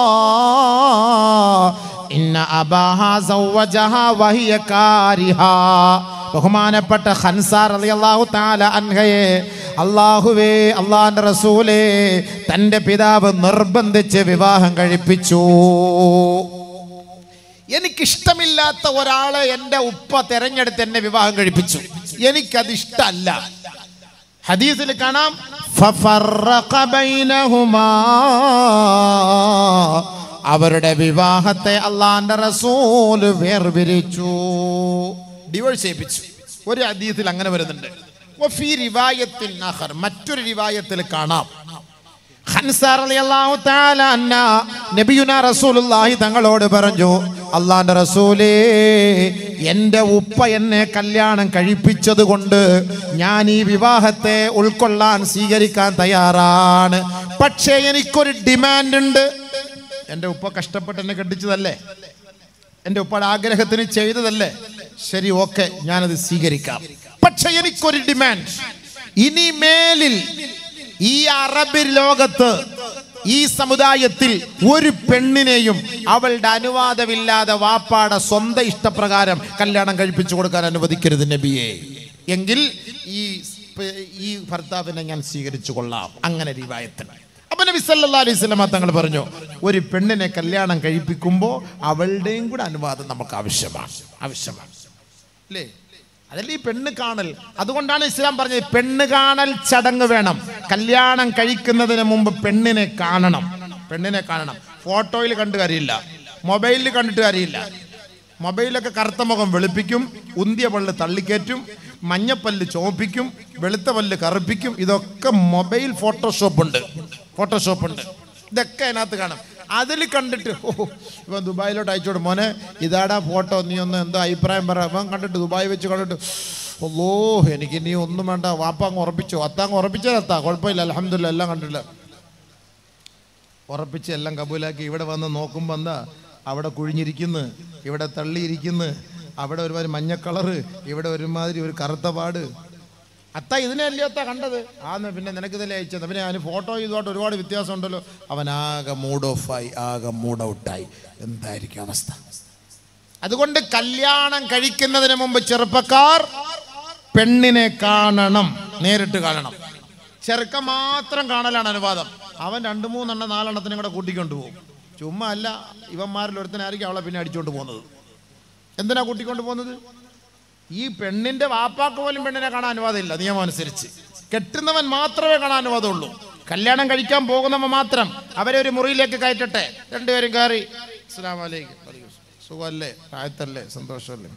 ഇന്ന അബാഹ സൗവജഹ വഹിയ കാരിഹ ബഹുമാനപ്പെട്ട ഖൻസാർ റളിയല്ലാഹു തആല അൻഹയെ അല്ലാഹുവേ അള്ളാഹിന്റെ റസൂലേ തന്റെ പിതാവ് നിർബന്ധിച്ച് വിവാഹം കഴിപ്പിച്ചു എനിക്കിഷ്ടമില്ലാത്ത ഒരാളെ എൻ്റെ ഉപ്പ തെരഞ്ഞെടുത്ത് എന്നെ വിവാഹം കഴിപ്പിച്ചു എനിക്കത് ഇഷ്ടമല്ല ഹദീസിൽ കാണാം ഫഫറഖ ബൈനഹുമാ. അവരുടെ വിവാഹത്തെ അള്ളാന്റെ റസൂല് വേർപിരിച്ചു ഡിവോഴ്സ് ചെയ്യിപ്പിച്ചു ഒരു ഹദീസിൽ അങ്ങനെ വരുന്നുണ്ട് വഫീ റിവായത്തിൻ ആഖർ. മറ്റൊരു റിവായത്തിൽ കാണാം ഖൻസാർ റളിയല്ലാഹു തആല അന്ന നബിയുന റസൂലുള്ളാഹി തങ്ങളോട് പറഞ്ഞു അള്ളാന്റെ റസൂലേ എൻ്റെ ഉപ്പ എന്നെ കല്യാണം കഴിപ്പിച്ചത് കൊണ്ട് ഞാൻ ഈ വിവാഹത്തെ ഉൾക്കൊള്ളാൻ സ്വീകരിക്കാൻ തയ്യാറാണ് പക്ഷേ എനിക്കൊരു ഡിമാൻഡ് ഉണ്ട് എൻ്റെ ഉപ്പ കഷ്ടപ്പെട്ട് എന്നെ കെട്ടിച്ചതല്ലേ എൻ്റെ ഉപ്പയുടെ ആഗ്രഹത്തിന് ചെയ്തതല്ലേ ശരി ഓക്കെ ഞാനത് സ്വീകരിക്കാം പക്ഷെ എനിക്കൊരു ഡിമാൻഡ് ഇനി മേലിൽ ഈ അറബ് ലോകത്ത് ഈ സമുദായത്തിൽ ഒരു പെണ്ണിനെയും അവളുടെ അനുവാദമില്ലാതെ വാപ്പാടെ സ്വന്തം ഇഷ്ടപ്രകാരം കല്യാണം കഴിപ്പിച്ചു കൊടുക്കാൻ അനുവദിക്കരുത് നബിയെ എങ്കിൽ ഈ ഈ ഭർത്താവിനെ ഞാൻ സ്വീകരിച്ചു കൊള്ളാം അങ്ങനെ രീവായത്തിന് അപ്പൊ നബി സല്ലല്ലാഹു അലൈഹി വസല്ലമ തങ്ങൾ പറഞ്ഞു ഒരു പെണ്ണിനെ കല്യാണം കഴിപ്പിക്കുമ്പോൾ അവളുടെയും കൂടെ അനുവാദം നമുക്ക് ആവശ്യമാണ് ആവശ്യമാണ് അല്ലേ അതല്ലേ ഈ പെണ്ണ് കാണൽ അതുകൊണ്ടാണ് ഇസ്ലാം പറഞ്ഞത് പെണ്ണ് കാണൽ ചടങ്ങ് വേണം കല്യാണം കഴിക്കുന്നതിന് മുമ്പ് പെണ്ണിനെ കാണണം പെണ്ണിനെ കാണണം ഫോട്ടോയിൽ കണ്ടു കാര്യമില്ല മൊബൈലിൽ കണ്ടിട്ട് കാര്യമില്ല മൊബൈലൊക്കെ കറുത്ത മുഖം വെളുപ്പിക്കും ഉന്തിയ പല്ല് തള്ളിക്കയറ്റും മഞ്ഞപ്പല്ല് ചോപ്പിക്കും വെളുത്ത പല്ല് കറുപ്പിക്കും ഇതൊക്കെ മൊബൈൽ ഫോട്ടോഷോപ്പ് ഉണ്ട് ഫോട്ടോഷോപ്പ് ഉണ്ട് ഇതൊക്കെ അതിനകത്ത് കാണും അതിൽ കണ്ടിട്ട് ഓ ഇവൻ ദുബായിലോട്ട് അയച്ചോട് മോനെ ഇതാടാ ഫോട്ടോ നീ ഒന്ന് എന്തോ അഭിപ്രായം പറ അവൻ കണ്ടിട്ട് ദുബായ് വെച്ച് കണ്ടിട്ട് ഓ എനിക്ക് നീ ഒന്നും വേണ്ട വാപ്പ അങ്ങ് ഉറപ്പിച്ചോ അത്താങ്ങ് ഉറപ്പിച്ചാൽ അത്താ കുഴപ്പമില്ല അലഹമില്ല എല്ലാം കണ്ടില്ല ഉറപ്പിച്ച് എല്ലാം കബൂലാക്കി ഇവിടെ വന്ന് നോക്കുമ്പോൾ എന്താ അവിടെ കുഴിഞ്ഞിരിക്കുന്നു ഇവിടെ തള്ളിയിരിക്കുന്നു അവിടെ ഒരുമാതിരി മഞ്ഞ കളറ് ഇവിടെ ഒരുമാതിരി ഒരു കറുത്ത പാട് അത്ത ഇതിനല്ലേ അത്ത കണ്ടത് ആന്ന് പിന്നെ നിനക്കിതല്ലേ അയച്ചത് പിന്നെ അതിന് ഫോട്ടോ ഇതുമായിട്ട് ഒരുപാട് വ്യത്യാസം ഉണ്ടല്ലോ അവൻ ആകെ മൂഡ് ഓഫായി ആകെ മൂഡ് ഔട്ടായി എന്തായിരിക്കും അവസ്ഥ അതുകൊണ്ട് കല്യാണം കഴിക്കുന്നതിന് മുമ്പ് ചെറുപ്പക്കാർ പെണ്ണിനെ കാണണം നേരിട്ട് കാണണം ചെറുക്ക മാത്രം കാണലാണ് അനുവാദം അവൻ രണ്ട് മൂന്നെണ്ണം നാലെണ്ണത്തിനും കൂടെ കൂട്ടിക്കൊണ്ട് പോകും ചുമ്മാ അല്ല ഇവന്മാരിൽ ഒരുത്തനായിരിക്കും അവളെ പിന്നെ അടിച്ചുകൊണ്ട് പോകുന്നത് എന്തിനാ കൂട്ടിക്കൊണ്ട് പോകുന്നത് ഈ പെണ്ണിന്റെ വാപ്പാക്ക് പോലും പെണ്ണിനെ കാണാൻ അനുവാദമില്ല നിയമം അനുസരിച്ച് കെട്ടുന്നവൻ മാത്രമേ കാണാൻ അനുവാദമുള്ളൂ കല്യാണം കഴിക്കാൻ പോകുന്നവൻ മാത്രം അവരെ ഒരു മുറിയിലേക്ക് കയറ്റട്ടെ രണ്ടുപേരും കയറി അസ്സലാമു അലൈക്കും സുഖമല്ലേ ആയത്തല്ലേ സന്തോഷമല്ലേ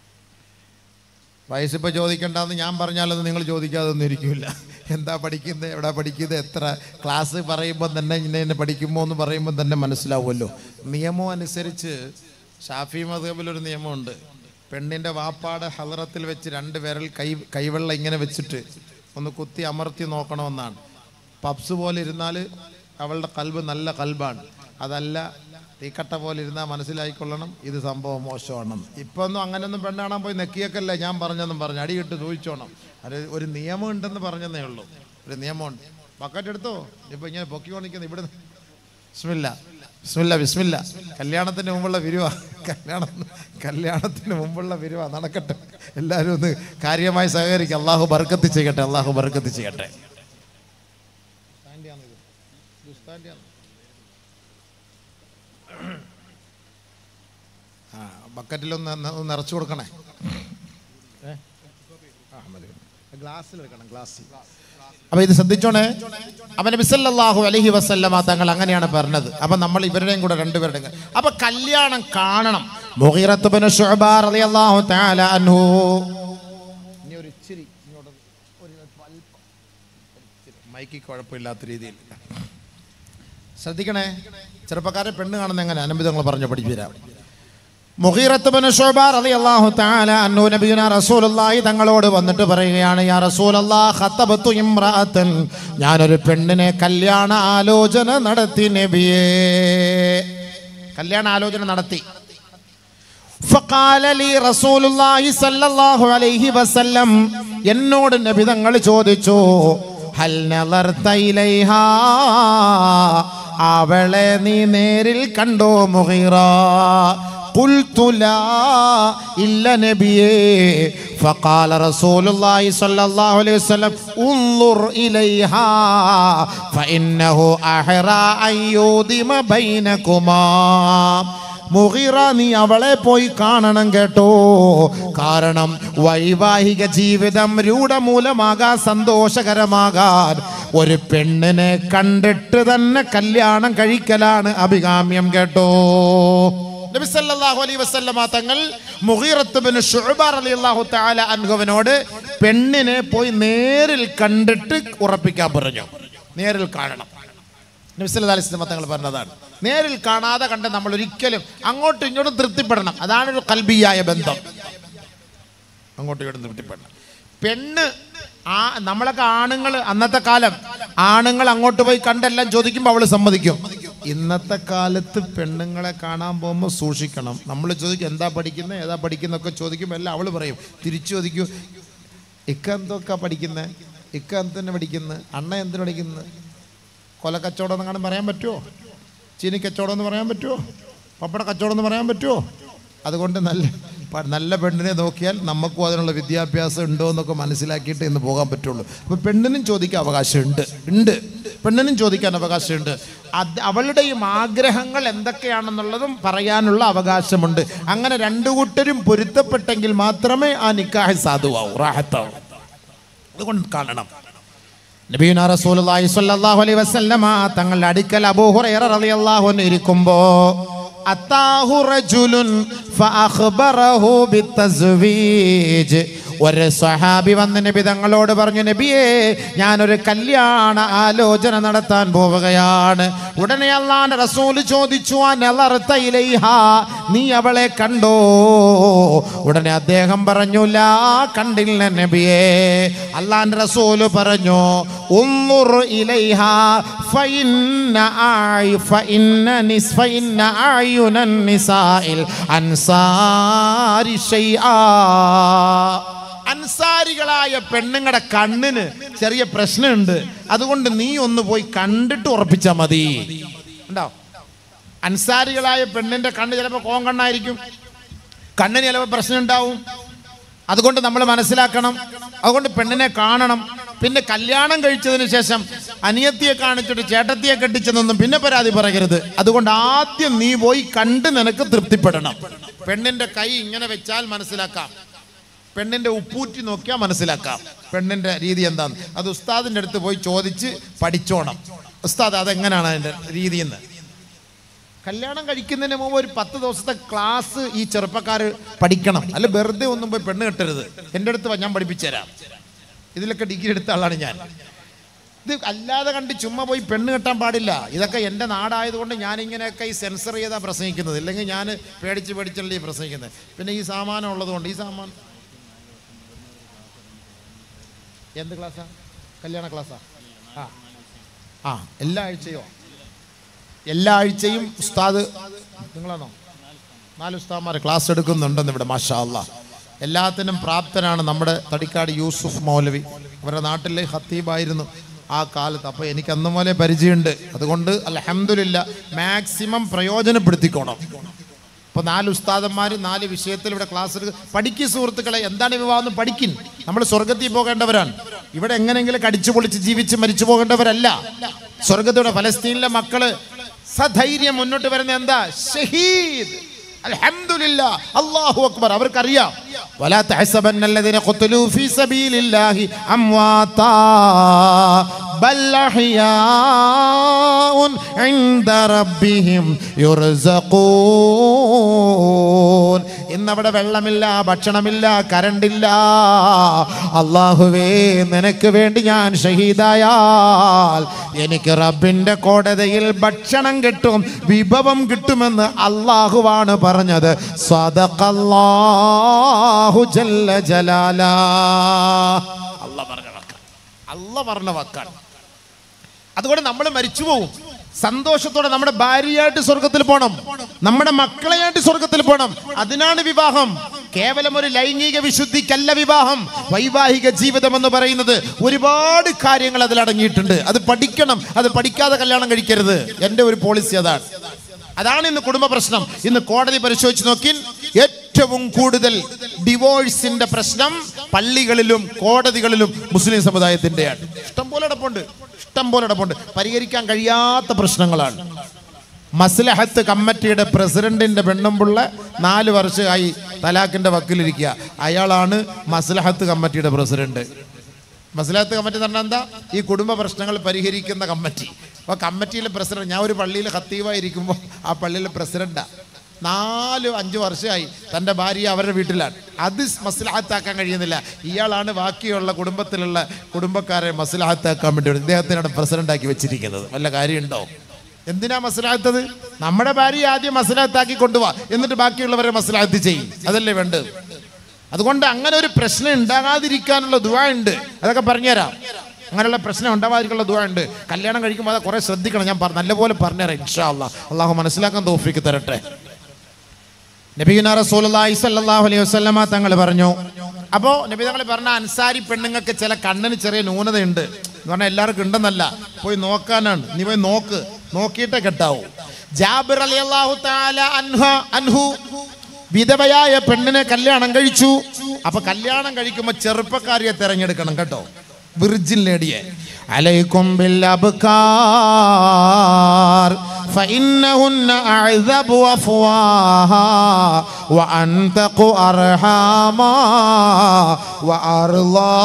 വയസ്സിപ്പോൾ ചോദിക്കണ്ടെന്ന് ഞാൻ പറഞ്ഞാലത് നിങ്ങൾ ചോദിക്കാതെ ഒന്നും ഇരിക്കില്ല എന്താ പഠിക്കുന്നത് എവിടെ പഠിക്കുന്നത് എത്ര ക്ലാസ് പറയുമ്പോൾ തന്നെ ഇന്ന ഇന്ന പഠിക്കുമ്പോൾ എന്ന് പറയുമ്പോൾ തന്നെ മനസ്സിലാവുമല്ലോ നിയമം അനുസരിച്ച് ഷാഫി മധുബിലൊരു നിയമമുണ്ട് പെണ്ണിൻ്റെ വാപ്പാടെ ഹലറത്തിൽ വെച്ച് രണ്ട് വിരൽ കൈ കൈവെള്ള ഇങ്ങനെ വെച്ചിട്ട് ഒന്ന് കുത്തി അമർത്തി നോക്കണമെന്നാണ് പപ്സ് പോലെ ഇരുന്നാൽ അവളുടെ കൽബ് നല്ല കൽബാണ് അതല്ല തീക്കട്ട പോലെ ഇരുന്നാൽ മനസ്സിലായിക്കൊള്ളണം ഇത് സംഭവം മോശമാണെന്ന് ഇപ്പൊ ഒന്നും അങ്ങനെയൊന്നും പെണ്ണ് കാണാൻ പോയി നെക്കിയൊക്കെയല്ല ഞാൻ പറഞ്ഞെന്നും പറഞ്ഞു അടിയിട്ട് സൂചിച്ചോണം അത് ഒരു നിയമം ഉണ്ടെന്ന് പറഞ്ഞതേ ഉള്ളൂ ഒരു നിയമമുണ്ട് ബക്കറ്റ് എടുത്തോ ഇപ്പൊ ഇങ്ങനെ പൊക്കിക്കൊണ്ടിരിക്കുന്നത് ഇവിടെ ബിസ്മില്ല ബിസ്മില്ല ബിസ്മില്ല കല്യാണത്തിന് മുമ്പുള്ള വിരുവ കല്യാണം കല്യാണത്തിന് മുമ്പുള്ള വിരുവ നടക്കട്ടെ എല്ലാവരും ഒന്ന് കാര്യമായി സഹകരിക്കുക അള്ളാഹു ബർക്കത്ത് ചെയ്യട്ടെ അള്ളാഹു ബർക്കത്ത് ചെയ്യട്ടെ ആ ബക്കറ്റിലൊന്ന് ന- ഒന്ന് നിറച്ചു കൊടുക്കണേ ഗ്ലാസ്സിൽ എടുക്കണം ഗ്ലാസ്സിൽ അപ്പൊ ഇത് ശ്രദ്ധിച്ചോണേ അവൻ ബിസല്ലാഹു അലഹി വസല്ലമ തങ്ങൾ അങ്ങനെയാണ് പറഞ്ഞത് അപ്പൊ നമ്മൾ ഇവരുടെയും കൂടെ രണ്ടുപേരുടെയും കൂടെ. അപ്പൊ കല്യാണം കാണണം മുഗീറത്ത് ബിൻ ശുഅബ റളിയല്ലാഹു തആല അൻഹു ഇനി ഒരു ഇച്ചിരി ഇങ്ങോട്ട് ഒരു അല്പം മൈക്ക് കുഴപ്പമില്ലാത്ത രീതിയിൽ ശ്രദ്ധിക്കണേ ചെറുപ്പക്കാരെ പെണ്ണ് കാണുന്ന എങ്ങനെ അനുബന്ധങ്ങൾ പറഞ്ഞു പഠിച്ചു തരാം മുഗീറത്ത് ബിൻ ശുഅബ റളിയല്ലാഹു തആല അൻഹു നബിയുന റസൂലുള്ളാഹി തങ്ങളോട് വന്നിട്ട് പറയുകയാണ് യാ റസൂലല്ലാഹ് ഖതബതു ഇംറഅതൻ ഞാനൊരു പെണ്ണിനെ കല്യാണ ആലോചന നടത്തി നബിയേ കല്യാണ ആലോചന നടത്തി فقال لي رسول الله صلى الله عليه وسلم എന്നോട് നബി തങ്ങൾ ചോദിച്ചു ഹൽ നളർത ഇലൈഹാ അവളെ നീ നേരിൽ കണ്ടോ മുഗീറ قلت لا إلا نبيه فقال رسول الله صلى الله عليه وسلم انظر إليها فإنه أحرى أن يودم بينكما മുഹീറ നീ അവളെ പോയി കാണണം കേട്ടോ കാരണം വൈവാഹിക ജീവിതം രൂഢമൂലമാകാൻ സന്തോഷകരമാകാൻ ഒരു പെണ്ണിനെ കണ്ടിട്ട് തന്നെ കല്യാണം കഴിക്കലാണ് അഭികാമ്യം കേട്ടോ നബി സല്ലല്ലാഹു അലൈഹി വസല്ലമ തങ്ങൾ മുഗീറത്ത് ബിൻ ശുഅബ റളിയല്ലാഹു തആല അൻഹുവിനോട് പെണ്ണിനെ പോയി നേരിൽ കണ്ടിട്ട് ഉറപ്പിക്കാൻ പറഞ്ഞു നേരിൽ കാണണം നബി സല്ലല്ലാഹു അലൈഹി വസല്ലമ തങ്ങൾ പറഞ്ഞതാണ് നേരിൽ കാണാതെ കണ്ട് നമ്മൾ ഒരിക്കലും അങ്ങോട്ടും ഇങ്ങോട്ടും തൃപ്തിപ്പെടണം അതാണ് ഒരു കൽബിയായ ബന്ധം അങ്ങോട്ടും ഇങ്ങോട്ടും തൃപ്തിപ്പെടണം പെണ്ണ് ആ നമ്മളൊക്കെ ആണുങ്ങൾ അന്നത്തെ കാലം ആണുങ്ങൾ അങ്ങോട്ട് പോയി കണ്ടെല്ലാം ചോദിക്കുമ്പോൾ അവള് സമ്മതിക്കും ഇന്നത്തെ കാലത്ത് പെണ്ണുങ്ങളെ കാണാൻ പോകുമ്പോൾ സൂക്ഷിക്കണം നമ്മൾ ചോദിക്കും എന്താ പഠിക്കുന്നത് ഏതാ പഠിക്കുന്നൊക്കെ ചോദിക്കുമ്പോൾ എല്ലാം അവള് പറയും തിരിച്ചു ചോദിക്കൂ ഇക്ക എന്തൊക്കെ പഠിക്കുന്നത് ഇക്ക എന്തിനാ പഠിക്കുന്നത് അണ്ണ എന്തിനു പഠിക്കുന്നത് കൊലക്കച്ചവടം എന്നെങ്ങാനും പറയാൻ പറ്റുമോ ചീനി കച്ചവടം എന്ന് പറയാൻ പറ്റുമോ പപ്പട കച്ചവടം എന്ന് പറയാൻ പറ്റുമോ അതുകൊണ്ട് നല്ല പ- നല്ല പെണ്ണിനെ നോക്കിയാൽ നമുക്കും അതിനുള്ള വിദ്യാഭ്യാസം ഉണ്ടോ എന്നൊക്കെ മനസ്സിലാക്കിയിട്ട് ഇന്ന് പോകാൻ പറ്റുള്ളൂ അപ്പോൾ പെണ്ണിനും ചോദിക്കാൻ അവകാശമുണ്ട് ഉണ്ട് പെണ്ണിനും ചോദിക്കാൻ അവകാശമുണ്ട് അത് അവളുടെയും ആഗ്രഹങ്ങൾ എന്തൊക്കെയാണെന്നുള്ളതും പറയാനുള്ള അവകാശമുണ്ട് അങ്ങനെ രണ്ടു കൂട്ടരും പൊരുത്തപ്പെട്ടെങ്കിൽ മാത്രമേ ആ നിക്കാഹ് സാധുവാവൂ റാഹത്താവൂ അതുകൊണ്ട് കാണണം നബീന റസൂലുള്ളാഹി സ്വല്ലല്ലാഹു അലൈഹി വസല്ലമ തങ്ങളുടെ അടുക്കൽ അബൂ ഹുറൈറ റളിയല്ലാഹു അൻഹു ഇരിക്കുമ്പോ അത്താഹു റജുലുൻ ഫഅഖ്ബറഹു ബിത്തസ്വീജ് ഒരു സഹാബി വന്ന് നബി തങ്ങളോട് പറഞ്ഞു നബിയേ ഞാനൊരു കല്യാണ ആലോചന നടത്താൻ പോവുകയാണ് ഉടനെ അള്ളാന്റെ റസൂല് ചോദിച്ചു "ആ നളർത്ത ഇലൈഹാ നീ അവളെ കണ്ടോ ഉടനെ അദ്ദേഹം പറഞ്ഞു ലാ കണ്ടില്ല നബിയേ അള്ളാന്റെ റസൂല് പറഞ്ഞു ഉമ്മുർ ഇലൈഹാ ഫഇന്ന ആയ് ഫഇന്ന നിസ് ഫഇന്ന അയുനൻ നിസാഇൽ അൻസാരി ഷൈആ അൻസാരികളായ പെണ്ണുങ്ങളുടെ കണ്ണിന് ചെറിയ പ്രശ്നമുണ്ട് അതുകൊണ്ട് നീ ഒന്ന് പോയി കണ്ടിട്ട് ഉറപ്പിച്ചാൽ മതി ഉണ്ടോ അൻസാരികളായ പെണ്ണിന്റെ കണ്ണ് ചിലപ്പോൾ കോങ്കണ്ണായിരിക്കും കണ്ണിന് ചിലപ്പോൾ പ്രശ്നം ഉണ്ടാവും അതുകൊണ്ട് നമ്മൾ മനസ്സിലാക്കണം അതുകൊണ്ട് പെണ്ണിനെ കാണണം പിന്നെ കല്യാണം കഴിച്ചതിന് ശേഷം അനിയത്തിയെ കാണിച്ചിട്ട് ചേട്ടത്തിയെ കെട്ടിച്ചെന്നൊന്നും പിന്നെ പരാതി പറയരുത് അതുകൊണ്ട് ആദ്യം നീ പോയി കണ്ട് നിനക്ക് തൃപ്തിപ്പെടണം പെണ്ണിന്റെ കൈ ഇങ്ങനെ വെച്ചാൽ മനസ്സിലാക്കാം പെണ്ണിന്റെ ഉപ്പൂറ്റി നോക്കിയാൽ മനസ്സിലാക്കാം പെണ്ണിന്റെ രീതി എന്താന്ന് അത് ഉസ്താദിന്റെ അടുത്ത് പോയി ചോദിച്ച് പഠിച്ചോണം ഉസ്താദ് അതെങ്ങനെയാണ് അതിന്റെ രീതി എന്ന് കല്യാണം കഴിക്കുന്നതിന് മുമ്പ് ഒരു പത്ത് ദിവസത്തെ ക്ലാസ് ഈ ചെറുപ്പക്കാർ പഠിക്കണം അല്ല വെറുതെ ഒന്നും പോയി പെണ്ണ് കെട്ടരുത് എൻ്റെ അടുത്ത് വാ, ഞാൻ പഠിപ്പിച്ചു തരാം ഇതിലൊക്കെ ഡിഗ്രി എടുത്ത ആളാണ് ഞാൻ ഇത് അല്ലാതെ കണ്ട് ചുമ്മാ പോയി പെണ്ണ് കെട്ടാൻ പാടില്ല ഇതൊക്കെ എൻ്റെ നാടായതുകൊണ്ട് ഞാൻ ഇങ്ങനെയൊക്കെ ഈ സെൻസർ ചെയ്താൽ പ്രസംഗിക്കുന്നത് ഇല്ലെങ്കിൽ ഞാൻ പേടിച്ച് പേടിച്ചല്ലേ ഈ പ്രസംഗിക്കുന്നത് പിന്നെ ഈ സാമാനം ഉള്ളതുകൊണ്ട് ഈ സാമാനം എന്ത് ക്ലാസ്സാ കല്യാണ ക്ലാസ്സാ ആ ആ എല്ലാ ആഴ്ചയോ എല്ലാ ആഴ്ചയും ഉസ്താദ് നിങ്ങളാണോ നാല് ഉസ്താമാർ ക്ലാസ് എടുക്കുന്നുണ്ടെന്ന് ഇവിടെ മാഷാ അല്ലാ എല്ലാത്തിനും പ്രാപ്തനാണ് നമ്മുടെ തടിക്കാട് യൂസുഫ് മൗലവി അവരുടെ നാട്ടിലെ ഹത്തീബായിരുന്നു ആ കാലത്ത് അപ്പോൾ എനിക്ക് അന്ന് പോലെ പരിചയമുണ്ട് അതുകൊണ്ട് അലഹമില്ല മാക്സിമം പ്രയോജനപ്പെടുത്തിക്കോണം അപ്പോൾ നാല് ഉസ്താദന്മാർ നാല് വിഷയത്തിൽ ഇവിടെ ക്ലാസ് എടുക്കുക പഠിക്കും സുഹൃത്തുക്കളെ എന്താണ് വിവാഹം പഠിക്കും നമ്മൾ സ്വർഗത്തിൽ പോകേണ്ടവരാണ് ഇവിടെ എങ്ങനെയെങ്കിലും കടിച്ചു പൊളിച്ച് ജീവിച്ച് മരിച്ചു പോകേണ്ടവരല്ല സ്വർഗത്തോടെ ഫലസ്തീനിലെ മക്കള് സധൈര്യം മുന്നോട്ട് വരുന്ന എന്താ ഷഹീദ് അൽഹംദുലില്ലാ അല്ലാഹു അക്ബർ അവർക്കറിയാം വലാ തഹസബന്ന الذين قتلوا في سبيل الله امواتا بل احياء عند ربهم يرزقون ഇന്നവിടെ വെള്ളമില്ല ഭക്ഷണമില്ല കരണ്ടില്ല അള്ളാഹുവേ നിനക്ക് വേണ്ടി ഞാൻ ഷഹീദായാൽ എനിക്ക് റബ്ബിന്റെ കോടതിയിൽ ഭക്ഷണം കിട്ടും വിഭവം കിട്ടുമെന്ന് അള്ളാഹുവാണ് പറഞ്ഞത് സദഖല്ലാഹു ജല്ല ജലാല അല്ല പറഞ്ഞ വാക്കാണ് അല്ല പറഞ്ഞ വാക്കാണ് അതുകൊണ്ട് നമ്മൾ മരിച്ചു പോകും സന്തോഷത്തോടെ നമ്മുടെ ഭാര്യയായിട്ട് സ്വർഗത്തിൽ പോകണം നമ്മുടെ മക്കളെയായിട്ട് സ്വർഗത്തിൽ പോകണം അതിനാണ് വിവാഹം കേവലം ഒരു ലൈംഗിക വിശുദ്ധിക്കല്ല വിവാഹം വൈവാഹിക ജീവിതം എന്ന് പറയുന്നത് ഒരുപാട് കാര്യങ്ങൾ അതിൽ അടങ്ങിയിട്ടുണ്ട് അത് പഠിക്കണം അത് പഠിക്കാതെ കല്യാണം കഴിക്കരുത് എൻ്റെ ഒരു പോളിസി അതാണ് അതാണ് ഇന്ന് കുടുംബ പ്രശ്നം ഇന്ന് കോടതി പരിശോധിച്ച് നോക്കി ഏറ്റവും കൂടുതൽ ഡിവോഴ്സിന്റെ പ്രശ്നം പള്ളികളിലും കോടതികളിലും മുസ്ലിം സമുദായത്തിന്റെയാണ് ഇഷ്ടം പോലെ അടപ്പുണ്ട് ഇഷ്ടം പോലെ അടപ്പുണ്ട് പരിഹരിക്കാൻ കഴിയാത്ത പ്രശ്നങ്ങളാണ് മസ്ലഹത്ത് കമ്മിറ്റിയുടെ പ്രസിഡന്റിന്റെ പെണ്ണുമ്പുള്ള നാല് വർഷമായി തലാഖിന്റെ വക്കിലിരിക്കുക അയാളാണ് മസ്ലഹത്ത് കമ്മിറ്റിയുടെ പ്രസിഡന്റ് മസ്ലഹത്ത് കമ്മിറ്റി എന്ന് പറഞ്ഞാൽ എന്താ ഈ കുടുംബ പ്രശ്നങ്ങൾ പരിഹരിക്കുന്ന കമ്മിറ്റി അപ്പോൾ കമ്മിറ്റിയിലെ പ്രസിഡന്റ് ഞാൻ ഒരു പള്ളിയിൽ ഖത്തീവായിരിക്കുമ്പോൾ ആ പള്ളിയിലെ പ്രസിഡന്റാ നാല് അഞ്ച് വർഷമായി തൻ്റെ ഭാര്യ അവരുടെ വീട്ടിലാണ് അത് മസ്ലഹത്താക്കാൻ കഴിയുന്നില്ല ഇയാളാണ് ബാക്കിയുള്ള കുടുംബത്തിലുള്ള കുടുംബക്കാരെ മസ്ലഹത്താക്കാൻ വേണ്ടി ഇദ്ദേഹത്തിനാണ് പ്രസിഡന്റാക്കി വെച്ചിരിക്കുന്നത് വല്ല കാര്യമുണ്ടോ എന്തിനാ മസ്ലഹത്തത് നമ്മുടെ ഭാര്യ ആദ്യം മസ്ലഹത്താക്കി കൊണ്ടുപോവാ എന്നിട്ട് ബാക്കിയുള്ളവരെ മസ്ലഹത്ത് ചെയ്യും അതല്ലേ വേണ്ടത് അതുകൊണ്ട് അങ്ങനെ ഒരു പ്രശ്നം ഉണ്ടാകാതിരിക്കാനുള്ള ദുവാ ഉണ്ട് അതൊക്കെ പറഞ്ഞുതരാം അങ്ങനെയുള്ള പ്രശ്നം ഉണ്ടാവാതിരിക്കാനുള്ള ദുവാ ഉണ്ട് കല്യാണം കഴിക്കുമ്പോൾ അത് കുറെ ശ്രദ്ധിക്കണം ഞാൻ പറ- നല്ലപോലെ പറഞ്ഞുതരാം ഇൻഷാ അല്ലാ അള്ളാഹു മനസ്സിലാക്കാൻ തോഫിക്ക് തരട്ടെ നബീന റസൂലുള്ളാഹി സ്വല്ലല്ലാഹു അലൈഹി വസല്ലമ തങ്ങൾ പറഞ്ഞു അപ്പോൾ നബി തങ്ങൾ പറഞ്ഞ അൻസാരി പെണ്ണുങ്ങൾക്ക് ചില കണ്ണിന് ചെറിയ ന്യൂനതയുണ്ട് എന്ന് പറഞ്ഞാൽ എല്ലാവർക്കും ഉണ്ടെന്നല്ല പോയി നോക്കാനാണ് നീ പോയി നോക്ക് നോക്കിയിട്ടേ കെട്ടാവൂ ജാബിർ അലി അള്ളാഹു അൻഹ അൻഹു വിധവയായ പെണ്ണിനെ കല്യാണം കഴിച്ചു അപ്പൊ കല്യാണം കഴിക്കുമ്പോ ചെറുപ്പക്കാരിയെ തിരഞ്ഞെടുക്കണം കേട്ടോ വിർജിൻ ലേഡിയെ അലൈക്കും ബിൽ അബ്കാർ فإنهن أعذب أفواها وأنتق أرحاما وأرضى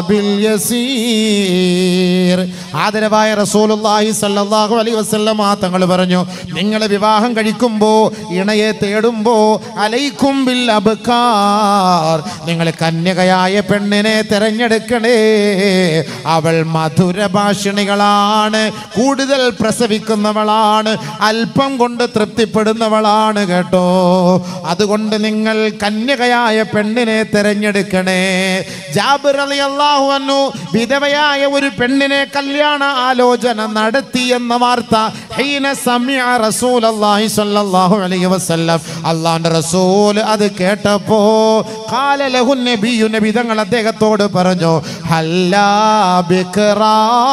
باليسير ആദരവായ റസൂലുള്ളാഹി സല്ലല്ലാഹു അലൈഹി വസല്ലമ തങ്ങൾ പറഞ്ഞു നിങ്ങൾ വിവാഹം കഴിക്കുമ്പോൾ ഇണയെ തേടുമ്പോൾ അലൈക്കും ബിൽ അബ്കാർ നിങ്ങൾ കന്യകയായ പെണ്ണിനെ തിരഞ്ഞെടുക്കണേ അവൾ മധുര ഭാഷിണികളാണ് കൂടുതൽ പ്രസവിക്കുന്നവളാണ് അല്പം കൊണ്ട് തൃപ്തിപ്പെടുന്നവളാണ് കേട്ടോ അതുകൊണ്ട് നിങ്ങൾ കന്യകയായ പെണ്ണിനെ തിരഞ്ഞെടുക്കണേ ജാബിർ റളിയല്ലാഹു അൻഹു വിധവയായ ഒരു പെണ്ണിനെ കല്യാണ ആലോചന നടത്തി എന്ന വാർത്ത ഹീന സമിഅ റസൂലല്ലാഹി സ്വല്ലല്ലാഹു അലൈഹി വസല്ലം അള്ളാഹുവിന്റെ റസൂൽ അത് കേട്ടപ്പോ ഖാല ലഹു നബിയു നബി തങ്ങൾ അദ്ദേഹത്തോട് പറഞ്ഞു ഹല്ലാ ബിക്റാ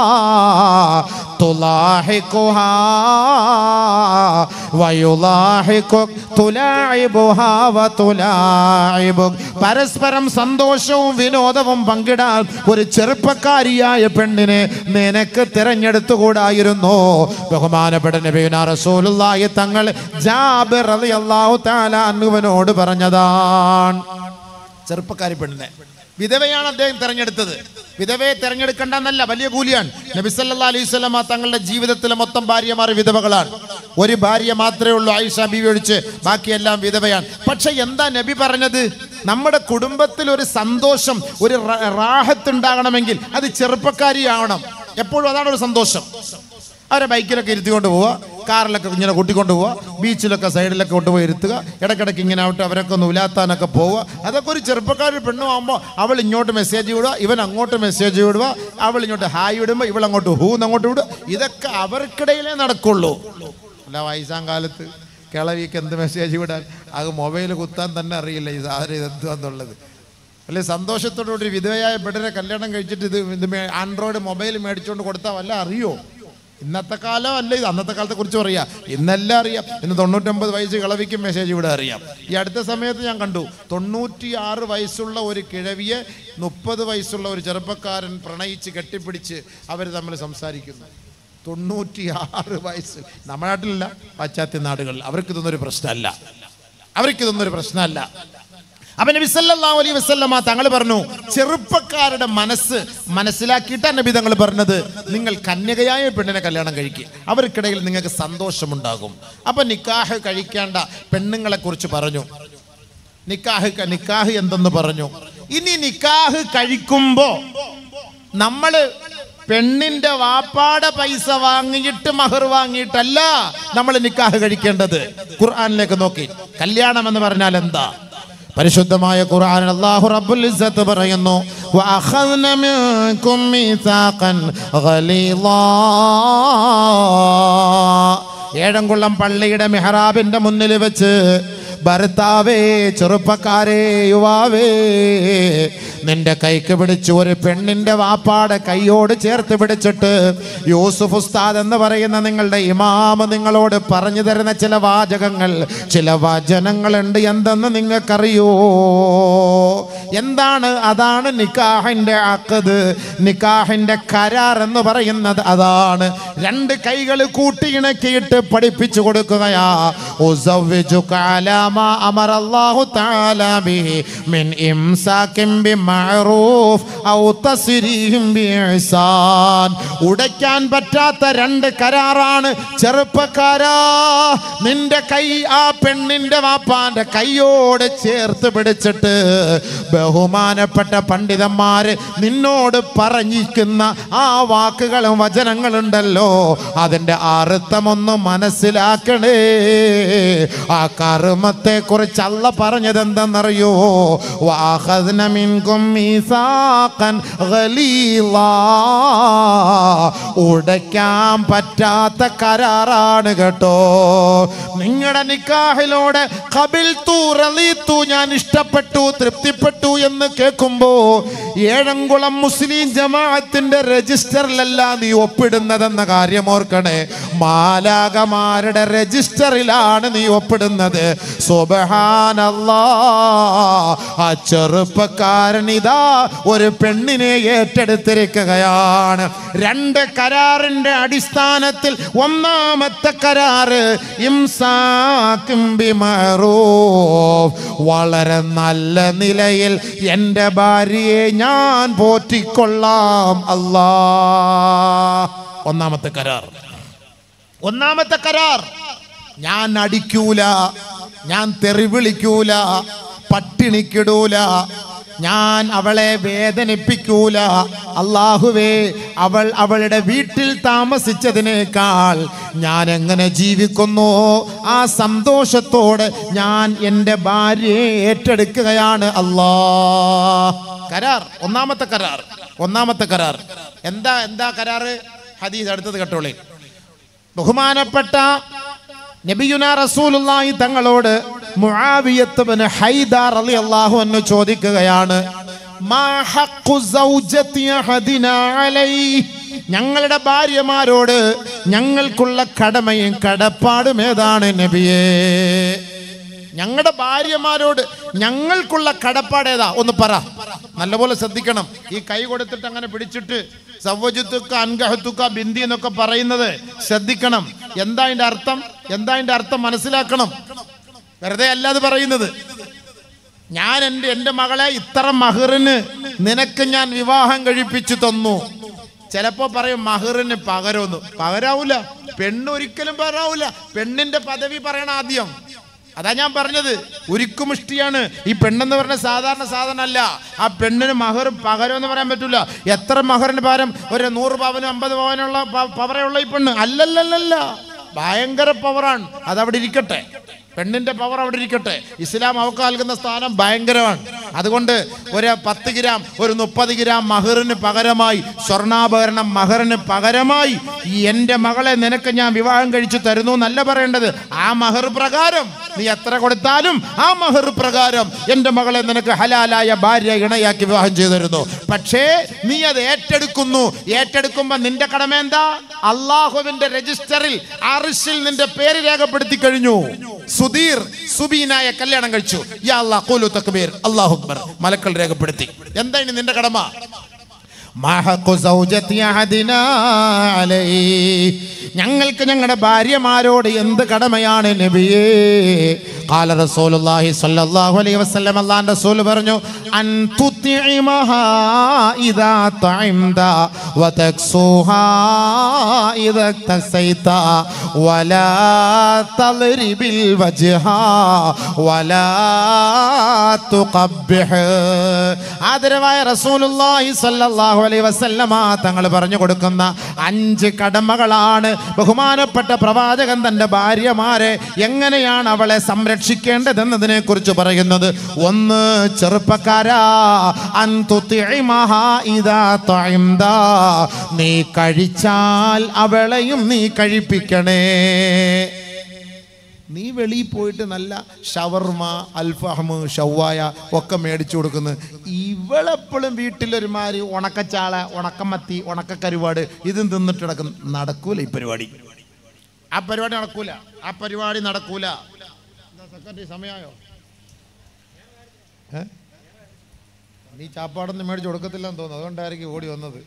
തുലാഹിഖുഹാ വയുലാഹിഖുക് തുലാഇബുഹാ വതുലാഇബുക് പരസ്പരം സന്തോഷവും വിനോദവും പങ്കിടാൻ ഒരു ചെറുപ്പക്കാരിയായ പെണ്ണിനെ നിനക്ക് തിരഞ്ഞെടുത്തുകൂടായിരുന്നു ബഹുമാനപ്പെട്ട നബീന റസൂലുള്ളാഹി തങ്ങൾ ജാബിർ റളിയല്ലാഹു തആല അൻഹുവിനോട് പറഞ്ഞതാണ് ചെറുപ്പക്കാരി പെണ്ണിനെ വിധവയാണ് അദ്ദേഹം തെരഞ്ഞെടുത്തത് വിധവയെ തെരഞ്ഞെടുക്കേണ്ടെന്നല്ല വലിയ കൂലിയാണ് നബി സല്ലല്ലാഹു അലൈഹി വസല്ലമ തങ്ങളുടെ ജീവിതത്തിലെ മൊത്തം ഭാര്യമാർ വിധവകളാണ് ഒരു ഭാര്യ മാത്രമേ ഉള്ളൂ ആയിഷ ബീവി ഒഴിച്ച് ബാക്കിയെല്ലാം വിധവയാണ് പക്ഷെ എന്താ നബി പറഞ്ഞത് നമ്മുടെ കുടുംബത്തിൽ ഒരു സന്തോഷം ഒരു റ- റാഹത്ത് ഉണ്ടാകണമെങ്കിൽ അത് ചെറുപ്പക്കാരിയാവണം എപ്പോഴും അതാണ് ഒരു സന്തോഷം അവരെ ബൈക്കിലൊക്കെ ഇരുത്തിക്കൊണ്ട് പോവുക കാറിലൊക്കെ ഇങ്ങനെ കൂട്ടിക്കൊണ്ട് പോവുക ബീച്ചിലൊക്കെ സൈഡിലൊക്കെ കൊണ്ടുപോയി ഇരുത്തുക ഇടയ്ക്കിടയ്ക്ക് ഇങ്ങനെ ആവട്ടെ അവരൊക്കെ ഒന്ന് ഉലാത്താനൊക്കെ പോവുക അതൊക്കെ ഒരു ചെറുപ്പക്കാരി പെണ്ണുമാകുമ്പോൾ അവൾ ഇങ്ങോട്ട് മെസ്സേജ് വിടുക ഇവൻ അങ്ങോട്ട് മെസ്സേജ് വിടുക അവൾ ഇങ്ങോട്ട് ഹായ് വിടുമ്പോൾ ഇവൾ അങ്ങോട്ട് ഹൂ അങ്ങോട്ട് വിടുക ഇതൊക്കെ അവർക്കിടയിലേ നടക്കുള്ളൂ അല്ല വയസ്സാം കാലത്ത് കിളവിക്ക് എന്ത് മെസ്സേജ് വിടാൻ അത് മൊബൈൽ കുത്താൻ തന്നെ അറിയില്ല ഈ സാധനം ഇതെന്തുവാന്നുള്ളത് അല്ലെ സന്തോഷത്തോടുകൂടി വിധവയായ പെണ്ണിനെ കല്യാണം കഴിച്ചിട്ട് ഇത് ഇത് മേ- ആൻഡ്രോയിഡ് മൊബൈൽ മേടിച്ചുകൊണ്ട് കൊടുത്താൽ വല്ല അറിയോ ഇന്നത്തെ കാലം അല്ല ഇത് അന്നത്തെ കാലത്തെ കുറിച്ച് പറയാം ഇന്നെല്ലാം അറിയാം ഇന്ന് തൊണ്ണൂറ്റൊമ്പത് വയസ്സ് കിളവിക്കും മെസ്സേജ് ഇവിടെ അറിയാം ഈ അടുത്ത സമയത്ത് ഞാൻ കണ്ടു തൊണ്ണൂറ്റി ആറ് വയസ്സുള്ള ഒരു കിഴവിയെ മുപ്പത് വയസ്സുള്ള ഒരു ചെറുപ്പക്കാരൻ പ്രണയിച്ച് കെട്ടിപ്പിടിച്ച് അവർ തമ്മിൽ സംസാരിക്കുന്നു തൊണ്ണൂറ്റി ആറ് വയസ്സ് നമ്മുടെ നാട്ടിലല്ല പാശ്ചാത്യ നാടുകളിൽ അവർക്ക് ഇതൊന്നൊരു പ്രശ്നമല്ല അവർക്ക് ഇതൊന്നൊരു പ്രശ്നമല്ല അപ്പൊ നബി സല്ലല്ലാഹു അലൈഹി വസല്ലമ തങ്ങൾ പറഞ്ഞു ചെറുപ്പക്കാരുടെ മനസ്സ് മനസ്സിലാക്കിയിട്ടാണ് നബി തങ്ങൾ പറഞ്ഞത് നിങ്ങൾ കന്യകയായ പെണ്ണിനെ കല്യാണം കഴിക്കുക അവർക്കിടയിൽ നിങ്ങൾക്ക് സന്തോഷമുണ്ടാകും അപ്പൊ നിക്കാഹ് കഴിക്കേണ്ട പെണ്ണുങ്ങളെ കുറിച്ച് പറഞ്ഞു നിക്കാഹ് ക- നിക്കാഹ് എന്തെന്ന് പറഞ്ഞു ഇനി നിക്കാഹ് കഴിക്കുമ്പോ നമ്മള് പെണ്ണിന്റെ വാപ്പാടെ പൈസ വാങ്ങിയിട്ട് മഹർ വാങ്ങിയിട്ടല്ല നമ്മൾ നിക്കാഹ് കഴിക്കേണ്ടത് ഖുർആനിലേക്ക് നോക്കി കല്യാണം എന്ന് പറഞ്ഞാൽ എന്താ പരിശുദ്ധമായ ഖുർആൻ അല്ലാഹു റബ്ബുൽ ഇസ്സത്ത് പറയുന്നു വഅഖദ്ന മിൻകും മീസാഖൻ ഗലീളാ ഏഴംകുളം പള്ളിയുടെ മെഹ്റാബിന്റെ മുന്നിൽ വെച്ച് ഭർത്താവേ ചെറുപ്പക്കാരേ യുവാവേ നിന്റെ കൈക്ക് പിടിച്ച് ഒരു പെണ്ണിന്റെ വാപ്പാടെ കൈയോട് ചേർത്ത് പിടിച്ചിട്ട് യൂസുഫ് ഉസ്താദ് എന്ന് പറയുന്ന നിങ്ങളുടെ ഇമാമ് നിങ്ങളോട് പറഞ്ഞു തരുന്ന ചില വാചകങ്ങൾ ചില വചനങ്ങളുണ്ട് എന്തെന്ന് നിങ്ങൾക്കറിയോ എന്താണ് അതാണ് നിക്കാഹിന്റെ അക്കത് നിക്കാഹിന്റെ കരാർ എന്ന് പറയുന്നത് അതാണ് രണ്ട് കൈകൾ കൂട്ടിയിണക്കിയിട്ട് പഠിപ്പിച്ചു കൊടുക്കുകയാ ഉസവ്വിജുക അലാ മാ അമറല്ലാഹു തആല ബിഹി മിൻ ഇംസാകിൻ ബിമഅറൂഫ് ഔ തസ്രീഹിം ബിഇഹ്സാൻ ഉടയ്ക്കാൻ പറ്റാത്ത രണ്ട് കരാറാണ് ചെറുപ്പക്കാരാ നിന്റെ കൈ ആ പെണ്ണിന്റെ വാപ്പാന്റെ കൈയോട് ചേർത്ത് പിടിച്ചിട്ട് ബഹുമാനപ്പെട്ട പണ്ഡിതന്മാര് നിന്നോട് പറഞ്ഞിരിക്കുന്ന ആ വാക്കുകളും വചനങ്ങളുണ്ടല്ലോ അതിന്റെ അർത്ഥമൊന്ന് മനസ്സിലാക്കണേ ആ കർമ്മത്തെ കുറിച്ച് അല്ല പറഞ്ഞത് എന്തെന്നറിയോ വാഹദ്ന മിൻകും മീസാഖൻ ഗലീളാ. ഉടയ്ക്കാൻ പറ്റാത്ത കരാറാണ് കേട്ടോ നിങ്ങളുടെ നിക്കാഹിലൂടെ കബിൽ റളീത്തു ഞാൻ ഇഷ്ടപ്പെട്ടു തൃപ്തിപ്പെട്ടു എന്ന് കേൾക്കുമ്പോ ഏഴംകുളം മുസ്ലിം ജമാഅത്തിന്റെ രജിസ്റ്ററിലല്ല നീ ഒപ്പിടുന്നതെന്ന കാര്യം ഓർക്കണേ മാലാകമാരുടെ രജിസ്റ്ററിലാണ് നീ ഒപ്പിടുന്നത് സുബഹാനല്ലാ ആ ചെറുപ്പക്കാരൻ ഇതാ ഒരു പെണ്ണിനെ ഏറ്റെടുത്തിരിക്കുകയാണ് രണ്ട് കരാറിന്റെ അടിസ്ഥാനത്തിൽ ഒന്നാമത്തെ കരാറ് ഇംസാക്കും ബിമറൂഫ്. വളരെ നല്ല നിലയിൽ എൻ്റെ ഭാര്യയെ ഞാൻ പോറ്റിക്കൊള്ളാം അല്ലാ ഒന്നാമത്തെ കരാർ ഒന്നാമത്തെ കരാർ ഞാൻ അടിക്കൂല ഞാൻ തെറി വിളിക്കൂല പട്ടിണിക്കിടൂല ഞാൻ അവളെ വേദനിപ്പിക്കൂല അള്ളാഹുവേ അവൾ അവളുടെ വീട്ടിൽ താമസിച്ചതിനേക്കാൾ ഞാൻ എങ്ങനെ ജീവിക്കുന്നു ആ സന്തോഷത്തോടെ ഞാൻ എൻ്റെ ഭാര്യയെ ഏറ്റെടുക്കുകയാണ് അല്ലാ കരാർ ഒന്നാമത്തെ കരാർ ഒന്നാമത്തെ കരാർ എന്താ എന്താ കരാറ് ഹദീസ് അടുത്തത് കേട്ടോളേ ബഹുമാനപ്പെട്ട നബിയുന റസൂലുള്ളാഹി തങ്ങളോട് മുആവിയത്ത് ഇബ്നു ഹൈദാർ റളിയല്ലാഹു അൻഹു ചോദിക്കുകയാണ് മാ ഹഖ്ഖു സൗജത്തി അഹദിനാ അലൈഹി ഞങ്ങളുടെ ഭാര്യമാരോട് ഞങ്ങൾക്കുള്ള കടമയും കടപ്പാടും ഏതാണ് നബിയേ ഞങ്ങളുടെ ഭാര്യമാരോട് ഞങ്ങൾക്കുള്ള കടപ്പാട് ഏതാ ഒന്ന് പറ നല്ലപോലെ ശ്രദ്ധിക്കണം ഈ കൈ കൊടുത്തിട്ട് അങ്ങനെ പിടിച്ചിട്ട് സവ്വജത്തുക്ക അൻഗഹത്തുക്ക ബിന്ദി എന്നൊക്കെ പറയുന്നത് ശ്രദ്ധിക്കണം എന്താ അതിന്റെ അർത്ഥം എന്താ അതിന്റെ അർത്ഥം മനസ്സിലാക്കണം വെറുതെ അല്ലാതെ പറയുന്നത് ഞാൻ എൻ്റെ എൻ്റെ മകളെ ഇത്ര മഹറിന് നിനക്ക് ഞാൻ വിവാഹം കഴിപ്പിച്ചു തന്നു ചിലപ്പോ പറയും മഹറിന് പകരമൊന്നും പകരാവൂല പെണ്ണൊരിക്കലും പകരാവൂല പെണ്ണിന്റെ പദവി പറയണ ആദ്യം അതാ ഞാൻ പറഞ്ഞത് ഉരുക്കുമുഷ്ടിയാണ് ഈ പെണ്ണെന്ന് പറഞ്ഞ സാധാരണ സാധനം അല്ല ആ പെണ്ണിന് മഹർ പകരം എന്ന് പറയാൻ പറ്റൂല എത്ര മഹറിന് പകരം ഒരു നൂറ് പവനും അമ്പത് പവനുള്ള പ- പവറേ ഉള്ള ഈ പെണ്ണ് അല്ലല്ലല്ല ഭയങ്കര പവറാണ് അതവിടെ ഇരിക്കട്ടെ പെണ്ണിന്റെ പവർ അവിടെ ഇരിക്കട്ടെ ഇസ്ലാം അവർക്ക് നൽകുന്ന സ്ഥാനം ഭയങ്കരമാണ് അതുകൊണ്ട് ഒരു പത്ത് ഗ്രാം ഒരു മുപ്പത് ഗ്രാം മഹറിന് പകരമായി സ്വർണ്ണാഭരണം മഹറിന് പകരമായി ഈ എൻ്റെ മകളെ നിനക്ക് ഞാൻ വിവാഹം കഴിച്ചു തരുന്നു എന്നല്ല പറയേണ്ടത് ആ മഹർ പ്രകാരം നീ എത്ര കൊടുത്താലും ആ മഹർ പ്രകാരം എൻ്റെ മകളെ നിനക്ക് ഹലാലായ ഭാര്യ ഇണയാക്കി വിവാഹം ചെയ്തു തരുന്നു പക്ഷേ നീ അത് ഏറ്റെടുക്കുന്നു ഏറ്റെടുക്കുമ്പോൾ നിന്റെ കടമ എന്താ അള്ളാഹുവിന്റെ രജിസ്റ്ററിൽ അറിഷിൽ നിന്റെ പേര് രേഖപ്പെടുത്തി കഴിഞ്ഞു സുധീർ സുബീനായ കല്യാണം കഴിച്ചു യാ അല്ലാ ഖൂലു തക്ബീർ അല്ലാഹു അക്ബർ മലക്കൾ രേഖപ്പെടുത്തി എന്താ ഇനി നിന്റെ കടമ മഹഖു സൗജത്തി അഹദിനാ അലൈഹി. ഞങ്ങൾക്ക് ഞങ്ങളുടെ ഭാര്യമാരോട് എന്ത് കടമയാണ് നബിയേ قال رسول الله صلى الله عليه وسلم അല്ലാഹുവിന്റെ റസൂൽ പറഞ്ഞു അൻ തുതിഇമഹാ ഇദാ തഇംത വതക്സുഹാ ഇദാ തസൈത വലാ തളരിബിൽ വജ്ഹ വലാ തുഖബ്ബിഹ് ആദരവായ റസൂലുള്ളാഹി സ്വല്ലല്ലാഹു അലൈഹി വസല്ലമ തങ്ങൾ പറഞ്ഞു കൊടുക്കുന്ന അഞ്ച് കടമകളാണ് ബഹുമാനപ്പെട്ട പ്രവാചകൻ തൻ്റെ ഭാര്യമാരെ എങ്ങനെയാണ് അവളെ സംരക്ഷിക്കേണ്ടതെന്നതിനെ കുറിച്ച് പറയുന്നത് ഒന്ന് ചെറുപ്പക്കാരാ അൻ തുതിഇമഹാ ഇദാ തഇംത. നീ കഴിച്ചാൽ അവളെയും നീ കഴിപ്പിക്കണേ നീ വെളിയിൽ പോയിട്ട് നല്ല ഷവർമ അൽഫഹമ് ഷവായ ഒക്കെ മേടിച്ചു കൊടുക്കുന്നു ഇവളെപ്പോഴും വീട്ടിലൊരുമാതിരി ഉണക്കച്ചാള ഉണക്കമത്തി ഉണക്കക്കരുവാട് ഇതും തിന്നിട്ട് കിടക്കും നടക്കൂല ഈ പരിപാടി ആ പരിപാടി നടക്കൂല ആ പരിപാടി നടക്കൂല എന്താ സെക്രട്ടറി സമയമായോ ഏ? നീ ചാപ്പാടൊന്നും മേടിച്ച് കൊടുക്കത്തില്ലെന്ന് തോന്നുന്നു അതുകൊണ്ടായിരിക്കും ഓടി വന്നത്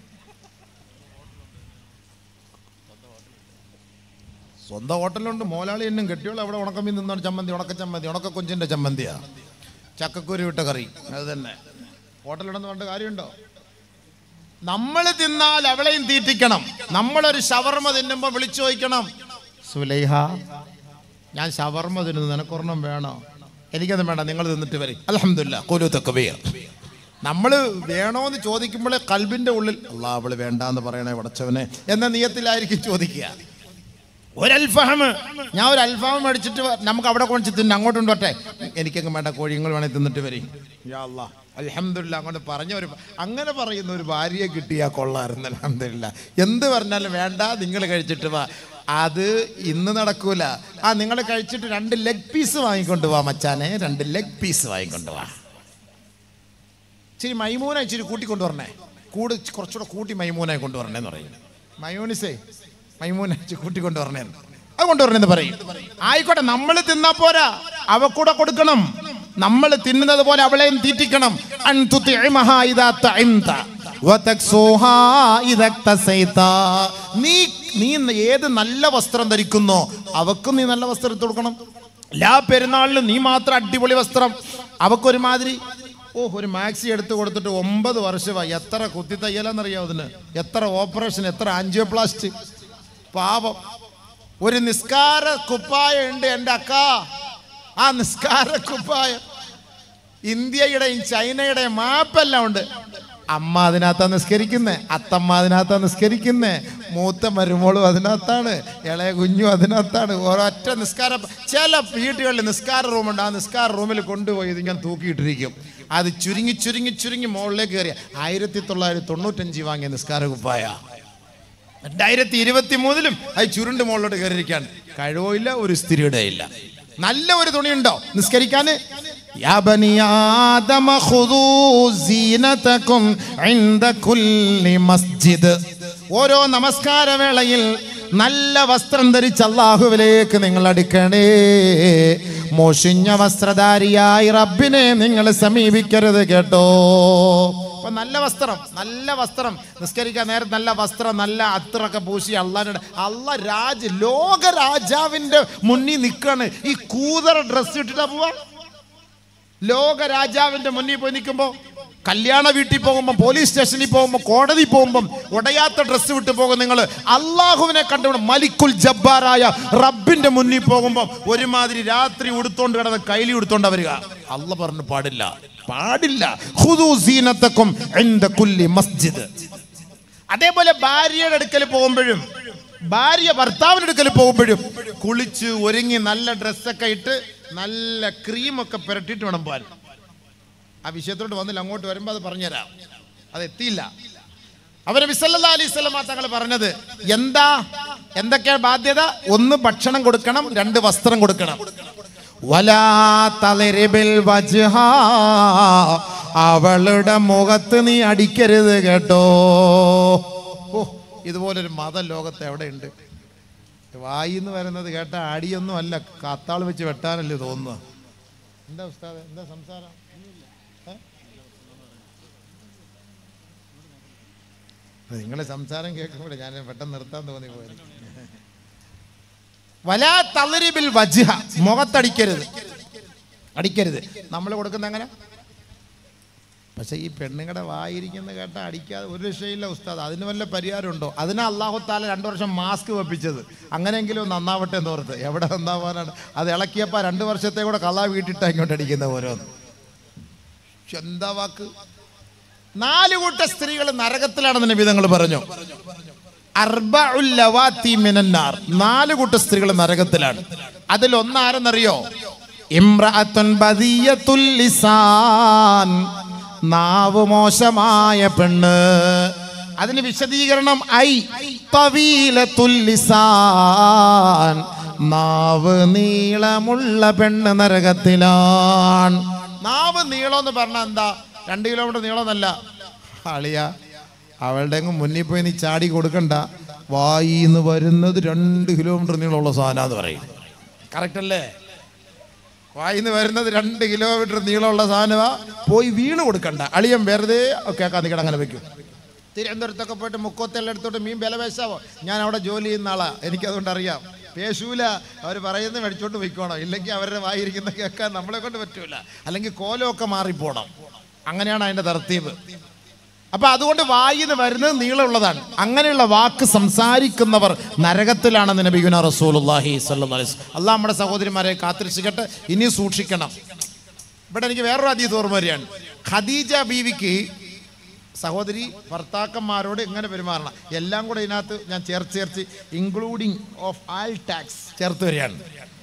സ്വന്തം ഹോട്ടലുണ്ട് മോലാളി എന്നും കെട്ടിയോൾ അവിടെ ഉണക്കമീൻ നിന്നാണ് ചമ്മന്തി ഉണക്ക ചമ്മന്തി ഉണക്ക കൊഞ്ചിൻ്റെ ചമ്മന്തിയാ ചക്കക്കുരു വിട്ട കറി അത് തന്നെ ഹോട്ടലിടന്ന് പറഞ്ഞ കാര്യമുണ്ടോ നമ്മൾ തിന്നാൽ അവളെയും തീറ്റിക്കണം നമ്മളൊരു ഷവർമ തിന്നുമ്പോൾ വിളിച്ചു ചോദിക്കണം സുലൈഹ ഞാൻ ഷവർമ തിന്നുന്നു നിനക്കൊരെണ്ണം വേണോ എനിക്കത് വേണ്ട നിങ്ങൾ തിന്നിട്ട് വരും അലഹമില്ല കൊലു തക്കബീർ നമ്മൾ വേണോന്ന് ചോദിക്കുമ്പോഴേ കൽബിൻ്റെ ഉള്ളിൽ അല്ലാ അവള് വേണ്ടാന്ന് പറയണേ പടച്ചവനെ എന്ന നിയത്തിലായിരിക്കും ചോദിക്കുക ഒരു അൽഫാം ഞാൻ ഒരു അൽഫാം മേടിച്ചിട്ട് വ- നമുക്ക് അവിടെ കൊണ്ടു തിന്നെ അങ്ങോട്ട് കൊണ്ടോട്ടെ എനിക്കങ്ങ് വേണ്ട കോഴിങ്ങൾ വേണേൽ തിന്നിട്ട് വരും യാ അല്ലാ അൽഹംദുലില്ലാ അങ്ങോട്ട് പറഞ്ഞ ഒരു അങ്ങനെ പറയുന്ന ഒരു ഭാര്യയെ കിട്ടിയാ കൊള്ളായിരുന്നു അൽഹംദുലില്ലാ എന്ത് പറഞ്ഞാലും വേണ്ട നിങ്ങൾ കഴിച്ചിട്ട് വാ അത് ഇന്ന് നടക്കൂല ആ നിങ്ങൾ കഴിച്ചിട്ട് രണ്ട് ലെഗ് പീസ് വാങ്ങിക്കൊണ്ട് വാ മച്ചാനെ രണ്ട് ലെഗ് പീസ് വാങ്ങിക്കൊണ്ട് വാ ഇച്ചിരി മൈമൂന ഇച്ചിരി കൂട്ടിക്കൊണ്ട് വരണേ കൂട് കുറച്ചുകൂടെ കൂട്ടി മൈമൂനെ കൊണ്ടുവരണേന്ന് പറയും മയോനിസേ മൈമൂന ഇച്ചിരി കൂട്ടിക്കൊണ്ട് വരണേ അത് കൊണ്ടുവരണേന്ന് പറയും ആയിക്കോട്ടെ നമ്മൾ തിന്നാ പോരാ അവ കൂടെ കൊടുക്കണം നമ്മൾ തിന്നുന്നത് പോലെ അവളെയും തീറ്റിക്കണം അൻ തുതിഇമഹാ ഇദാ തഇംത വതക്സുഹാ ഇദാ തസൈത. നീ നീ ഏത് നല്ല വസ്ത്രം ധരിക്കുന്നോ അവക്കും നീ നല്ല വസ്ത്രം എടുത്ത് കൊടുക്കണം എല്ലാ പെരുന്നാളിലും നീ മാത്രം അടിപൊളി വസ്ത്രം അവക്കൊരുമാതിരി ഓ ഒരു മാക്സി എടുത്ത് കൊടുത്തിട്ട് ഒമ്പത് വർഷമായി എത്ര കുത്തി തയ്യലെന്നറിയാം അതിന് എത്ര ഓപ്പറേഷൻ എത്ര ആൻജിയോപ്ലാസ്റ്റ് പാപം ഒരു നിസ്കാര കുപ്പായ ഉണ്ട് എൻ്റെ അക്ക ആ നിസ്കാര കുപ്പായം ഇന്ത്യയുടെയും ചൈനയുടെയും മാപ്പെല്ലാം ഉണ്ട് അമ്മ അതിനകത്താ നിസ്കരിക്കുന്നേ അത്തമ്മ അതിനകത്താ നിസ്കരിക്കുന്നേ മൂത്ത മരുമോളും അതിനകത്താണ് ഇളയ കുഞ്ഞും അതിനകത്താണ് ഒരൊറ്റ നിസ്കാര ചില വീട്ടുകളിൽ നിസ്കാര റൂമുണ്ട് ആ നിസ്കാര റൂമിൽ കൊണ്ടുപോയി ഇതിങ്ങനെ തൂക്കിയിട്ടിരിക്കും അത് ചുരുങ്ങി ചുരുങ്ങി ചുരുങ്ങി മുകളിലേക്ക് കയറിയ ആയിരത്തി തൊള്ളായിരത്തി തൊണ്ണൂറ്റഞ്ച് വാങ്ങിയ നിസ്കാര കുപ്പായ രണ്ടായിരത്തി ഇരുപത്തി മൂന്നിലും അത് ചുരുണ്ട് മുകളിലോട്ട് കയറിയിരിക്കാൻ കഴിവില്ല ഒരു സ്ഥിരയുടെ ഇല്ല നല്ല ഒരു തുണിയുണ്ടോ നിസ്കരിക്കാന് യാ ബനി ആദമ ഖുദൂ സീനതകും ഇൻദ കുല്ലി മസ്ജിദ് ഓരോ നമസ്കാര വേളയിൽ നല്ല വസ്ത്രം ധരിച്ച് അള്ളാഹുവിലേക്ക് നിങ്ങൾ അടുക്കണേ മോഷിഞ്ഞ വസ്ത്രധാരിയായി റബ്ബിനെ നിങ്ങൾ സമീപിക്കരുത് കേട്ടോ അപ്പൊ നല്ല വസ്ത്രം നല്ല വസ്ത്രം നിസ്കരിക്കാൻ നേരം നല്ല വസ്ത്രം നല്ല അത്രയൊക്കെ പൂശി അള്ളാരുടെ അള്ള രാജ് ലോക രാജാവിന്റെ മുന്നിൽ നിൽക്കാണ് ഈ കൂതറ ഡ്രസ് ഇട്ടിട്ടാ പോവാ ലോക രാജാവിന്റെ മുന്നിൽ പോയി നിൽക്കുമ്പോൾ കല്യാണ വീട്ടിൽ പോകുമ്പോൾ പോലീസ് സ്റ്റേഷനിൽ പോകുമ്പോൾ കോടതി പോകുമ്പോൾ ഉടയാത്ത ഡ്രസ്സ് വിട്ട് പോകും നിങ്ങൾ അള്ളാഹുവിനെ കണ്ടുകൊണ്ട് മലിക്കുൽ ജബ്ബാറായ റബ്ബിന്റെ മുന്നിൽ പോകുമ്പോൾ ഒരുമാതിരി രാത്രി ഉടുത്തോണ്ട് കിടന്ന് കൈലി ഉടുത്തോണ്ട് വരിക അല്ല പറഞ്ഞു പാടില്ല പാടില്ല ഖുദൂ സീനത്തക്കും ഇൻദ കുല്ലി മസ്ജിദ് അതേപോലെ ഭാര്യയുടെ അടുക്കൽ പോകുമ്പോഴും ഭാര്യ ഭർത്താവിൻ്റെ അടുക്കൽ പോകുമ്പോഴും കുളിച്ച് ഒരുങ്ങി നല്ല ഡ്രസ്സൊക്കെ ഇട്ട് നല്ല ക്രീമൊക്കെ പുരട്ടിയിട്ട് വേണം പോകാൻ ആ വിഷയത്തോട് വന്നില്ല അങ്ങോട്ട് വരുമ്പോൾ അത് പറഞ്ഞുതരാം അത് എത്തിയില്ല അവരെ വിസല്ലാ അലൈഹി സ്വലമ തങ്ങൾ പറഞ്ഞത് എന്താ എന്തൊക്കെയാണ് ബാധ്യത ഒന്ന് ഭക്ഷണം കൊടുക്കണം രണ്ട് വസ്ത്രം കൊടുക്കണം വലാ തളിരിബിൽ വജ്ഹ. അവളുടെ മുഖത്ത് നീ അടിക്കരുത് കേട്ടോ ഓ ഇതുപോലൊരു മതം ലോകത്ത് എവിടെയുണ്ട് വായിന്ന് വരുന്നത് കേട്ട അടിയൊന്നും അല്ല കത്താൾ വെച്ച് വെട്ടാനല്ലേ തോന്നുന്നത് എന്താ ഉസ്താദ് എന്താ സംസാരം നിങ്ങളെ സംസാരം കേൾക്കുമ്പോഴേ ഞാൻ പെട്ടെന്ന് നിർത്താൻ തോന്നി പോയത് വലാ തളരിബിൽ വജ്ഹ മുഖത്തടിക്കരുത് അടിക്കരുത് നമ്മൾ കൊടുക്കുന്ന അങ്ങനെ പക്ഷെ ഈ പെണ്ണുങ്ങളുടെ വായിരിക്കുന്ന കേട്ട അടിക്കാതെ ഒരു രക്ഷയില്ല ഉസ്താദ് അതിന് വല്ല പരിഹാരമുണ്ടോ അതിനാ അള്ളാഹു താല രണ്ടു വർഷം മാസ്ക് വെപ്പിച്ചത് അങ്ങനെയെങ്കിലും നന്നാവട്ടെ എന്ന് ഓർത്ത് എവിടെ നന്നാവാനാണ് അത് ഇളക്കിയപ്പോൾ രണ്ട് വർഷത്തെ കൂടെ കള്ളാ വീട്ടിട്ടാ ഇങ്ങോട്ട് അടിക്കുന്ന ഓരോന്ന് പക്ഷെ എന്താ വാക്ക് നാല് കൂട്ട സ്ത്രീകൾ നരകത്തിലാണെന്ന് നബിതങ്ങൾ പറഞ്ഞു അർബഉൽ ലവാത്തി മിനന്നാർ നാല് കൂട്ട സ്ത്രീകൾ നരകത്തിലാണ് അതിൽ ഒന്നാരെന്നറിയോ ഇമ്രഅത്തുൻ ബദിയത്തുൽ ലിസാൻ നാവ് മോശമായ പെണ്ണ് അതിന് വിശദീകരണം ഐ തവീലത്തുൽ ലിസാൻ നാവ് നീളമുള്ള പെണ്ണ് നരകത്തിലാണ് നാവ് നീളം എന്ന് പറഞ്ഞാൽ എന്താ രണ്ട് കിലോമീറ്റർ നീളമെന്നല്ല അളിയ അവളുടെ അങ്ങ് മുന്നിൽ പോയി നീ ചാടി കൊടുക്കണ്ട വായിന്ന് വരുന്നത് രണ്ട് കിലോമീറ്റർ നീളമുള്ള സാധനമെന്ന് പറയും കറക്റ്റ് അല്ലേ വായിന്ന് വരുന്നത് രണ്ട് കിലോമീറ്റർ നീളമുള്ള സാധനമാ പോയി വീണ് കൊടുക്കണ്ട അളിയൻ വെറുതെ കേൾക്കാൻ നിൽക്കണം അങ്ങനെ വെക്കും തിരുവനന്തപുരത്തൊക്കെ പോയിട്ട് മുക്കത്തെല്ലാം എടുത്തോട്ട് മീൻ വില പേശാവോ ഞാൻ അവിടെ ജോലി ചെയ്യുന്ന ആളാ എനിക്കതുകൊണ്ട് അറിയാം പേശൂല അവർ പറയുന്നത് മേടിച്ചോണ്ട് പോയിക്കോണം ഇല്ലെങ്കിൽ അവരുടെ വായിരിക്കുന്ന കേൾക്കാൻ നമ്മളെ കൊണ്ട് പറ്റൂല അല്ലെങ്കിൽ കോലമൊക്കെ മാറിപ്പോണം അങ്ങനെയാണ് അതിന്റെ തർത്തീവ് അപ്പൊ അതുകൊണ്ട് വായിന്ന് വരുന്നത് നീളമുള്ളതാണ് അങ്ങനെയുള്ള വാക്ക് സംസാരിക്കുന്നവർ നരകത്തിലാണെന്ന് നബിഗുന റസൂലുള്ളാഹി സ്വല്ലല്ലാഹി അലൈഹി വസല്ലം അള്ളാഹ് നമ്മുടെ സഹോദരിമാരെ കാത്തിരിച്ചിട്ട് ഇനി സൂക്ഷിക്കണം ഇവിടെ എനിക്ക് വേറൊരു അതീത് ഓർമ്മ വരികയാണ് ഖദീജ ബീവിക്ക് സഹോദരി ഭർത്താക്കന്മാരോട് എങ്ങനെ പെരുമാറണം എല്ലാം കൂടെ ഇതിനകത്ത് ഞാൻ ചേർത്ത് ചേർത്ത് ഇൻക്ലൂഡിങ് ഓഫ് ആൾ ടാക്സ് ചേർത്ത് വരികയാണ്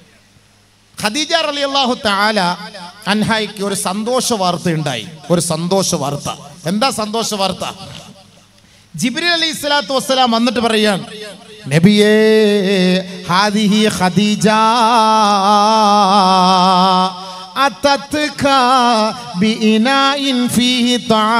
ഖദീജ അലി അള്ളാഹു താല അൻഹായിക്ക് ഒരു സന്തോഷ വാർത്ത ഉണ്ടായി ഒരു സന്തോഷ വാർത്ത എന്താ സന്തോഷ വാർത്ത ജിബ്രീൽ അലൈഹി സ്വലാത്തു വസ്സലാം വന്നിട്ട് പറയാണ് നബിയേ ഹാദിഹി ഖദീജ അത്തത്ക ബിഇനാഇൻ ഫീഹി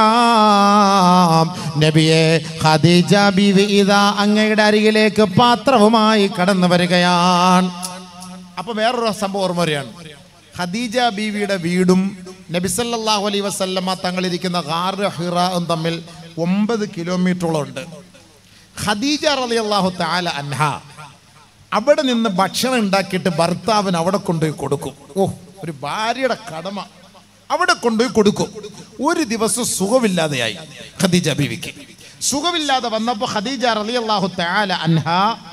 തആം നബിയേ ഖദീജ ബീവി ഇതാ അങ്ങയുടെ അരികിലേക്ക് പാത്രവുമായി കടന്നു വരികയാണ് അപ്പൊ വേറൊരു സംഭവം ഓർമ്മ വരികയാണ് ഖദീജ ബീവിയുടെ വീടും നബിസല്ലാഹു അലൈ വസല്ലമ്മ തങ്ങളിരിക്കുന്ന ഹാറ് ഹിറാവും തമ്മിൽ ഒമ്പത് കിലോമീറ്ററോളം ഉണ്ട് ഖദീജ റലി അള്ളാഹു താല അൻഹ അവിടെ നിന്ന് ഭക്ഷണം ഉണ്ടാക്കിയിട്ട് ഭർത്താവിന് അവിടെ കൊണ്ടുപോയി കൊടുക്കും ഓ ഒരു ഭാര്യയുടെ കടമ അവിടെ കൊണ്ടുപോയി കൊടുക്കും ഒരു ദിവസം സുഖമില്ലാതെയായി ഖദീജ ബീവിക്ക് സുഖമില്ലാതെ വന്നപ്പോൾ ഖദീജ റലി അള്ളാഹു താല അൻഹ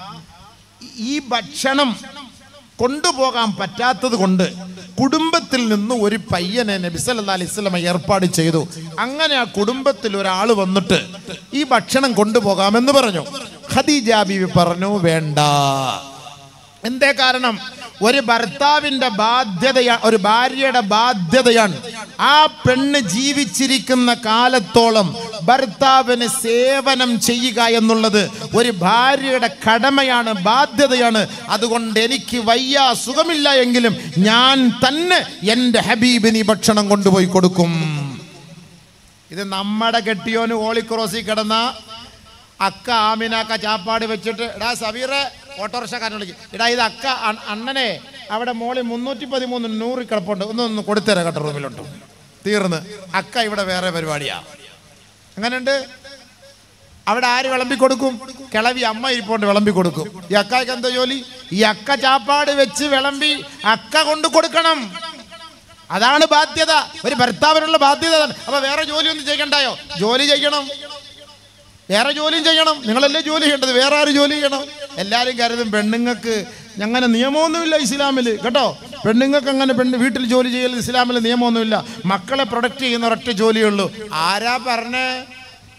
ഈ ഭക്ഷണം കൊണ്ടുപോകാൻ പറ്റാത്തത് കൊണ്ട് കുടുംബത്തിൽ നിന്ന് ഒരു പയ്യനെ നബി സല്ലല്ലാഹു അലൈഹി വസല്ലമ ഏർപ്പാട് ചെയ്തു അങ്ങനെ ആ കുടുംബത്തിൽ ഒരാൾ വന്നിട്ട് ഈ ഭക്ഷണം കൊണ്ടുപോകാമെന്ന് പറഞ്ഞു ഖദീജ ബീവി പറഞ്ഞു വേണ്ട എന്തേ കാരണം ഒരു ഭർത്താവിന്റെ ബാധ്യതയാണ് ഒരു ഭാര്യയുടെ ബാധ്യതയാണ് ആ പെണ്ണ് ജീവിച്ചിരിക്കുന്ന കാലത്തോളം ഭർത്താവിന് സേവനം ചെയ്യുക എന്നുള്ളത് ഒരു ഭാര്യയുടെ കടമയാണ് ബാധ്യതയാണ് അതുകൊണ്ട് എനിക്ക് വയ്യ സുഖമില്ല എങ്കിലും ഞാൻ തന്നെ എൻ്റെ ഹബീബിന് ഈ ഭക്ഷണം കൊണ്ടുപോയി കൊടുക്കും ഇത് നമ്മുടെ കെട്ടിയോന് ഓളിക്രോസി കിടന്ന അക്ക ആമിനാക്ക ചാപ്പാട് വെച്ചിട്ട് എടാ സബീറെ ഓട്ടോറിക്ഷക്കാരൻ വിളിക്കും എടാ ഇത് അക്ക അ- അണ്ണനെ അവിടെ മോളിൽ മുന്നൂറ്റി പതിമൂന്ന് നൂറ് കിടപ്പുണ്ട് ഒന്ന് ഒന്ന് കൊടുത്തരാം കേട്ടോ റൂമിലോട്ട് തീർന്ന് അക്ക ഇവിടെ വേറെ പരിപാടിയാ അങ്ങനെയുണ്ട് അവിടെ ആര് വിളമ്പി കൊടുക്കും കിളവി അമ്മ ഇരിപ്പോണ്ട് വിളമ്പി കൊടുക്കും ഈ അക്കായ്ക്ക് എന്താ ജോലി ഈ അക്ക ചാപ്പാട് വെച്ച് വിളമ്പി അക്ക കൊണ്ട് കൊടുക്കണം അതാണ് ബാധ്യത ഒരു ഭർത്താവിനുള്ള ബാധ്യത അതാണ്. അപ്പൊ വേറെ ജോലി ഒന്നും ചെയ്യണ്ടായോ ജോലി ചെയ്യണം വേറെ ജോലിയും ചെയ്യണം നിങ്ങളല്ലേ ജോലി ചെയ്യേണ്ടത് വേറെ ആര് ജോലി ചെയ്യണം എല്ലാവരും കരുതും പെണ്ണുങ്ങൾക്ക് അങ്ങനെ നിയമമൊന്നുമില്ല ഇസ്ലാമിൽ കേട്ടോ പെണ്ണുങ്ങൾക്ക് അങ്ങനെ പെണ്ണ് വീട്ടിൽ ജോലി ചെയ്യൽ ഇസ്ലാമിൽ നിയമമൊന്നുമില്ല മക്കളെ പ്രൊഡക്റ്റ് ചെയ്യുന്ന ഒരൊറ്റ ജോലിയേ ഉള്ളൂ ആരാ പറഞ്ഞേ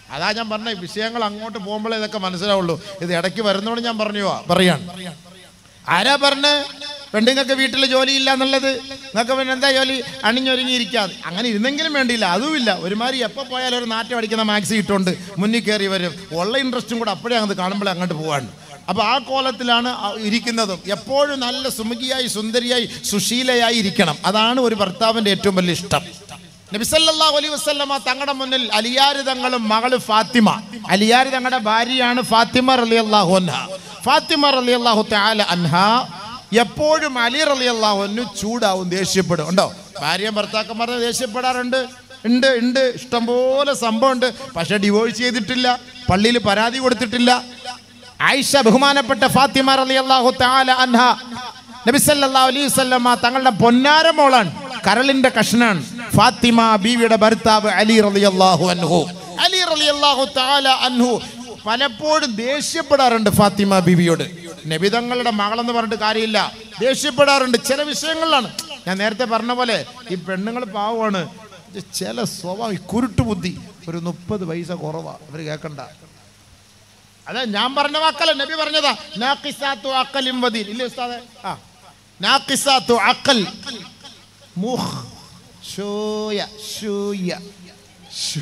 അതാ ഞാൻ പറഞ്ഞ വിഷയങ്ങൾ അങ്ങോട്ട് പോകുമ്പോഴേ ഇതൊക്കെ മനസ്സിലാവുള്ളൂ ഇത് ഇടയ്ക്ക് വരുന്നോണ്ട് ഞാൻ പറഞ്ഞു പോവാ പറയാണ് ആരാ പറഞ്ഞ് പെണ്ണുങ്ങൾക്ക് വീട്ടിൽ ജോലിയില്ല എന്നുള്ളത് നിങ്ങൾക്ക് പിന്നെ എന്താ ജോലി അണിഞ്ഞൊരുങ്ങിയിരിക്കാതെ അങ്ങനെ ഇരുന്നെങ്കിലും വേണ്ടിയില്ല അതുമില്ല ഒരുമാതിരി എപ്പോൾ പോയാലും ഒരു നാറ്റം അടിക്കുന്ന മാക്സി ഇട്ടുകൊണ്ട് മുന്നിൽ കയറി വരും ഉള്ള ഇൻട്രസ്റ്റും കൂടെ അപ്പോഴേ അങ്ങ് കാണുമ്പോഴേ അങ്ങോട്ട് പോവാണ് അപ്പോൾ ആ കോലത്തിലാണ് ആ ഇരിക്കുന്നതും എപ്പോഴും നല്ല സുമുഖിയായി സുന്ദരിയായി സുശീലയായി ഇരിക്കണം അതാണ് ഒരു ഭർത്താവിൻ്റെ ഏറ്റവും വലിയ ഇഷ്ടം നബിസല്ലാഹു അലൈഹി വസ്ലമ തങ്ങളുടെ മുന്നിൽ അലിയാര് തങ്ങളും മകള് ഫാത്തിമ അലിയാര് തങ്ങളുടെ ഭാര്യയാണ് ഫാത്തിമ റലി അള്ളാഹു അൻഹ ഫാത്തിമ റലി അള്ളാഹു താല അൻഹ എപ്പോഴും അലി റലി അള്ളാഹുനു ചൂടാവും ദേഷ്യപ്പെടും ഉണ്ടോ ഭാര്യയും ഭർത്താക്കന്മാരെ ദേഷ്യപ്പെടാറുണ്ട് ഉണ്ട് ഉണ്ട് ഇഷ്ടംപോലെ സംഭവമുണ്ട് പക്ഷെ ഡിവോഴ്സ് ചെയ്തിട്ടില്ല പള്ളിയിൽ പരാതി കൊടുത്തിട്ടില്ല ആയിഷ ബഹുമാനപ്പെട്ട ഫാത്തിമ റലി അള്ളാഹു താല അൻഹ നബി സല്ലല്ലാഹു അലൈഹി വസല്ലമ തങ്ങളുടെ പൊന്നാര മോളാണ് കരളിന്റെ കഷ്ണാണ് ഫാത്തിമ ബീവിയുടെ ഭർത്താവ് അലി റളിയല്ലാഹു അൻഹു അലി റളിയല്ലാഹു തആല അൻഹു പലപ്പോഴും ദേഷ്യപ്പെടാറുണ്ട് ഫാത്തിമ ബീവിയോട് നബി തങ്ങളുടെ മകളെന്ന് പറഞ്ഞിട്ട് കാര്യമില്ല ദേഷ്യപ്പെടാറുണ്ട് ചില വിഷയങ്ങളിലാണ് ഞാൻ നേരത്തെ പറഞ്ഞ പോലെ ഈ പെണ്ണുങ്ങൾ പാവമാണ് ഇത് ചില സ്വഭാവം ഈ കുരുട്ട് ബുദ്ധി ഒരു മുപ്പത് പൈസ കുറവാ അവർ കേൾക്കണ്ട അതെ ഞാൻ പറഞ്ഞ വാക്കല്ല നബി പറഞ്ഞതാ നാഖിസാത്തു അക്കലിം വദീൻ ഇല്ലേ ഉസ്താദെ ആ നാഖിസാത്തു അക്കൽ മുഹ് ഷൂയ ഷൂയ ഷൂ.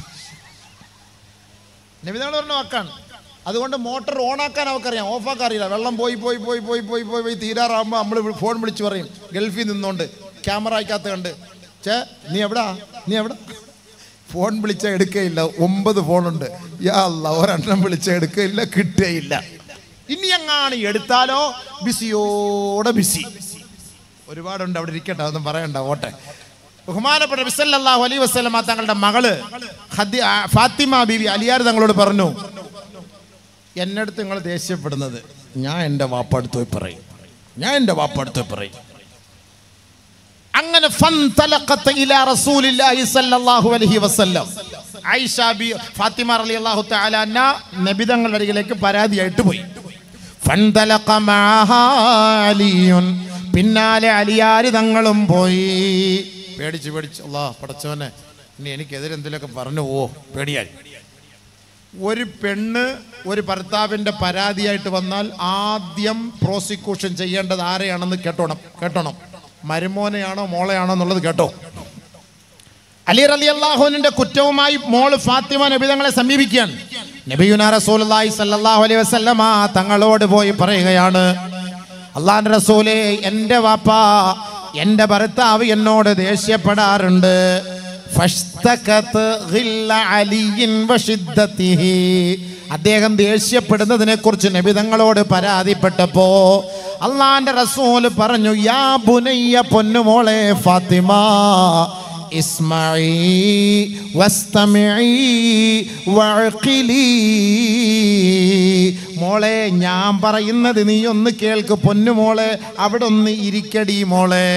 നബി തങ്ങൾ പറഞ്ഞ വാക്കാണ് അതുകൊണ്ട് മോട്ടോർ ഓണാക്കാൻ അവർക്കറിയാം ഓഫാക്കാൻ അറിയില്ല വെള്ളം പോയി പോയി പോയി പോയി പോയി പോയി പോയി തീരാറാകുമ്പോൾ നമ്മൾ ഫോൺ വിളിച്ച് പറയും ഗൾഫിൽ നിന്നുകൊണ്ട് ക്യാമറയ്ക്കകത്ത് കണ്ട് ചേ നീ എവിടാ നീ എവിടെ ഫോൺ വിളിച്ചാൽ എടുക്കുകയില്ല ഒമ്പത് ഫോണുണ്ട് യാ അല്ല ഒരെണ്ണം വിളിച്ചാൽ എടുക്കുകയില്ല കിട്ടുകയില്ല ഇനി എങ്ങാണ് എടുത്താലോ ബിസിയോടെ ബിസി ഒരുപാടുണ്ട് അവിടെ ഇരിക്കട്ടെ അതൊന്നും പറയണ്ട ഓട്ടെ ബഹുമാനപ്പെട്ട ബിസല്ലാഹു അലൈ വസ്ലമ തങ്ങളുടെ മകള് ഹദി ആ, ഫാത്തിമ ബീവി അലിയാർ തങ്ങളോട് പറഞ്ഞു എന്നടുത്ത് നിങ്ങൾ ദേഷ്യപ്പെടുന്നത് ഞാൻ എൻ്റെ വാപ്പടുത്ത് പോയി പറയും ഞാൻ എൻ്റെ വാപ്പടുത്ത് പോയി പറയും അങ്ങനെ ഫന്തലഖത്ത് ഇലാ റസൂലില്ലാഹി സ്വല്ലല്ലാഹു അലൈഹി വസല്ലം ആയിഷ ബി ഫാത്തിമ റളിയല്ലാഹു തആല അന്ന നബിതങ്ങളുടെ അരികിലേക്ക് പരാതിയായിട്ട് പോയി ഫന്തലഖ മഅഹാ അലിയുൻ പിന്നാലെ അലിയാര് തങ്ങളും പോയി പേടിച്ച് പേടിച്ച് അല്ലാ പടച്ചവനെ ഇനി എനിക്കെതിരെ എന്തെങ്കിലുമൊക്കെ പറഞ്ഞു ഓ പേടിയായി ഒരു പെണ്ണ് ഒരു ഭർത്താവിൻ്റെ പരാതിയായിട്ട് വന്നാൽ ആദ്യം പ്രോസിക്യൂഷൻ ചെയ്യേണ്ടത് ആരെയാണെന്ന് കേട്ടോണം കേട്ടോണം മരുമോനെയാണോ മോളെയാണോ എന്നുള്ളത് കേട്ടോ അലി അലി അള്ളാഹുവിന്റെ കുറ്റവുമായി മോള് ഫാത്തിമ നബി തങ്ങളെ സമീപിക്കുകയാണ് നബിയുന റസൂലുള്ളാഹി സല്ലല്ലാഹു അലൈഹി വസല്ലമ തങ്ങളോട് പോയി പറയുകയാണ് അള്ളാഹിന്റെ റസൂലേ എൻ്റെ വാപ്പ എൻ്റെ ഭർത്താവ് എന്നോട് ദേഷ്യപ്പെടാറുണ്ട് ഫഷ്തകത്ത് ഖില്ല അലിയിൻ വശിദ്ദത്തിഹി. അദ്ദേഹം ദേഷ്യപ്പെടുന്നതിനെ കുറിച്ച് നബിതങ്ങളോട് പരാതിപ്പെട്ടപ്പോ അള്ളാന്റെ റസൂല് പറഞ്ഞു യാ ബുനയ്യ പൊന്നുമോളെ ഫാത്തിമ ഇസ്മഈ വസ്തമിഈ വഅഖിലീ മോളെ ഞാൻ പറയുന്നത് നീ ഒന്ന് കേൾക്ക് പൊന്നുമോളെ അവിടെ ഒന്ന് ഇരിക്കടി മോളെ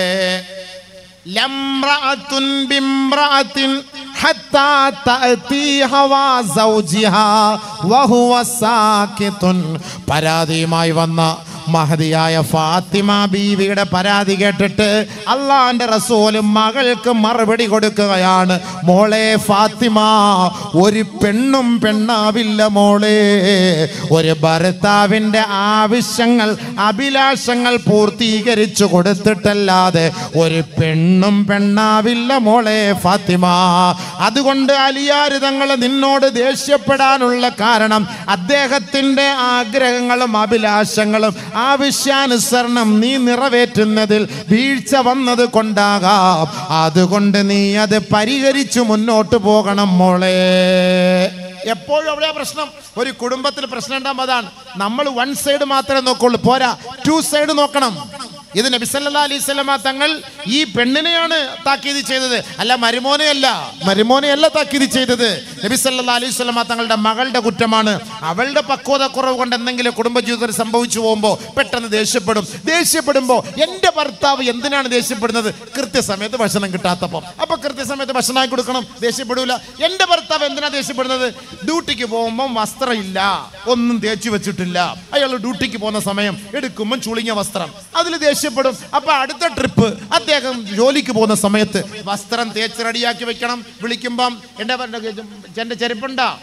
لامرأة بامرأة حتى تأتي هوى زوجها وهو ساكت പരാതിയുമായി വന്ന മഹതിയായ ഫാത്തിമ ബീവിയുടെ പരാതി കേട്ടിട്ട് അള്ളാന്റെ റസൂല് മകൾക്ക് മറുപടി കൊടുക്കുകയാണ് മോളെ ഫാത്തിമ ഒരു പെണ്ണും പെണ്ണാവില്ല മോളെ ഒരു ഭർത്താവിൻ്റെ ആവശ്യങ്ങൾ അഭിലാഷങ്ങൾ പൂർത്തീകരിച്ചു കൊടുത്തിട്ടല്ലാതെ ഒരു പെണ്ണും പെണ്ണാവില്ല മോളെ ഫാത്തിമ അതുകൊണ്ട് അലിയാര് തങ്ങൾ നിന്നോട് ദേഷ്യപ്പെടാനുള്ള കാരണം അദ്ദേഹത്തിൻ്റെ ആഗ്രഹങ്ങളും അഭിലാഷങ്ങളും ആവശ്യാനുസരണം നീ നിറവേറ്റുന്നതിൽ വീഴ്ച വന്നത് കൊണ്ടാകാം അതുകൊണ്ട് നീ അത് പരിഹരിച്ചു മുന്നോട്ട് പോകണം മോളെ എപ്പോഴും അവിടെയാ പ്രശ്നം ഒരു കുടുംബത്തിൽ പ്രശ്നം ഉണ്ടാകുമ്പോൾ അതാണ് നമ്മൾ വൺ സൈഡ് മാത്രമേ നോക്കുള്ളൂ പോരാ ടു സൈഡ് നോക്കണം ഇത് നബി സല്ലല്ലാഹു അലൈഹി വസല്ലമ തങ്ങൾ ഈ പെണ്ണിനെയാണ് താക്കീത് ചെയ്തത് അല്ല മരുമോനെയല്ല മരുമോനെയല്ല താക്കീത് ചെയ്തത് നബി സല്ലല്ലാഹു അലൈഹി വസല്ലമ തങ്ങളുടെ മകളുടെ കുറ്റമാണ് അവളുടെ പക്വത കുറവ് കൊണ്ട് എന്തെങ്കിലും കുടുംബജീവിതത്തിൽ സംഭവിച്ചു പോകുമ്പോൾ പെട്ടെന്ന് ദേഷ്യപ്പെടും ദേഷ്യപ്പെടുമ്പോൾ എൻ്റെ ഭർത്താവ് എന്തിനാണ് ദേഷ്യപ്പെടുന്നത് കൃത്യസമയത്ത് ഭക്ഷണം കിട്ടാത്തപ്പം അപ്പൊ കൃത്യസമയത്ത് ഭക്ഷണമായി കൊടുക്കണം ദേഷ്യപ്പെടൂല എൻ്റെ ഭർത്താവ് എന്തിനാ ദേഷ്യപ്പെടുന്നത് ഡ്യൂട്ടിക്ക് പോകുമ്പോൾ വസ്ത്രമില്ല ഒന്നും തേച്ചു വെച്ചിട്ടില്ല അയാൾ ഡ്യൂട്ടിക്ക് പോകുന്ന സമയം എടുക്കുമ്പോൾ ചുളിഞ്ഞ വസ്ത്രം അതിൽ ദേഷ്യപ്പെടും അപ്പൊ അടുത്ത ട്രിപ്പ് അദ്ദേഹം ജോലിക്ക് പോകുന്ന സമയത്ത് വസ്ത്രം തേച്ച് റെഡിയാക്കി വെക്കണം വിളിക്കുമ്പം എൻ്റെ എൻ്റെ ചെരുപ്പുണ്ടാ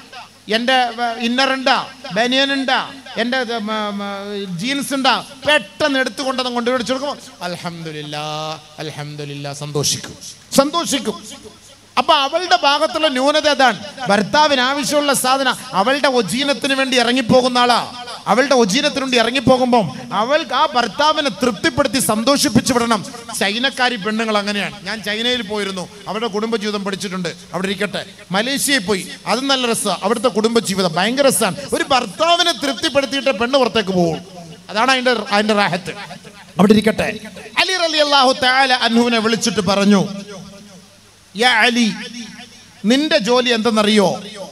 എൻ്റെ ഇന്നർ ഉണ്ടാ ബനിയൻ ഉണ്ടാ എൻ്റെ ജീൻസ് ഉണ്ടാ പെട്ടെന്ന് എടുത്തുകൊണ്ടത് കൊണ്ടുപിടിച്ചു കൊടുക്കുമ്പോൾ അൽഹംദുലില്ലാ അൽഹംദുലില്ലാ സന്തോഷിക്കും സന്തോഷിക്കും അപ്പൊ അവളുടെ ഭാഗത്തുള്ള ന്യൂനത അതാണ് ഭർത്താവിന് ആവശ്യമുള്ള സാധനം അവളുടെ ഒജീനത്തിന് വേണ്ടി ഇറങ്ങിപ്പോകുന്ന ആളാ അവളുടെ ഒജീനത്തിന് വേണ്ടി ഇറങ്ങിപ്പോകുമ്പോൾ അവൾക്ക് ആ ഭർത്താവിനെ തൃപ്തിപ്പെടുത്തി സന്തോഷിപ്പിച്ചു വിടണം ചൈനക്കാരി പെണ്ണുങ്ങൾ അങ്ങനെയാണ് ഞാൻ ചൈനയിൽ പോയിരുന്നു അവരുടെ കുടുംബജീവിതം പഠിച്ചിട്ടുണ്ട് അവിടെ ഇരിക്കട്ടെ മലേഷ്യയിൽ പോയി അത് നല്ല രസമാണ് അവിടുത്തെ കുടുംബജീവിതം ഭയങ്കര രസമാണ് ഒരു ഭർത്താവിനെ തൃപ്തിപ്പെടുത്തിയിട്ട് പെണ്ണ് പുറത്തേക്ക് പോകും അതാണ് അതിന്റെ അതിന്റെ റാഹത്ത് അവിടെ ഇരിക്കട്ടെ അലി അലി അള്ളാഹു താല അൻഹുവിനെ വിളിച്ചിട്ട് പറഞ്ഞു യാ അലി നിന്റെ ജോലി എന്തെന്നറിയോ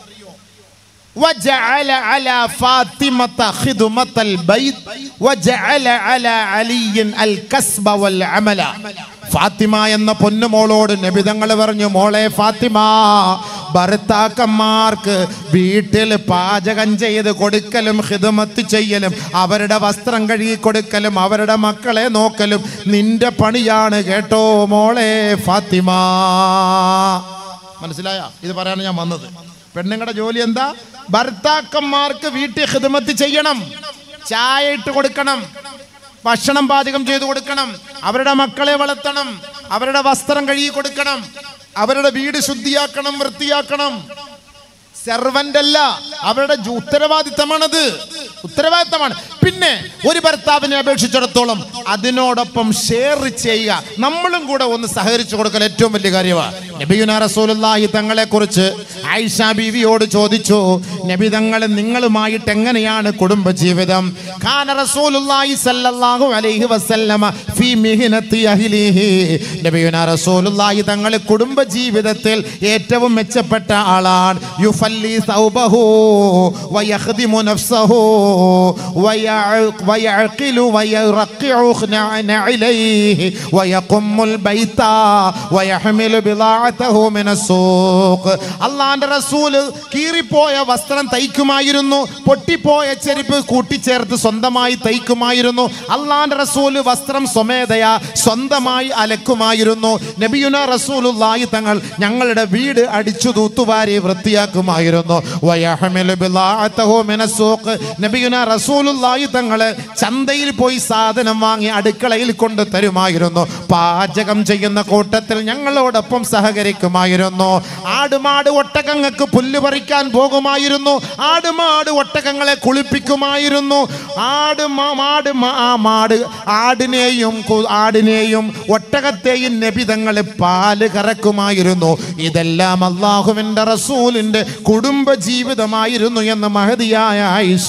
وجعل على فاطمة خدمة البيت وجعل على علي الكسب والعمل ഫാത്തിമ എന്ന പൊന്നുമോളോട് നബിതങ്ങൾ പറഞ്ഞു മോളെ ഫാത്തിമ ഭർത്താക്കന്മാർക്ക് വീട്ടിൽ പാചകം ചെയ്ത് കൊടുക്കലും ഹിദമത്ത് ചെയ്യലും അവരുടെ വസ്ത്രം കഴുകി കൊടുക്കലും അവരുടെ മക്കളെ നോക്കലും നിന്റെ പണിയാണ് കേട്ടോ മോളെ ഫാത്തിമ മനസ്സിലായ ഇത് പറയാനാണ് ഞാൻ വന്നത് പെണ്ണുങ്ങളുടെ ജോലി എന്താ ഭർത്താക്കന്മാർക്ക് വീട്ടിൽ ഹിദമത്ത് ചെയ്യണം ചായ ഇട്ട് കൊടുക്കണം ഭക്ഷണം പാചകം ചെയ്തു കൊടുക്കണം അവരുടെ മക്കളെ വളർത്തണം അവരുടെ വസ്ത്രം കഴുകി കൊടുക്കണം അവരുടെ വീട് ശുദ്ധിയാക്കണം വൃത്തിയാക്കണം സെർവന്റ് അല്ല അവരുടെ ജു- ഉത്തരവാദിത്തമാണത് ഉത്തരവാദിത്തമാണ് പിന്നെ ഒരു ഭർത്താവിനെ അപേക്ഷിച്ചിടത്തോളം അതിനോടൊപ്പം ഷെയർ ചെയ്യുക നമ്മളും കൂടെ ഒന്ന് സഹകരിച്ചു കൊടുക്കൽ ഏറ്റവും വലിയ കാര്യമാണ് നബിയുന റസൂലുള്ളാഹി തങ്ങളെ കുറിച്ച് ആയിഷ ബീവിയോട് ചോദിച്ചു നബി തങ്ങൾ നിങ്ങളുമായിട്ട് എങ്ങനെയാണ് കുടുംബജീവിതം ഖാന റസൂലുള്ളാഹി സല്ലല്ലാഹു അലൈഹി വസല്ലമ ഫീ മിഹ്നത്തി അഹ്ലിഹി നബിയുന റസൂലുള്ളാഹി തങ്ങൾ കുടുംബജീവിതത്തിൽ ഏറ്റവും മെച്ചപ്പെട്ട ആളാണ് യുഫല്ലി സൗബഹു വയഖ്ദിമു നഫ്സഹു ويع- ويعقل ويرقع نعليه ويقم البيت ويحمل بضاعته من السوق അള്ളാന്റെ റസൂല് കീറിപ്പോയ വസ്ത്രം തയ്ക്കുമായിരുന്നു പൊട്ടിപ്പോയ ചെരുപ്പ് കൂട്ടിച്ചേർത്ത് സ്വന്തമായി തയ്ക്കുമായിരുന്നു അള്ളാന്റെ റസൂല് വസ്ത്രം സ്വമേധയാ സ്വന്തമായി അലക്കുമായിരുന്നു നബിയുന റസൂലുള്ളാഹി തങ്ങൾ ഞങ്ങളുടെ വീട് അടിച്ചു തൂത്തുവാരി വൃത്തിയാക്കുമായിരുന്നു വയഹ്മിലു ബിളാഅതഹു മിനസ്സൂഖ് നബിയുന റസൂലുള്ളാഹി തങ്ങള് ചന്തയിൽ പോയി സാധനം വാങ്ങി അടുക്കളയിൽ കൊണ്ട് തരുമായിരുന്നു പാചകം ചെയ്യുന്ന കൂട്ടത്തിൽ ഞങ്ങളോടൊപ്പം സഹകരിക്കുമായിരുന്നു ആടുമാട് ഒട്ടകങ്ങൾക്ക് പുല്ല് പറിക്കാൻ പോകുമായിരുന്നു ആടുമാട് ഒട്ടകങ്ങളെ കുളിപ്പിക്കുമായിരുന്നു ആട് മാ- മാട് മാ- ആ മാട് ആടിനെയും കു- ആടിനെയും ഒട്ടകത്തെയും നബിതങ്ങളെ പാല് കറക്കുമായിരുന്നു ഇതെല്ലാം അള്ളാഹുവിന്റെ റസൂലിന്റെ കുടുംബ ജീവിതമായിരുന്നു എന്ന് മഹതിയായ ആയിഷ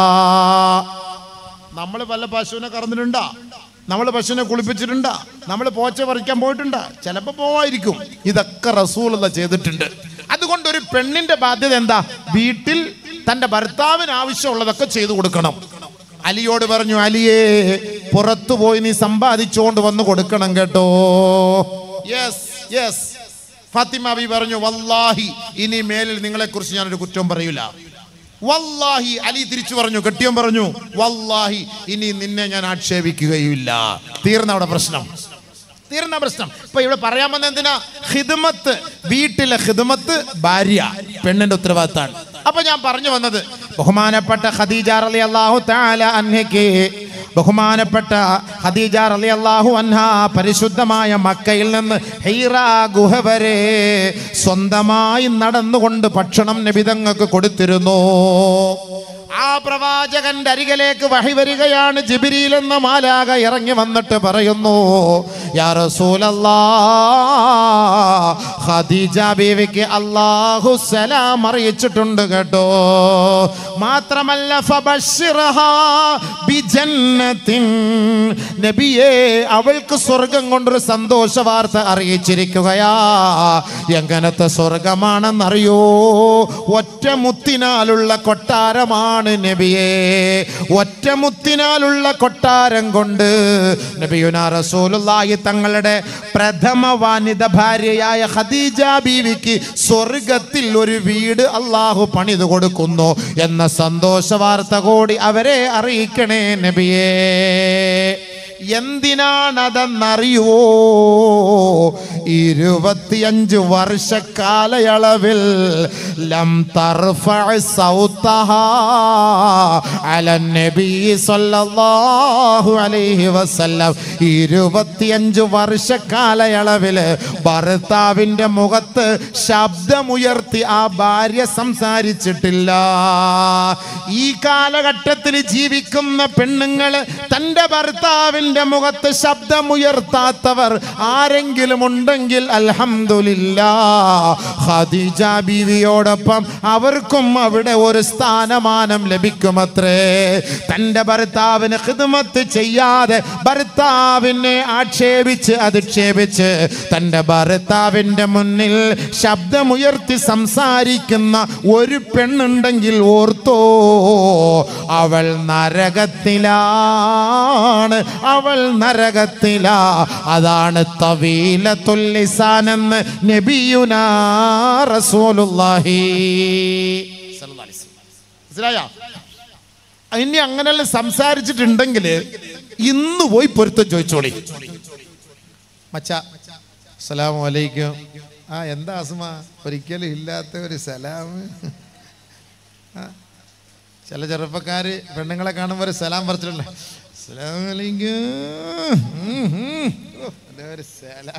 നമ്മൾ വല്ല പശുവിനെ കറന്നിട്ടുണ്ടാ നമ്മൾ പശുവിനെ കുളിപ്പിച്ചിട്ടുണ്ടാ നമ്മൾ പോച്ച പറിക്കാൻ പോയിട്ടുണ്ടാ ചിലപ്പോൾ പോവായിരിക്കും ഇതൊക്കെ റസൂലുള്ള ചെയ്തിട്ടുണ്ട് അതുകൊണ്ട് ഒരു പെണ്ണിന്റെ ബാധ്യത എന്താ വീട്ടിൽ തന്റെ ഭർത്താവിന് ആവശ്യമുള്ളതൊക്കെ ചെയ്തു കൊടുക്കണം അലിയോട് പറഞ്ഞു അലിയേ പുറത്തു പോയി നീ സമ്പാദിച്ചുകൊണ്ട് വന്ന് കൊടുക്കണം കേട്ടോ യെസ് യെസ് ഫാത്തിമ ബി പറഞ്ഞു വല്ലാഹി ഇനി മേലിൽ നിങ്ങളെ കുറിച്ച് ഞാനൊരു കുറ്റം പറയൂല വല്ലാഹി അലി തിരിച്ചു പറഞ്ഞു കെട്ടിയോൻ പറഞ്ഞു വല്ലാഹി ഇനി നിന്നെ ഞാൻ ആക്ഷേപിക്കുകയില്ല തീർന്ന അവിടെ പ്രശ്നം തീർന്ന പ്രശ്നം ഇപ്പൊ ഇവിടെ പറയാൻ വന്ന എന്തിനാ ഹിദ്മത്ത് വീട്ടിലെ ഹിദ്മത്ത് ഭാര്യ പെണ്ണിന്റെ ഉത്തരവാദിത്താണ് അപ്പൊ ഞാൻ പറഞ്ഞു വന്നത് ബഹുമാനപ്പെട്ട ഖദീജ റളി അള്ളാഹു താല അൻഹയ്ക്ക് ബഹുമാനപ്പെട്ട ഖദീജ റളി അള്ളാഹു അൻഹ പരിശുദ്ധമായ മക്കയിൽ നിന്ന് ഹൈറ ഗുഹ വരെ സ്വന്തമായി നടന്നുകൊണ്ട് ഭക്ഷണം നബിതങ്ങൾക്ക് കൊടുത്തിരുന്നു ആ പ്രവാചകന്റെ അരികിലേക്ക് വഹി വരികയാണ് ജിബിരിയിൽ എന്ന മാലാക ഇറങ്ങി വന്നിട്ട് പറയുന്നു യാ റസൂലല്ലാ ഖദീജ ബീവിക്ക് അല്ലാഹു സലാം അറിയിച്ചിട്ടുണ്ട് കേട്ടോ മാത്രമല്ല ഫബശ്ശിർഹാ ബിജന്നത്തിൻ നബിയേ അവൾക്ക് സ്വർഗം കൊണ്ടൊരു സന്തോഷ വാർത്ത അറിയിച്ചിരിക്കുകയാ എങ്ങനത്തെ സ്വർഗമാണെന്നറിയോ ഒറ്റമുത്തിനാലുള്ള കൊട്ടാരമാണ് നബിയെ ഒറ്റമുത്തിനാലുള്ള കൊട്ടാരം കൊണ്ട് നബിയുന റസൂലുള്ളാഹി തങ്ങളുടെ പ്രഥമ വനിത ഭാര്യയായ ഖദീജ ബീവിക്ക് സ്വർഗത്തിൽ ഒരു വീട് അള്ളാഹു പണിത് കൊടുക്കുന്നു എന്ന സന്തോഷ വാർത്ത കൂടി അവരെ അറിയിക്കണേ നബിയേ എന്തിനാണതെന്നറിയുവോ ഇരുപത്തിയഞ്ച് വർഷ കാലയളവിൽ ലം തർഫഅ സൗത്തഹാ അല നബി സല്ലല്ലാഹു അലൈഹി വസല്ലം ഇരുപത്തിയഞ്ച് വർഷ കാലയളവിൽ ഭർത്താവിൻ്റെ മുഖത്ത് ശബ്ദമുയർത്തി ആ ഭാര്യ സംസാരിച്ചിട്ടില്ല ഈ കാലഘട്ടത്തിൽ ജീവിക്കുന്ന പെണ്ണുങ്ങൾ തൻ്റെ ഭർത്താവിൻ്റെ മുഖത്ത് ശബ്ദമുയർത്താത്തവർ ആരെങ്കിലും ഉണ്ടെങ്കിൽ അൽഹംദുലില്ല ഖദീജ ബീവിയോടൊപ്പം അവർക്കും അവിടെ ഒരു സ്ഥാനമാനം ലഭിക്കുമത്രേ തൻ്റെ ഭർത്താവിന് ഖിദ്മത്ത് ചെയ്യാതെ ഭർത്താവിനെ ആക്ഷേപിച്ച് അധിക്ഷേപിച്ച് തൻ്റെ ഭർത്താവിൻ്റെ മുന്നിൽ ശബ്ദമുയർത്തി സംസാരിക്കുന്ന ഒരു പെണ്ണുണ്ടെങ്കിൽ ഓർത്തോ അവൾ നരകത്തിലാണ് അവൾ നരകത്തിലാ അതാണ് തവീലത്തുല്ലിസാനെന്ന് നബിയുനാ റസൂലുള്ളാഹി സല്ലല്ലാഹു അലൈഹി വസല്ലം. മനസ്സിലായോ ഇനി അങ്ങനെല്ലാം സംസാരിച്ചിട്ടുണ്ടെങ്കിൽ ഇന്ന് പോയി പൊരുത്തം ചോദിച്ചോളി മച്ച അസ്സലാമു അലൈക്കും ആ എന്താ അസുമ ഒരിക്കലും ഇല്ലാത്ത ഒരു സലാം ആ, ചില ചെറുപ്പക്കാര് പെണ്ണുങ്ങളെ കാണുമ്പോൾ ഒരു സലാം പറിച്ചിട്ടുണ്ട് അസ്സലാമു അലൈക്കും ഉം, ഉം. ഓ, എന്താ ഒരു സലാം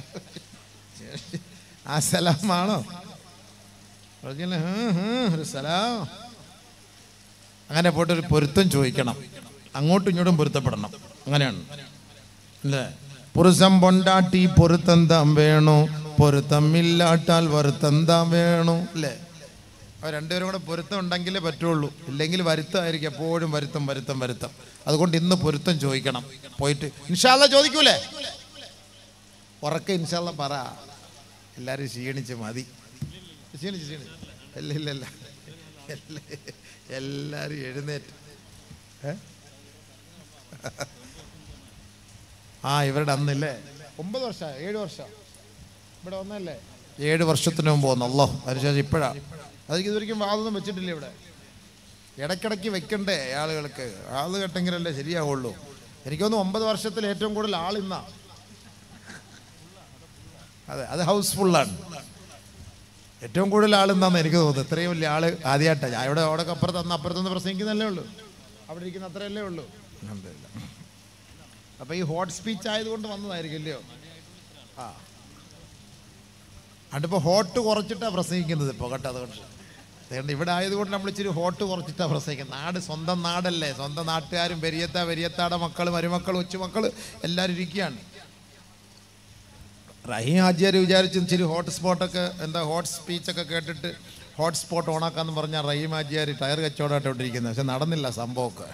ആ സലാമാണോ പറഞ്ഞില്ലേ, ഉം, ഉം, ഒരു സലാം അങ്ങനെ പോയിട്ട് ഒരു പൊരുത്തം ചോദിക്കണം അങ്ങോട്ടും ഇങ്ങോട്ടും പൊരുത്തപ്പെടണം അങ്ങനെയാണ് അല്ലേ പുരുഷം പൊണ്ടാട്ടി പൊരുത്തം താൻ വേണു പൊരുത്തം ഇല്ലാട്ടാൽ വരുത്തം താൻ വേണു അല്ലേ അവർ രണ്ടുപേരും കൂടെ പൊരുത്തം ഉണ്ടെങ്കിലേ പറ്റുള്ളൂ ഇല്ലെങ്കിൽ വരുത്തമായിരിക്കും എപ്പോഴും വരുത്തം വരുത്തം വരുത്തം അതുകൊണ്ട് ഇന്ന് പൊരുത്തം ചോദിക്കണം പോയിട്ട് ഇൻഷാല്ല ചോദിക്കൂലേ ഉറക്കെ ഇൻഷാല്ല പറ എല്ലാവരും ക്ഷീണിച്ച് മതി ക്ഷീണിച്ച് ക്ഷീണിച്ച് ഇല്ല ഇല്ല ഇല്ല എല്ലാ- എല്ലാവരും എഴുന്നേറ്റ് ഏ? ആ ഇവരുടെ അന്നില്ലേ ഒമ്പത് വർഷം ഏഴ് വർഷം ഇവിടെ വന്നല്ലേ ഏഴ് വർഷത്തിന് മുമ്പ് വന്നു അല്ലോ അതിനുശേഷം ഇപ്പോഴാ അതെനിക്ക് ഇതുവരെയും വാതൊന്നും വെച്ചിട്ടില്ല ഇവിടെ ഇടയ്ക്കിടയ്ക്ക് വെക്കണ്ടേ ആളുകൾക്ക് ആള് കെട്ടെങ്കിലല്ലേ ശരിയാവുള്ളൂ എനിക്കൊന്ന് ഒമ്പത് വർഷത്തിൽ ഏറ്റവും കൂടുതൽ ആളിന്നാ അതെ അത് ഹൗസ്ഫുള്ളാണ് ഏറ്റവും കൂടുതൽ ആളെന്താന്ന് എനിക്ക് തോന്നുന്നു ഇത്രയും വലിയ ആള് ആദ്യമായിട്ടാണ് ഞാൻ ഇവിടെ അവിടെ അപ്പുറത്ത് അന്ന് അപ്പുറത്തുനിന്ന് പ്രസംഗിക്കുന്നല്ലേ ഉള്ളൂ അവിടെ ഇരിക്കുന്ന അത്രയല്ലേ ഉള്ളൂ അൽഹംദുലില്ലാ. അപ്പൊ ഈ ഹോട്ട് സ്പീച്ച് ആയതുകൊണ്ട് വന്നതായിരിക്കും ഇല്ലയോ ആ അതിപ്പോൾ ഹോട്ട് കുറച്ചിട്ടാണ് പ്രസംഗിക്കുന്നത് ഇപ്പോൾ കേട്ടോ അതുകൊണ്ട് അതുകൊണ്ട് ഇവിടെ ആയതുകൊണ്ട് നമ്മൾ ഇച്ചിരി ഹോട്ട് കുറച്ചിട്ടാണ് പ്രസംഗിക്കുന്നത് നാട് സ്വന്തം നാടല്ലേ സ്വന്തം നാട്ടുകാരും പെരിയത്ത പെരിയത്താടെ മക്കൾ മരുമക്കൾ കൊച്ചുമക്കൾ എല്ലാവരും ഇരിക്കുകയാണ് റഹീം ഹാജിയാർ വിചാരിച്ചു ഇച്ചിരി ഹോട്ട് സ്പോട്ടൊക്കെ എന്താ ഹോട്ട് സ്പീച്ചൊക്കെ കേട്ടിട്ട് ഹോട്ട് സ്പോട്ട് ഓണാക്കാന്ന് പറഞ്ഞാൽ റഹീം ഹാജിയാർ ടയർ കച്ചവടമായിട്ടോണ്ടിരിക്കുന്നത് പക്ഷെ നടന്നില്ല സംഭവമൊക്കെ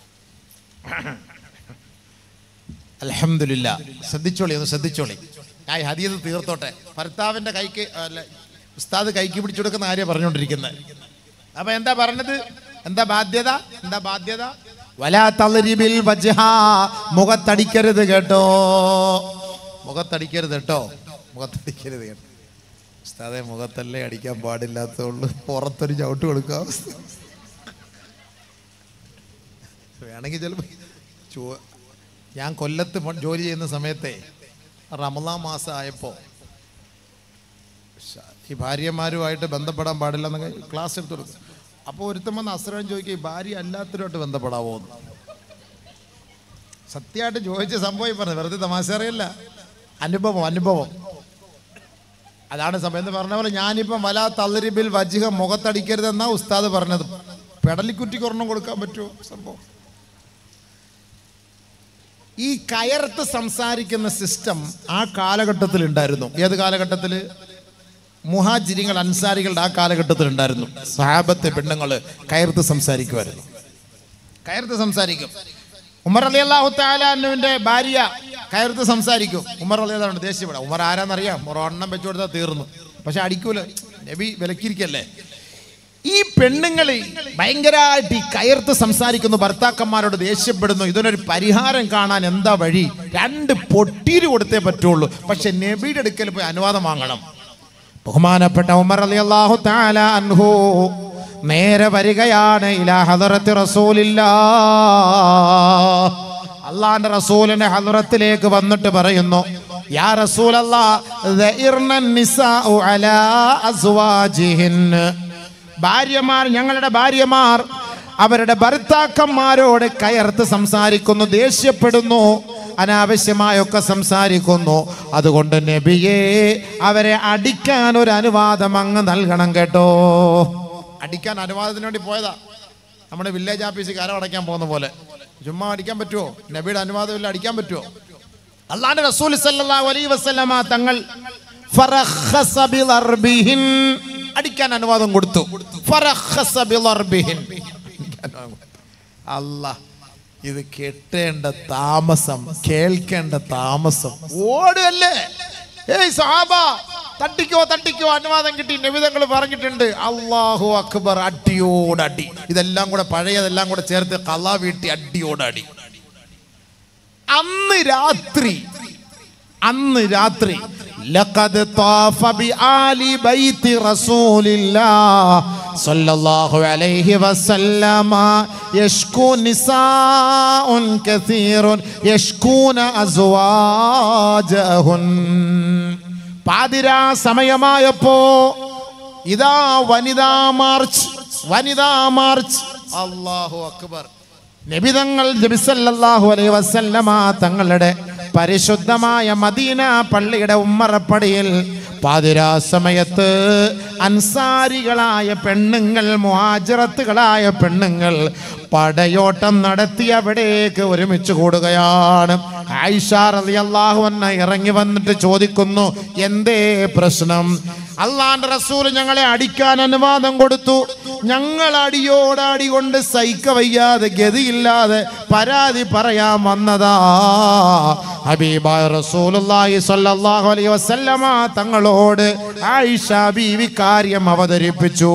അലഹമില്ല ശ്രദ്ധിച്ചോളി ഒന്ന് ശ്രദ്ധിച്ചോളി ആ ഹദീത് തീർത്തോട്ടെ ഭർത്താവിന്റെ കൈക്ക് അല്ല ഉസ്താദ് കൈക്ക് പിടിച്ചു കൊടുക്കുന്ന കാര്യം പറഞ്ഞുകൊണ്ടിരിക്കുന്നത് അപ്പൊ എന്താ പറഞ്ഞത് എന്താ ബാധ്യത എന്താ ബാധ്യത വലാ തളരിബിൽ വജ്ഹ മുഖത്തടിക്കരുത് കേട്ടോ മുഖത്തടിക്കരുത് കേട്ടോ മുഖത്തടിക്കരുത് കേട്ടോ ഉസ്താദെ മുഖത്തല്ലേ അടിക്കാൻ പാടില്ലാത്തതുള്ളൂ പുറത്തൊരു ചവിട്ട് കൊടുക്കാം വേണമെങ്കിൽ ചിലപ്പോൾ ചോ ഞാൻ കൊല്ലത്ത് പോ- ജോലി ചെയ്യുന്ന സമയത്തെ റമദാൻ മാസം ആയപ്പോൾ ഈ ഭാര്യമാരുമായിട്ട് ബന്ധപ്പെടാൻ പാടില്ല എന്നൊക്കെ ക്ലാസ് എടുത്തു കൊടുക്കും അപ്പോൾ ഒരുത്തം വന്ന് അസ്രം ചോദിക്കുക ഈ ഭാര്യ അല്ലാത്തവരുമായിട്ട് ബന്ധപ്പെടാവോ എന്ന് സത്യമായിട്ട് ചോദിച്ച സംഭവം പറഞ്ഞു വെറുതെ തമാശ അറിയില്ല അനുഭവം അനുഭവം അതാണ് സമയം എന്ന് പറഞ്ഞ പോലെ ഞാനിപ്പം വലാ തളരിബിൽ വജിക മുഖത്തടിക്കരുതെന്നാ ഉസ്താദ് പറഞ്ഞത് പെടലിക്കുറ്റിക്ക് ഒരെണ്ണം കൊടുക്കാൻ പറ്റുമോ സംഭവം ഈ കയർത്ത് സംസാരിക്കുന്ന സിസ്റ്റം ആ കാലഘട്ടത്തിൽ ഉണ്ടായിരുന്നു ഏത് കാലഘട്ടത്തിൽ മുഹാജിരിങ്ങൾ അൻസാരികളുടെ ആ കാലഘട്ടത്തിൽ ഉണ്ടായിരുന്നു സഹാബത്തെ പെണ്ണുങ്ങൾ കയർത്ത് സംസാരിക്കുമായിരുന്നു കയർത്ത് സംസാരിക്കും ഉമർ അലി അള്ളാഹു താലാനുവിന്റെ ഭാര്യ കയർത്ത് സംസാരിക്കും ഉമർ അലി അള്ളാഹുണ്ട് ദേഷ്യപ്പെടാം ഉമർ ആരാന്നറിയാം ഒരു എണ്ണം വെച്ചു കൊടുത്താൽ തീർന്നു പക്ഷെ അടിക്കൂല നബി വിലക്കിരിക്കല്ലേ ഈ പെണ്ണുങ്ങൾ ഭയങ്കരമായിട്ട് ഈ കയർത്ത് സംസാരിക്കുന്നു ഭർത്താക്കന്മാരോട് ദേഷ്യപ്പെടുന്നു ഇതിനൊരു പരിഹാരം കാണാൻ എന്താ വഴി രണ്ട് പൊട്ടീര് കൊടുത്തേ പറ്റുള്ളൂ പക്ഷെ നബിയുടെ അടുക്കൽ പോയി അനുവാദം വാങ്ങണം ബഹുമാനപ്പെട്ട ഉമർ അലി അള്ളാഹു താല അൻഹു നേരെ വരികയാണ് ഇലാ ഹദറത്ത് റസൂലില്ലാ അള്ളാന്റെ റസൂലിന്റെ ഹലുറത്തിലേക്ക് വന്നിട്ട് പറയുന്നു യാ റസൂലല്ലാ ദഇർന നിസാഉ അലാ അസ്വാജിഹിന്ന് ഭാര്യമാർ ഞങ്ങളുടെ ഭാര്യമാർ അവരുടെ ഭർത്താക്കന്മാരോട് കയർത്ത് സംസാരിക്കുന്നു ദേഷ്യപ്പെടുന്നു അനാവശ്യമായൊക്കെ സംസാരിക്കുന്നു അതുകൊണ്ട് നബിയെ അവരെ അടിക്കാൻ ഒരു അനുവാദം അങ്ങ് നൽകണം കേട്ടോ അടിക്കാൻ അനുവാദത്തിന് വേണ്ടി പോയതാ നമ്മുടെ വില്ലേജ് ഓഫീസിൽ കരം അടയ്ക്കാൻ പോകുന്ന പോലെ ചുമ്മാ അടിക്കാൻ പറ്റുമോ നബിയുടെ അനുവാദമില്ല അടിക്കാൻ പറ്റുമോ അള്ളാന്റെ റസൂൽ സല്ലല്ലാഹു അലൈഹി വസല്ലമ തങ്ങൾ ഫറഖസ ബിളർബിഹിൻ അടിക്കാൻ അനുവാദം കൊടുത്തു ഫറഖസ ബിളർബിഹിൻ അല്ലാ ഇത് കെട്ടേണ്ട താമസം കേൾക്കേണ്ട താമസം ഓടുകല്ലേ ഏയ് സാബ തട്ടിക്കോ തട്ടിക്കോ അനുവാദം കിട്ടി നിമിതങ്ങൾ പറഞ്ഞിട്ടുണ്ട് അള്ളാഹു അക്ബർ അടിയോട് അടി ഇതെല്ലാം കൂടെ പഴയതെല്ലാം കൂടെ ചേർത്ത് കള്ള വീട്ടി അടിയോട് അടി അന്ന് രാത്രി അന്ന് രാത്രി لقد طاف بآل بيت رسول الله صلى الله عليه وسلم يشكو نساء كثير يشكون أزواجهن പാതിരാ സമയമായപ്പോ ഇതാ വനിതാ മാർച്ച് വനിതാ മാർച്ച് അല്ലാഹു അക്ബർ നബിതങ്ങൾ നബിസല്ലാഹു അലൈഹി വസല്ലമ തങ്ങളുടെ പരിശുദ്ധമായ മദീന പള്ളിയുടെ ഉമ്മറപ്പടിയിൽ പാതിരാ സമയത്ത് അൻസാരികളായ പെണ്ണുങ്ങൾ മുഹാജറത്തുകളായ പെണ്ണുങ്ങൾ പടയോട്ടം നടത്തി അവിടേക്ക് ഒരുമിച്ച് കൂടുകയാണ് ആയിഷ റളിയല്ലാഹു അൻഹ ഇറങ്ങി വന്നിട്ട് ചോദിക്കുന്നു എന്തേ പ്രശ്നം അള്ളാന്റെ റസൂൽ ഞങ്ങളെ അടിക്കാൻ അനുവാദം കൊടുത്തു ഞങ്ങൾ അടിയോടടി കൊണ്ട് സഹിക്ക വയ്യാതെ ഗതിയില്ലാതെ പരാതി പറയാൻ വന്നതാ ഹബീബായ റസൂലുള്ളാഹി സ്വല്ലല്ലാഹു അലൈഹി വസല്ലമ തങ്ങളോട് ആയിഷ ബീവി കാര്യം അവതരിപ്പിച്ചു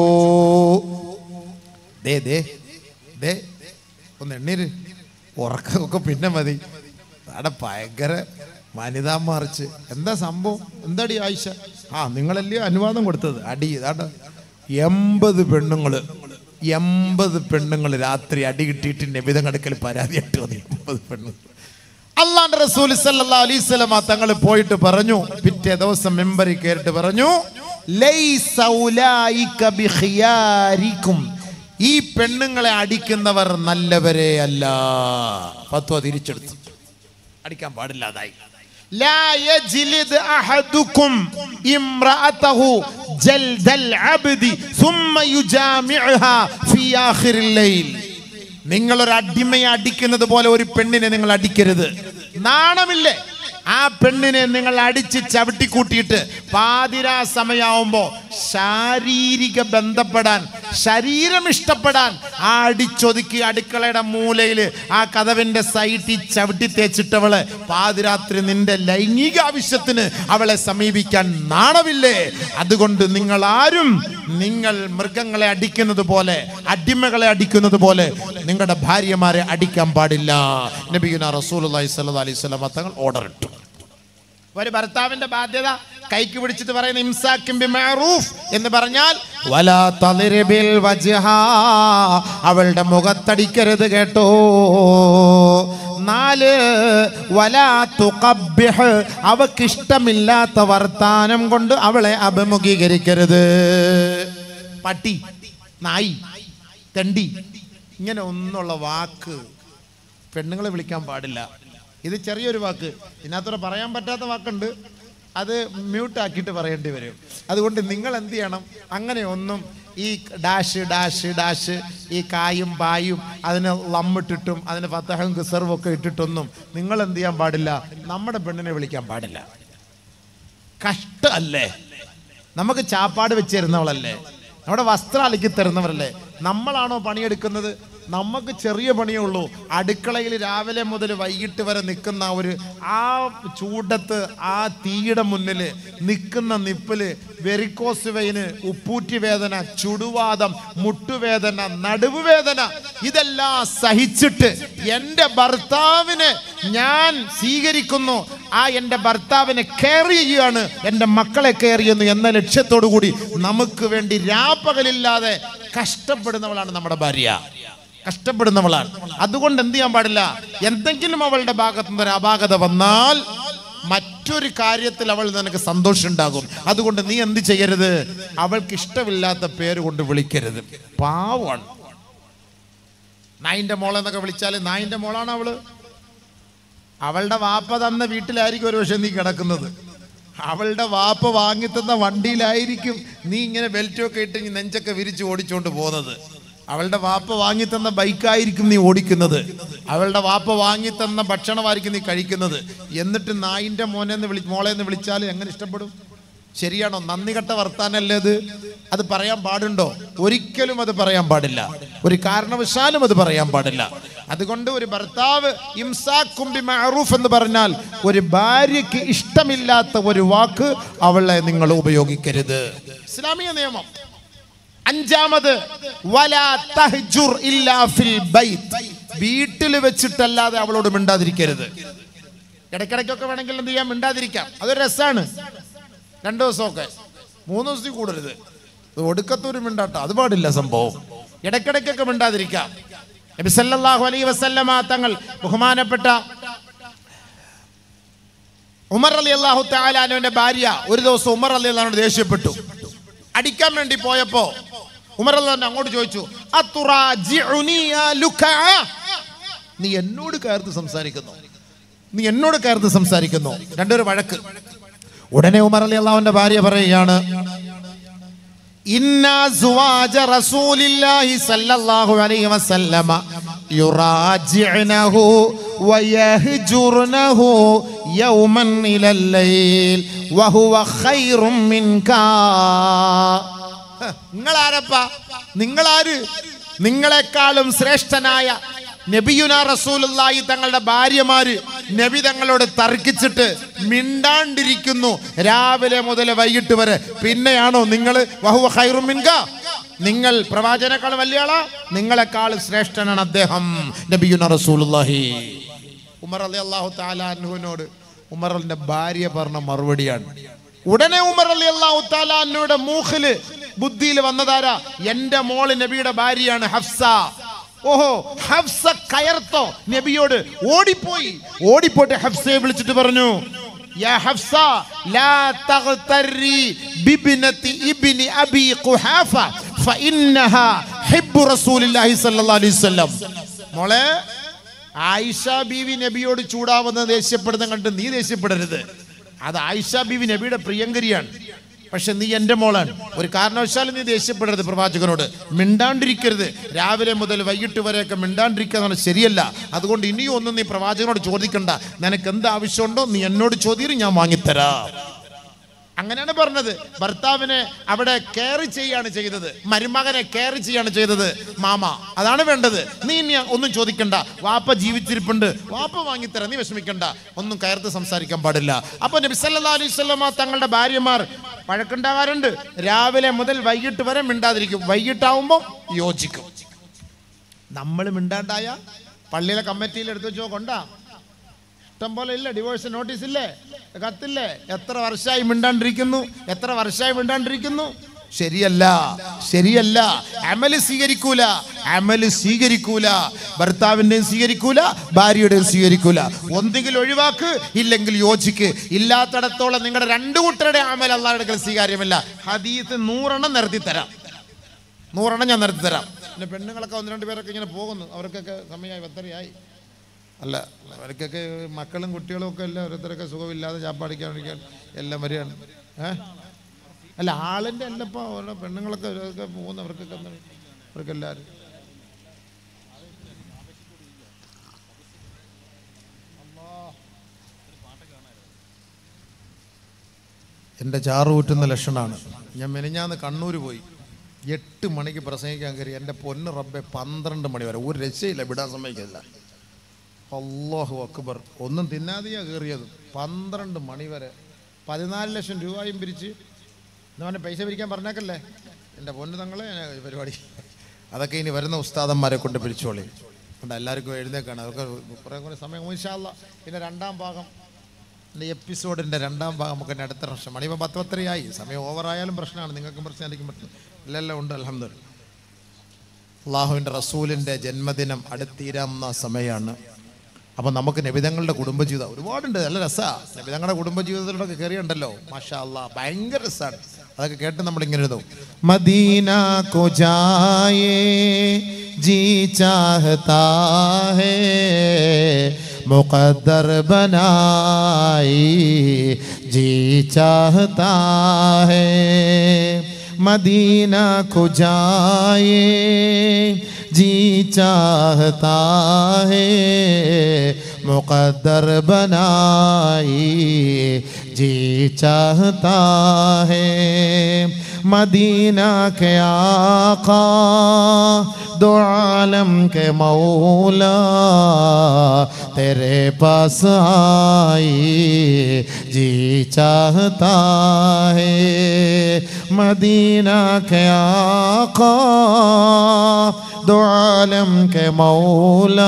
ദേ ദേ ദേ ഒന്ന് എണ്ണീര് ഉറക്കമൊക്കെ പിന്നെ മതി അവിടെ ഭയങ്കര വനിതാ മാർച്ച് എന്താ സംഭവം എന്താടി ആയിഷ ആ നിങ്ങളല്ലേ അനുവാദം കൊടുത്തത് അടി ഇതാണ്ട് എൺപത് പെണ്ണുങ്ങള് എൺപത് പെണ്ണുങ്ങൾ രാത്രി അടി കിട്ടിയിട്ട് നബിതം കടക്കൽ പരാതി ഇട്ട് വന്നു എൺപത് പെണ്ണുങ്ങൾ അള്ളാന്റെ റസൂൽ സല്ലല്ലാഹു അലൈഹി വസല്ലമ തങ്ങൾ പോയിട്ട് പറഞ്ഞു പിറ്റേ ദിവസം മെമ്പറിൽ കയറിട്ട് പറഞ്ഞു ലൈസ ഉലൈക ബിഖിയാരിക്കും ഈ പെണ്ണുങ്ങളെ അടിക്കുന്നവർ നല്ലവരെ അല്ല ഫത്വ തിരിച്ചെടുത്തു അടിക്കാൻ പാടില്ലാതായി لا يجلد أحدكم امرأته جلد العبد ثم يجامعها في آخر الليل നിങ്ങൾ ഒരു അടിമയെ അടിക്കുന്നത് പോലെ ഒരു പെണ്ണിനെ നിങ്ങൾ അടിക്കരുത് നാണമില്ലേ ആ പെണ്ണിനെ നിങ്ങൾ അടിച്ച് ചവിട്ടിക്കൂട്ടിയിട്ട് പാതിരാ സമയമാവുമ്പോ ശാരീരിക ബന്ധപ്പെടാൻ ശരീരം ഇഷ്ടപ്പെടാൻ ആ അടിച്ചൊതുക്കി അടുക്കളയുടെ മൂലയില് ആ കഥവിന്റെ സൈറ്റിൽ ചവിട്ടി തേച്ചിട്ടവള് പാതിരാത്രി നിന്റെ ലൈംഗിക ആവശ്യത്തിന് അവളെ സമീപിക്കാൻ നാണമില്ലേ അതുകൊണ്ട് നിങ്ങൾ ആരും നിങ്ങൾ മൃഗങ്ങളെ അടിക്കുന്നത് പോലെ അടിമകളെ അടിക്കുന്നത് പോലെ നിങ്ങളുടെ ഭാര്യമാരെ അടിക്കാൻ പാടില്ല നബിഗുന റസൂൽ അലൈഹി അലൈഹി സ്വലമ തങ്ങൾ ഓർഡർ ഇട്ടു ഒരു ഭർത്താവിന്റെ ബാധ്യത കൈക്ക് പിടിച്ചിട്ട് പറയുന്ന ഇംസാക്കും ബിമഅറൂഫ് എന്ന് പറഞ്ഞാൽ വലാ തളിരിബിൽ വജ്ഹ അവളുടെ മുഖത്തടിക്കരുത് കേട്ടോ നാല് വലാ തുഖബ്ബിഹ് അവക്കിഷ്ടമില്ലാത്ത വർത്താനം കൊണ്ട് അവളെ അഭിമുഖീകരിക്കരുത് പട്ടി നായി തെണ്ടി ഇങ്ങനെ ഒന്നുള്ള വാക്ക് പെണ്ണുങ്ങളെ വിളിക്കാൻ പാടില്ല ഇത് ചെറിയൊരു വാക്ക് ഇതിനകത്തൂടെ പറയാൻ പറ്റാത്ത വാക്കുണ്ട് അത് മ്യൂട്ടാക്കിയിട്ട് പറയേണ്ടി വരും അതുകൊണ്ട് നിങ്ങൾ എന്ത് ചെയ്യണം അങ്ങനെ ഒന്നും ഈ ഡാഷ് ഡാഷ് ഡാഷ് ഈ കായും പായും അതിന് ലമ്മിട്ടിട്ടും അതിന് ഫത്തഹം കിസർവും ഒക്കെ ഇട്ടിട്ടൊന്നും നിങ്ങൾ എന്ത് ചെയ്യാൻ പാടില്ല നമ്മുടെ പെണ്ണിനെ വിളിക്കാൻ പാടില്ല കഷ്ടല്ലേ നമുക്ക് ചാപ്പാട് വെച്ച് തരുന്നവളല്ലേ നമ്മുടെ വസ്ത്രം അലക്കി തരുന്നവരല്ലേ നമ്മളാണോ പണിയെടുക്കുന്നത് നമുക്ക് ചെറിയ പണിയേ ഉള്ളൂ അടുക്കളയിൽ രാവിലെ മുതൽ വൈകിട്ട് വരെ നിൽക്കുന്ന ഒരു ആ ചൂടത്ത് ആ തീയുടെ മുന്നിൽ നിൽക്കുന്ന നിപ്പില് വെറിക്കോസ് വെയിന് ഉപ്പൂറ്റി വേദന ചുടുവാദം മുട്ടുവേദന നടുവുവേദന ഇതെല്ലാം സഹിച്ചിട്ട് എൻ്റെ ഭർത്താവിന് ഞാൻ സ്വീകരിക്കുന്നു ആ എൻ്റെ ഭർത്താവിനെ കെയർ ചെയ്യുകയാണ് എൻ്റെ മക്കളെ കെയർ ചെയ്യുന്നു എന്ന ലക്ഷ്യത്തോടു കൂടി നമുക്ക് വേണ്ടി രാപ്പകലില്ലാതെ കഷ്ടപ്പെടുന്നവളാണ് നമ്മുടെ ഭാര്യ കഷ്ടപ്പെടുന്നവളാണ് അതുകൊണ്ട് എന്ത് ചെയ്യാൻ പാടില്ല എന്തെങ്കിലും അവളുടെ ഭാഗത്തു നിന്ന് ഒരു അപാകത വന്നാൽ മറ്റൊരു കാര്യത്തിൽ അവൾ നിനക്ക് സന്തോഷം ഉണ്ടാകും അതുകൊണ്ട് നീ എന്ത് ചെയ്യരുത് അവൾക്ക് ഇഷ്ടമില്ലാത്ത പേര് കൊണ്ട് വിളിക്കരുത് പാവാണ് നായിന്റെ മോളെന്നൊക്കെ വിളിച്ചാൽ നായിന്റെ മോളാണ് അവള് അവളുടെ വാപ്പ തന്ന വീട്ടിലായിരിക്കും ഒരു പക്ഷേ നീ കിടക്കുന്നത് അവളുടെ വാപ്പ വാങ്ങിത്തന്ന വണ്ടിയിലായിരിക്കും നീ ഇങ്ങനെ ബെൽറ്റൊക്കെ ഇട്ട് ഇങ്ങനെ നെഞ്ചൊക്കെ വിരിച്ച് ഓടിച്ചുകൊണ്ട് പോകുന്നത് അവളുടെ വാപ്പ വാങ്ങിത്തന്ന ബൈക്കായിരിക്കും നീ ഓടിക്കുന്നത് അവളുടെ വാപ്പ വാങ്ങിത്തന്ന ഭക്ഷണമായിരിക്കും നീ കഴിക്കുന്നത് എന്നിട്ട് നായിന്റെ മോനെ എന്ന് വിളി മോളെ എന്ന് വിളിച്ചാൽ എങ്ങനെ ഇഷ്ടപ്പെടും ശരിയാണോ നന്ദി കെട്ട വർത്താനല്ലേ അത് അത് പറയാൻ പാടുണ്ടോ ഒരിക്കലും അത് പറയാൻ പാടില്ല ഒരു കാരണവശാലും അത് പറയാൻ പാടില്ല അതുകൊണ്ട് ഒരു ഭർത്താവ് ഇംസാക്കും ബി മഅറൂഫ് എന്ന് പറഞ്ഞാൽ ഒരു ഭാര്യയ്ക്ക് ഇഷ്ടമില്ലാത്ത ഒരു വാക്ക് അവളെ നിങ്ങൾ ഉപയോഗിക്കരുത് ഇസ്ലാമിക നിയമം അഞ്ചാമത് വലാ തഹ്ജുർ ഇല്ലാ ഫിൽ ബൈത്ത് വീട്ടിൽ വെച്ചിട്ടല്ലാതെ അവളോട് മിണ്ടാതിരിക്കരുത് ഇടയ്ക്കിടയ്ക്കൊക്കെ വേണമെങ്കിൽ എന്ത് ചെയ്യാം മിണ്ടാതിരിക്കാം അതൊരു രസമാണ് രണ്ടു ദിവസമൊക്കെ മൂന്ന് ദിവസത്തിൽ കൂടരുത് ഇത് ഒടുക്കത്തൊരു മിണ്ടാട്ടോ അത് പാടില്ല സംഭവം ഇടയ്ക്കിടയ്ക്കൊക്കെ മിണ്ടാതിരിക്കാം നബി സല്ലല്ലാഹു അലൈഹി വസല്ലമ തങ്ങൾ ബഹുമാനപ്പെട്ട ഉമർ അലി അള്ളാഹു താലാനുവിന്റെ ഭാര്യ ഒരു ദിവസം ഉമർ അലി അള്ളഹാനോട് ദേഷ്യപ്പെട്ടു അടിക്കാൻ വേണ്ടി പോയപ്പോ ഉമർ അള്ളഹാൻ അങ്ങോട്ട് ചോദിച്ചു "അത്തുറാജിഉനി യാ ലുക്അ?" നീ എന്നോട് കയർത്ത് സംസാരിക്കുന്നു നീ എന്നോട് കയർത്ത് സംസാരിക്കുന്നു രണ്ടൊരു വഴക്ക് ഉടനെ ഉമർ അലി അള്ളാഹുവിന്റെ ഭാര്യ പറയുകയാണ് ഇന്ന സുവാജ റസൂലില്ലാഹി സല്ലല്ലാഹു അലൈഹി വസല്ലമ യുറാജിഅനഹു വയഹ്ജുർനഹു യൗമൻ ഇലൽ ലൈൽ വഹുവ ഖൈറും മിൻകാ നിങ്ങളാരപ്പാ നിങ്ങളാര് നിങ്ങളെക്കാളും ശ്രേഷ്ഠനായ നബിയുന റസൂലുള്ളാഹി തങ്ങളുടെ ഭാര്യമാര് നബി തങ്ങളോട് തർക്കിച്ചിട്ട് മിണ്ടാണ്ടിരിക്കുന്നു രാവിലെ മുതൽ വൈകിട്ട് വരെ പിന്നെയാണോ നിങ്ങൾ വഹുവ ഖൈറും മിൻക നിങ്ങൾ പ്രവാചനേക്കാൾ വലിയ ആളാ നിങ്ങളെക്കാൾ ശ്രേഷ്ഠനാണ് അദ്ദേഹം നബിയുന റസൂലുള്ളാഹി ഉമർ അലി അള്ളാഹു താലാൻഹുവിനോട് ഉമറിന്റെ ഭാര്യ പറഞ്ഞ മറുപടിയാണ് ഉടനെ ഉമർ അലി അള്ളാഹു താലാൻഹുയുടെ മൂഖില് ബുദ്ധിയിൽ വന്നതാരാ എന്റെ മോള് നബിയുടെ ഭാര്യയാണ് ഹഫ്സ ഓഹോ ഹഫ്സ കയർത്തോ നബിയോട് ഓടിപ്പോയി ഓടിപ്പോയിട്ട് ഹഫ്സയെ വിളിച്ചിട്ട് പറഞ്ഞു യാ ഹഫ്സ ലാ തഗ്തരി ബിബ്നതി ഇബ്നി അബി ഖുഹാഫ ഫഇന്നഹാ ഹിബ്ബു റസൂലില്ലാഹി സ്വല്ലല്ലാഹു അലൈഹി വസല്ലം മോളെ ആയിഷ ബീവി നബിയോട് ചൂടാവുന്ന ദേഷ്യപ്പെടുന്ന കണ്ട് നീ ദേഷ്യപ്പെടരുത് അത് ആയിഷ ബീവി നബിയുടെ പ്രിയങ്കരിയാണ് പക്ഷെ നീ എൻ്റെ മോളാണ് ഒരു കാരണവശാലും നീ ദേഷ്യപ്പെടരുത് പ്രവാചകനോട് മിണ്ടാണ്ടിരിക്കരുത് രാവിലെ മുതൽ വൈകിട്ട് വരെയൊക്കെ മിണ്ടാണ്ടിരിക്കുക എന്നുള്ളത് ശരിയല്ല അതുകൊണ്ട് ഇനിയും ഒന്നും നീ പ്രവാചകനോട് ചോദിക്കണ്ട നിനക്ക് എന്ത് ആവശ്യമുണ്ടോ നീ എന്നോട് ചോദ്യം ഞാൻ വാങ്ങിത്തരാം അങ്ങനെയാണ് പറഞ്ഞത് ഭർത്താവിനെ അവിടെ കെയർ ചെയ്യാണ് ചെയ്തത് മരുമകനെ കെയർ ചെയ്യാണ് ചെയ്തത് മാമ അതാണ് വേണ്ടത് നീ ഇനി ഒന്നും ചോദിക്കണ്ട വാപ്പ ജീവിച്ചിരിപ്പുണ്ട് വാപ്പ വാങ്ങിത്തരാം നീ വിഷമിക്കണ്ട ഒന്നും കയർത്ത് സംസാരിക്കാൻ പാടില്ല അപ്പൊ നബി സല്ലല്ലാഹു അലൈഹി വസല്ലമ തങ്ങളുടെ ഭാര്യമാർ വഴക്കുണ്ടാകാറുണ്ട് രാവിലെ മുതൽ വൈകിട്ട് വരെ മിണ്ടാതിരിക്കും വൈകിട്ടാവുമ്പോൾ യോജിക്കും നമ്മൾ മിണ്ടാണ്ടായ പള്ളിയിലെ കമ്മിറ്റിയിൽ എടുത്തു വെച്ചോ കൊണ്ടാ ഇഷ്ടം പോലെ ഇല്ല ഡിവോഴ്സ് നോട്ടീസ് ഇല്ലേ കത്തില്ലേ എത്ര വർഷമായി മിണ്ടാണ്ടിരിക്കുന്നു എത്ര വർഷമായി മിണ്ടാണ്ടിരിക്കുന്നു ശരിയല്ല ശരിയല്ല അമല് സ്വീകരിക്കൂല അമല് സ്വീകരിക്കൂല ഭർത്താവിന്റെയും സ്വീകരിക്കൂല ഭാര്യയുടെയും സ്വീകരിക്കൂല ഒന്നുകിൽ ഒഴിവാക്ക് ഇല്ലെങ്കിൽ യോജിക്ക് ഇല്ലാത്തടത്തോളം നിങ്ങളുടെ രണ്ടു കൂട്ടരുടെ അമൽ അള്ളാഹുടെ സ്വീകാര്യമല്ല ഹദീസ് നൂറെണ്ണം നിരത്തി തരാം നൂറെണ്ണം ഞാൻ നിരത്തി തരാം പിന്നെ പെണ്ണുങ്ങളൊക്കെ ഒന്ന് രണ്ട് പേരൊക്കെ ഇങ്ങനെ പോകുന്നു അവർക്കൊക്കെ സമയമായി പത്തരയായി അല്ല അവർക്കൊക്കെ മക്കളും കുട്ടികളും ഒക്കെ എല്ലാം ഓരോരുത്തരൊക്കെ സുഖമില്ലാതെ ചാപ്പാടിക്കാൻ വേണ്ടിക്കാൻ എല്ലാം വരികയാണ് ഏ അല്ല ആളിൻ്റെ അല്ല ഇപ്പോൾ ഓരോ പെണ്ണുങ്ങളൊക്കെ ഒക്കെ പോകുന്നവർക്കൊക്കെ ഒന്ന് അവർക്കെല്ലാവരും എൻ്റെ ചാറ് ഊറ്റുന്ന ലക്ഷണമാണ് ഞാൻ മെനിഞ്ഞാന്ന് കണ്ണൂർ പോയി എട്ട് മണിക്ക് പ്രസംഗിക്കാൻ കയറി എൻ്റെ പൊന്ന് റബ്ബെ പന്ത്രണ്ട് മണി വരെ ഒരു രക്ഷയില്ല വിടാൻ സമ്മതിക്കില്ല അള്ളാഹു അക്ബർ ഒന്നും തിന്നാതെയാ കയറിയത് പന്ത്രണ്ട് മണി വരെ പതിനാല് ലക്ഷം രൂപയും പിരിച്ച് എന്നാ പൈസ പിരിക്കാൻ പറഞ്ഞേക്കല്ലേ എൻ്റെ പൊന്ന് തങ്ങളെ ഞാൻ ഈ പരിപാടി അതൊക്കെ ഇനി വരുന്ന ഉസ്താദന്മാരെ കൊണ്ട് പിരിച്ചോളി അതുകൊണ്ട് എല്ലാവർക്കും എഴുന്നേക്കാണ് അതൊക്കെ കുറേ കൂടി സമയം ഇൻഷാല്ല പിന്നെ രണ്ടാം ഭാഗം എൻ്റെ എപ്പിസോഡിൻ്റെ രണ്ടാം ഭാഗം നമുക്ക് ഇനി അടുത്ത പ്രശ്നം മണിപ്പം പത്ത് പത്തരയായി സമയം ഓവറായാലും പ്രശ്നമാണ് നിങ്ങൾക്കും പ്രശ്നം എനിക്കും പ്രശ്നം എല്ലാം ഉണ്ട് അലഹമ്മദ് അള്ളാഹുവിൻ്റെ റസൂലിൻ്റെ ജന്മദിനം അടുത്തീരാവുന്ന സമയമാണ് അപ്പോൾ നമുക്ക് നബിതങ്ങളുടെ കുടുംബജീവിതം ഒരുപാടുണ്ട് നല്ല രസമാണ് നബിതങ്ങളുടെ കുടുംബജീവിതത്തിലൂടെ കയറിയുണ്ടല്ലോ മാഷാ അല്ലാ ഭയങ്കര രസമാണ് അതൊക്കെ കേട്ട് നമ്മൾ ഇങ്ങനെ എഴുതും മദീന കോ ജായേ ജി ചാഹതാ ഹേ മുഖദ്ദർ ബനായി ജി ചാഹതാ ഹേ मदीना को जाए जी चाहता है मुकद्दर बनाई जी चाहता है मदीना के आका दो आलम के मौला तेरे पास आई जी चाहता है मदीना के आका दो आलम के मौला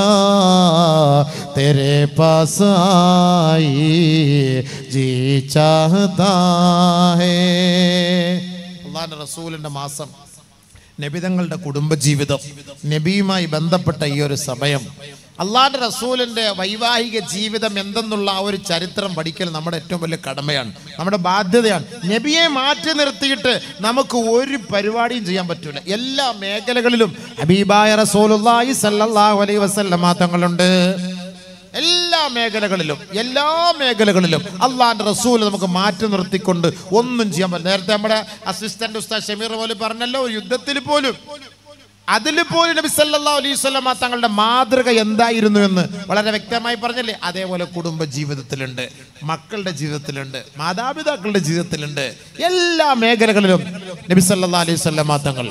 तेरे पास आई जी चाहता है അള്ളാഹിൻ്റെ റസൂലിൻ്റെ മാസം നബിതങ്ങളുടെ കുടുംബജീവിതം നബിയുമായി ബന്ധപ്പെട്ട ഈ ഒരു സമയം അള്ളാഹിൻ്റെ റസൂലിൻ്റെ വൈവാഹിക ജീവിതം എന്തെന്നുള്ള ആ ഒരു ചരിത്രം പഠിക്കൽ നമ്മുടെ ഏറ്റവും വലിയ കടമയാണ് നമ്മുടെ ബാധ്യതയാണ് നബിയെ മാറ്റി നിർത്തിയിട്ട് നമുക്ക് ഒരു പരിപാടിയും ചെയ്യാൻ പറ്റൂല എല്ലാ മേഖലകളിലും ഹബീബായ റസൂലുള്ളാഹി സല്ലല്ലാഹു അലൈഹി വസല്ലമ തങ്ങളുണ്ട് എല്ലാ മേഖലകളിലും എല്ലാ മേഖലകളിലും അള്ളാഹിന്റെ റസൂൽ നമുക്ക് മാറ്റി നിർത്തിക്കൊണ്ട് ഒന്നും ചെയ്യാൻ പറ്റില്ല നേരത്തെ നമ്മുടെ അസിസ്റ്റന്റ് ഉസ്താദ് ഷമീർ പോലും പറഞ്ഞല്ലോ ഒരു യുദ്ധത്തിൽ പോലും അതിൽ പോലും നബി സല്ലല്ലാഹു അലൈഹി വസല്ലമ തങ്ങളുടെ മാതൃക എന്തായിരുന്നു എന്ന് വളരെ വ്യക്തമായി പറഞ്ഞല്ലേ അതേപോലെ കുടുംബ ജീവിതത്തിലുണ്ട് മക്കളുടെ ജീവിതത്തിലുണ്ട് മാതാപിതാക്കളുടെ ജീവിതത്തിലുണ്ട് എല്ലാ മേഖലകളിലും നബി സല്ലല്ലാഹു അലൈഹി വസല്ലമ തങ്ങൾ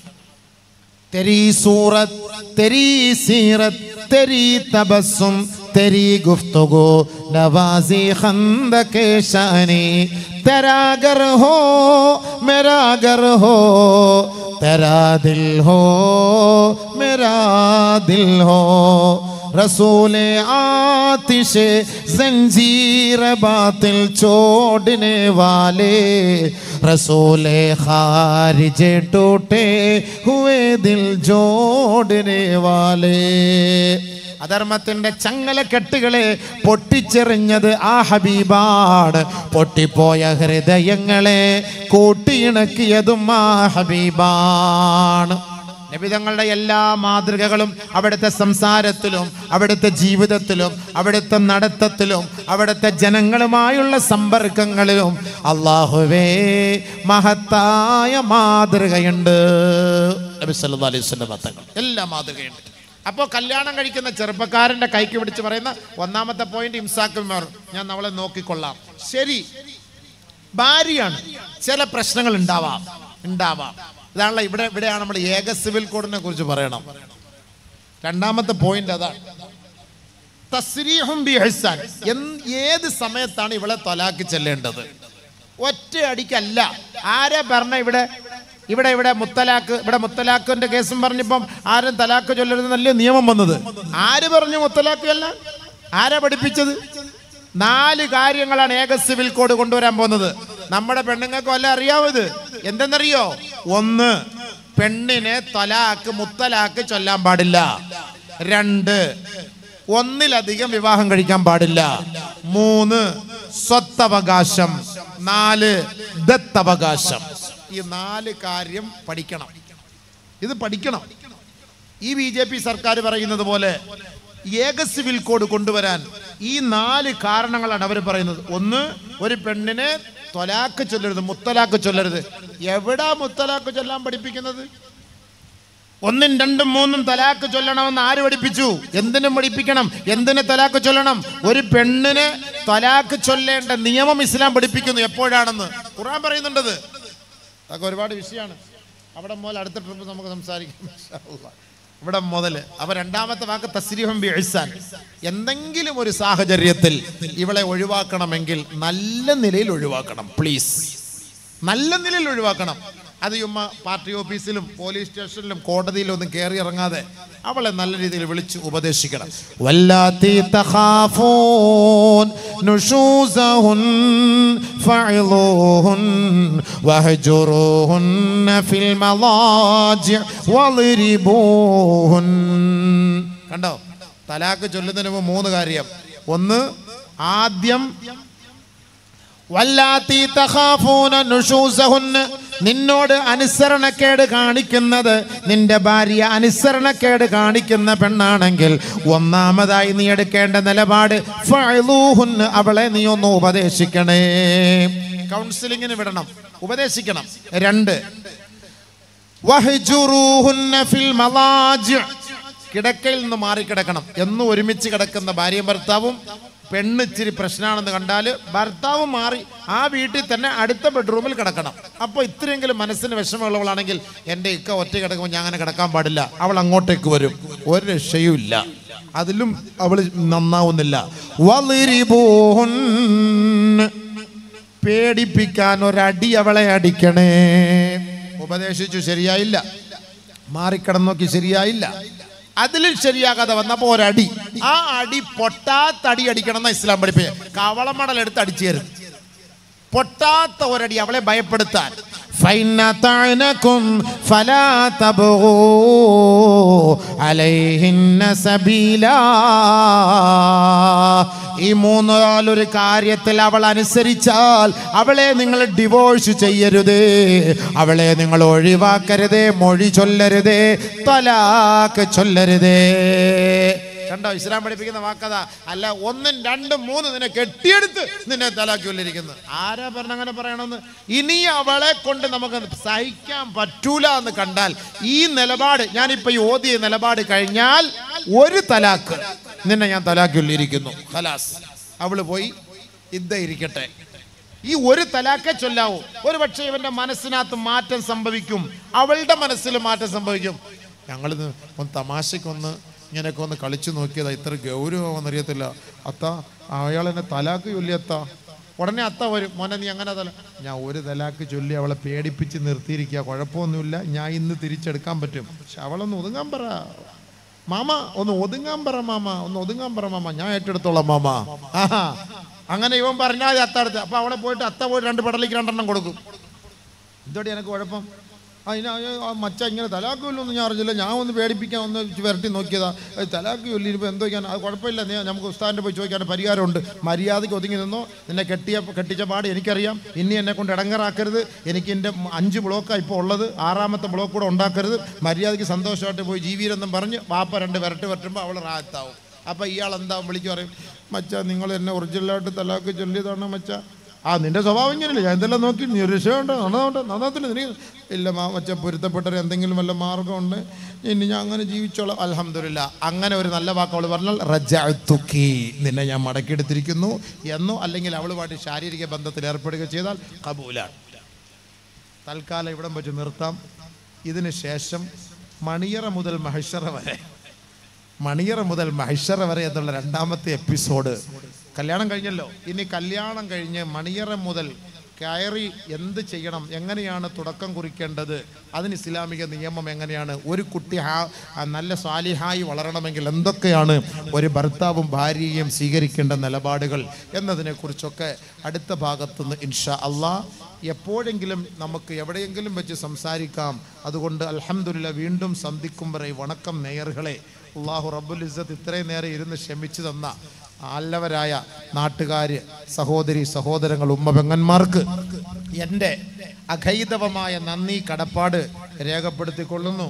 तेरी सूरत तेरी सीरत तेरी तबस्सुम तेरी गुफ्तगु नवाजी खंद के शानी तेरा घर हो मेरा घर हो तेरा दिल हो मेरा दिल हो रसूल आतिश जंजीर बातिल छोड़ने वाले रसूल खारिज टूटे हुए दिल जोड़ने वाले അധർമ്മത്തിന്റെ ചങ്ങലക്കെട്ടുകളെ പൊട്ടിച്ചെറിഞ്ഞത് ആ ഹബീബാണ് പൊട്ടിപ്പോയ ഹൃദയങ്ങളെ കൂട്ടിയിണക്കിയതും ആ ഹബീബാണ് നബിതങ്ങളുടെ എല്ലാ മാതൃകകളും അവിടുത്തെ സംസാരത്തിലും അവിടുത്തെ ജീവിതത്തിലും അവിടുത്തെ നടത്തത്തിലും അവിടുത്തെ ജനങ്ങളുമായുള്ള സമ്പർക്കങ്ങളിലും അള്ളാഹുവേ മഹത്തായ മാതൃകയുണ്ട് നബി സല്ലല്ലാഹു അലൈഹി വസല്ലം തങ്ങൾ എല്ലാ മാതൃകയുണ്ട് അപ്പോൾ കല്യാണം കഴിക്കുന്ന ചെറുപ്പക്കാരൻ്റെ കൈക്ക് പിടിച്ച് പറയുന്ന ഒന്നാമത്തെ പോയിന്റ് ഇംസാക്കുൽ മാർ ഞാൻ അവളെ നോക്കിക്കൊള്ളാം ശരി ഭാര്യയാണ് ചില പ്രശ്നങ്ങൾ ഉണ്ടാവാം ഉണ്ടാവാം ഇതാണല്ലോ ഇവിടെ ഇവിടെയാണ് നമ്മൾ ഏക സിവിൽ കോഡിനെ കുറിച്ച് പറയണം രണ്ടാമത്തെ പോയിന്റ് അതാണ് തസ്രീഹും ബി ഇഹ്സാൻ. എന്ത് ഏത് സമയത്താണ് ഇവളെ തൊലാക്കി ചെല്ലേണ്ടത് ഒറ്റ അടിക്കല്ല ആരെ പറഞ്ഞ ഇവിടെ ഇവിടെ ഇവിടെ മുത്തലാക്ക് ഇവിടെ മുത്തലാഖിന്റെ കേസും പറഞ്ഞപ്പം ആരും തലാക്ക് ചൊല്ലരുതെന്നല്ലേ നിയമം വന്നത് ആര് പറഞ്ഞു മുത്തലാക്ക് അല്ല ആരാ പഠിപ്പിച്ചത് നാല് കാര്യങ്ങളാണ് ഏക സിവിൽ കോഡ് കൊണ്ടുവരാൻ പോകുന്നത് നമ്മുടെ പെണ്ണുങ്ങൾക്ക് വല്ല അറിയാവോ ഇത് എന്തെന്നറിയോ ഒന്ന് പെണ്ണിന് തലാക്ക് മുത്തലാക്ക് ചൊല്ലാൻ പാടില്ല രണ്ട് ഒന്നിലധികം വിവാഹം കഴിക്കാൻ പാടില്ല മൂന്ന് സ്വത്തവകാശം നാല് ദത്തവകാശം ഈ നാല് കാര്യം പഠിക്കണം ഇത് പഠിക്കണം ഈ ബി ജെ പി സർക്കാർ പറയുന്നത് പോലെ ഏക സിവിൽ കോഡ് കൊണ്ടുവരാൻ ഈ നാല് കാരണങ്ങളാണ് അവർ പറയുന്നത് ഒന്ന് ഒരു പെണ്ണിനെ തൊലാക്ക് ചൊല്ലരുത് മുത്തലാക്ക് ചൊല്ലരുത് എവിടാ മുത്തലാക്ക് ചൊല്ലാൻ പഠിപ്പിക്കുന്നത് ഒന്നും രണ്ടും മൂന്നും തലാക്ക് ചൊല്ലണമെന്ന് ആര് പഠിപ്പിച്ചു എന്തിനും പഠിപ്പിക്കണം എന്തിന് തലാക്ക് ചൊല്ലണം ഒരു പെണ്ണിന് തലാക്ക് ചൊല്ലേണ്ട നിയമം ഇസ്ലാം പഠിപ്പിക്കുന്നു എപ്പോഴാണെന്ന് ഖുർആൻ പറയുന്നുണ്ടത് അതൊക്കെ ഒരുപാട് വിഷയമാണ് അവിടെ മുതൽ അടുത്ത ട്രിപ്പ് നമുക്ക് സംസാരിക്കാം ഇൻഷാ അല്ലാ. ഇവിടെ മുതൽ അപ്പൊ രണ്ടാമത്തെ വാക്ക് തസ്രീഹം ബി ഇഹ്സാൻ എന്തെങ്കിലും ഒരു സാഹചര്യത്തിൽ ഇവളെ ഒഴിവാക്കണമെങ്കിൽ നല്ല നിലയിൽ ഒഴിവാക്കണം പ്ലീസ് നല്ല നിലയിൽ ഒഴിവാക്കണം അത് ചുമ്മ പാർട്ടി ഓഫീസിലും പോലീസ് സ്റ്റേഷനിലും കോടതിയിലും ഒന്നും കയറി ഇറങ്ങാതെ അവളെ നല്ല രീതിയിൽ വിളിച്ച് ഉപദേശിക്കണം വല്ലാത്തി തഖാഫൂൻ നുഷൂസഹുൻ ഫഅളൂഹുൻ വഹജുറൂഹുൻ ഫിൽ മളാജി വളിരിബൂഹുൻ കണ്ടോ തലാക്ക് ചൊല്ലുന്നതിന് മുമ്പ് മൂന്ന് കാര്യം ഒന്ന് ആദ്യം വല്ലാത്തി തഖാഫൂന നുഷൂസഹുന്ന നിന്നോട് അനുസരണക്കേട് കാണിക്കുന്നത് നിന്റെ ഭാര്യ അനുസരണക്കേട് കാണിക്കുന്ന പെണ്ണാണെങ്കിൽ ഒന്നാമതായി നീ എടുക്കേണ്ട നിലപാട് ഫഅളൂഹുന്ന അവളെ നീ ഒന്ന് ഉപദേശിക്കണേ കൗൺസിലിങ്ങിന് വിടണം ഉപദേശിക്കണം രണ്ട് വഹ്ജുറൂഹുന്ന ഫിൽ മലാജി കിടക്കയിൽ നിന്ന് മാറിക്കിടക്കണം എന്നും ഒരുമിച്ച് കിടക്കുന്ന ഭാര്യയും ഭർത്താവും പെണ്ണ് ഇച്ചിരി പ്രശ്നമാണെന്ന് കണ്ടാൽ ഭർത്താവ് മാറി ആ വീട്ടിൽ തന്നെ അടുത്ത ബെഡ്റൂമിൽ കിടക്കണം അപ്പോൾ ഇത്രയെങ്കിലും മനസ്സിന് വിഷമമുള്ളവളാണെങ്കിൽ എൻ്റെ ഇക്ക ഒറ്റ കിടക്കുമ്പോൾ ഞാൻ അങ്ങനെ കിടക്കാൻ പാടില്ല അവൾ അങ്ങോട്ടേക്ക് വരും ഒരു രക്ഷയും ഇല്ല അതിലും അവൾ നന്നാവുന്നില്ല വളിരിബൂഹുൻ പേടിപ്പിക്കാൻ ഒരടി അവളെ അടിക്കണേ ഉപദേശിച്ചു ശരിയായില്ല മാറിക്കിടന്നോക്കി ശരിയായില്ല അതിലും ശരിയാകാതെ വന്നപ്പോ ഒരടി ആ അടി പൊട്ടാത്ത അടി അടിക്കണം എന്നാ ഇസ്ലാം പഠിപ്പിക്കുക കവളമടൽ എടുത്ത് അടിച്ചു തരും പൊട്ടാത്ത ഒരടി അവളെ ഭയപ്പെടുത്താൻ فإن طعنكم فلا تبغوا عليهن سبيلا ഈ മൂന്നാലൊരു കാര്യത്തിൽ അവൾ അനുസരിച്ചാൽ അവളെ നിങ്ങൾ ഡിവോഴ്സ് ചെയ്യരുതേ അവളെ നിങ്ങൾ ഒഴിവാക്കരുതേ മൊഴി ചൊല്ലരുതേ തലാക്ക് ചൊല്ലരുതേ കണ്ടോ ഇസ്ലാം പഠിപ്പിക്കുന്ന വാക്കതാ അല്ല ഒന്നും രണ്ടും മൂന്നും നിന്നെ കെട്ടിയെടുത്ത് നിന്നെ തലാക്കി കൊല്ലിരിക്കുന്നു ആരാ പറഞ്ഞ അങ്ങനെ പറയണമെന്ന് ഇനി അവളെ കൊണ്ട് നമുക്ക് സഹിക്കാൻ പറ്റൂല എന്ന് കണ്ടാൽ ഈ നിലപാട് ഞാനിപ്പോ ഈ ഓതിയ നിലപാട് കഴിഞ്ഞാൽ ഒരു തലാക്ക് നിന്നെ ഞാൻ തലാക്കി കൊല്ലിരിക്കുന്നു ഖലാസ് അവള് പോയി ഇദ്ദ ഇരിക്കട്ടെ ഈ ഒരു തലാക്കെ ചൊല്ലാവൂ ഒരു പക്ഷേ ഇവന്റെ മനസ്സിനകത്ത് മാറ്റം സംഭവിക്കും അവളുടെ മനസ്സിൽ മാറ്റം സംഭവിക്കും ഞങ്ങളിത് ഒന്ന് തമാശക്കൊന്ന് ഇങ്ങനെയൊക്കെ ഒന്ന് കളിച്ചു നോക്കിയതാ ഇത്ര ഗൗരവമെന്ന് അറിയത്തില്ല അത്ത അയാൾ എന്നെ തലാക്ക് ചൊല്ലി അത്ത ഉടനെ അത്ത വരും മോനെ നീ അങ്ങനെ തല ഞാൻ ഒരു തലാക്ക് ചൊല്ലി അവളെ പേടിപ്പിച്ച് നിർത്തിയിരിക്കുക കുഴപ്പമൊന്നുമില്ല ഞാൻ ഇന്ന് തിരിച്ചെടുക്കാൻ പറ്റും പക്ഷെ അവളൊന്ന് ഒതുങ്ങാൻ പറ മാമ ഒന്ന് ഒതുങ്ങാൻ പറ മാമ ഒന്ന് ഒതുങ്ങാൻ പറ മാമ ഞാൻ ഏറ്റെടുത്തോളാം മാമ ആഹാ അങ്ങനെ ഇവൻ പറഞ്ഞാൽ അത്ത അടുത്ത് അപ്പൊ അവളെ പോയിട്ട് അത്ത പോയിട്ട് രണ്ട് പടലിക്ക് രണ്ടെണ്ണം കൊടുക്കും ഇതോടെ എനിക്ക് കുഴപ്പം അതിന് ആ മച്ച ഇങ്ങനെ തലാക്ക് കൊല്ലൊന്നും ഞാൻ അറിഞ്ഞില്ല ഞാൻ ഒന്ന് പേടിപ്പിക്കാൻ ഒന്ന് വരട്ടി നോക്കിയതാ അത് തലാക്ക് ചൊല്ലി ഇപ്പോൾ എന്തോ ചെയ്യാൻ അത് കുഴപ്പമില്ല നീ നമുക്ക് ഉസ്താദിൻ്റെ പോയി ചോദിക്കാൻ പരിഹാരമുണ്ട് മര്യാദയ്ക്ക് ഒതുങ്ങി നിന്നോ നിന്നെ കെട്ടിയ കെട്ടിച്ച പാട് എനിക്കറിയാം ഇനി എന്നെ കൊണ്ട് ഇടങ്ങറാക്കരുത് എനിക്ക് എൻ്റെ അഞ്ച് ബ്ലോക്കാണ് ഇപ്പോൾ ഉള്ളത് ആറാമത്തെ ബ്ലോക്ക് കൂടെ ഉണ്ടാക്കരുത് മര്യാദയ്ക്ക് സന്തോഷമായിട്ട് പോയി ജീവിരെന്നും പറഞ്ഞ് വാപ്പ രണ്ട് വരട്ട് വരട്ടുമ്പോൾ അവൾ റാത്താവും അപ്പോൾ ഇയാൾ എന്താ വിളിച്ചു പറയും മച്ച നിങ്ങൾ എന്നെ ഒറിജിനലായിട്ട് തലാക്ക് ചൊല്ലിയതാണ് മച്ച ആ നിന്റെ സ്വഭാവം ഇങ്ങനെയല്ലേ ഞാൻ എന്തെല്ലാം നോക്കി നീ ഒരു രക്ഷയുണ്ട് നന്നാവട്ടെ നന്നാത്തില്ല നീ ഇല്ല മാ മച്ച പൊരുത്തപ്പെട്ടൊരു എന്തെങ്കിലും വല്ല മാർഗമുണ്ട് ഇനി ഞാൻ അങ്ങനെ ജീവിച്ചോളാം അലഹമില്ല അങ്ങനെ ഒരു നല്ല വാക്ക് അവൾ പറഞ്ഞാൽ റജഅത്തുക്കി നിന്നെ ഞാൻ മടക്കിയെടുത്തിരിക്കുന്നു എന്നോ അല്ലെങ്കിൽ അവളുമായിട്ട് ശാരീരിക ബന്ധത്തിൽ ഏർപ്പെടുക ചെയ്താൽ കബൂലാണ് തൽക്കാലം ഇവിടം വെച്ച് നിർത്താം ഇതിന് ശേഷം മണിയറ മുതൽ മഹിഷറ വരെ മണിയറ മുതൽ മഹിഷറ വരെ എന്നുള്ള രണ്ടാമത്തെ എപ്പിസോഡ് കല്യാണം കഴിഞ്ഞല്ലോ ഇനി കല്യാണം കഴിഞ്ഞ് മണിയറ മുതൽ കയറി എന്ത് ചെയ്യണം എങ്ങനെയാണ് തുടക്കം കുറിക്കേണ്ടത് അതിന് ഇസ്ലാമിക നിയമം എങ്ങനെയാണ് ഒരു കുട്ടി ഹാ- ആ നല്ല സ്വാലിഹായി വളരണമെങ്കിൽ എന്തൊക്കെയാണ് ഒരു ഭർത്താവും ഭാര്യയും സ്വീകരിക്കേണ്ട നിലപാടുകൾ എന്നതിനെക്കുറിച്ചൊക്കെ അടുത്ത ഭാഗത്തുനിന്ന് ഇൻഷാ അള്ളാ എപ്പോഴെങ്കിലും നമുക്ക് എവിടെയെങ്കിലും വെച്ച് സംസാരിക്കാം അതുകൊണ്ട് അൽഹംദുലില്ല വീണ്ടും സന്ധിക്കും വരെ വണക്കം നേയറുകളെ അള്ളാഹു റബ്ബുൽ ഇസ്സത്ത് ഇത്രയും നേരം ഇരുന്ന് ക്ഷമിച്ചു തന്ന നല്ലവരായ നാട്ടുകാര് സഹോദരി സഹോദരങ്ങൾ ഉമ്മ പെങ്ങന്മാർക്ക് എൻ്റെ അഖൈതവമായ നന്ദി കടപ്പാട് രേഖപ്പെടുത്തിക്കൊള്ളുന്നു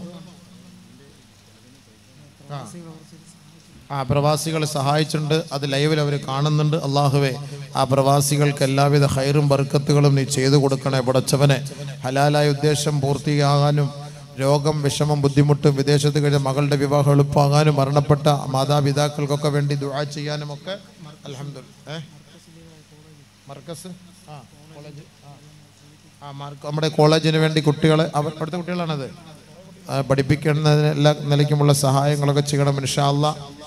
ആ. ആ പ്രവാസികളെ സഹായിച്ചിട്ടുണ്ട് അത് ലൈവിൽ അവർ കാണുന്നുണ്ട് അള്ളാഹുവെ ആ പ്രവാസികൾക്ക് എല്ലാവിധ ഹൈറും ബർക്കത്തുകളും നീ ചെയ്തു കൊടുക്കണേ പടച്ചവനെ ഹലാലായ ഉദ്ദേശം പൂർത്തിയാകാനും രോഗം വിഷമം ബുദ്ധിമുട്ടും വിദേശത്ത് കഴിഞ്ഞ മകളുടെ വിവാഹം എളുപ്പമാകാനും മരണപ്പെട്ട മാതാപിതാക്കൾക്കൊക്കെ വേണ്ടി ദുആ ചെയ്യാനും ഒക്കെ അലഹമ്മദ് മർക്കസ് ആ കോളേജ് ആ ആ മാർക്ക് നമ്മുടെ കോളേജിന് വേണ്ടി കുട്ടികളെ അവർ അവിടുത്തെ കുട്ടികളാണത് ആ, പഠിപ്പിക്കുന്നതിന് എല്ലാ നിലയ്ക്കുമുള്ള സഹായങ്ങളൊക്കെ ചെയ്യണം ഇൻഷാ അല്ലാ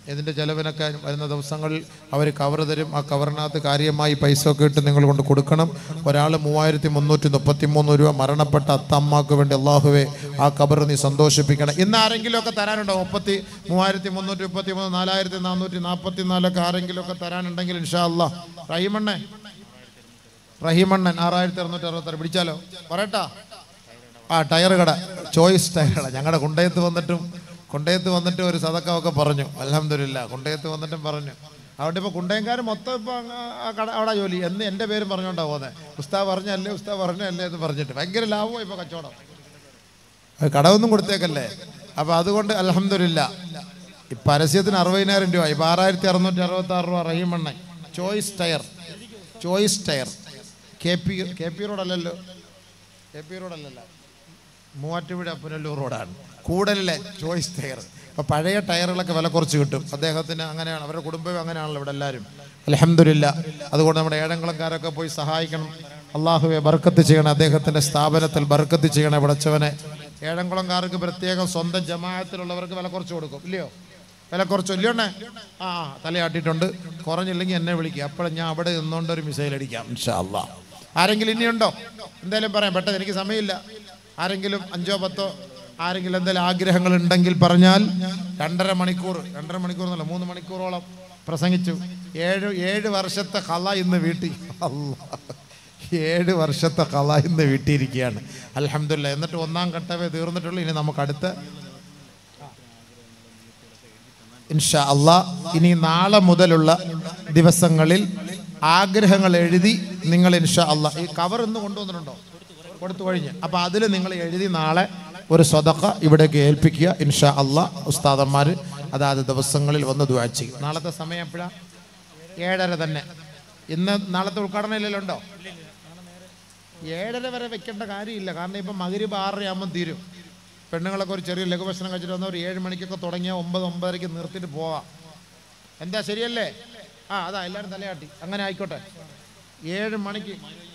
ഇതിൻ്റെ ചിലവിനൊക്കെ വരുന്ന ദിവസങ്ങളിൽ അവർ കവർ തരും ആ കവറിനകത്ത് കാര്യമായി പൈസ ഒക്കെ ഇട്ട് നിങ്ങൾ കൊണ്ട് കൊടുക്കണം ഒരാൾ മൂവായിരത്തി മുന്നൂറ്റി മുപ്പത്തി മൂന്ന് രൂപ മരണപ്പെട്ട അത്തമ്മക്ക് വേണ്ടി അള്ളാഹുവെ ആ കബർ നീ സന്തോഷിപ്പിക്കണം ഇന്ന് ആരെങ്കിലും ഒക്കെ തരാനുണ്ടോ മുപ്പത്തി മൂവായിരത്തി മുന്നൂറ്റി മുപ്പത്തി മൂന്ന് നാലായിരത്തി നാനൂറ്റി നാൽപ്പത്തി നാലൊക്കെ ആരെങ്കിലും ഒക്കെ തരാനുണ്ടെങ്കിൽ ഇൻഷാ അല്ലാ റഹീമണ്ണേ റഹീമണ്ണൻ ആറായിരത്തി അറുന്നൂറ്റി അറുപത്താറ് പിടിച്ചാലോ പറയട്ടാ ആ ടയർ കട ചോയ്സ് ടയർ കട ഞങ്ങളുടെ കുണ്ടയത്ത് വന്നിട്ടും കുണ്ടയത്ത് വന്നിട്ട് ഒരു സതക്കമൊക്കെ പറഞ്ഞു അലഹമില്ല കുണ്ടയത്ത് വന്നിട്ടും പറഞ്ഞു അതുകൊണ്ട് ഇപ്പോൾ കുണ്ടയംകാർ മൊത്തം ഇപ്പോൾ അങ്ങ് ആ കട അവിടെ ജോലി എന്ന് എൻ്റെ പേരും പറഞ്ഞുകൊണ്ടാ പോകുന്നത് ഉസ്താ പറഞ്ഞല്ലേ ഉസ്താ പറഞ്ഞല്ലേ എന്ന് പറഞ്ഞിട്ട് ഭയങ്കര ലാഭമായി ഇപ്പോൾ കച്ചവടം അത് കടമൊന്നും കൊടുത്തേക്കല്ലേ അപ്പോൾ അതുകൊണ്ട് അലഹമില്ല ഈ പരസ്യത്തിന് അറുപതിനായിരം രൂപ ഇപ്പോൾ ആറായിരത്തി അറുന്നൂറ്റി അറുപത്തി ആറ് രൂപ റഹീമണ്ണ choice tyre choice tyre K P K P റോഡല്ലല്ലോ കെ പി റോഡല്ലല്ലോ മൂവാറ്റുപുഴ പുനലൂർ റോഡാണ് കൂടുതലെ ചോയ്സ് ടയർ അപ്പോൾ പഴയ ടയറുകളൊക്കെ വില കുറച്ച് കിട്ടും അദ്ദേഹത്തിന് അങ്ങനെയാണ് അവരുടെ കുടുംബം അങ്ങനെയാണല്ലോ ഇവിടെ എല്ലാവരും അലഹമില്ല അതുകൊണ്ട് നമ്മുടെ ഏഴംകുളംകാരൊക്കെ പോയി സഹായിക്കണം അള്ളാഹുവെ ബർക്കത്ത് ചെയ്യണം അദ്ദേഹത്തിൻ്റെ സ്ഥാപനത്തിൽ ബർക്കത്ത് ചെയ്യണേ പടച്ചവനെ ഏഴംകുളംകാർക്ക് പ്രത്യേകം സ്വന്തം ജമാഅത്തിലുള്ളവർക്ക് വില കുറച്ച് കൊടുക്കും ഇല്ലയോ വില കുറച്ച് ഇല്ലയോണ്ണേ ആ തലയാട്ടിയിട്ടുണ്ട് കുറഞ്ഞില്ലെങ്കിൽ എന്നെ വിളിക്കുക അപ്പോൾ ഞാൻ അവിടെ നിന്നുകൊണ്ട് ഒരു മിസൈൽ അടിക്കാം ഇൻഷാ അള്ളാ ആരെങ്കിലും ഇനിയുണ്ടോ എന്തായാലും പറയാം പെട്ടെന്ന് എനിക്ക് സമയമില്ല ആരെങ്കിലും അഞ്ചോ പത്തോ ആരെങ്കിലും എന്തെങ്കിലും ആഗ്രഹങ്ങൾ ഉണ്ടെങ്കിൽ പറഞ്ഞാൽ രണ്ടര മണിക്കൂർ രണ്ടര മണിക്കൂർ എന്നല്ല മൂന്ന് മണിക്കൂറോളം പ്രസംഗിച്ചു ഏഴ് ഏഴ് വർഷത്തെ കല ഇന്ന് വീട്ടിൽ അല്ലാ ഏഴ് വർഷത്തെ കല ഇന്ന് വീട്ടിയിരിക്കുകയാണ് അലഹമില്ല എന്നിട്ട് ഒന്നാം ഘട്ടമേ തീർന്നിട്ടുള്ളൂ ഇനി നമുക്ക് അടുത്ത ഇൻഷാ അള്ളാ ഇനി നാളെ മുതലുള്ള ദിവസങ്ങളിൽ ആഗ്രഹങ്ങൾ എഴുതി നിങ്ങൾ ഇൻഷാ അള്ളാ ഈ കവർ ഇന്ന് കൊണ്ടുവന്നിട്ടുണ്ടോ കൊടുത്തു കഴിഞ്ഞ് അപ്പോൾ അതിൽ നിങ്ങൾ എഴുതി നാളെ ഒരു സ്വതക്ക ഇവിടേക്ക് ഏൽപ്പിക്കുക ഇൻഷാ അള്ളാ ഉസ്താദന്മാർ അതാത് ദിവസങ്ങളിൽ വന്ന് ദുആ ചെയ്യും നാളത്തെ സമയം എപ്പോഴാ ഏഴര തന്നെ ഇന്ന് നാളത്തെ ഉദ്ഘാടനം ഇല്ലല്ലോ ഉണ്ടോ ഏഴര വരെ വെക്കേണ്ട കാര്യമില്ല കാരണം ഇപ്പം മകരിബ് ആറരയാകുമ്പം തീരും പെണ്ണുങ്ങളൊക്കെ ഒരു ചെറിയ ലഘുഭക്ഷണം കഴിച്ചിട്ട് വന്ന ഒരു ഏഴ് മണിക്കൊക്കെ തുടങ്ങിയാൽ ഒമ്പത് ഒമ്പതരയ്ക്ക് നിർത്തിയിട്ട് പോവാം എന്താ ശരിയല്ലേ ആ അതാ എല്ലാവരും തലയാട്ടി അങ്ങനെ ആയിക്കോട്ടെ ഏഴ് മണിക്ക്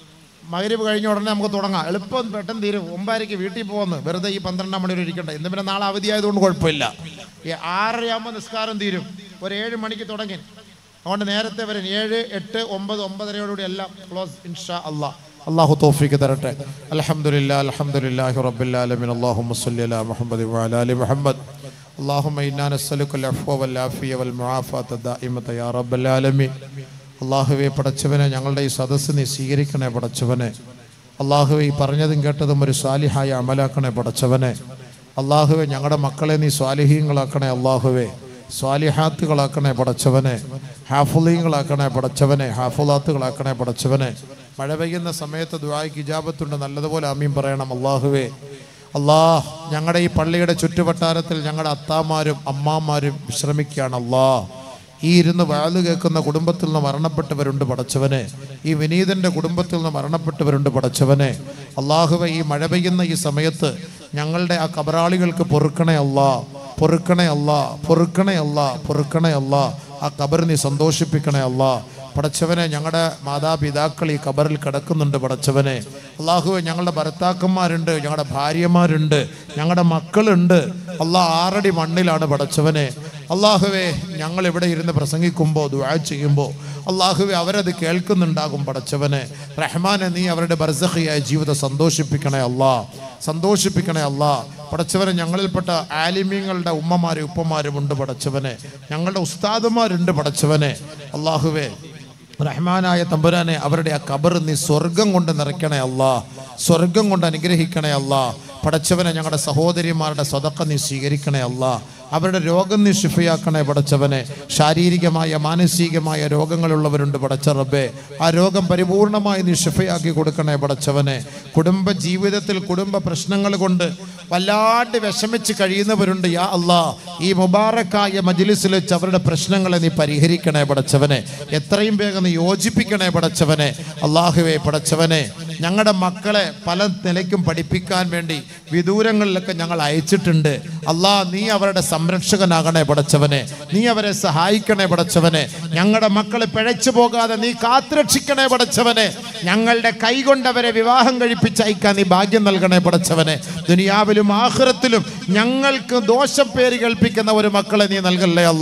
മകരിബ് കഴിഞ്ഞ ഉടനെ നമുക്ക് തുടങ്ങാം എളുപ്പം പെട്ടെന്ന് തീരും ഒമ്പതരയ്ക്ക് വീട്ടിൽ പോകുന്നു വെറുതെ ഈ പന്ത്രണ്ടാം മണി വരെ ഇരിക്കട്ടെ ഇന്ന് പിന്നെ നാളെ അവധിയായതുകൊണ്ട് കുഴപ്പമില്ല ഈ ആറരയാകുമ്പോൾ നിസ്കാരം തീരും ഒരു ഏഴ് മണിക്ക് തുടങ്ങി അതുകൊണ്ട് നേരത്തെ വരും ഏഴ് എട്ട് ഒമ്പത് ഒമ്പതരയോടുകൂടി എല്ലാം ക്ലോസ് ഇൻഷാ അള്ളാഹ് അള്ളാഹു തോഫിക്ക് തരട്ടെ അലഹമുല്ല അലഹമുല്ലാഹി റബ്ബുല്ലാലമിൻ അള്ളാഹു മുസ്ലി അല മുഹമ്മദ് അലി മുഹമ്മദ് اللهم إنا نسألك العفو والعافية والمعافاة الدائمة يا رب العالمين അള്ളാഹുവെ പടച്ചവനെ ഞങ്ങളുടെ ഈ സദസ്സ് നീ സ്വീകരിക്കണേ പടച്ചവനെ അള്ളാഹുവെ ഈ പറഞ്ഞതും കേട്ടതും ഒരു സ്വാലിഹായ അമലാക്കണേ പടച്ചവനെ അള്ളാഹുവെ ഞങ്ങളുടെ മക്കളെ നീ സ്വാലിഹീങ്ങളാക്കണേ അള്ളാഹുവെ സ്വാലിഹാത്തുകളാക്കണേ പടച്ചവനെ ഹാഫുലീങ്ങളാക്കണേ പടച്ചവനെ ഹാഫുലാത്തുകളാക്കണേ പടച്ചവനെ മഴ പെയ്യുന്ന സമയത്ത് ദ്വായ്ക്ക് ഇജാബത്തുണ്ട് നല്ലതുപോലെ ആമീൻ പറയണം അള്ളാഹുവേ അള്ളാഹ് ഞങ്ങളുടെ ഈ പള്ളിയുടെ ചുറ്റുവട്ടാരത്തിൽ ഞങ്ങളുടെ അത്താമാരും അമ്മാമാരും വിശ്രമിക്കുകയാണ് അള്ളാഹ് ഈ ഇരുന്ന് വാല് കേൾക്കുന്ന കുടുംബത്തിൽ നിന്ന് മരണപ്പെട്ടവരുണ്ട് പടച്ചവനെ ഈ വിനീതന്റെ കുടുംബത്തിൽ നിന്ന് മരണപ്പെട്ടവരുണ്ട് പടച്ചവനെ അള്ളാഹുവെ ഈ മഴ പെയ്യുന്ന ഈ സമയത്ത് ഞങ്ങളുടെ ആ കബറാളികൾക്ക് പൊറുക്കണേ അല്ലാ പൊറുക്കണേ അല്ലാ പൊറുക്കണേ അല്ലാ പൊറുക്കണേ അല്ലാ ആ കബർ നീ സന്തോഷിപ്പിക്കണേ അല്ലാ പടച്ചവനെ ഞങ്ങളുടെ മാതാപിതാക്കൾ ഈ കബറിൽ കിടക്കുന്നുണ്ട് പടച്ചവനെ അള്ളാഹുവെ ഞങ്ങളുടെ ഭർത്താക്കന്മാരുണ്ട് ഞങ്ങളുടെ ഭാര്യമാരുണ്ട് ഞങ്ങളുടെ മക്കളുണ്ട് അള്ളാഹ് ആറടി മണ്ണിലാണ് പടച്ചവനെ അള്ളാഹുവെ ഞങ്ങൾ ഇവിടെ ഇരുന്ന് പ്രസംഗിക്കുമ്പോൾ ദുആ ചെയ്യുമ്പോൾ അള്ളാഹുവെ അവരത് കേൾക്കുന്നുണ്ടാകും പടച്ചവനെ റഹ്മാനെ നീ അവരുടെ ബർസഖിയായ ജീവിതം സന്തോഷിപ്പിക്കണേ അല്ലാ സന്തോഷിപ്പിക്കണേ അല്ലാ പടച്ചവനെ ഞങ്ങളിൽപ്പെട്ട ആലിമ്യങ്ങളുടെ ഉമ്മമാരും ഉപ്പമാരും ഉണ്ട് പടച്ചവനെ ഞങ്ങളുടെ ഉസ്താദുമാരുണ്ട് പടച്ചവനെ അള്ളാഹുവേ റഹ്മാനായ തമ്പുരാനെ അവരുടെ ആ കബർ നീ സ്വർഗം കൊണ്ട് നിറയ്ക്കണേ അല്ലാ സ്വർഗം കൊണ്ട് അനുഗ്രഹിക്കണേ അല്ലാ പടച്ചവനെ ഞങ്ങളുടെ സഹോദരിമാരുടെ സ്വതക്ക നീ സ്വീകരിക്കണേ അല്ലാ അവരുടെ രോഗം നീ ശിഫയാക്കണേ പടച്ചവനെ ശാരീരികമായ മാനസികമായ രോഗങ്ങളുള്ളവരുണ്ട് പടച്ച റബ്ബേ ആ രോഗം പരിപൂർണമായി നീ ശിഫയാക്കി കൊടുക്കണേ പടച്ചവനെ കുടുംബ ജീവിതത്തിൽ കുടുംബ പ്രശ്നങ്ങൾ കൊണ്ട് വല്ലാണ്ട് വിഷമിച്ച് കഴിയുന്നവരുണ്ട് യാ അല്ലാ ഈ മുബാറക്കായ മജിലിസിൽ വെച്ച് അവരുടെ പ്രശ്നങ്ങളെ നീ പരിഹരിക്കണേ പടച്ചവനെ എത്രയും വേഗം നീ യോജിപ്പിക്കണേ പടച്ചവനെ അള്ളാഹുവേ പടച്ചവനെ ഞങ്ങളുടെ മക്കളെ പല നിലയ്ക്കും പഠിപ്പിക്കാൻ വേണ്ടി വിദൂരങ്ങളിലൊക്കെ ഞങ്ങൾ അയച്ചിട്ടുണ്ട് അല്ലാ നീ അവരുടെ സംരക്ഷകനാകണേ പടച്ചവനെ നീ അവരെ സഹായിക്കണേ പടച്ചവനെ ഞങ്ങളുടെ മക്കളെ പിഴച്ചു പോകാതെ നീ കാത്തുരക്ഷിക്കണേ പടച്ചവനെ ഞങ്ങളുടെ കൈകൊണ്ടവരെ വിവാഹം കഴിപ്പിച്ചയക്കാൻ നീ ഭാഗ്യം നൽകണേ പടച്ചവനെ ദുനിയാവിലും ആഹ്റത്തിലും ഞങ്ങൾക്ക് ദോഷം പേര് കേൾപ്പിക്കുന്ന ഒരു മക്കളെ നീ നൽകല്ലേ അല്ലാ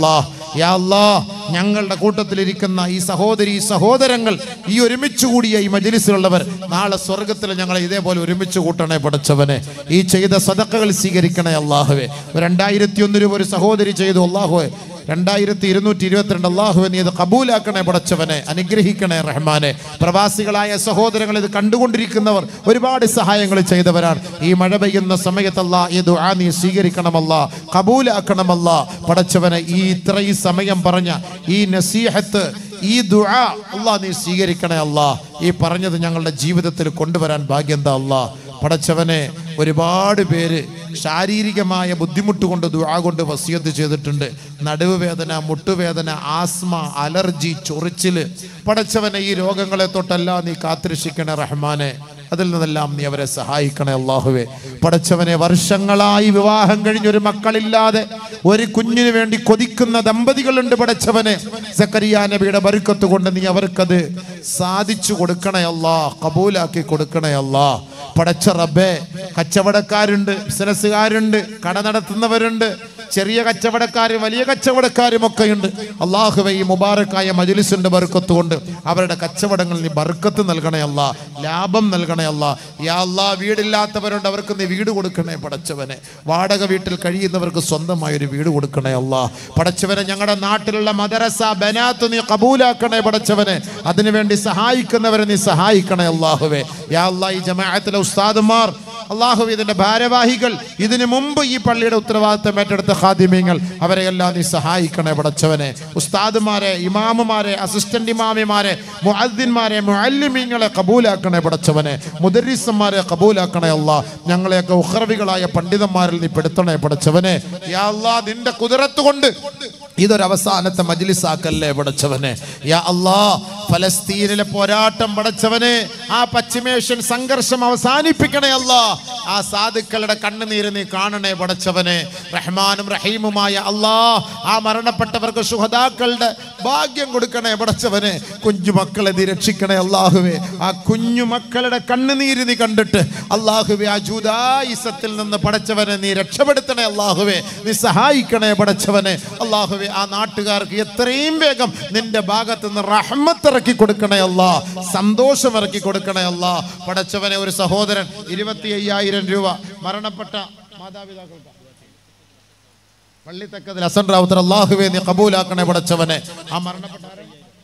യാ അല്ലാ ഞങ്ങളുടെ കൂട്ടത്തിലിരിക്കുന്ന ഈ സഹോദരി സഹോദരങ്ങൾ ഈ ഒരുമിച്ച് കൂടിയ ഈ മജലിസിലുള്ളവർ നാളെ സ്വർഗത്തിൽ ഞങ്ങളെ ഇതേപോലെ ഒരുമിച്ച് കൂട്ടണേ പഠിച്ചവനെ ഈ ചെയ്ത സദക്കകൾ സ്വീകരിക്കണേ അള്ളാഹുവെ രണ്ടായിരത്തി ഒന്ന് രൂപ ഒരു സഹോദരി ചെയ്തു അള്ളാഹുവെ രണ്ടായിരത്തി ഇരുന്നൂറ്റി ഇരുപത്തിരണ്ട് അള്ളാഹുവെ നീ ഇത് കബൂലാക്കണേ പടച്ചവനെ അനുഗ്രഹിക്കണേ റഹ്മാനെ പ്രവാസികളായ സഹോദരങ്ങൾ ഇത് കണ്ടുകൊണ്ടിരിക്കുന്നവർ ഒരുപാട് സഹായങ്ങൾ ചെയ്തവരാണ് ഈ മഴ പെയ്യുന്ന സമയത്തല്ല ഈ ദുആ നീ സ്വീകരിക്കണമല്ല കബൂലാക്കണമല്ല പടച്ചവനെ ഈ ഇത്രയും സമയം പറഞ്ഞ ഈ നസീഹത്ത് ഈ ദുആ അല്ലാ നീ സ്വീകരിക്കണേ അല്ലാ ഈ പറഞ്ഞത് ഞങ്ങളുടെ ജീവിതത്തിൽ കൊണ്ടുവരാൻ ഭാഗ്യം എന്താ അല്ലാ പടച്ചവനെ ഒരുപാട് പേര് ശാരീരികമായ ബുദ്ധിമുട്ട് കൊണ്ട് ദുആ കൊണ്ട് വസിയത്ത് ചെയ്തിട്ടുണ്ട് നടുവ് വേദന മുട്ടുവേദന ആസ്മ അലർജി ചൊറിച്ചില് പടച്ചവനെ ഈ രോഗങ്ങളെ തൊട്ടെല്ലാം നീ കാത്തിരക്ഷിക്കണേ റഹ്മാനെ അതിൽ നിന്നെല്ലാം നീ അവരെ സഹായിക്കണേ അള്ളാഹുവേ പടച്ചവനെ വർഷങ്ങളായി വിവാഹം കഴിഞ്ഞൊരു മക്കളില്ലാതെ ഒരു കുഞ്ഞിന് വേണ്ടി കൊതിക്കുന്ന ദമ്പതികളുണ്ട് പടച്ചവനെ സക്കരിയ നബിയുടെ ബരുക്കത്ത് കൊണ്ട് നീ അവർക്കത് സാധിച്ചു കൊടുക്കണേ അല്ലാ കബൂലാക്കി കൊടുക്കണേ അല്ലാ പടച്ച റബ്ബേ കച്ചവടക്കാരുണ്ട് ബിസിനസ്സുകാരുണ്ട് കട നടത്തുന്നവരുണ്ട് ചെറിയ കച്ചവടക്കാരും വലിയ കച്ചവടക്കാരും ഒക്കെയുണ്ട് അള്ളാഹുവെ ഈ മുബാറക്കായ മജലിസിന്റെ ബർക്കത്ത് കൊണ്ട് അവരുടെ കച്ചവടങ്ങളിൽ നീ ബർക്കത്ത് നൽകണേ അല്ല ലാഭം നൽകണേ അല്ല യാ അല്ലാ വീടില്ലാത്തവരുണ്ട് അവർക്ക് നീ വീട് കൊടുക്കണേ പടച്ചവനെ വാടക വീട്ടിൽ കഴിയുന്നവർക്ക് സ്വന്തമായ ഒരു വീട് കൊടുക്കണേ അല്ല പടച്ചവനെ ഞങ്ങളുടെ നാട്ടിലുള്ള മദരസ ബനാത്ത് നീ കബൂലാക്കണേ പടച്ചവനെ അതിനുവേണ്ടി സഹായിക്കുന്നവരെ നീ സഹായിക്കണേ അള്ളാഹുവേ യാ അല്ലാ ഈ ജമാഅത്തിലെ ഉസ്താദുമാർ അള്ളാഹു ഇതിന്റെ ഭാരവാഹികൾ ഇതിനു മുമ്പ് ഈ പള്ളിയുടെ ഉത്തരവാദിത്തം ഏറ്റെടുത്ത ഖാദിമ്യങ്ങൾ അവരെയെല്ലാം നീ സഹായിക്കണേ പടച്ചവനെ ഉസ്താദുമാരെ ഇമാമുമാരെ അസിസ്റ്റന്റ് ഇമാമിമാരെ മുഅദ്ദിന്മാരെ മുഅല്ലിമീങ്ങളെ കബൂലാക്കണേ പടച്ചവനെ മുദരിസന്മാരെ കബൂലാക്കണേ അല്ലാ ഞങ്ങളെയൊക്കെ ഉഹ്റവികളായ പണ്ഡിതന്മാരിൽ നീ പെടുത്തണേ പടച്ചവനെ യാ അല്ലാ നിന്റെ കുതിരത്ത് കൊണ്ട് ഇതൊരു അവസാനത്തെ മജ്ലിസാക്കല്ലേ പടച്ചവനെ യാ അല്ലാ ഫലസ്തീനിലെ പോരാട്ടം പടച്ചവനെ ആ പശ്ചിമേഷ്യൻ സംഘർഷം അവസാനിപ്പിക്കണേ അല്ലാ ആ സാധുക്കളുടെ കണ്ണുനീര് നീ കാണണേ പടച്ചവനെ റഹ്മാനും റഹീമുമായ അല്ലാ ആ മരണപ്പെട്ടവർക്ക് സുഹദാക്കളുടെ ഭാഗ്യം കൊടുക്കണേ പടച്ചവനെ കുഞ്ഞു മക്കളെ നീ രക്ഷിക്കണേ അള്ളാഹുവേ ആ കുഞ്ഞു മക്കളുടെ കണ്ണുനീര് നീ കണ്ടിട്ട് അള്ളാഹുവേ ആ ജൂതായിസത്തിൽ നിന്ന് പടച്ചവനെ നീ രക്ഷപ്പെടുത്തണേ അള്ളാഹുവേ നീ സഹായിക്കണേ പടച്ചവനെ അള്ളാഹുവേ ആ നാട്ടുകാർക്ക് എത്രയും വേഗം നിന്റെ ഭാഗത്ത് നിന്ന് റഹ്മത്ത് ഇറക്കി കൊടുക്കണേ അല്ലാ സന്തോഷം ഇറക്കി കൊടുക്കണേ അല്ലാ പടച്ചവനെ ഒരു സഹോദരൻ ഇരുപത്തി അയ്യായിരം രൂപ മരണപ്പെട്ട മാതാപിതാക്കൾക്ക് പള്ളിത്തക്കതിൽ അസൻ റാവുത്തർ അള്ളാഹുവേ നീ കബൂലാക്കണേ പടച്ചവനെ ആ മരണപ്പെട്ട ആരാ?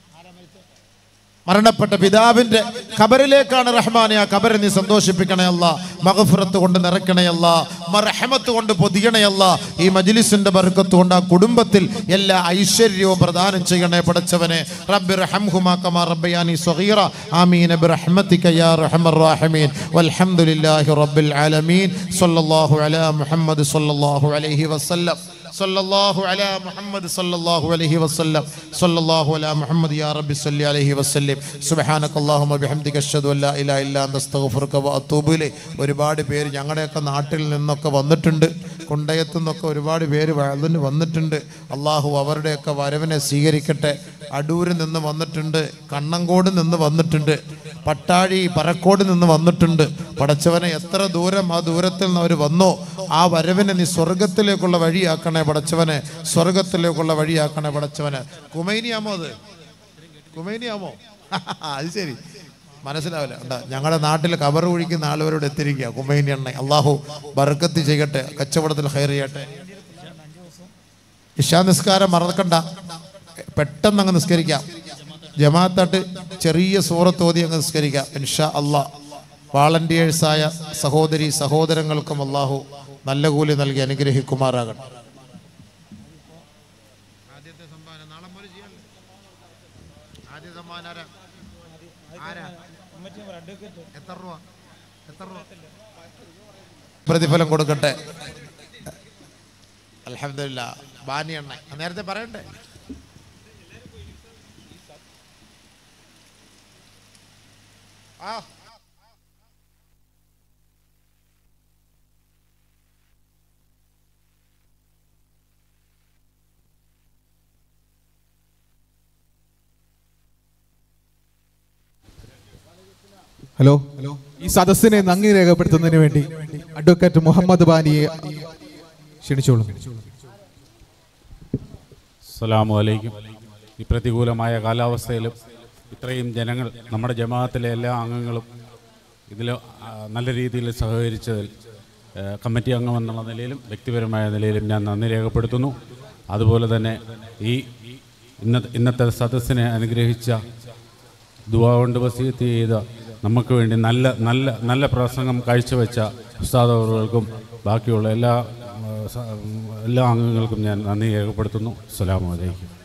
മരണപ്പെട്ട പിതാവിന്റെ ഖബറിലേക്കാണ് റഹ്മാനെ ആ ഖബറെ നീ സന്തോഷിപ്പിക്കണേ അല്ല മഗഫുറത്ത് കൊണ്ട് നിറയ്ക്കണേ അല്ല മറഹമത്ത് കൊണ്ട് പൊതിയണേ അല്ല ഈ മജ്ലിസിന്റെ ബർക്കത്ത് കൊണ്ട് ആ കുടുംബത്തിൽ എല്ലാ ഐശ്വര്യവും പ്രദാനം ചെയ്യണേ പടച്ചവനെ റബ്ബി റഹംഹുമാ കമാ റബ്ബയാനി സ്വഗീറ ആമീൻ ബിറഹ്മതിക യാ അർഹമർ റഹീമീൻ വൽഹംദുലില്ലാഹി റബ്ബിൽ ആലമീൻ സ്വല്ലല്ലാഹു അലാ മുഹമ്മദ് സ്വല്ലല്ലാഹു അലൈഹി വസല്ലം صلى الله على محمد صلى الله عليه وسلم صلى الله على محمد يا رب صل عليه وسلم سبحانك اللهم بحمدك اشهد ان لا اله الا انت استغفرك واتوب اليك ഒരുപാട് പേര് ഞങ്ങളുടെയൊക്കെ നാട്ടിൽ നിന്നൊക്കെ വന്നിട്ടുണ്ട് കുണ്ടയത്തു നിന്നൊക്കെ ഒരുപാട് പേര് അതിന് വന്നിട്ടുണ്ട് അള്ളാഹു അവരുടെയൊക്കെ വരവിനെ സ്വീകരിക്കട്ടെ അടൂരിൽ നിന്ന് വന്നിട്ടുണ്ട് കണ്ണങ്കോട് നിന്ന് വന്നിട്ടുണ്ട് പട്ടാഴി പറക്കോട് നിന്ന് വന്നിട്ടുണ്ട് പടച്ചവനെ എത്ര ദൂരം ആ ദൂരത്തിൽ നിന്ന് അവർ വന്നോ ആ വരവിനെ നീ സ്വർഗത്തിലേക്കുള്ള വഴിയാക്കണേ പടച്ചവനെ സ്വർഗത്തിലേക്കുള്ള വഴിയാക്കണേ പടച്ചവനെ കുമൈനിയാമോ അത് കുമൈനിയാമോ അത് ശരി മനസ്സിലാവില്ല ഉണ്ടാ ഞങ്ങളുടെ നാട്ടിൽ കബർ ഒഴിക്കുന്ന ആളുകളോട് എത്തിരിക്കുക കുമൈനി എണ്ണ അള്ളാഹു ബർക്കത്ത് ചെയ്യട്ടെ കച്ചവടത്തിൽ ഹയർ ചെയ്യട്ടെ ഇഷാ നിസ്കാരം മറക്കണ്ട പെട്ടെന്ന് അങ്ങ് നിസ്കരിക്കാം ജമാഅത്തായിട്ട് ചെറിയ സൂറത്ത് ഓതി അങ്ങ് നിസ്കരിക്കാം ഇൻഷാ അള്ളാ വാളണ്ടിയേഴ്സായ സഹോദരി സഹോദരങ്ങൾക്കും അള്ളാഹു നല്ല കൂലി നൽകി അനുഗ്രഹിക്കുമാറാകട്ടെ പ്രതിഫലം കൊടുക്കട്ടെ അലഹമില്ല ബാനി എണ്ണ നേരത്തെ പറയണ്ടേ ആ ഹലോ ഈ സദസ്സിനെ നന്ദി രേഖപ്പെടുത്തുന്നതിന് വേണ്ടി അഡ്വക്കേറ്റ് മുഹമ്മദ് ബാനിയെ ക്ഷണിച്ചോളും അസ്സലാമു അലൈക്കും ഈ പ്രതികൂലമായ കാലാവസ്ഥയിലും ഇത്രയും ജനങ്ങൾ നമ്മുടെ ജമാഅത്തിലെ എല്ലാ അംഗങ്ങളും ഇതിൽ ആ, നല്ല രീതിയിൽ സഹകരിച്ചതിൽ ആ, കമ്മിറ്റി അംഗം എന്നുള്ള നിലയിലും വ്യക്തിപരമായ നിലയിലും ഞാൻ നന്ദി രേഖപ്പെടുത്തുന്നു അതുപോലെ തന്നെ ഈ ഇന്നത്തെ ഇന്നത്തെ സദസ്സിനെ അനുഗ്രഹിച്ച ദുവാ കൊണ്ട് വസീത്ത് ചെയ്ത നമുക്ക് വേണ്ടി നല്ല നല്ല നല്ല പ്രസംഗം കാഴ്ചവെച്ച ഉസ്താദവർക്കും ബാക്കിയുള്ള എല്ലാ ആ, സ- എല്ലാ അംഗങ്ങൾക്കും ഞാൻ നന്ദി രേഖപ്പെടുത്തുന്നു അസ്സലാമു അലൈക്കും